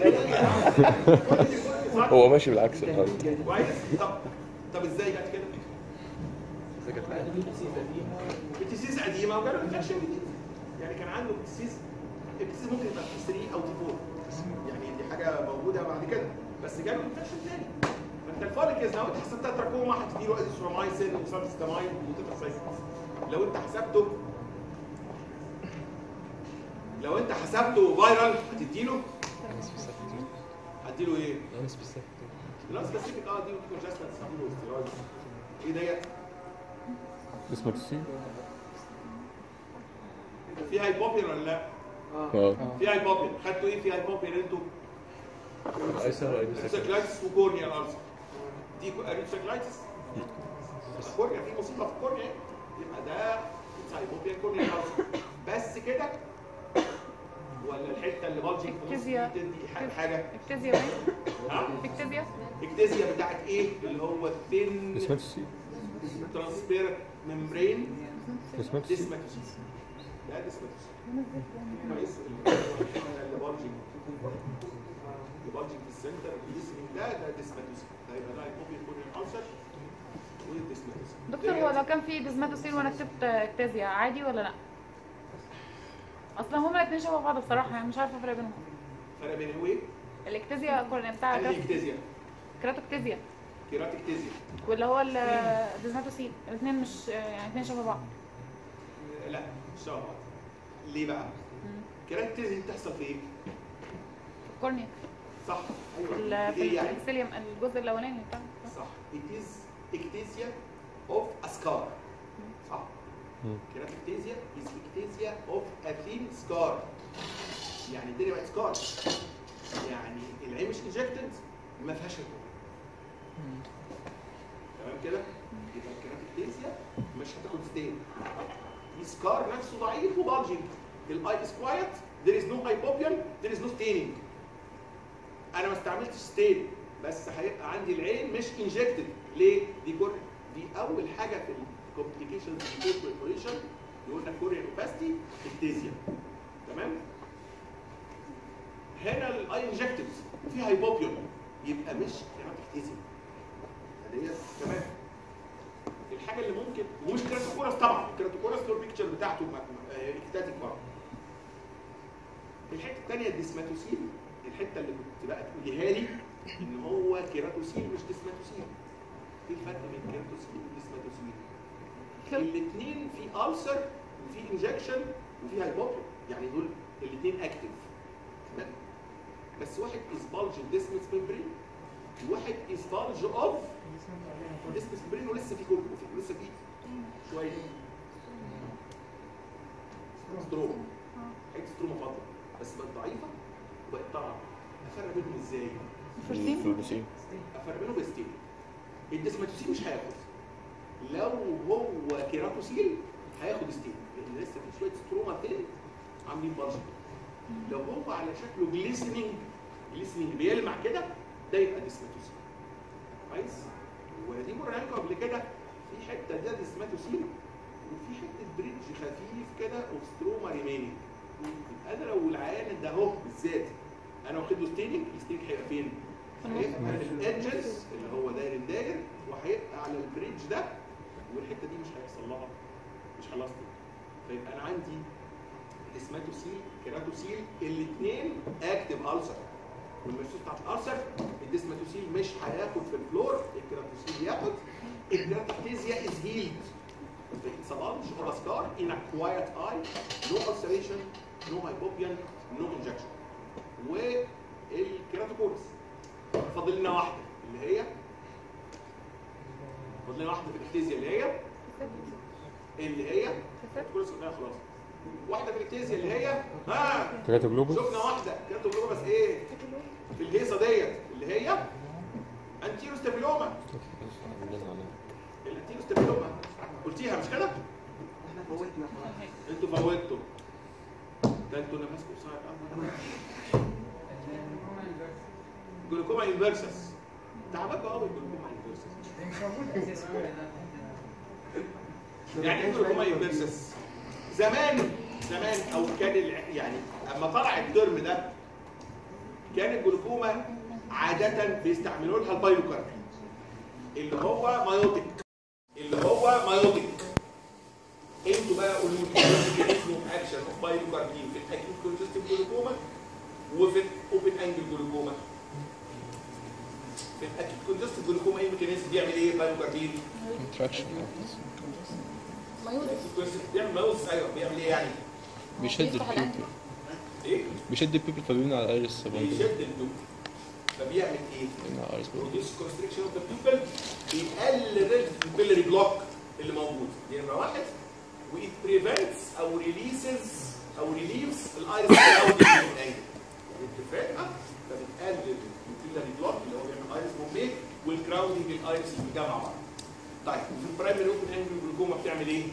صح؟ هو ماشي بالعكس الحال كويس طب طب ازاي جت كده؟ ازاي كانت بتسيس قديمه وجاله انفكشن جديد يعني كان عنده بتسيس البتسيس ممكن يبقى في 3 او تي 4 يعني دي حاجه موجوده بعد كده بس جاله انفكشن تاني فانت الفوليكلز لو انت حسبتها تراكوما هتديله ازيثرومايسين وسامستاماين وتترسايكلز لو انت حسبته لو انت حسبته فايرال هتديله هتديله ايه؟ نون سبيسيفيك لا سبيسيفيك اه دي كونجستنس هتديله ستيرويد ايه ديت؟ اسمه تسي في هايبوبيا ولا لا؟ اه في هايبوبيا خدتوا ايه في هايبوبيا انتوا؟ ايسر ايسر سيكلايتس وكورنيا الالسر دي اريتسيكلايتس كورنيا في مصيبه في الكورنيا يبقى ده هايبوبيا كورنيا الالسر بس كده ولا الحته اللي بالجنج في النص دي اكتيزيا. تدي ح- حاجه اكتيزيا باين ها؟ اكتيزيا اكتيزيا بتاعت ايه اللي هو الثين اسمه تسي ترانسبيرنت ممبرين ديسماتوسيل. ديسماتوسيل ده ديسماتوسيل كويس اللي بولجنج اللي بولجنج في السنتر الاسم ده ده ديسماتوسيل ده يبقى ده هيكون يكون الالسر والديسماتوسيل دكتور هو لو كان في ديزماتوسيل وانا كتبت اكتازيا عادي ولا لا؟ اصلا هما الاثنين شبه بعض بصراحه يعني مش عارفه الفرق بينهم فرق بين هو ايه؟ الاكتازيا كورنيا بتاع انهي اكتيزيا كراتوكتازيا كيراتيكتيزيا واللي هو الديزماتوسيل الاثنين مش يعني الاثنين شبه بعض لا مش شبه بعض ليه بقى؟ كيراتيكتيزيا بتحصل في ايه؟ كورنيا صح في ايوه ال- في ايه يعني؟ الاكسيليوم الجزء الاولاني بتاع صح it is ectasia of a scar صح مم. كيراتيكتيزيا is ectasia of a thin scar يعني الدنيا بقت سكار يعني العين مش انجكتد ما فيهاش الكورنيا تمام كده يبقى الكيراتيكتيزيا مش هتاخد ستين السكار نفسه ضعيف وبالجنج الاي از كوايت there is no hypopion there is no staining انا ما استعملتش ستين بس هيبقى عندي العين مش انجكتد ليه؟ دي كور دي اول حاجه في الكومبليكيشنز في الاوبريشن يقول لك كوريان اوباستي اكتيزيا تمام؟ هنا الاي انجكتد وفي هايبوبيون يبقى مش كيراتيكتيزيا ديت تمام الحاجه اللي ممكن ومش كيراتوكورس طبعا الكيراتوكورس له البيكتشر بتاعته اكتاتيك برضه الحته الثانيه الديسماتوسيل الحته اللي كنت بقى تقوليها لي ان هو كيراتوسيل مش ديسماتوسيل ايه الفرق بين كيراتوسيل وديسماتوسيل الاثنين في ألسر وفي انجكشن وفي هايبوبيون يعني دول الاثنين اكتف تمام بس واحد از بالج ديسمس ممبرين وواحد از بالج اوف ديسمس ممبرين ولسه في كله ولسه في شويه ستروما حته ستروما فاضيه بس بقت ضعيفه وبقت طالعه افرق بينهم ازاي؟ الفلوسين افرق بينهم بستين الديسماتوسيل مش هياخد لو هو كيراتوسيل هياخد ستين لان لسه في شويه ستروما تاني عاملين بلج لو هو على شكله جليسننج جليسننج بيلمع كده ده يبقى ديسماتوسيل كويس وانا دي مرة لكم قبل كده في حته ده ديسماتوسيل وفي حته بريدج خفيف كده وستروما ريمينينج انا لو العيان ده اهو بالذات انا واخد له ستيننج الستيننج هيبقى فين؟ هيبقى على الادجز اللي هو داير داير وهيبقى على البريدج ده والحته دي مش هيحصل لها مش هلاستيك فيبقى انا عندي ديسماتوسيل كيراتوسيل الاثنين اكتف السر والمرسوس بتاعت الالسر الديسماتوسيل مش هياخد في الفلور الكيراتوسيل ياخد الكيراتوكتيزيا از هيلد It's a bulge or a scar in a quiet eye, no ulceration, no hypopion, no injection. والكيراتوكورس فاضل لنا واحده اللي هي فاضل لنا واحده في الاكتيزيا اللي هي اللي هي كورس قلناها خلاص واحده في الاكتيزيا اللي هي ها كراتوجلوبوس شفنا واحده كيراتوجلوبوس ايه في الهيصه ديت اللي هي انتيرو ستابيلوما الانتيرو ستابيلوما قلتيها مش كده؟ احنا فوتنا خلاص انتوا فوتوا ده انتوا نفسكم صعب جلوكوما انفيرسس تعبكوا قوي جلوكوما انفيرسس مش موجود اساسا يعني ايه جلوكوما انفيرسس زمان زمان او كان الع- يعني اما طلع الترم ده كان الجلوكوما عادة بيستعملوا لها البايلوكارب اللي هو مايوتيك اللي هو مايوتيك انتوا بقى قولوا لي الميكانيزم اوف اكشن اوف بايلوكاربين في الاكيوت كونجستيف جلوكوما وفي الاوبن انجل جلوكوما في الاكيوت كونجستيف جلوكوما ايه الميكانيزم بيعمل ايه بايلوكاربين؟ انتراكشن بيعمل ماوس ايوه بيعمل ايه يعني؟ بيشد البيبل ايه؟ بيشد البيبل فبيبني على الايرس بيشد الدم فبيعمل ايه؟ بيبني على الايرس بروديوس كونستريكشن اوف ذا بيبل بيقلل البيبلري بلوك اللي موجود دي نمره واحد وإت بريفنتس او ريليسز او ريليفز الايرس كراودنج من انجل بتفرقها فبتقلل البيبلري بلوك اللي هو بيعمل ايرس موميك والكراودنج الايرس اللي بيجمع بعض طيب وفي البرايمري اوبن انجل جلوكوما بتعمل ايه؟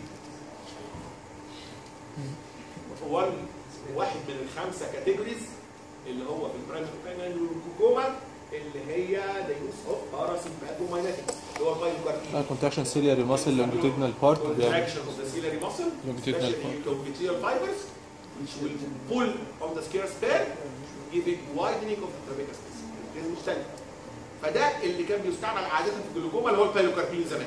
هو واحد من الخمسه كاتيجوريز اللي هو في البرايمري اوبن انجل جلوكوما اللي هي دايوس اوف باراسيمباتومايناتيك اللي هو البايوكاربين كونتراكشن سيلياري ماسل لونجيتودينال بارت contraction of the ciliary muscle, Longitudinal especially endometrial fibers, which will pull on the scarce pair, giving widening of the trabecular space. الكيس مختلف. فده اللي كان بيستعمل عادة في الجلوكوما اللي هو البايلوكاربين زمان.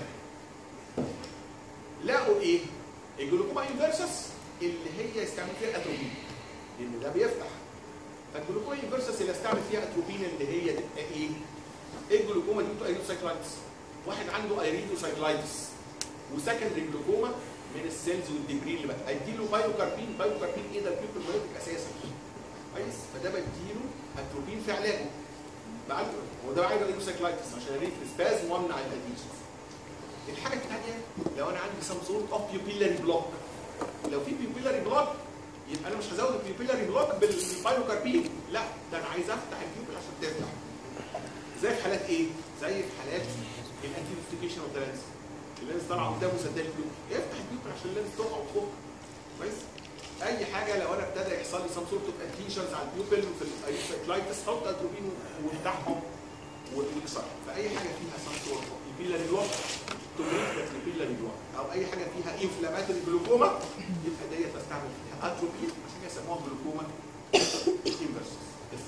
لقوا ايه؟ الجلوكوما انفيرسس اللي هي يستعمل فيها اتروبين. لان ده بيفتح. فالجلوكوما انفيرسس اللي استعمل فيها اتروبين اللي هي تبقى ايه؟ ايه الجلوكوما دي بتبقى ايروسايكلايتس. واحد عنده ايريدوسايكلايتس وسكندري جلوكوما من السيلز والدبري اللي بقى اديله بايوكاربين بايوكاربين ايه ده البيوكل اساسا كويس فده بديله اتروبين في علاجه بعالجه هو ده عايز ايروسايكلايتس عشان اريد السبازم وامنع الاديشنز الحاجه الثانيه لو انا عندي سم سورت اوف بيوبيلاري بلوك لو في بيوبيلاري بلوك يبقى انا مش هزود البيوبيلاري بلوك بالبايوكاربين لا ده انا عايز افتح البيوبل عشان تفتح زي في حالات ايه؟ زي في حالات الانتيفيستيكيشن اوف ذا لينس اللينس طالعه قدامه سداد البيوبل يفتح البيوبل عشان اللينس تقع وتفك كويس؟ اي حاجه لو انا ابتدى يحصل لي سم سورت اوف ادهيشنز على البيوبل وفي الايسايكلايتس حط اتروبين وافتحهم ويكسرهم فاي حاجه فيها سم سورت اوف البيلاري بلوك تمريض البيلاري بلوك او اي حاجه فيها انفلاماتوري جلوكوما يبقى ديت بستعمل فيها اتروبين عشان كده يسموها جلوكوما انفرسس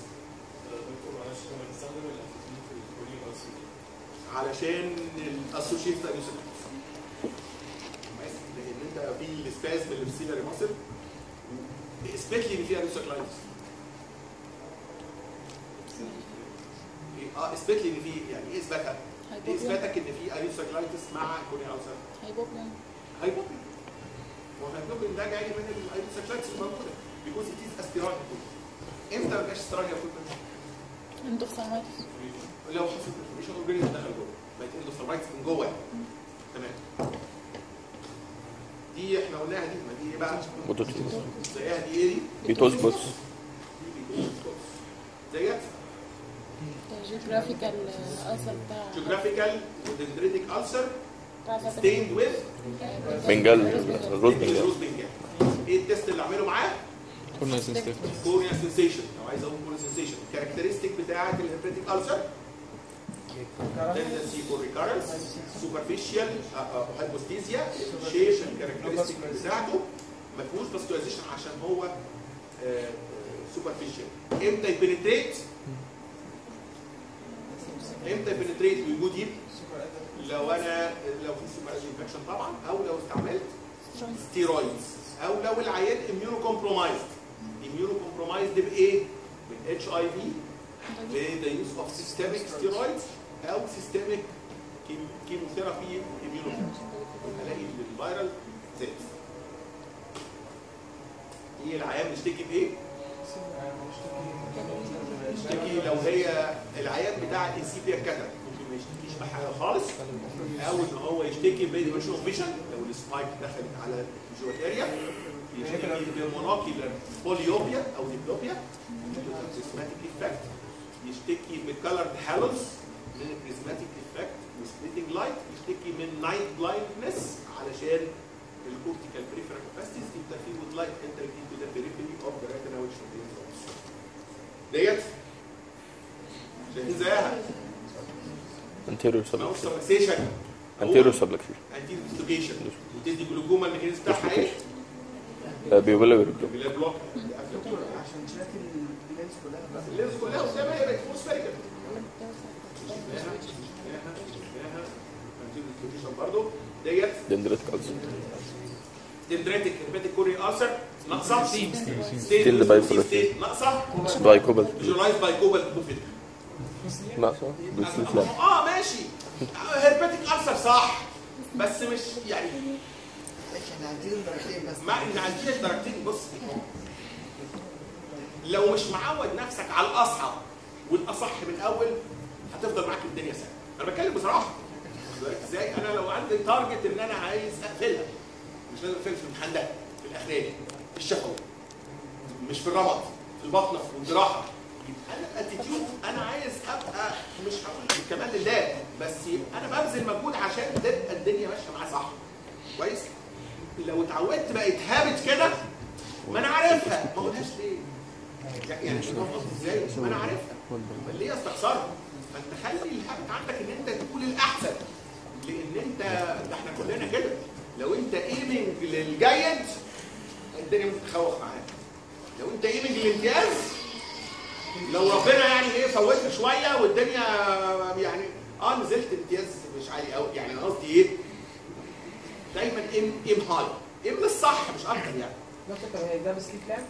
علشان الاسوشيت انيوسيكلس لان انت في السبازم اللي في السيلري ماسل اثبت لي ان في انيوسيكلايتس اه اثبت لي ان في يعني ايه اثباتها؟ ايه اثباتك ان في انيوسيكلايتس مع كورنيا السر؟ هيبوبلين هايبوبين هو الهايبوبين ده جاي من الانيوسيكلايتس الموجوده بيكوز ات از استيراد امتى ما بقاش استيراد يا فوتبول؟ اندوكسامايتس لو حصلت انفورميشن اورجانيزم دخل جوه بقت اندوسترمايتس من جوه يعني. تمام دي احنا قلناها دي ما دي ايه بقى؟ بوتوتيز. زيها دي ايه دي؟ بيتوز بوس دي بيتوز بوس. زيها جيوغرافيكال اثر بتاع جيوغرافيكال ودندريتك ألسر بتاع ستيند ويز بنجال الروز بنجال روز بنجال ايه التست اللي اعمله معاه؟ كورنيا سنسيتيف كورنيا سنسيشن لو عايز اقول كورنيا سنسيشن الكاركترستيك بتاعه الهيبريتيك ألسر tendency for recurrence superficial hypoesthesia shape الكاركترستيك بتاعته ما فيهوش فاسكولايزيشن عشان هو سوبرفيشال امتى يبنتريت امتى يبنتريت ويجود يب لو انا لو في سوبر انفكشن طبعا او لو استعملت ستيرويدز او لو العيان اميونو كومبرومايزد اميونو كومبرومايزد بايه؟ بالاتش اي في with the use of systemic steroids او systemic chemo- chemotherapy immunotherapy الاقي الفيرال زاد ايه العيان بيشتكي بايه؟ يشتكي لو هي العيان بتاع الانسيبيا كتر ممكن ما يشتكيش بحاجه خالص او ان هو يشتكي بديمنشن اوف فيجن لو السبايك دخلت على الجوات اريا يشتكي بمونوكيولار بوليوبيا او ديبلوبيا بريزماتيك افكت يشتكي بكالرد هالوز من البريزماتيك افكت وسبليتنج لايت يشتكي من نايت بلايندنس علشان الكورتيكال بريفرال كاباسيتيز interfere with light entering into the periphery of the retina which contains the ديت شايفين زيها انتيريور ماوس سبلكسير سبلكسيشن انتيريور سبلكسير انتيريور ديستوكيشن وتدي جلوكوما الميكانيزم بتاعها ايه؟ بيقول لك بلا بلوك عشان شايف اللينس كلها اللينس كلها قدامها هي بقت فوسفيريكال برضه ديت دندريت كالسيوم دندريتك هيباتيك كوري ألسر ناقصة ستيل بايكوبال. ستيل ناقصة بايكوبال فيجولايز بايكوبال بوفيت ناقصة بالسلسلة اه ماشي هيرباتيك ألسر صح بس مش يعني احنا عندنا درجتين بس ما ان عندنا درجتين بص لو مش معود نفسك على الاصعب والاصح من الاول هتفضل معاك الدنيا سهله انا بتكلم بصراحه واخد بالك ازاي انا لو عندي تارجت ان انا عايز اقفلها مش لازم اقفلها في الامتحان ده في الاخراني في الشفوي مش في الرمد في البطنه والجراحه يبقى انا الاتيتيود انا عايز ابقى مش هقول كمان لله بس يبقى انا ببذل مجهود عشان تبقى الدنيا ماشيه معايا صح كويس لو اتعودت بقت هابت كده ما انا عارفها ما اقولهاش ليه يعني فاهم قصدي ازاي ما انا عارفها امال ليه استخسرها فانت خلي الهابت عندك ان انت تقول الاحسن لان انت ده احنا كلنا كده لو انت ايمنج للجيد الدنيا ممكن تخوخ معاك لو انت ايمنج للامتياز لو ربنا يعني ايه فوتك شويه والدنيا يعني اه نزلت امتياز مش عالي قوي يعني انا قصدي ايه دايما ام ام هاي ام الصح مش اكتر يعني دكتور هي ده بسليب لاب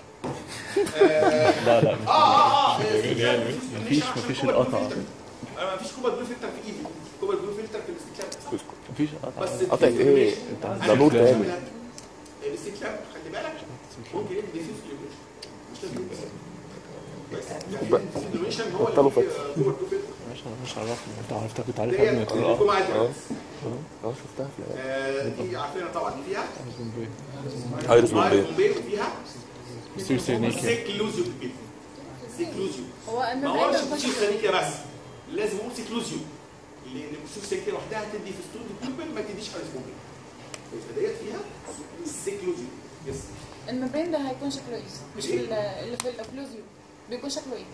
آه، لا لا اه اه اه يعني مفيش مفيش القطع انا مفيش كوبا بلو فلتر في ايدي كوبا بلو فلتر في الاستكلاب مفيش بس قطع قطع ايه ده نور تاني الاستكلاب خلي بالك ممكن يبقى ديفيوز ليميشن مش لازم يبقى بس يعني بقى. الديفيوز ليميشن هو بطلوا اللي فيه فتح. كوبا بلو فلتر ماشي انا مش عرفني انت عرفتها كنت عارف ديت قبل ما تقول اه الجمعه اه دي اه شفتها في العيال. آه، دي عارفينها طبعا دي فيها ايرس بومبي بومبي وفيها بيصير سيرنيكا سيكلوزيو كده سيكلوزيو هو ما الممبرين اقولش بيخش بتصير سيرنيكا بس لازم اقول سيكلوزيو لان بتصير سيرنيكا لوحدها تدي في ستود بيوبل ما تديش ايرس بومبي يبقى ديت فيها سيكلوزيو يس الممبرين ده هيكون شكله ايه؟ مش في ال- اللي في الاوكلوزيو بيكون شكله ايه؟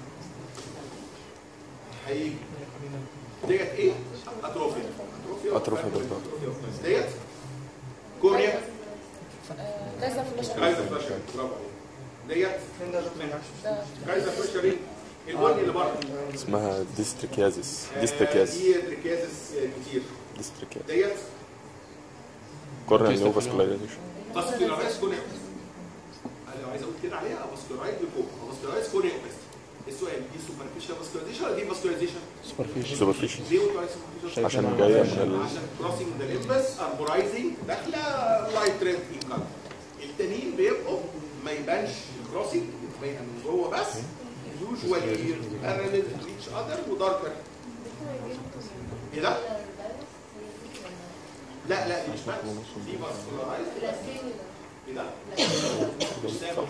هيجي ديت ايه؟ اتروفيا أتروفيا بالظبط. أتروفيا. ديت كوريا آه، كايزر فلاش كايزر فلاشر برافو عليك ديت ده كايزر فلاشر ايه؟ البني اللي بره اسمها ديستريكيازيس آه، ديستريكياز دي دريكيازس كتير ديستريكياز ديت كورنيال نيو فاسكولايزيشن فاسكولارايز كوريا انا لو عايز اقول كده عليها فاسكولارايز لكوب فاسكولارايز كوريا بس السؤال دي سوبرفيشال فاسكولايزيشن ولا دي فاسكولايزيشن؟ سوبرفيشن سوبرفيشن ليه قلت عليه superficial؟ عشان جايه من ال عشان كروسنج ذا ليمبس اربورايزنج داخله لايت ريد ان كلر التانيين بيبقوا ما يبانش الكروسنج باينه من جوه بس يوجوالي بارلل تو ايتش اذر وداركر ايه ده؟ لا لا دي مش بس دي فاسكولارايز ايه ده؟ مش سامع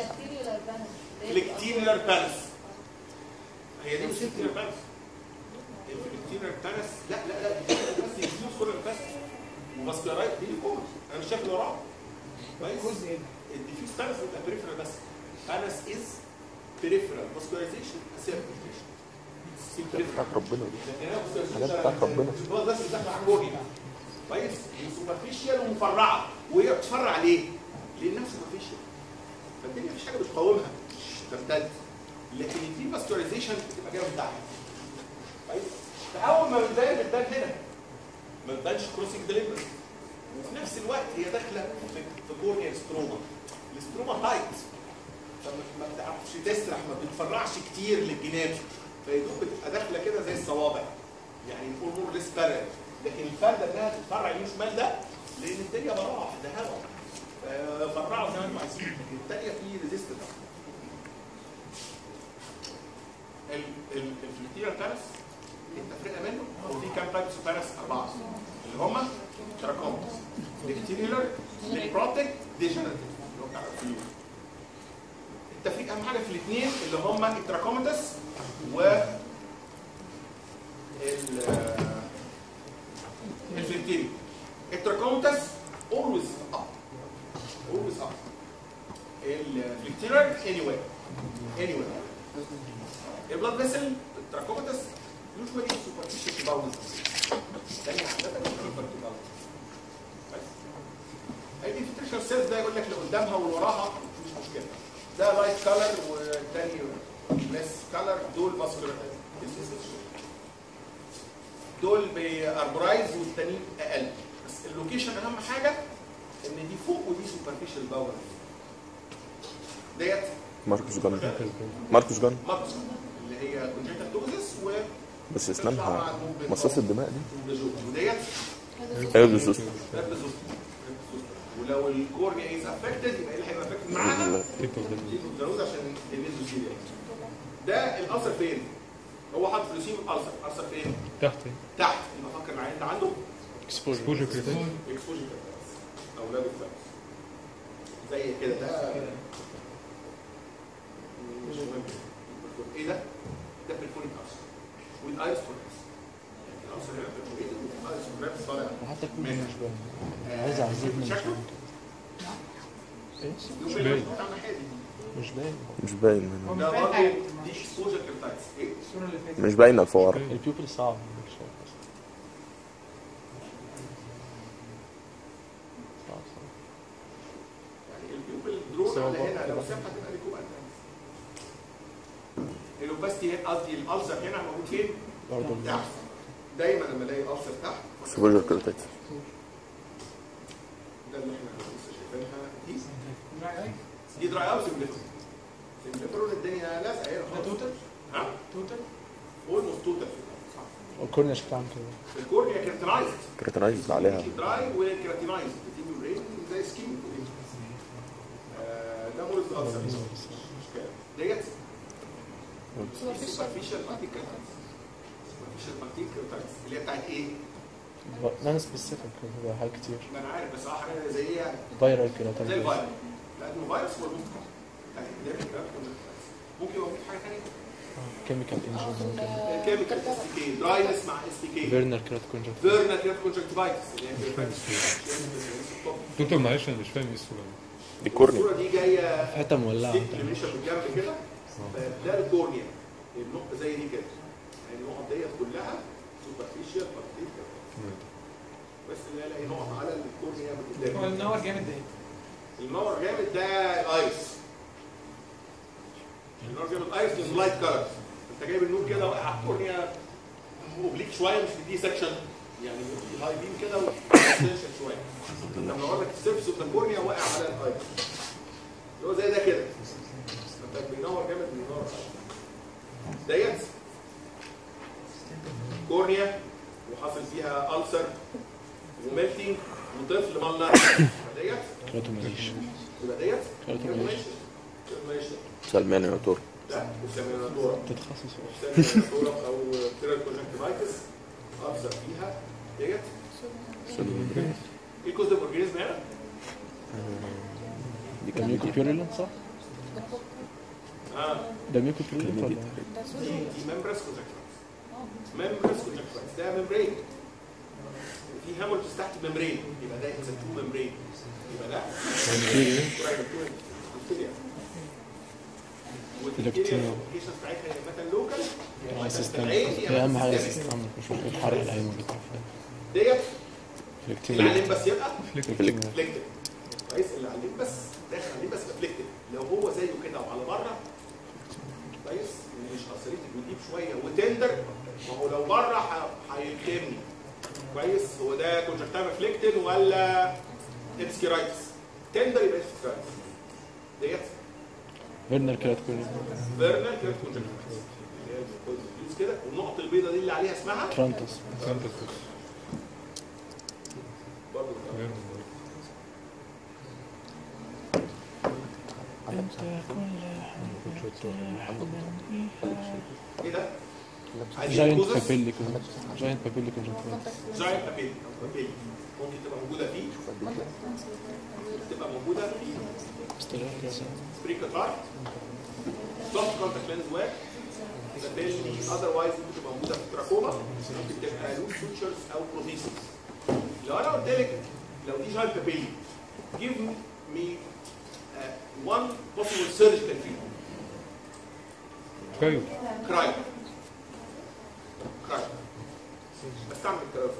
فلكتينر بالانس هي دي مش فلكتينر بالانس الفلكتينر بالانس لا لا لا دي بس يفلوس كل بس وفاسكولارايز دي كومن انا مش شايف اللي وراه كويس الديفيوز بالانس بيبقى بريفرال بس بالانس از بريفرال فاسكولارايزيشن اسيرفيكيشن بتاعت ربنا دي حاجات بتاعت ربنا هو بس اللي داخل على الوجه كويس سوبرفيشال ومفرعه وهي بتفرع ليه؟ لانها سوبرفيشال فالدنيا مفيش حاجه بتقاومها مش تمتد لكن الدي فاسكولايزيشن بتبقى جايه من تحت كويس فاول ما بتبان بتبان هنا ما بتبانش كروسنج ديليفري وفي نفس الوقت هي داخله في في كورنيال ستروما الستروما تايت فما ما بتعرفش تسرح ما بتفرعش كتير للجناب فيدوب بتبقى داخله كده زي الصوابع يعني نقول مور ليس بارل لكن الفرده انها تتفرع يمين شمال ده لان الدنيا براح ده هواء آه، فرعوا زي ما انتم عايزين لكن الثانيه في ريزيستنس الفلتيرال تانس التفرقه منه هو في كام تايبس اوف تانس اربعه اللي هم تراكومتس ديكتيريولر نيكروتيك ديجنريتيف اللي هو بتاع الفيول التفريق اهم حاجه في الاثنين اللي هم التراكومتس و ال الفلتيري التراكومتس always up always up الفلتيرال anyway anyway البلاد فيسل التراكومتس usually superficial باوندز الثانية عادة deeper to bounds بس هي دي الفلتريشن سيلز ده يقول لك اللي قدامها واللي وراها مش مشكلة ده لايت كالر والتاني ليس كالر دول فاسكولار دول باربرايز والتانيين اقل بس اللوكيشن اهم حاجه ان دي فوق ودي سوبرفيشال باور ديت ماركوس جان ماركوس جان ماركس اللي هي كونجنتال دوزس و بس اسنانها مصاص الدماء دي وديت ايوه بالظبط ريبزوس ولو الكورنيا از افكتد يبقى ايه اللي هيبقى افكتد معاها؟ ال- الدروز عشان النيزوسيليا ده الالسر فين؟ هو حاطط فلوسين الالسر الالسر فين؟ تحت تحت يبقى فكر معايا انت عنده اكسبوجر كريتيك اكسبوجر اولاد الفلس زي كده ده مش مهم ايه ده؟ ده بالفونيك السر والايس كولابس الالسر هنا بالفونيك والايس كولابس طالع حتى كل منها. مش باين آه، عايز اعذبني مش شكله؟ مش يوم باين بتاع ناحية مش باين مش باين من ده برضه دي اكسبوجر كريبتايتس ايه؟ الصورة اللي فاتت مش باينه الفوار البيوبل صعب مش شايف هو على بقى- هنا لو ساب هتبقى ليكوب انترنس الاوباستي قصدي الالسر هنا موجود فين؟ برضه تحت دايما لما الاقي الالسر تحت سوبر كريتات ده اللي احنا لسه شايفينها دي دي دراي اوت سيمبليفرون سيمبليفرون الدنيا لازقه هنا ده توتال ها؟ توتال اولموست توتال والكورنيا شكلها عامل كده الكورنيا كيرتنايزد كريتنايز عليها دراي وكيراتينايزد بتيجي برين زي سكين آه، ده مولد الالسر مش كده ديت سوبرفيشال بارتيكل سوبرفيشال بارتيكل اللي هي بتاعت ايه؟ نون سبيسيفيك هو حاجات كتير ما انا عارف بس اه حاجه زي ايه؟ فايرال كده زي الفيروس لانه فيروس هو الموست كومن ممكن يبقى في حاجه ثانيه كيميكال انجن الكيميكال اس بي كي دراينس مع اس بي كي فيرنر كرات كونجكت فيرنا كريت كونجكتيفايتس اللي هي دكتور معلش انا مش فاهم ايه الصوره دي دي كورنيا الصوره دي جايه في حته مولعه ستيك ليميشن بالجنب كده ده الكورنيا النقطه زي دي كده يعني النقط ديت كلها سوبرفيشال بارتيكل بس اللي الاقي نقط على الكورنيا من هو قدام النور جامد ده ايه؟ النور جامد ده الايرس النور جامد الايرس لانه لايت كلر انت جايب النور كده واقع على الكورنيا اوبليك شويه مش دي سكشن يعني هاي بيم كده وسكشن شويه انت منور لك السيرفس اوف الكورنيا واقع على الايرس اللي هو زي ده كده انت بينور جامد بينور ديت كورنيا وحاصل فيها ألسر وميلتنج وطفل مالنا ديت كراتوماليشن يبقى ديت كراتوماليشن ماشي سلمان يا دكتور لا السيميناتورا تتخصص السيميناتورا او بيرال كونجكتيفايتس ابصر فيها ديت ايه كوز الاورجانيزم هنا؟ دي ده ميوكو بيوريلنت صح؟ اه ده ميوكو بيوريلنت ولا دي ممبرس كونجكتيفايتس ممبرس كونجكتيفايتس ده ممبرين في هامولتس تحت ممبرين يبقى ده اتس تو ممبرين يبقى ده قريب من البكتيريا والبكتيريا الابلكيشن بتاعتها يا مثلا لوكال اسيستنت هي اهم حاجه اسيستنت مش مشكله حرق العين والبتاع ديت فليكتين اللي عليه بس يبقى فليكت فليكتد كويس اللي عليه بس داخل عليه بس فليكتد لو هو زيه كده وعلى بره كويس مش اثريتك وديب شويه وتندر ما هو لو بره ح- هيلخمني كويس هو ده كونجكتيفا فليكتد ولا ابسكيرايتس تندر يبقى ابسكيرايتس ديت فيرنر كرات كونجكت فيرنال كريت كونجكتيفايتس اللي هي الفلوس كده والنقط البيضاء دي اللي عليها اسمها ترانتس برضه ايه ده؟ عايزين جاينت كوزس؟ بابيلي جاينت بابيلي كونجكت جاينت بابيل بابيل ممكن تبقى موجوده فيه تبقى موجوده في سبريكا كارت سوفت كونتاكت لينز واك بابيل اذروايز ممكن تبقى موجوده في تراكوما ممكن تبقى لوز سوتشرز او بروثيسس لو انا قلت لك لو دي جاينت بابيل give me uh, one possible surgical treatment كرايو كرايو كرايو بستعمل الكرايو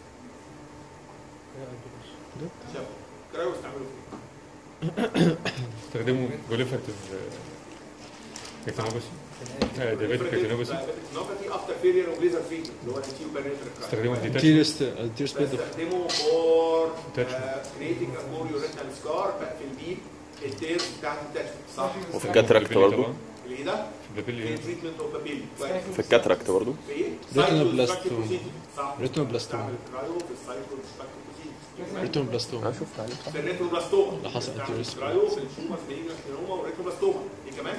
شوف كرايو بستعمله فين استخدموا بوليفرتيف كيتانوباسي ديابيتك كيتانوباسي نوباتي افتر فيلير اوف ليزر فيد اللي هو الانتيو بارنترال كرايو استخدموا ديتاش تيرست تيرست بيد بستخدمه فور Attachment. كريتنج ا كوريو ريتنال سكار بقفل بيه التيرز بتاعت التاتشمنت صح وفي الكاتراكت برضه اللي ايه ده؟ في البابيلي في تريتمنت اوف بابيلي كويس في الكاتراكت برضه في ايه؟ ريتينوبلاستوم. صح ريتينوبلاستوم. بستعمل الكرايو في السايكلوستراكتيف بروسيجر ريتون بلاستوم اه شفت عليه في الريتروبلاستوما اللي حصل بتعمل انتيريس. كرايو في الشوماس مالينا سكليروما والريتروبلاستوما ايه كمان؟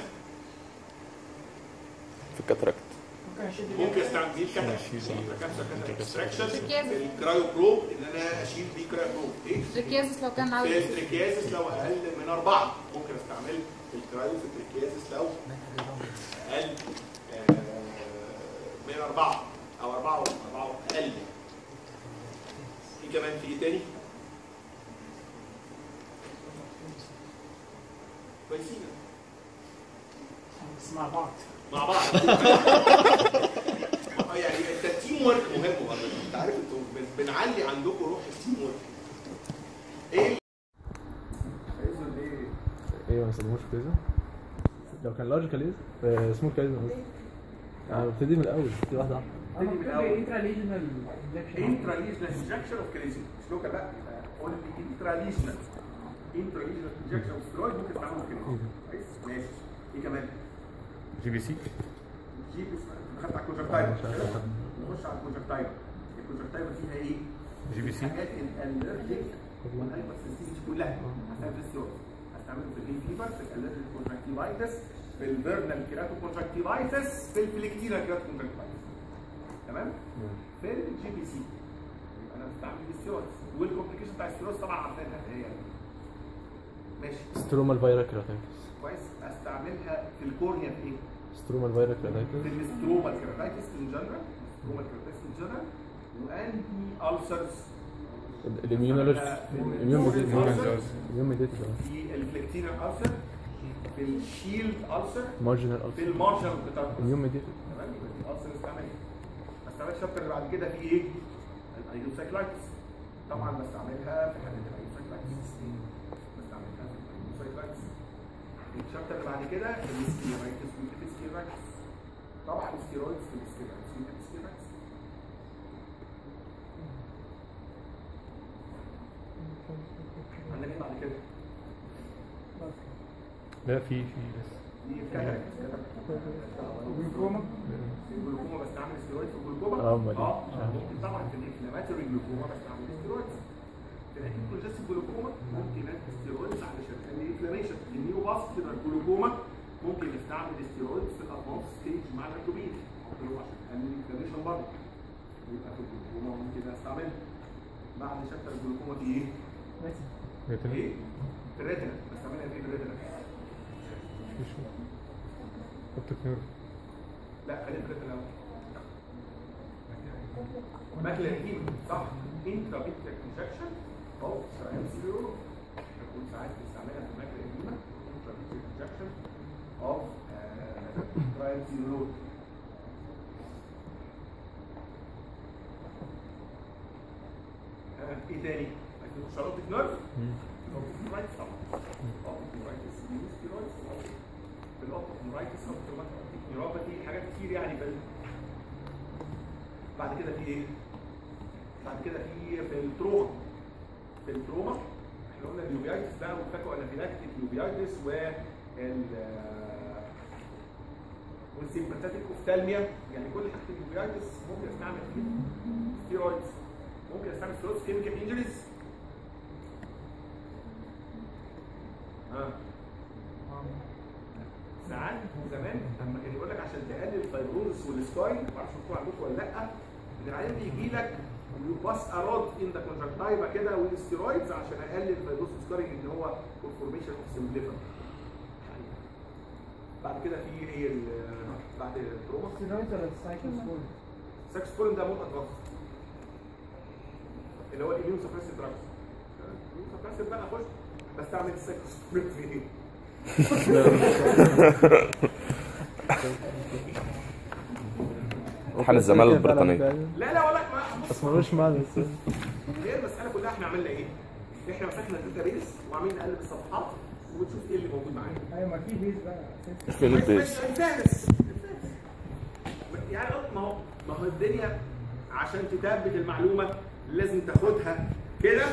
في الكاتراكت ممكن اشد ممكن استعمل بيه كاتراكت اكستراكشن في الكرايو بروب ان انا اشيل بيه كرايو بروب ايه؟ تركيازس لو كان عاوز في التريكيازس لو اقل من اربعه ممكن استعمل في الكرايو في التريكيازس لو اقل آه، من اربعه او اربعه ولا اربعه اقل في كمان في ايه تاني؟ كويسين بس مع بعض مع بعض آه، يعني انت التيم ورك مهم برضه انت عارف انتوا بن- بنعلي عندكم روح التيم ورك ايه ايه ما استخدموش في كذا لو كان لارج كاليز سمول كاليز قصدي انا ببتدي من الاول ببتدي واحده واحده ابتدي من الاول انترا ليجنال انجكشن انترا ليجنال انجكشن اوف كريزين مش لوكال لا اونلي انترا ليجنال انترا ليجنال انجكشن اوف سترويد ممكن تعمل كريزين كويس ماشي ايه كمان جي بي سي جيب دخلت على الكونجكتايفا نخش على الكونجكتايفا الكونجكتايفا فيها ايه؟ جي بي سي حاجات الالرجيك والهايبر سنسيتيف كلها هستعمل السيروس هستعمله في الهيل فيبر في الالرجيك كونجكتيفايتس في الفيرنال كيراتو كونجكتيفايتس في الفليكتينال كيراتو كونجكتيفايتس تمام؟ في الجي بي سي يبقى انا بستعمل السيروس والكومبليكيشن بتاع السيروس طبعا عارفينها اللي هي ماشي سترومال فيرا كيراتايتس كويس استعملها في الكورنيا في ايه؟ سترومال فيرا في كيراتايتس الاستروما كيراتايتس ان جنرال الاستروما كيراتايتس ان جنرال وانتي السرز الاميونولوجي الاميون Ulcers. الاميون ميديتد في الفلكتينال السر في الشيلد السر مارجنال في السر المارشال بتاع الاميون ميديتد تمام يبقى الالسر استعمل ايه؟ استعمل الشابتر اللي بعد كده في ايه؟ الايوسايكلايتس طبعا بستعملها في حاله الايوسايكلايتس بستعملها في الايوسايكلايتس الشابتر اللي بعد كده السكيرايتس والسكيرايتس طبعا الستيرويدز في الستيرويدز في الستيرويدز عندك ايه بعد كده؟ لا في في بس دي كاتاراكت والجلوكوما الجلوكوما بستعمل ستيرويد في الجلوكوما اه، أمال إيه؟ اه ممكن طبعا في الانفلاماتوري جلوكوما بستعمل ستيرويد في الاكيد كونجستيف جلوكوما ممكن ادي ستيرويدز علشان تعمل انفلاميشن النيو فاسكولار جلوكوما ممكن نستعمل ستيرويدز في الادفانس ستيج مع الاكتوبين عشان تعمل انفلاميشن برضه يبقى في الجلوكوما ممكن استعملها بعد شابتر الجلوكوما في ايه؟ ايه؟ في الريتنا بستعملها في الريتنا اوبتيك نيرف لا خلينا في الريتنا الاول ماكلة هيم صح انترا بيتك انجكشن او ترانسيرو تكون ساعات بنستعملها في ماكلة هيم انترا بيتك انجكشن او ترانسيرو ايه تاني؟ عايزين نخش على اوبتيك نيرف؟ اوبتيك نيرايتس طبعا اوبتيك نيرايتس ستيرويدز في الاوبتيك نيرايتس اوبتيك نيوروباثي حاجات كتير يعني في ال- بعد كده في ايه؟ بعد كده في في التروما في التروما احنا قلنا اليوبيايتس بقى وفاكوا انافيلاكتيك يوبيايتس وال والسيمباتيك اوفتالميا يعني كل حاجه اليوبيايتس ممكن استعمل فيه ستيرويدز ممكن استعمل ستيرويدز كيميكال انجريز ها ساعات زمان لما كان يقول لك عشان تقلل الفايبروزس والسكاي ما اعرفش مكتوب عندكم ولا لا ان العيان بيجي لك ويباس ارود ان ذا كونجكتايفا كده والستيرويدز عشان اقلل الفايبروزس والسكاي ان هو كونفورميشن اوف سيمبليفر بعد كده في ايه ال- بعد التروما ستيرويد ولا السايكلوسبورين ساكسبولين ده مور ادفانس اللي هو الاميون سبريسيف دراجز الاميون سبريسيف بقى اخش بستعمل الساكسبولين في ايه؟ امتحان الزمالة البريطانية لا لا ولا ما بص بس ملوش معنى بس هي المساله كلها احنا عملنا ايه؟ احنا مسكنا الداتا بيس وعمالين نقلب الصفحات ونشوف ايه اللي موجود معانا. ايوه ما في بيز بقى اساسي فين البيز بس الفارس يعني ما هو ما هو الدنيا عشان تثبت المعلومه لازم تاخدها كده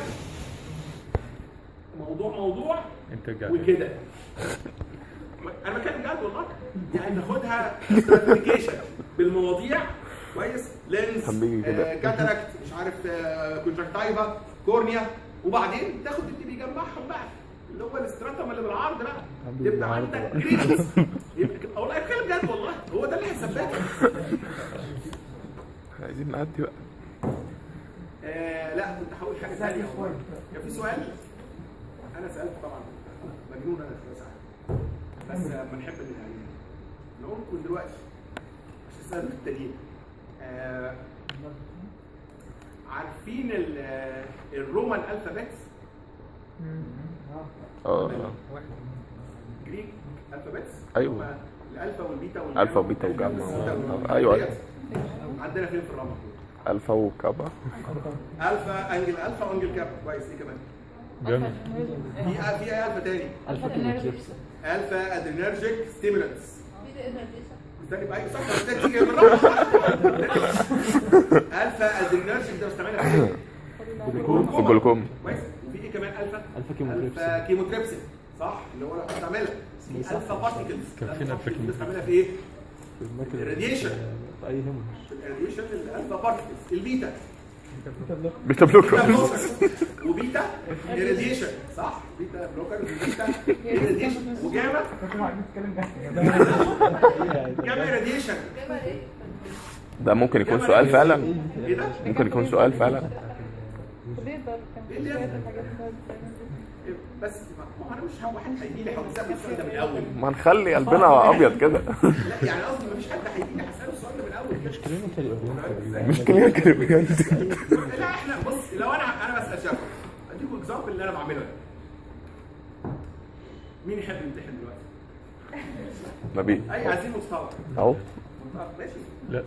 موضوع موضوع انت رجعت وكده انا بتكلم بجد والله يعني ناخدها ستراتيفيكيشن بالمواضيع كويس لينز حبيبي كده. آه كاتاراكت مش عارف آه كونجكتايفا كورنيا وبعدين تاخد اللي بيجمعهم بقى اللي هو الاستراتم اللي بالعرض بقى حبيبي تبقى بالعرض عندك بقى. جريدز يبقى والله بتكلم بجد والله هو ده اللي هيثبتك عايزين نعدي بقى آه لا كنت هقول حاجه ثانيه والله. كان في سؤال انا سالته طبعا مجنون انا شويه ساعات بس لما نحب ان يعني نقول لكم دلوقتي عشان سهل في التانيين آه عارفين ال- آه، الرومان الفابيتس اه جريك الفابيتس أيوة. هما الالفا والبيتا والجاما الفا وبيتا وجاما والثيتا و- وال- أيوة. ديت. عندنا فين في الرمل الفا وكابا الفا انجل الفا وانجل كابا كويس ايه كمان جامد في في ايه الفا تاني الفا كيموتريبس الفا ادرينرجيك ستيمولانتس استني بقى صح استني تيجي بالراحه الفا ادرينرجيك ده بستعملها في ايه؟ في الجلوكوم كويس وفي ايه كمان الفا الفا كيموتريبس الفا كيموتريبسين صح اللي هو انا بستعملها في الفا بارتيكلز كان فينا الفا كيمو- بستعملها في ايه؟ في الماكل الراديشن. في اي هيموريج في الراديشن الالفا بارتيكلز البيتا بيتا بلوكر بيتا بلوكر وبيتا irradiation صح بيتا بلوكر وبيتا irradiation وجاما كنتوا قاعدين تتكلم جاهز جاما irradiation ده ممكن يكون سؤال فعلا ايه ده؟ ممكن يكون سؤال فعلا كلية دار كان في شوية الحاجات دي. بس ما ما هو انا مش هو حد هيجي لي هيسال السؤال ده من الاول ما نخلي قلبنا ابيض كده لا يعني قصدي ما فيش حد هيجي لي هساله السؤال ده من الاول كده كلينيكال اورينتد مش كلينيكال بجد لا احنا بص لو انا انا بسال شافه اديكم اكزامبل اللي انا بعمله ده. مين يحب يمتحن دلوقتي؟ نبيل اي عايزين مستوى اهو ماشي لا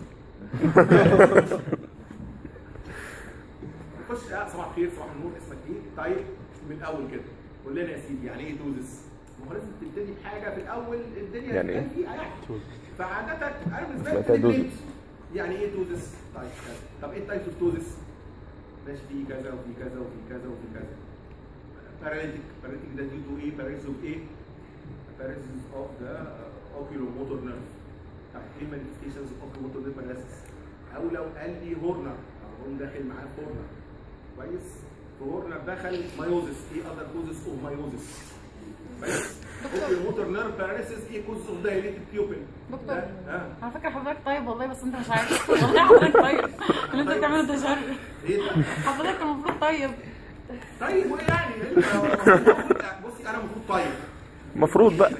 نخش اه صباح الخير صباح النور اسمك ايه؟ طيب من الاول كده قول لنا يا سيدي يعني ايه دوزس؟ ما هو لازم تبتدي بحاجه في الاول الدنيا يعني تبان ايه؟ فيها يعني فعادة انا بالنسبه سمعتها لي دوزس. بنت. يعني ايه دوزس؟ طيب كذا. طب ايه التايب اوف دوزس؟ ماشي في كذا وفي كذا وفي كذا وفي كذا باراليتيك باراليتيك ده ديو تو ايه؟ باراليسيس اوف ايه؟ باراليسيس اوف ذا اوكيولوموتور نيرف طيب ايه المانيفستيشنز اوف اوكيولوموتور نيرف باراليسيس؟ او لو قال لي هورنر اقوم داخل معاه في هورنر كويس؟ في هورنر دخل مايوزس ايه اذر كوزز اوف مايوزس كويس؟ اوكيولوموتور نيرف باراليسيس ايه كوزز اوف دايليتد بيوبل دكتور اه على فكرة حضرتك طيب والله بس انت مش عارف والله حضرتك طيب اللي انت بتعمله ده شر ايه ده؟ حضرتك المفروض طيب طيب وايه يعني؟ إيه اللي- المفروض- بصي انا المفروض طيب المفروض بقى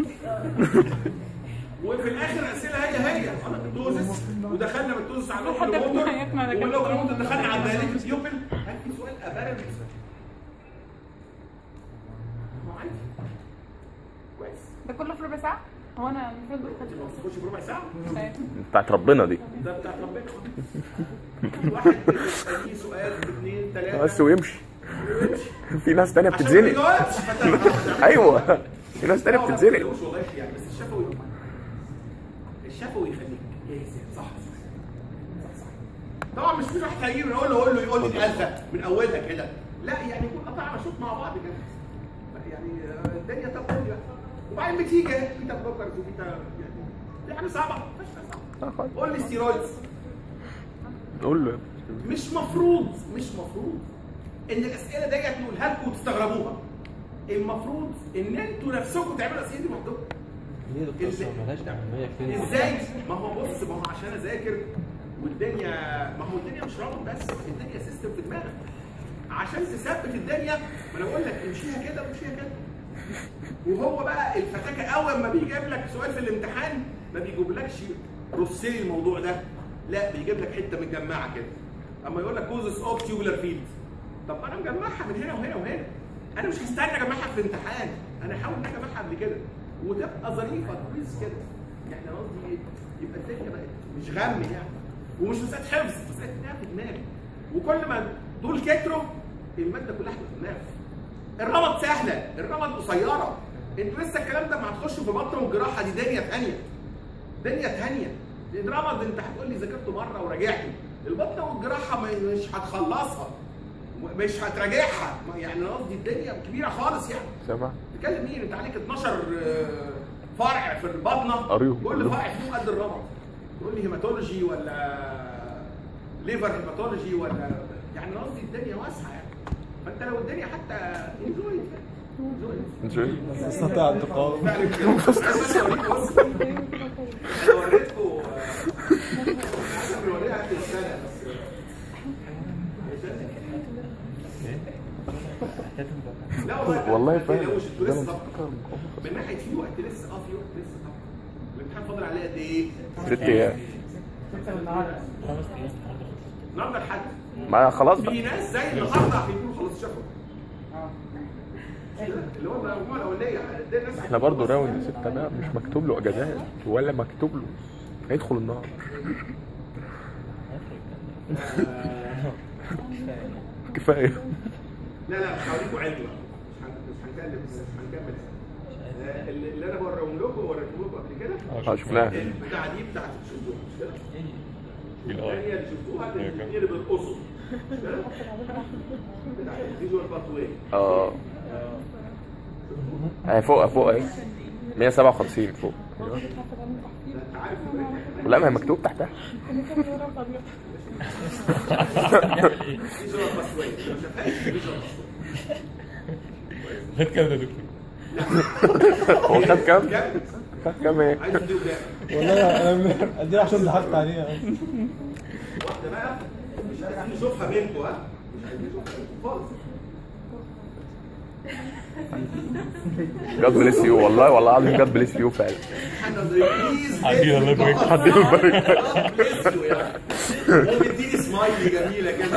وفي الاخر اسئله هي هي انا بالدوزس ودخلنا بالدوزس على حد الاوكيولوموتور يقنع ده كده. والاوكيولوموتر دخلنا على الدايليتد بيوبل هل في سؤال ابارد ما عادي كويس ده كله في ربع ساعة هو انا المفروض تخش بربع ساعه طيب. بتاعت ربنا دي ده بتاعت ربنا واحد يسألني سؤال اثنين ثلاثه بس ويمشي في ناس تانية عشان ما بتتزنق يجاوبش فأنت- ايوه في ناس تانية لا، ما بتتزنق تقولوش والله يعني بس الشفوي الشفوي يخليك جاهز صح صح طبعا مش في واحد هيجي يقول له يقول له يقول لي الالفه من اولها كده لا يعني يكون قطع مشوط مع بعض كده يعني آه، الدنيا تقول بقى وبعدين بتيجي بيتا بلوكرز وبيتا يعني دي حاجه صعبه مش صعبه قول لي ستيرويدز قول له مش مفروض مش مفروض ان الاسئله ديت نقولها لكم وتستغربوها المفروض ان انتوا نفسكم تعملوا الاسئله دي لوحدكم ليه يا دكتور أصلاً ملهاش اهميه كلينيكال ازاي ما هو بص ما هو عشان اذاكر والدنيا ما هو الدنيا مش رابط بس الدنيا سيستم في دماغك عشان تثبت الدنيا ما انا بقول لك امشيها كده وامشيها كده وهو بقى الفتاكه اول ما بيجيب لك سؤال في الامتحان ما بيجيبلكش رص لي الموضوع ده لا بيجيب لك حته متجمعه كده اما يقول لك كوزس اوف تيوبولار فيلد طب انا مجمعها من هنا وهنا وهنا انا مش هستنى اجمعها في الامتحان انا هحاول ان أنا اجمعها قبل كده وتبقى ظريفه كويس كده يعني أنا قصدي ايه يبقى الدنيا بقت مش غم يعني ومش مساله حفظ مساله انها في دماغي وكل ما دول كتروا الماده كلها هتبقى في دماغك الرمض سهله الرمض قصيره انتوا لسه الكلام ده ما هتخشوا في بطن والجراحه دي دنيا ثانيه دنيا ثانيه الرمض انت هتقول لي ذاكرته مره ورجعته البطن والجراحه ما- مش هتخلصها مش هتراجعها ما- يعني أنا قصدي الدنيا كبيره خالص يعني سامع تتكلم مين انت عليك 12 آه، فرع في البطنه قريهم كل كلهم. فرع فيهم قد الرمض تقول لي هيماتولوجي ولا ليفر هيماتولوجي ولا يعني أنا قصدي الدنيا واسعه يعني فانت لو الدنيا حتى انجوي انجوي استطاع التقاوم فعلا كده بس انا اوريكم بص انا وريتكم آه، بوريها اخر السنه بس لا والله والله ما فعلا تقلقوش، انتوا ده لسه انا طبعا. من ناحيه في وقت لسه اه في وقت لسه طبعا الامتحان فاضل عليه قد ايه؟ ست ايام ستة النهارده النهارده الحد ما خلاص بقى في ناس زي النهارده هيكونوا خلاص شافوا اللي هو المجموعه الاولانيه ده الناس احنا برضه راوند ستة ده مش مكتوب له اجازات ولا مكتوب له هيدخل النار كفايه لا لا مش هوريكم علم بقى مش هن- مش هنكلم مش هنكمل آه، اللي اللي انا بوريهم لكم وريتهم لكم قبل كده اه شفناها البتاعه دي بتاعت شفتوها مش كده؟ الآي. الثانيه اللي شفتوها اللي بتطير بالقصر مش كده؟ بتاعت الفيجوال باث واي اه اهي فوق فوق اهي 157 فوق انت عارف لا ما هي مكتوب تحتها فيجوال باث واي ما شافهاش فيجوال خد كام يا دكتور؟ هو خد كام؟ كام؟ خد كام ايه؟ عايز تديله كام؟ والله انا اديله عشان ضحكت عليها واحده بقى مش عايزين نشوفها منكم ها مش عايزين نشوفها منكم خالص جاد بليس يو والله والله العظيم جاد بليس يو فعلا بليز عدينا الله يبارك فيك. عدينا الله يبارك فيك. ومديني سمايلي جميله كده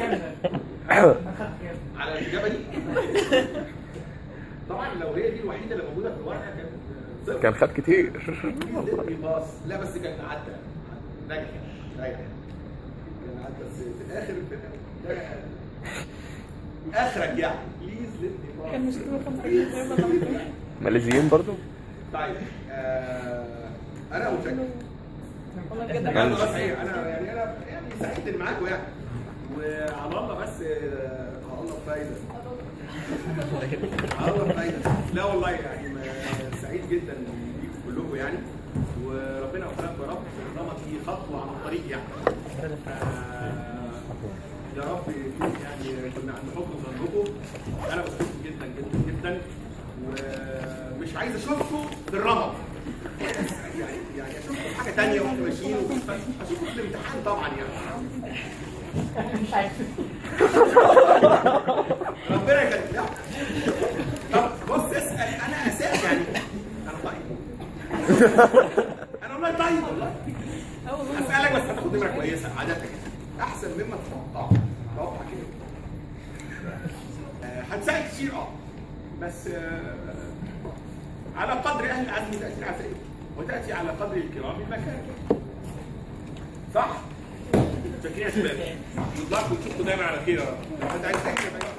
على الاجابه دي طبعا لو هي دي الوحيده اللي موجوده في الورقه كان صفر. كان خد كتير ادتني باص لا بس كان عدى نجح نجح كان عدى بس في الاخر في الآخر- اخرك يعني بليز ليتني باص كان مشكلة خمسة ماليزيين برضو طيب آه انا متشكر والله بجد انا بس ايه انا يعني انا يعني سعيد اني معاكم يعني وعلى الله بس آه، على الله فايده على الله فايده لا والله يعني ما- سعيد جدا بيكم كلكم يعني وربنا يوفقكم يا رب طالما دي خطوه على الطريق يعني آه، يا رب يكون يعني كنا عند حسن ظنكم انا بشكركم جدا جدا جدا ومش عايز اشوفكم في الرمض يعني يعني اشوفكم حاجه ثانيه واحنا ماشيين اشوفكم في الامتحان طبعا يعني مش عارف ربنا يخليك لا. طب بص اسال انا اسال يعني انا طيب انا والله طيب والله اسالك بس هتاخد نمره كويسه عاده احسن مما تتوقع توقع كده آه، هتساعد كتير اه بس آه، على قدر اهل العزم تاتي العزائم وتاتي على قدر الكرام المكان صح؟ شاكرين يا شباب. نطلعكم نشوفكم دايما على خير يا رب. لو حد عايز حاجه